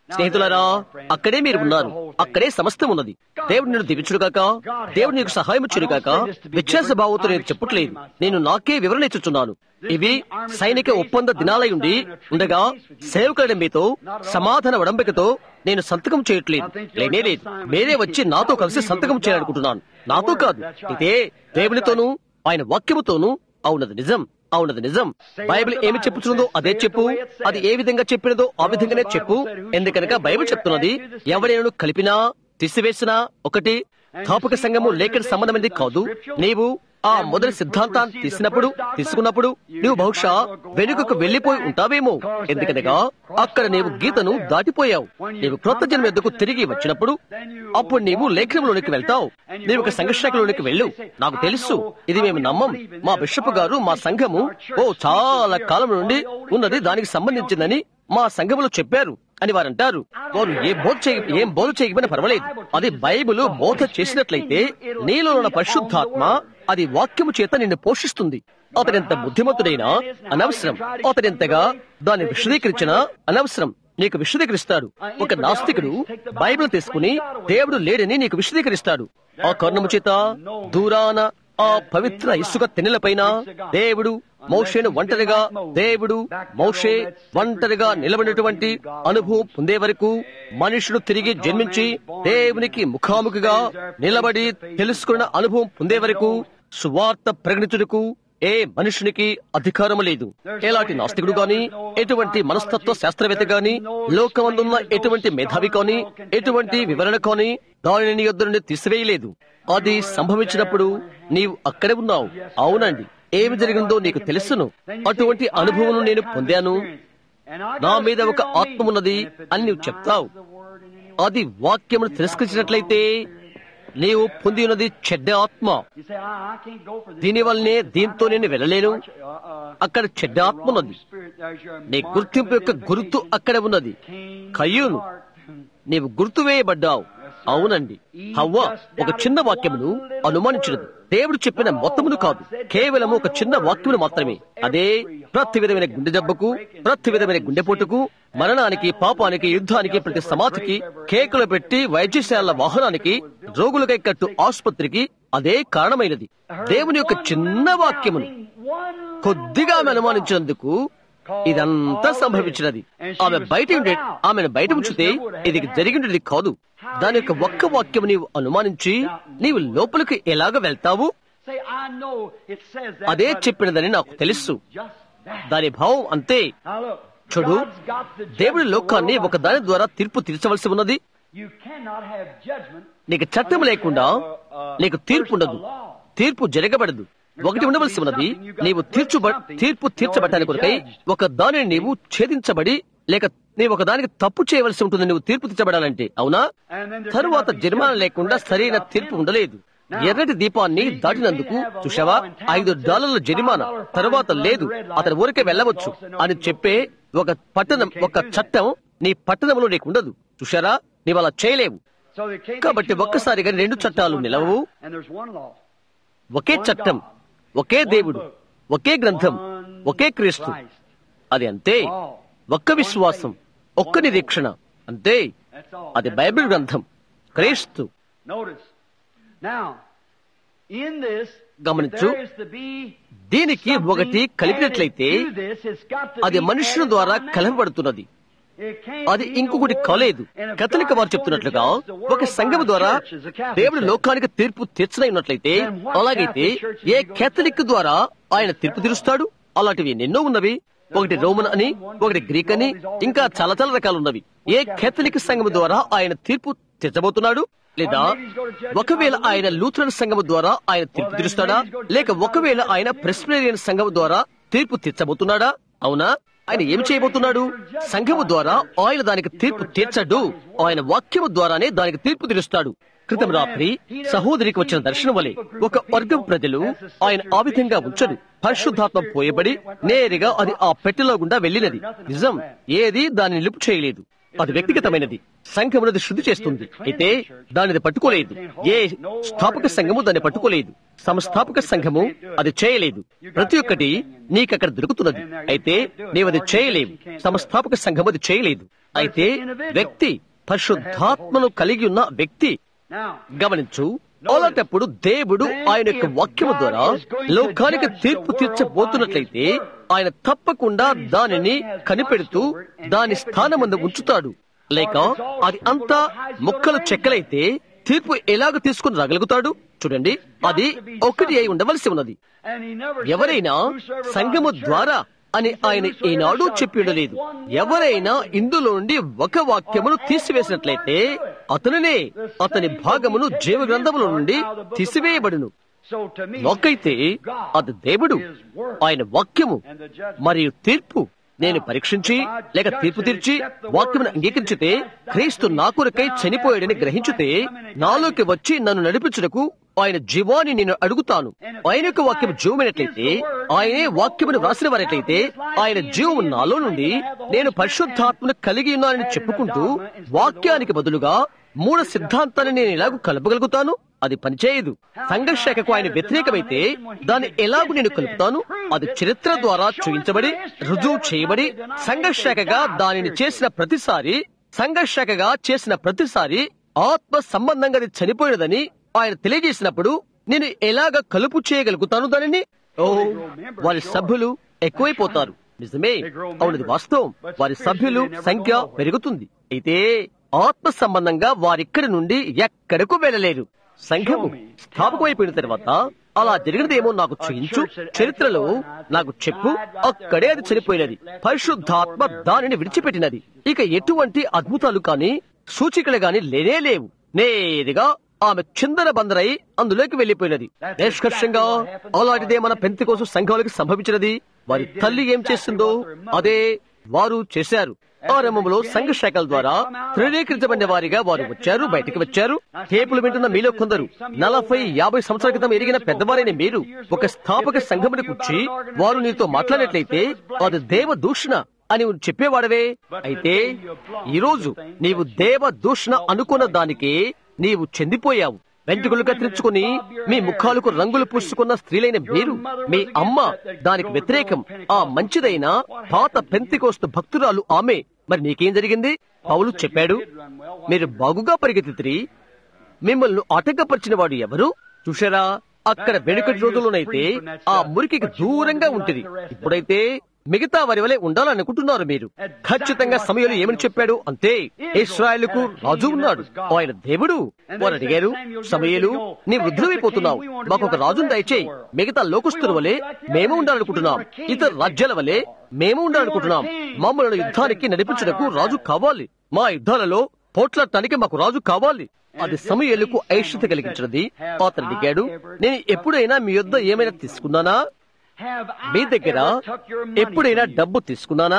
స్నేహితులారా అక్కడే మీరు ఉన్నారు అక్కడే సమస్తం ఉన్నది దేవుడు నిన్ను దీవించుడుగాక దేవుడు నీకు సహాయం చుడుగాక వ్యత్యాస భావంతో నేను చెప్పట్లేదు నేను నాకే వివరణ ఇచ్చుచున్నాను ఇవి సైనిక ఒప్పంద దినాలై ఉండి ఉండగా సేవకులైన మీతో సమాధాన వడంబికతో నేను సంతకం చేయట్లేదు లేనే లేదు మీరే వచ్చి నాతో కలిసి సంతకం చేయాలనుకుంటున్నాను నాతో కాదు ఇదే దేవునితోనూ ఆయన వాక్యముతోనూ అవునది నిజం అవునది నిజం బైబిల్ ఏమి చెప్పుచున్నదో అదే చెప్పు అది ఏ విధంగా చెప్పినదో ఆ విధంగానే చెప్పు ఎందుకనగా బైబిల్ చెప్తున్నది ఎవరైనా కలిపినా తీసివేసినా ఒకటి స్థాపక సంఘము లేఖన సంబంధమైనది కాదు నీవు ఆ మొదటి సిద్ధాంతాన్ని తీసినప్పుడు తీసుకున్నప్పుడు నువ్వు బహుశా వెనుకకు వెళ్లిపోయి ఉంటావేమో ఎందుకనగా అక్కడ నీవు గీతను దాటిపోయావు నీవు క్రొత్త జన్మ ఎద్దుకు తిరిగి వచ్చినప్పుడు అప్పుడు నీవు లేఖనంలోనికి వెళ్తావు నీవు ఒక సంఘర్షణలోనికి వెళ్ళు నాకు తెలుసు ఇది మేము నమ్మం మా బిషప్ గారు మా సంఘము ఓ చాలా కాలం నుండి ఉన్నది దానికి సంబంధించిందని మా సంఘములో చెప్పారు అని వారు అంటారు వారు ఏ బోధ చేయ ఏం బోధ చేయకపోయినా పర్వాలేదు అది బైబిల్ బోధ చేసినట్లయితే నీలో ఉన్న పరిశుద్ధాత్మ అది వాక్యము చేత నిన్ను పోషిస్తుంది అతనెంత బుద్ధిమంతుడైనా అనవసరం అతనెంతగా దాన్ని విశదీకరించిన అనవసరం నీకు విశదీకరిస్తాడు ఒక నాస్తికుడు బైబిల్ తీసుకుని దేవుడు లేడని నీకు విశదీకరిస్తాడు ఆ కారణము చేత దూరాన ఆ పవిత్ర ఇసుక తెన్నెలపైన దేవుడు మోషేను ఒంటరిగా దేవుడు మోషే ఒంటరిగా నిలబడినటువంటి అనుభవం పొందే వరకు మనుషుడు తిరిగి జన్మించి దేవునికి ముఖాముఖిగా నిలబడి తెలుసుకున్న అనుభవం పొందే వరకు సువార్త ప్రకటించుటకు ఏ మనుషునికి అధికారం లేదు ఎలాంటి నాస్తికుడు గాని ఎటువంటి మనస్తత్వ శాస్త్రవేత్త గాని లోకమందున్న ఎటువంటి మేధావి కాని ఎటువంటి వివరణ కాని దానిని నీ యొద్ద నుండి తీసివేయలేదు అది సంభవించినప్పుడు నీవు అక్కడే ఉన్నావు అవునండి ఏమి జరిగిందో నీకు తెలుసును అటువంటి అనుభవం నేను పొందాను నా మీద ఒక ఆత్మ ఉన్నది అని నువ్వు చెప్తావు అది వాక్యమును తిరస్కరించినట్లయితే నీవు పొంది ఉన్నది చెడ్డ ఆత్మ దీని వల్లనే దీంతో నేను వెళ్ళలేను అక్కడ చెడ్డ ఆత్మ ఉన్నది నీ గుర్తింపు యొక్క గుర్తు అక్కడ ఉన్నది కయ్యూను నీవు గుర్తు వేయబడ్డావు అవునండి హవ్వ ఒక చిన్న వాక్యమును అనుమానించినది దేవుడు చెప్పిన మొత్తమును కాదు కేవలం ఒక చిన్న వాక్యమును మాత్రమే అదే ప్రతి విధమైన గుండె జబ్బుకు ప్రతి విధమైన గుండెపోటుకు మరణానికి పాపానికి యుద్ధానికి ప్రతి సమాధికి కేకులు పెట్టి వైద్యశాల వాహనానికి రోగులకై కట్టు ఆసుపత్రికి అదే కారణమైనది దేవుని యొక్క చిన్న వాక్యమును కొద్దిగా ఆమె అనుమానించినందుకు ఇదంతా సంభవించినది ఆమె బయట ఉండే ఆమెను బయట ఉంచితే ఇది జరిగినది కాదు దాని యొక్క ఒక్క వాక్యం నీవు అనుమానించి నీవు లోపలికి ఎలాగ వెళ్తావు అదే చెప్పినదని నాకు తెలుసు దాని భావం అంతే చూడు దేవుడి లోకాన్ని ఒక దాని ద్వారా తీర్పు తీర్చవలసి ఉన్నది నీకు చట్టం లేకుండా నీకు తీర్పు ఉండదు తీర్పు జరగబడదు ఒకటి ఉండవలసి ఉన్నది నీవు తీర్చుబ తీర్పు తీర్చబడటానికి కొరకై ఒక దానిని నీవు ఛేదించబడి లేక నీవు ఒక దానికి తప్పు చేయవలసి ఉంటుంది నువ్వు తీర్పు తీర్చబడాలంటే అవునా తరువాత జరిమానా లేకుండా సరైన తీర్పు ఉండలేదు ఎర్రటి దీపాన్ని దాటినందుకు చూసావా ఐదు డాలర్ల జరిమానా తరువాత లేదు అతని ఊరికే వెళ్ళవచ్చు అని చెప్పే ఒక పట్టణం ఒక చట్టం నీ పట్టణంలో నీకు ఉండదు చూసారా నీవు అలా చేయలేవు కాబట్టి ఒక్కసారిగా రెండు చట్టాలు నిలవవు ఒకే చట్టం ఒకే దేవుడు ఒకే గ్రంథం ఒకే క్రీస్తు అది అంతే ఒక్క విశ్వాసం ఒక్క నిరీక్షణ అంతే అది బైబిల్ గ్రంథం క్రీస్తు గమనించు దీనికి ఒకటి కలిపినట్లయితే అది మనుషుల ద్వారా కలపబడుతున్నది అది ఇంకొకటి కాలేదు కథలిక వారు చెప్తున్నట్లుగా ఒక సంఘం ద్వారా దేవుడి లోకానికి తీర్పు తీర్చనై ఉన్నట్లయితే అలాగైతే ఏ కేథలిక్ ద్వారా ఆయన తీర్పు తీరుస్తాడు అలాంటివి ఎన్నో ఉన్నవి ఒకటి రోమన్ అని ఒకటి గ్రీక్ అని ఇంకా చాలా చాలా రకాలు ఉన్నవి ఏ కేథలిక్ సంఘం ద్వారా ఆయన తీర్పు తీర్చబోతున్నాడు లేదా ఒకవేళ ఆయన లూథరన్ సంఘం ద్వారా ఆయన తీర్పు తీరుస్తాడా లేక ఒకవేళ ఆయన ప్రెస్బిటేరియన్ సంఘం ద్వారా తీర్పు తీర్చబోతున్నాడా అవునా ఆయన ఏమి చేయబోతున్నాడు సంఘము ద్వారా ఆయన దానికి తీర్పు తీర్చడు ఆయన వాక్యము ద్వారానే దానికి తీర్పు తీరుస్తాడు క్రితం రాత్రి సహోదరికి వచ్చిన దర్శనం వలె ఒక వర్గం ప్రజలు ఆయన ఆ విధంగా ఉంచడు పరిశుద్ధాత్మ పోయబడి నేరుగా అది ఆ పెట్టెలో గుండా వెళ్ళినది నిజం ఏది దాన్ని నిలుపు చేయలేదు అది వ్యక్తిగతమైనది సంఘమునది శుద్ధి చేస్తుంది అయితే దానిది పట్టుకోలేదు ఏ స్థాపక సంఘము దాన్ని పట్టుకోలేదు సంస్థాపక సంఘము అది చేయలేదు ప్రతి ఒక్కటి నీకక్కడ దొరుకుతున్నది అయితే నీవది చేయలేవు సంస్థాపక సంఘం అది చేయలేదు అయితే వ్యక్తి పరిశుద్ధాత్మను కలిగి ఉన్న వ్యక్తి Now, గమనించు అలాంటప్పుడు దేవుడు ఆయన యొక్క వాక్యము ద్వారా లోకానికి తీర్పు తీర్చబోతున్నట్లయితే ఆయన తప్పకుండా దానిని కనిపెడుతూ దాని స్థానమందు ఉంచుతాడు లేక అది అంతా ముక్కలు చెక్కలైతే తీర్పు ఎలాగ తీసుకుని రాగలుగుతాడు చూడండి అది ఒకటి అయి ఉండవలసి ఉన్నది and he never ఎవరైనా said, "Whosoever by సంఘము the church ద్వారా అని ఆయన ఏనాడూ చెప్పి ఉండలేదు ఎవరైనా ఇందులో నుండి ఒక వాక్యమును తీసివేసినట్లయితే అతనినే అతని భాగమును జీవ గ్రంథముల నుండి తీసివేయబడును So to me, ఒకైతే అది దేవుడు ఆయన వాక్యము మరియు తీర్పు నేను పరీక్షించి లేక తీర్పు తీర్చి వాక్యమును అంగీకరించితే క్రీస్తు నా కొరకై చనిపోయాడని గ్రహించితే నాలోకి వచ్చి నన్ను నడిపించుటకు ఆయన జీవాన్ని నేను అడుగుతాను ఆయన యొక్క వాక్యం జీవమైనట్లయితే ఆయనే వాక్యమును వ్రాసిన వారైతే ఆయన జీవము నాలో నుండి నేను పరిశుద్ధాత్మను కలిగి ఉన్నానని చెప్పుకుంటూ వాక్యానికి బదులుగా మూల సిద్ధాంతాన్ని నేను ఎలాగూ కలపగలుగుతాను అది పనిచేయదు సంఘర్షకకు ఆయన వ్యతిరేకమైతే దాన్ని ఎలాగూ నేను కలుపుతాను అది చరిత్ర ద్వారా చూపించబడి రుజువు చేయబడి సంఘర్షకగా దానిని చేసిన ప్రతిసారి సంఘర్షకగా చేసిన ప్రతిసారి ఆత్మ సంబంధంగా అది చనిపోయినదని ఆయన తెలియజేసినప్పుడు నేను ఎలాగ కలుపు చేయగలుగుతాను దానిని ఓ వారి సభ్యులు ఎక్కువైపోతారు నిజమే అవునది వాస్తవం వారి సభ్యులు సంఖ్య పెరుగుతుంది అయితే ఆత్మ సంబంధంగా వారిక్కడి నుండి ఎక్కడకు వెళ్ళలేరు సంఘము స్థాపకమైపోయిన తర్వాత అలా జరిగినదేమో నాకు చూయించు చరిత్రలో నాకు చెప్పు అక్కడే అది చనిపోయినది పరిశుద్ధాత్మ దానిని విడిచిపెట్టినది ఇక ఎటువంటి అద్భుతాలు కాని సూచికలు గాని లేనే లేవు నేరుగా ఆమె చిందర బందరై అందులోకి వెళ్లిపోయినది నిష్కర్షంగా అలాంటిదే మన పెంతి కోసం సంఘాలకు సంభవించినది వారి తల్లి ఏం చేసిందో అదే వారు చేశారు ఆరంభంలో సంఘ శాఖల ద్వారా ధృవీకరించబడిన వారిగా వారు వచ్చారు బయటికి వచ్చారు టేపులు వింటున్న మీలో కొందరు నలభై యాభై సంవత్సరాల క్రితం ఎరిగిన పెద్దవారైన మీరు ఒక స్థాపక సంఘముని కూర్చి వారు నీతో మాట్లాడినట్లయితే అది దేవ దూషణ అని చెప్పేవాడవే అయితే ఈరోజు నీవు దేవ దూషణ అనుకున్న దానికి నీవు చెందిపోయావు వెంట్రుకలు కత్తిరించుకుని మీ ముఖాలకు రంగులు పూసుకున్న స్త్రీలైన మీరు మీ అమ్మ దానికి వ్యతిరేకం ఆ మంచిదైన పాత పెంతికోస్తు భక్తురాలు ఆమె మరి నీకేం జరిగింది పౌలు చెప్పాడు మీరు బాగుగా పరిగెత్తిరి మిమ్మల్ని ఆటంకపరిచిన వాడు ఎవరు చూశారా అక్కడ వెనుకటి రోజుల్లోనైతే ఆ మురికికి దూరంగా ఉంటుంది ఇప్పుడైతే మిగతా వారి వలె ఉండాలనుకుంటున్నారు మీరు ఖచ్చితంగా సమయంలో ఏమని చెప్పాడు అంతే ఇస్రాయలుకు రాజు ఉన్నాడు ఆయన దేవుడు వారు అడిగారు సమయలు నీ వృద్ధులైపోతున్నావు మాకు ఒక రాజును దయచేయి మిగతా లోకస్తుల వలె మేము ఉండాలనుకుంటున్నాం ఇతర రాజ్యాల వలె మేము ఉండాలనుకుంటున్నాం మమ్మల్ని యుద్ధానికి నడిపించడానికి రాజు కావాలి మా యుద్ధాలలో పోట్లాడటానికి మాకు రాజు కావాలి అది సమయలకు ఐశ్వర్యత కలిగించినది అతను అడిగాడు నేను ఎప్పుడైనా మీ యొద్ద ఏమైనా తీసుకున్నానా మీ దగ్గర ఎప్పుడైనా డబ్బు తీసుకున్నానా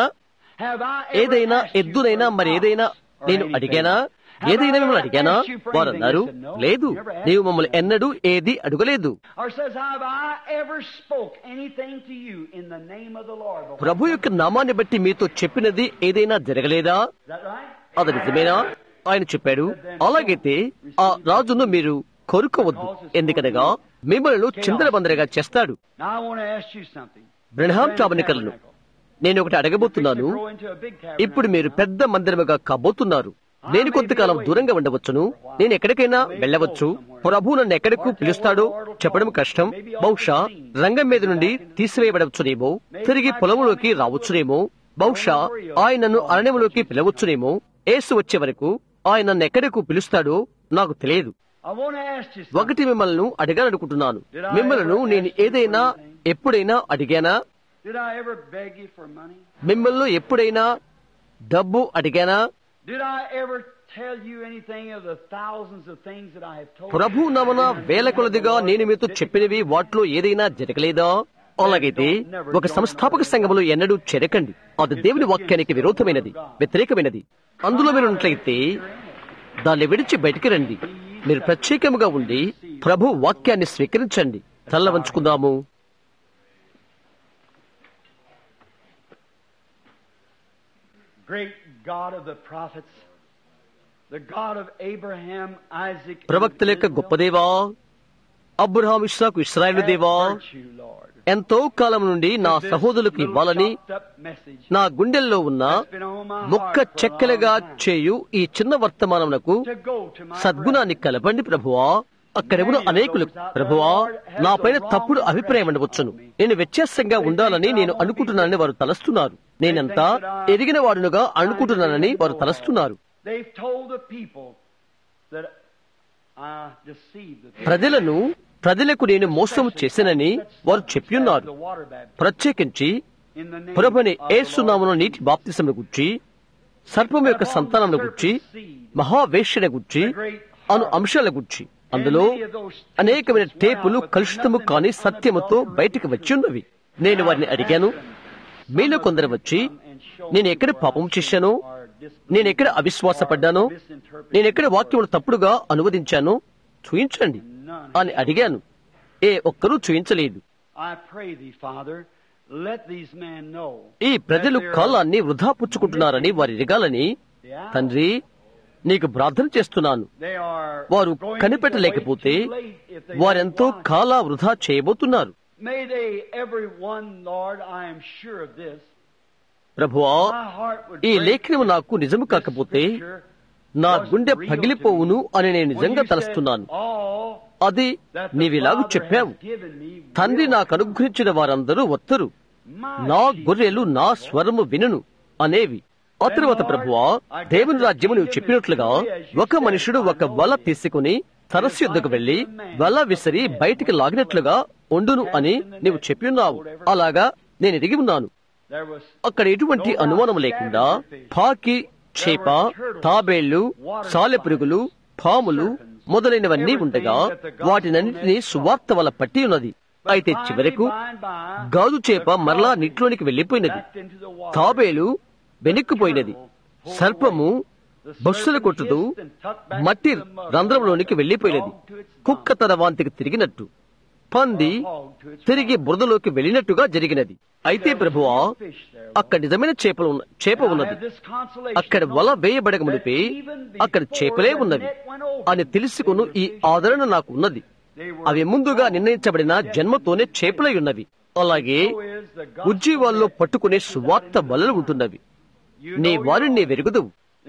ఏదైనా ఎద్దునైనా మరి ఏదైనా నేను అడిగానా ఏదైనా మిమ్మల్ని అడిగానా వారు అన్నారు లేదు నీవు మమ్మల్ని ఎన్నడూ ఏది అడగలేదు ప్రభు యొక్క నామాన్ని బట్టి మీతో చెప్పినది ఏదైనా జరగలేదా అది నిజమేనా ఆయన చెప్పాడు అలాగైతే ఆ రాజును మీరు కొరుకోవద్దు ఎందుకనగా మిమ్మల్ని చిందరబందరగా చేస్తాడు బ్రహ్మాం చాబనికలను నేను ఒకటి అడగబోతున్నాను ఇప్పుడు మీరు పెద్ద మందిరముగా కాబోతున్నారు నేను కొంతకాలం దూరంగా ఉండవచ్చును నేను ఎక్కడికైనా వెళ్ళవచ్చు ప్రభు నన్ను ఎక్కడికి పిలుస్తాడో చెప్పడం కష్టం బహుశా రంగం మీద నుండి తీసివేయబడవచ్చునేమో తిరిగి పొలంలోకి రావచ్చునేమో బహుశా ఆయన నన్ను అరణ్యంలోకి పిలవచ్చునేమో ఏసు వచ్చే వరకు ఆయన నన్ను ఎక్కడికి పిలుస్తాడో నాకు తెలియదు ఒకటి మిమ్మల్ని అడగాలనుకుంటున్నాను మిమ్మల్ని నేను ఏదైనా ఎప్పుడైనా అడిగానా మిమ్మల్ని ఎప్పుడైనా డబ్బు అడిగానా ప్రభు నమన వేల కొలదిగా నేను మీతో చెప్పినవి వాటిలో ఏదైనా జరగలేదా అలాగైతే ఒక సంస్థాపక సంఘములో ఎన్నడూ చెరకండి అది దేవుని వాక్యానికి విరోధమైనది వ్యతిరేకమైనది అందులో మీరు ఉన్నట్లయితే దాన్ని విడిచి బయటికి రండి మీరు ప్రత్యేకముగా ఉండి ప్రభు వాక్యాన్ని స్వీకరించండి తల్ల వంచుకుందాము Great God of the prophets, the God of Abraham, Isaac, and ప్రవక్తల యొక్క గొప్ప దేవా అబ్రహాం ఇస్సాకు ఇస్రాయేలు have దేవా virtue, Lord. ఎంతో కాలం నుండి నా This సహోదరులకు little ఇవ్వాలని chopped up message నా గుండెల్లో ఉన్న that's been on my ముక్క heart for a చెక్కలుగా long time. చేయు ఈ చిన్న వర్తమానమునకు To go to my సద్గుణాన్ని కలపండి ప్రభువా అక్కడెవరు అనేకులు ప్రభువా నా పైన తప్పుడు అభిప్రాయం ఉండవచ్చును నేను వ్యత్యాసంగా ఉండాలని నేను అనుకుంటున్నానని వారు తలస్తున్నారు నేనంతా ఎరిగిన వాడునుగా అనుకుంటున్నానని వారు తలస్తున్నారు They've told the people that I deceived the people. ప్రజలను ప్రజలకు నేను మోసం చేశానని వారు చెప్పియున్నారు The water baptism ప్రత్యేకించి in the name ప్రభుని of the ఏసునామను Lord. నీటి బాప్తిసమును గుర్చి సర్పం యొక్క సంతానమును గుర్చి మహావేశ్యను గుర్చి అను అంశాల గుర్చి అందులో అనేకమైన టేపులు కలుషితము కాని సత్యముతో బయటికి వచ్చి ఉన్నవి నేను వారిని అడిగాను మీలో కొందరు వచ్చి నేను ఎక్కడ పాపం చేశానో నేను ఎక్కడ అవిశ్వాసపడ్డానో నేను ఎక్కడ వాక్యములు తప్పుడుగా అనువదించానో చూయించండి అని అడిగాను ఏ ఒక్కరూ చూయించలేదు I pray thee, Father, let these men know ఈ ప్రజలు that they're- కాలాన్ని వృధా పుచ్చుకుంటున్నారని వారు ఎరగాలని తండ్రి నీకు ప్రార్థన చేస్తున్నాను they are వారు going కనిపెట్టలేకపోతే to wait too late if they వారెంతో don't watch. కాలా వృధా చేయబోతున్నారు May they, every one, Lord, I am sure of this. ప్రభువా My heart would ఈ break లేఖనము నాకు నిజము this కాకపోతే scripture నా was గుండె real పగిలిపోవును to me. అని నేను When నిజంగా you said, తలస్తున్నాను "All అది that the నీవిలాగు Father చెప్పావు has given me తండ్రి will నాకు అనుగ్రహించిన వారందరూ వత్తరు my నా sheep గొర్రెలు నా స్వరము వినును అనేవి ఆ తరువాత ప్రభువా దేవుని రాజ్యము నువ్వు చెప్పినట్లుగా ఒక మనుషుడు ఒక వల తీసుకుని సరస్సు యుద్ధకు వెళ్లి వల విసిరి బయటికి లాగినట్లుగా ఉండును అని నీవు చెప్పి ఉన్నావు అలాగా నేను ఎరిగి ఉన్నాను There was అక్కడ ఎటువంటి అనుమానం లేకుండా పాకి చేప తాబేళ్లు సాలెపురుగులు పాములు మొదలైనవన్నీ ఉండగా వాటినన్నింటినీ సువార్త వల్ల పట్టి ఉన్నది అయితే చివరకు గాజు చేప మరలా నీటిలోనికి వెళ్లిపోయినది backed into the water. తాబేలు వెనక్కిపోయినది సర్పము బొస్సులు కొట్టుతూ మట్టి రంధ్రంలోనికి వెళ్లిపోయినది కుక్క తన వాంతికి తిరిగినట్టు పంది తిరిగి బురదలోకి వెళ్ళినట్టుగా జరిగినది అయితే ప్రభువా అక్కడ నిజమైన చేపలు ఉన్న చేప ఉన్నది అక్కడ వల వేయబడక మునిపే అక్కడ చేపలే ఉన్నవి అని తెలుసుకును ఈ ఆదరణ నాకు ఉన్నది అవి ముందుగా నిర్ణయించబడిన జన్మతోనే చేపలై ఉన్నవి అలాగే ఉజ్జీవాల్లో పట్టుకునే సువార్త వలలు ఉంటున్నవి నీ వారిని నీ వెరుగుదువు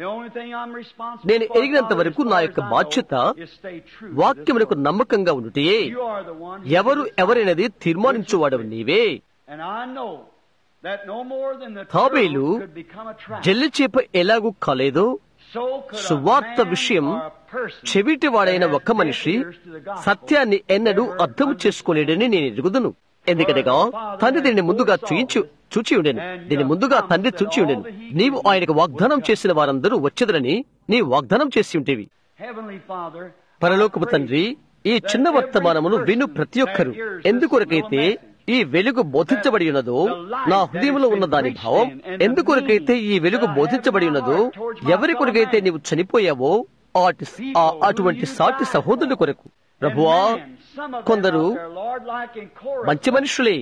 నేను ఎరిగినంత వరకు నా యొక్క బాధ్యత వాక్యమునకు నమ్మకంగా ఉండుటయే ఎవరు ఎవరైనది తీర్మానించువాడవు నీవే తాబేలు జల్లి చేప ఎలాగూ కాలేదో సువార్త విషయం చెవిటివాడైన ఒక మనిషి సత్యాన్ని ఎన్నడూ అర్థం చేసుకోలేడని నేను ఎరుగుదును ఎందుకనగా తండ్రి దీన్ని ముందుగా చూయించు చూచి ఉండెను దీన్ని ముందుగా తండ్రి చూచి ఉండెను నీవు ఆయనకు వాగ్దానం చేసిన వారందరూ వచ్చేదరని నీ వాగ్దానం చేసి ఉంటేవి పరలోకపు తండ్రి ఈ చిన్న వర్తమానమును విను ప్రతి ఒక్కరు ఎందుకొరకైతే ఈ వెలుగు బోధించబడి ఉన్నదో నా హృదయంలో ఉన్న దాని భావం ఎందుకొరకైతే ఈ వెలుగు బోధించబడి ఉన్నదో ఎవరి కొరకైతే నీవు చనిపోయావో ఆటి ఆ- అటువంటి సాటి సహోదరుల కొరకు ప్రభువా కొందరు మంచి మనుషులే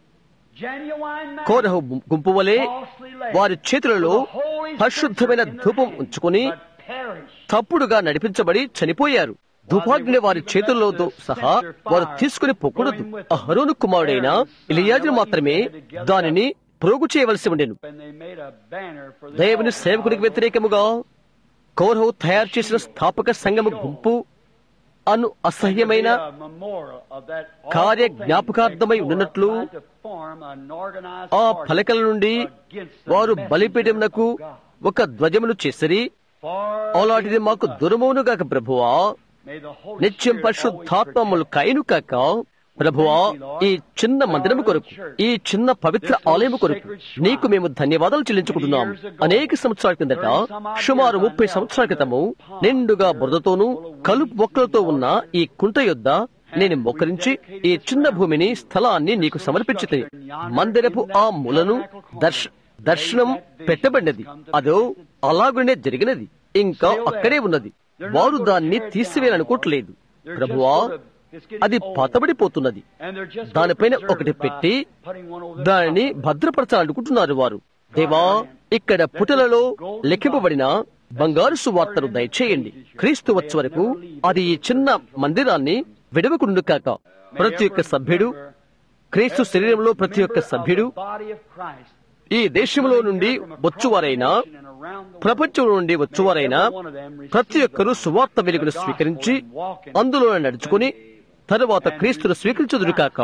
కోరహు గుంపు వలె వారి చేతులలో పరిశుద్ధమైన ధూపం ఉంచుకుని తప్పుడుగా నడిపించబడి చనిపోయారు దుపాగ్ని వారి చేతుల్లోతో సహా వారు తీసుకుని పోకూడదు అహరోను కుమారుడైన ఇలియాజు మాత్రమే దానిని ప్రోగు చేయవలసి ఉండెను దేవుని సేవకునికి వ్యతిరేకముగా కౌరవు తయారు చేసిన స్థాపక సంఘము గుంపు అను అసహ్యమైన కార్య జ్ఞాపకార్థమై ఉన్నట్లు ఆ ఫలకల నుండి వారు బలిపీఠమునకు ఒక ధ్వజమును చేసిరి అలాంటిది మాకు దురమౌనుగాక ప్రభువా నిత్యం పరిశుద్ధాత్మములు కైను కాక ప్రభువా ఈ చిన్న మందిరము కొరకు ఈ చిన్న పవిత్ర ఆలయము కొరకు నీకు మేము ధన్యవాదాలు చెల్లించుకుంటున్నాం అనేక సంవత్సరాల కిందట సుమారు ముప్పై సంవత్సరాల క్రితము నిండుగా బురదతోనూ కలుపు మొక్కలతో ఉన్న ఈ కుంట యొద్ద నేను మొక్కరించి ఈ చిన్న భూమిని స్థలాన్ని నీకు సమర్పించితే మందిరపు ఆ మూలను దర్శ దర్శనం పెట్టబడినది అదో అలాగునే జరిగినది ఇంకా అక్కడే ఉన్నది వారు దాన్ని తీసివేయాలనుకోవట్లేదు ప్రభువా అది పాతబడిపోతున్నది దానిపైన ఒకటి పెట్టి దానిని భద్రపరచాలనుకుంటున్నారు వారు దేవా ఇక్కడ పుటలలో లెక్కింపబడిన బంగారు సువార్తను దయచేయండి క్రీస్తు వచ్చే వరకు అది ఈ చిన్న మందిరాన్ని విడవకుండు కాక ప్రతి ఒక్క సభ్యుడు క్రీస్తు శరీరంలో ప్రతి ఒక్క సభ్యుడు ఈ దేశంలో నుండి వచ్చువారైనా ప్రపంచం నుండి వచ్చువారైనా ప్రతి ఒక్కరూ సువార్త వెలుగును స్వీకరించి అందులో నడుచుకుని తరువాత క్రీస్తును స్వీకరించుదురు కాక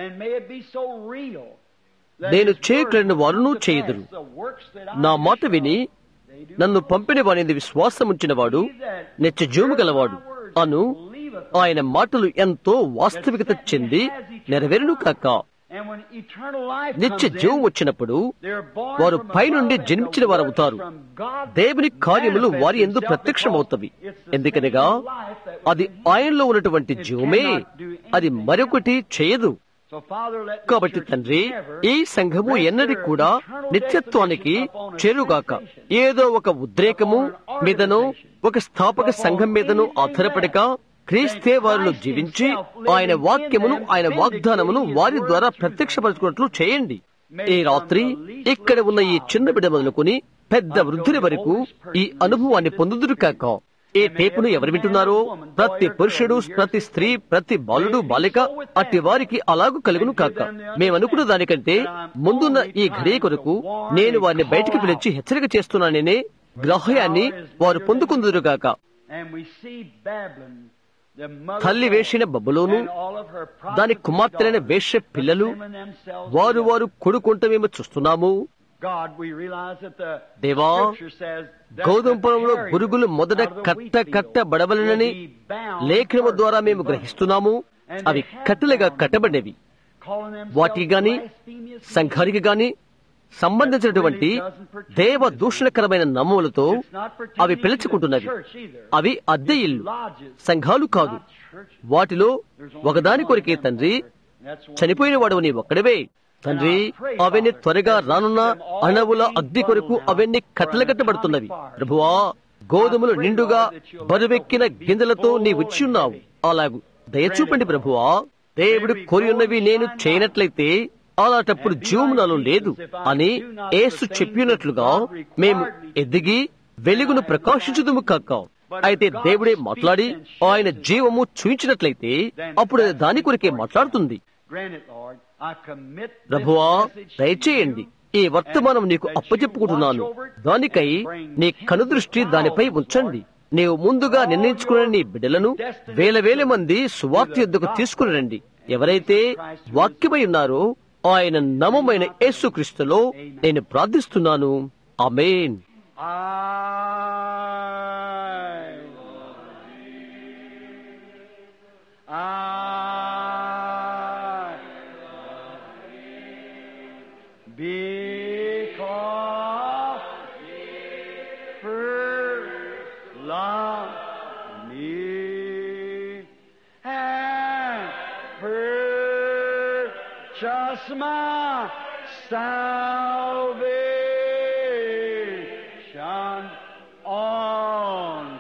నేను చేయగలను వారును చేయుదురు నా మాట విని నన్ను పంపిన వాని విశ్వాసం ఉంచిన వాడు నెచ్చ జూము గలవాడు అను ఆయన మాటలు ఎంతో వాస్తవికత చెంది నెరవేరును కాక నిత్య జీవం వచ్చినప్పుడు వారు పైనుండి జన్మించిన వారు అవుతారు దేవుని కార్యములు వారి ఎందు ప్రత్యక్షమవుతవి ఎందుకనగా అది ఆయనలో ఉన్నటువంటి జీవమే అది మరొకటి చేయదు కాబట్టి తండ్రి ఈ సంఘము ఎన్నది కూడా నిత్యత్వానికి చేరుగాక ఏదో ఒక ఉద్రేకము మీదనో ఒక స్థాపక సంఘం మీదనో ఆధారపడక క్రీస్తే వారిలో జీవించి ఆయన వాక్యమును ఆయన వాగ్దానమును వారి ద్వారా ప్రత్యక్షపరచుకున్నట్లు చేయండి ఈ రాత్రి ఇక్కడ ఉన్న ఈ చిన్న బిడ్డ మొదలుకొని పెద్ద వృద్ధుల వరకు ఈ అనుభవాన్ని పొందుదురు కాక ఈ టేపును ఎవరు వింటున్నారో ప్రతి పురుషుడు ప్రతి స్త్రీ ప్రతి బాలుడు బాలిక అట్టి వారికి అలాగూ కలుగును కాక మేమనుకున్న దానికంటే ముందున్న ఈ ఘడియ కొరకు నేను వారిని బయటికి పిలిచి హెచ్చరిక చేస్తున్నాననే గ్రహయాన్ని వారు పొందుకుందురుగాక తల్లి వేసిన బబ్బులోను దాని కుమార్తెలైన వేష పిల్లలు వారు వారు కొడుకుంటమేమో చూస్తున్నాము దేవా గౌతమ పొలంలో గురుగులు మొదట కట్ట కట్ట బడవలనని లేఖనము ద్వారా మేము గ్రహిస్తున్నాము అవి కట్టెలుగా కట్టబడినవి వాటికి గాని సంఘానికి గాని సంబంధించినటువంటి దేవ దూషణకరమైన నమ్మములతో అవి పిలుచుకుంటున్నవి అవి అద్దె ఇల్లు సంఘాలు కాదు వాటిలో ఒకదాని కొరికే తండ్రి చనిపోయిన వాడు నీ ఒక్కడవే తండ్రి అవన్నీ త్వరగా రానున్న అణవుల అగ్ని కొరకు అవన్నీ కట్టెలకట్టబడుతున్నవి ప్రభువా గోధుమలు నిండుగా బరువెక్కిన గింజలతో నీ వచ్చి ఉన్నావు అలాగు దయచూపండి ప్రభువా దేవుడు కోరి ఉన్నవి నేను చేయనట్లయితే అలాంటప్పుడు జీవము నాలో లేదు అని ఏసు చెప్పినట్లుగా మేము ఎదిగి వెలుగును ప్రకాశించుదుము కాక అయితే దేవుడే మాట్లాడి ఆయన జీవము చూయించినట్లయితే అప్పుడు అది దాని కొరికే మాట్లాడుతుంది ప్రభువా దయచేయండి ఈ వర్తమానం నీకు అప్పచెప్పుకుంటున్నాను దానికై నీ కనుదృష్టి దానిపై ఉంచండి నీవు ముందుగా నిర్ణయించుకున్న నీ బిడ్డలను వేల వేల మంది సువార్త యుద్ధకు తీసుకుని రండి ఎవరైతే వాక్యమై ఉన్నారో ఆయన నమమైన యేసుక్రీస్తులో నేను ప్రార్థిస్తున్నాను అమేన్ Because first loved me and purchased my salvation on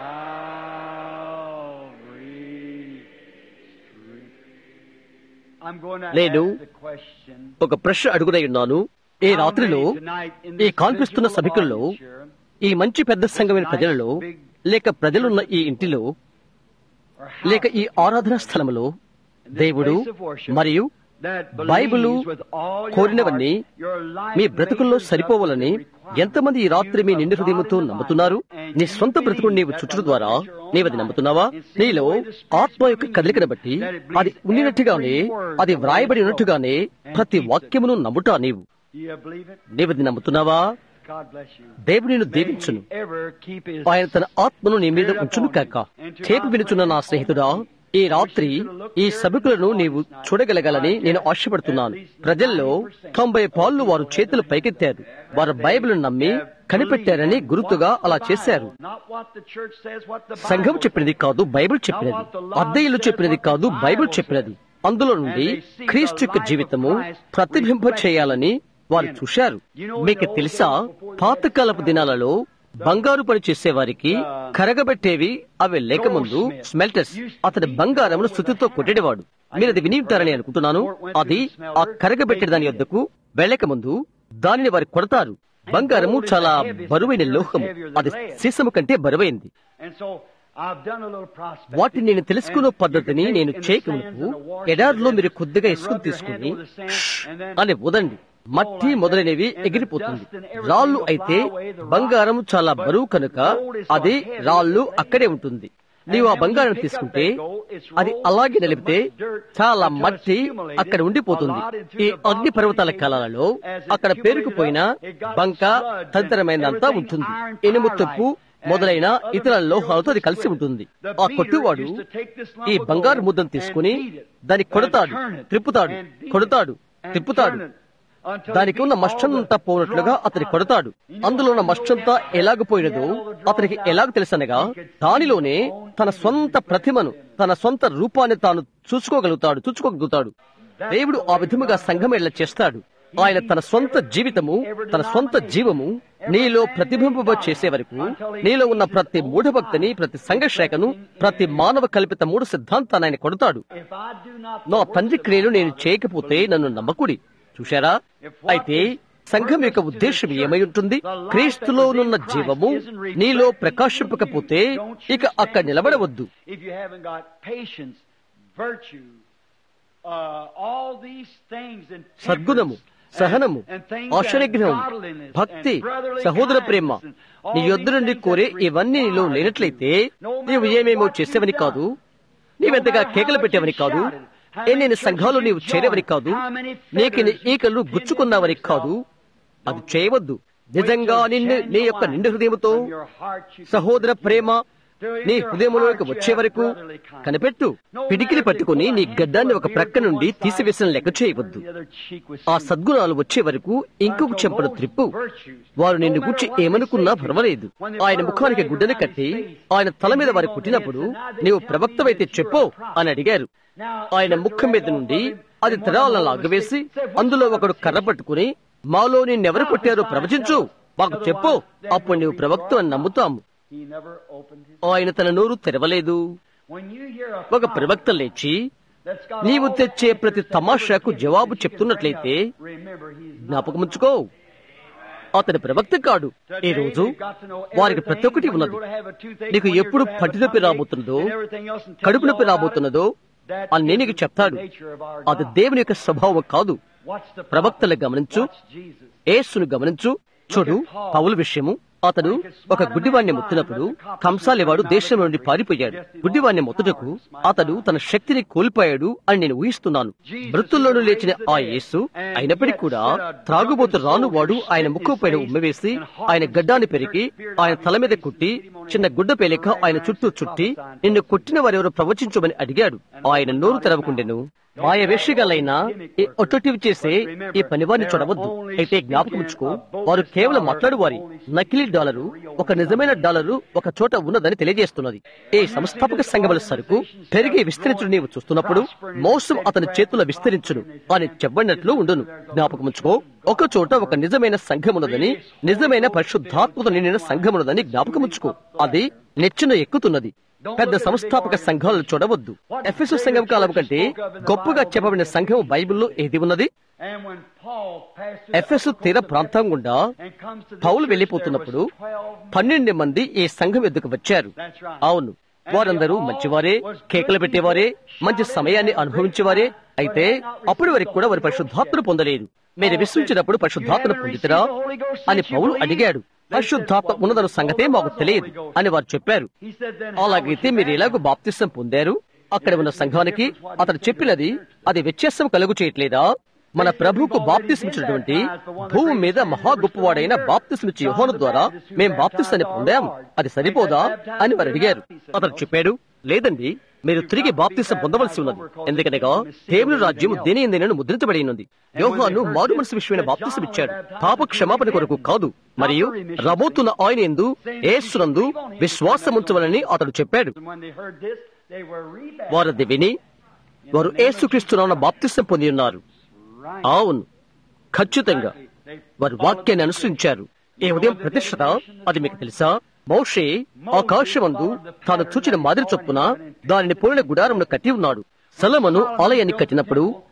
Calvary Street. I'm going to నేను ask the question. ఒక ప్రశ్న అడుగుదై ఉన్నాను ఈ రాత్రిలో ఈ కాన్పిస్తున్న సభికుల్లో ఈ మంచి పెద్ద సంఘమైన ప్రజలలో లేక ప్రజలున్న ఈ ఇంటిలో లేక ఈ ఆరాధనా స్థలములో దేవుడు మరియు బైబిలు కోరినవన్నీ మీ బ్రతుకుల్లో సరిపోవాలని ఎంతమంది ఈ రాత్రి మీ నిండు హృదయముతో నమ్ముతున్నారు నీ సొంత బ్రతుకుని నీవు చుట్టూ ద్వారా నీవది నమ్ముతున్నావా నీలో ఆత్మ యొక్క కదలికను బట్టి అది ఉండినట్టుగానే అది వ్రాయబడి ఉన్నట్టుగానే ప్రతి వాక్యమును నమ్ముటా నీవు Do you believe it? నీవది నమ్ముతున్నావా God bless you. దేవుడు నిన్ను May దీవించును He ever keep His ఆయన తన ఆత్మను నీ మీద ఉంచును కాక చేపి వినుచున్న నా స్నేహితుడా ఈ రాత్రి ఈ సభికులను నీవు చూడగలగాలని నేను ఆశపడుతున్నాను ప్రజల్లో తొంభై పాళ్ళు వారు చేతులు పైకెత్తారు వారు బైబిల్ నమ్మి కనిపెట్టారని గుర్తుగా అలా చేశారు Not what the church says, what the సంఘం Bible చెప్పినది కాదు బైబిల్ చెప్పినది అద్దెయిల్లు చెప్పినది కాదు బైబిల్ చెప్పినది అందులో నుండి క్రీస్తు యొక్క జీవితము ప్రతిబింబ చేయాలని వారు చూశారు మీకు తెలుసా పాతకాలపు దినాలలో బంగారు పని చేసేవారికి కరగబెట్టేవి అవి లేకముందు స్మెల్టర్స్ అతని బంగారమును శుద్ధితో కొట్టేవాడు మీరు అది విని ఉంటారని అనుకుంటున్నాను అది ఆ కరగబెట్టే దాని యొద్దకు వెళ్ళక ముందు దానిని వారు కొడతారు బంగారము చాలా బరువైన లోహము అది సీసము కంటే బరువైంది And so I've done a little prospecting. వాటిని నేను తెలుసుకున్న And పద్ధతిని you can నేను take the చేయకముందు sands and the wash ఎడారిలో and మీరు కొద్దిగా rub ఇసుకను your hand తీసుకుని over the sand and then అని వదండి మట్టి మొదలైనవి ఎగిరిపోతుంది రాళ్ళు అయితే బంగారం చాలా బరువు కనుక అది రాళ్ళు అక్కడే ఉంటుంది నీవు ఆ బంగారం తీసుకుంటే అది అలాగే నిలిపితే చాలా మట్టి అక్కడ ఉండిపోతుంది ఈ అగ్ని పర్వతాల కాలాలలో అక్కడ పేరుకుపోయిన బంక తదితరమైనంతా ఉంటుంది ఇనుము తుప్పు మొదలైన ఇతర లోహాలతో అది కలిసి ఉంటుంది ఆ కొట్టువాడు ఈ బంగారు ముద్దను తీసుకుని దాన్ని కొడతాడు త్రిప్పుతాడు కొడతాడు తిప్పుతాడు దానికి ఉన్న మష్టంతా పోనట్లుగా అతని కొడతాడు అందులో ఉన్న మష్టంతా ఎలాగపోయినదో అతనికి ఎలాగ తెలుసనగా దానిలోనే తన సొంత ప్రతిమను తన సొంత రూపాన్ని తాను చూసుకోగలుగుతాడు చూసుకోగలుగుతాడు దేవుడు ఆ విధముగా సంఘమేళ్ల చేస్తాడు ఆయన తన సొంత జీవితము తన సొంత జీవము నీలో ప్రతిబింబ చేసే వరకు నీలో ఉన్న ప్రతి మూఢభక్తిని ప్రతి సంఘశాఖను ప్రతి మానవ కల్పిత మూడు సిద్ధాంతాన్ని ఆయన కొడతాడు If I do not నా తండ్రి క్రియలు నేను చేయకపోతే నన్ను నమ్మకుడి చూశారా అయితే సంఘం యొక్క ఉద్దేశం ఏమై ఉంటుంది క్రీస్తులోనున్న జీవము నీలో ప్రకాశింపకపోతే ఇక అక్కడ నిలబడవద్దు if you haven't got patience, virtue, uh, all these things and సద్గుణము temperance సహనము and- and things ఆశ్చర్యగ్రహం that godliness భక్తి and brotherly సహోదర ప్రేమ kindness and all నీ these యొద్ద నుండి things కోరే that's ఇవన్నీ నీలో required లేనట్లయితే no matter నీవు ఏమేమో what చేసేవని you've కాదు done, నీవెంతగా no matter కేకలు how పెట్టేవని much కాదు you've shouted, how ఎన్ని many సంఘాలు churches నీవు you've చేరేవని joined, కాదు how many నీకు నీ feathers ఈకలు you've గుచ్చుకున్నావని pinned in కాదు yourself. అది చేయవద్దు నిజంగా నిన్ను నీ యొక్క నిండు హృదయముతో From your heart you can సహోదర forgive. ప్రేమ నీ హృదయంలోకి వచ్చే వరకు కనిపెట్టు పిడికిలి పట్టుకుని నీ గడ్డాన్ని ఒక ప్రక్క నుండి తీసివేసిన లెక్క చేయవద్దు ఆ సద్గుణాలు వచ్చే వరకు ఇంకొక చెంపను త్రిప్పు వారు నిన్ను గుర్చి ఏమనుకున్నా పర్వాలేదు ఆయన ముఖానికి గుడ్డను కట్టి ఆయన తల మీద వారు కుట్టినప్పుడు నీవు ప్రవక్తవైతే చెప్పు అని అడిగారు ఆయన ముఖం మీద నుండి అది తెరాలను లాగవేసి అందులో ఒకడు కర్ర పట్టుకుని మాలో నిన్నెవరు కొట్టారో ప్రవచించు మాకు చెప్పు అప్పుడు నీవు ప్రవక్త అని నమ్ముతాము He never opened his ఆయన తన నోరు తెరవలేదు When you hear a ఒక ప్రవక్త లేచి that's got నీవు all తెచ్చే the ప్రతి answers తమాషాకు that జవాబు you can చెప్తున్నట్లయితే bring up, remember, he's not జ్ఞాపకముంచుకో అతని ప్రవక్త కాడు ఈ రోజు వారికి ప్రతి ఒక్కటి ఉన్నది నీకు ఎప్పుడు పంటి నొప్పి రాబోతున్నదో కడుపు నొప్పి రాబోతున్నదో అని నేను నీకు చెప్తాడు అది దేవుని యొక్క స్వభావం కాదు ప్రవక్తలు గమనించు ఏసును గమనించు చూడు పౌలు విషయము అతడు ఒక గుడ్డివాణ్ణి ముత్తినప్పుడు కంసాలేవాడు దేశం నుండి పారిపోయాడు గుడ్డివాణ్ణి ముత్తుటకు అతడు తన శక్తిని కోల్పోయాడు అని నేను ఊహిస్తున్నాను మృతుల్లోనూ లేచిన ఆ యేసు అయినప్పటికీ కూడా త్రాగుబోతు రానువాడు ఆయన ముక్కు పైన ఉమ్మివేసి ఆయన గడ్డాన్ని పెరిగి ఆయన తల మీద కుట్టి చిన్న గుడ్డ పేలిక ఆయన చుట్టూ చుట్టి నిన్ను కొట్టిన వారెవరో ప్రవచించమని అడిగాడు ఆయన నోరు తెరవకుండెను మాయ వేషగాలైనా ఈ ఒట్టొట్టివి చేసే ఈ పనివారిని చూడవద్దు అయితే జ్ఞాపకం ఉంచుకో వారు కేవలం మాట్లాడువారి నకిలీ డాలరు ఒక నిజమైన డాలరు ఒక చోట ఉన్నదని తెలియజేస్తున్నది ఈ సంస్థాపక సంఘముల సరుకు పెరిగి విస్తరించుడు నీవు చూస్తున్నప్పుడు మోసం అతని చేతుల విస్తరించును అని చెప్పబడినట్లు ఉండును జ్ఞాపకం ఉంచుకో ఒక చోట ఒక నిజమైన సంఘమున్నదని నిజమైన పరిశుద్ధాత్మత నిండిన సంఘమున్నదని జ్ఞాపకం ఉంచుకో అది నెచ్చిన ఎక్కుతున్నది పెద్ద సంస్థాపక సంఘాలను చూడవద్దు ఎఫ్ఎస్ సంఘం కాలం కంటే గొప్పగా చెప్పబడిన సంఘం బైబిల్లో ఏది ఉన్నది And when Paul passed through Ephesus తీర ప్రాంతం గుండా and comes to the Paul church, వెళ్లిపోతున్నప్పుడు there was 12 పన్నెండు మంది ఈ సంఘం ఎద్దుకు వచ్చారు That's right. అవును వారందరూ మంచివారే కేకలు పెట్టేవారే మంచి సమయాన్ని అనుభవించేవారే అయితే అప్పటి వరకు కూడా వారి పరిశుద్ధాత్మను పొందలేదు మీరు విశ్వించినప్పుడు పరిశుద్ధాత్మను పొందుతారా అని పౌలు అడిగాడు పరిశుద్ధాత్మ ఉన్నదన్న సంగతే మాకు తెలియదు అని వారు చెప్పారు He said, then how అలాగైతే was you మీరు ఎలాగో బాప్తిసం పొందారు అక్కడ ఉన్న సంఘానికి అతను చెప్పినది అది వ్యత్యాసం కలుగు చేయట్లేదా మన ప్రభువుకు బాప్తిస్మిచ్చినటువంటి భూమి మీద మహా గొప్పవాడైన బాప్తిస్మిచ్చి యోహోను ద్వారా మేం బాప్తిస్తాన్ని పొందాం అది సరిపోదా అని వారు అడిగారు అతను చెప్పాడు లేదండి మీరు తిరిగి బాప్తిసం పొందవలసి ఉన్నది ఎందుకనగా దేవుని రాజ్యం దేని ఎందైనా ముద్రించబడి ఉన్నది యోహాను మారు మనసు విషయమైన బాప్తిసం ఇచ్చాడు పాప క్షమాపణ కొరకు కాదు మరియు రాబోతున్న ఆయన ఎందు ఏసునందు విశ్వాసముంచవలని అతడు చెప్పాడు And when they heard this, they were rebaptized. వారు అది విని వారు ఏసుక్రీస్తున్న బాప్తిసం పొంది ఉన్నారు Right. అవును ఖచ్చితంగా వారు వాక్యాన్ని అనుసరించారు ఈ ఉదయం ప్రతిష్టత అది మీకు తెలుసా మౌషే ఆకాశమందు తాను చూచిన మాదిరి చొప్పున దానిని పోలిన గుడారంలో కట్టి ఉన్నాడు సలమను ఆలయాన్ని కట్టినప్పుడు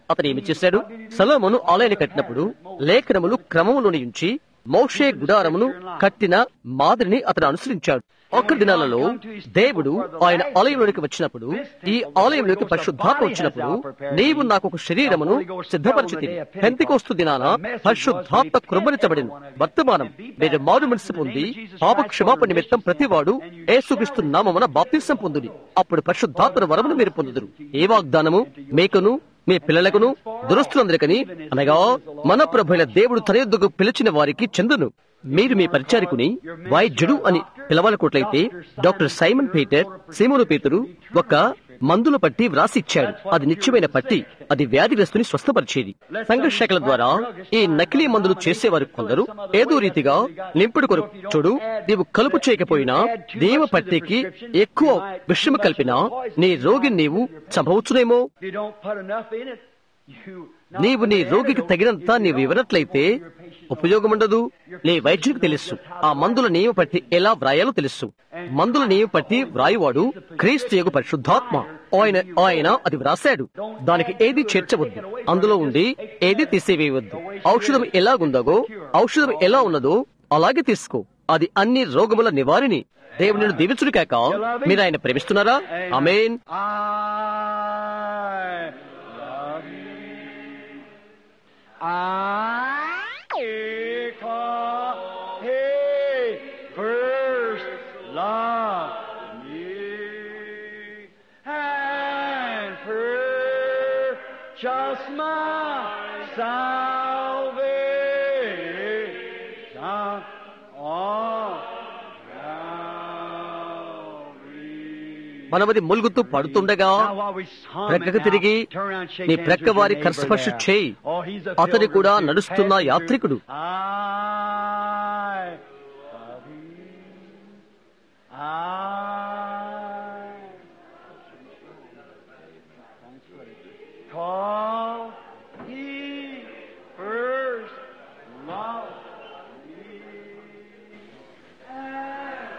అతను ఏమి చేశాడు సలోమును ఆలయాన్ని కట్టినప్పుడు లేఖనములు క్రమములోని ఉంచి మోషే గుడారమును కట్టిన మాదిరిని అతను అనుసరించాడు ఒక్క దినాలలో దేవుడు ఆయన ఆలయంలోనికి వచ్చినప్పుడు ఈ ఆలయంలోకి పరిశుద్ధాత్మ వచ్చినప్పుడు నీవు నాకు ఒక శరీరమును సిద్ధపరిచితి పెంతికోస్తు దినాన పరిశుద్ధాత్మ కృమ్మరించబడిన వర్తమానం మీరు మారు మనసు పొంది పాప క్షమాపణ నిమిత్తం ప్రతివాడు ఏసుక్రీస్తు నామమున బాప్తిసం పొందుడి అప్పుడు పరిశుద్ధాత్మ వరమును మీరు పొందుదురు ఏ వాగ్దానము మేకను మీ పిల్లలకును దురస్తులందరికని అనగా మన ప్రభుల దేవుడు తన యొద్దకు పిలిచిన వారికి చెందును మీరు మీ పరిచారికుని వైద్యుడు అని పిలవాలకోట్లయితే డాక్టర్ సైమన్ పీటర్ సీమోను పేతురు ఒక మందుల పట్టి వ్రాసి ఇచ్చాడు అది నిత్యమైన పట్టి అది వ్యాధిగ్రస్తుని స్వస్థపరిచేది సంఘర్షకల ద్వారా ఈ నకిలీ మందులు చేసేవారు కొందరు ఏదో రీతిగా నింపుడు కొరకు చూడు నీవు కలుపు చేయకపోయినా నీవ పట్టికి ఎక్కువ విషయం కలిపినా నీ రోగిని నీవు చంపవచ్చునేమో If you don't put enough in it, you నీవు నీ రోగికి తగినంత నీవు ఇవ్వనట్లయితే ఉపయోగం ఉండదు నీ వైద్యునికి తెలుసు ఆ మందుల నియమ పట్టి ఎలా వ్రాయాలో తెలుసు మందుల నియమ పట్టి వ్రాయువాడు క్రీస్తు యొక్క పరిశుద్ధాత్మ ఆయన ఆయన అది వ్రాశాడు దానికి ఏది చేర్చవద్దు అందులో ఉండి ఏది తీసివేయవద్దు ఔషధం ఎలాగుందగో ఔషధం ఎలా ఉన్నదో అలాగే తీసుకో అది అన్ని రోగముల నివారిణి దేవుని నిన్ను దీవించుడు కాక మీరు ఆయన ప్రేమిస్తున్నారా అమేన్ Just my salvation on Calvary. మనమది ములుగుతూ పడుతుండగా ప్రక్కకు తిరిగి నీ ప్రక్క వారి కర్స్పర్శ చేయి అతని కూడా నడుస్తున్న యాత్రికుడు Call ye first love me and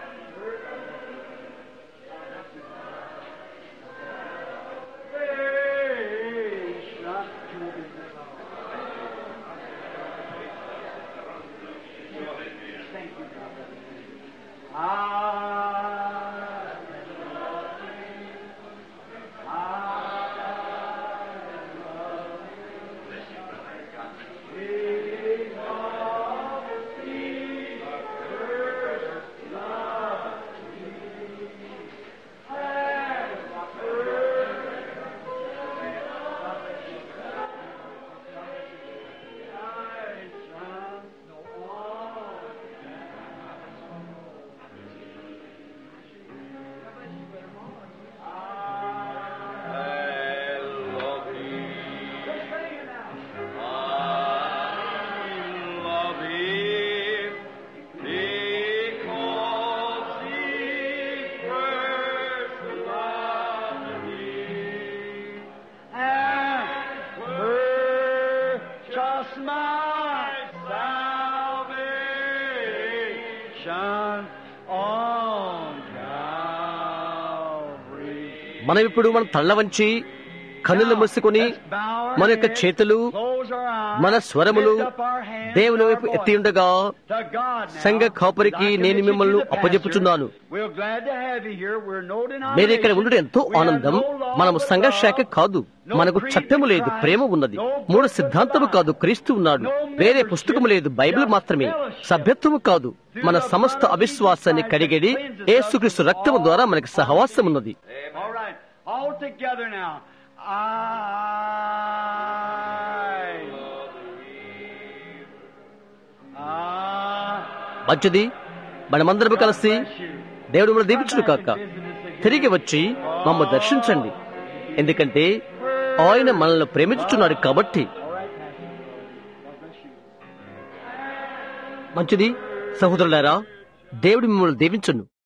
Just my salvation on Calvary. మనం ఇప్పుడు మన తళ్ళ వంచి కన్నులు మూసుకొని మన యొక్క చేతులు మన స్వరములు దేవుని వైపు ఎత్తి ఉండగా సంఘ కాపరికి నేను మిమ్మల్ని అప్పజెప్పుచున్నాను మీరు ఇక్కడ ఉండడం ఎంతో ఆనందం మనము సంఘ శాఖ కాదు మనకు చట్టము లేదు ప్రేమ ఉన్నది మూడు సిద్ధాంతము కాదు క్రీస్తు ఉన్నాడు వేరే పుస్తకము లేదు బైబిల్ మాత్రమే సభ్యత్వము కాదు మన సమస్త అవిశ్వాసాన్ని కడిగడి ఏసుక్రీస్తు రక్తము ద్వారా మనకి సహవాసం ఉన్నది All right, all together now. I I మంచిది మనమందరము కలిసి దేవుడు మన దీపించుడు కాక తిరిగి వచ్చి మమ్మ దర్శించండి ఎందుకంటే ఆయన మనల్ని ప్రేమించుచున్నాడు కాబట్టి మంచిది సహోదరులారా దేవుడు మిమ్మల్ని దీవించును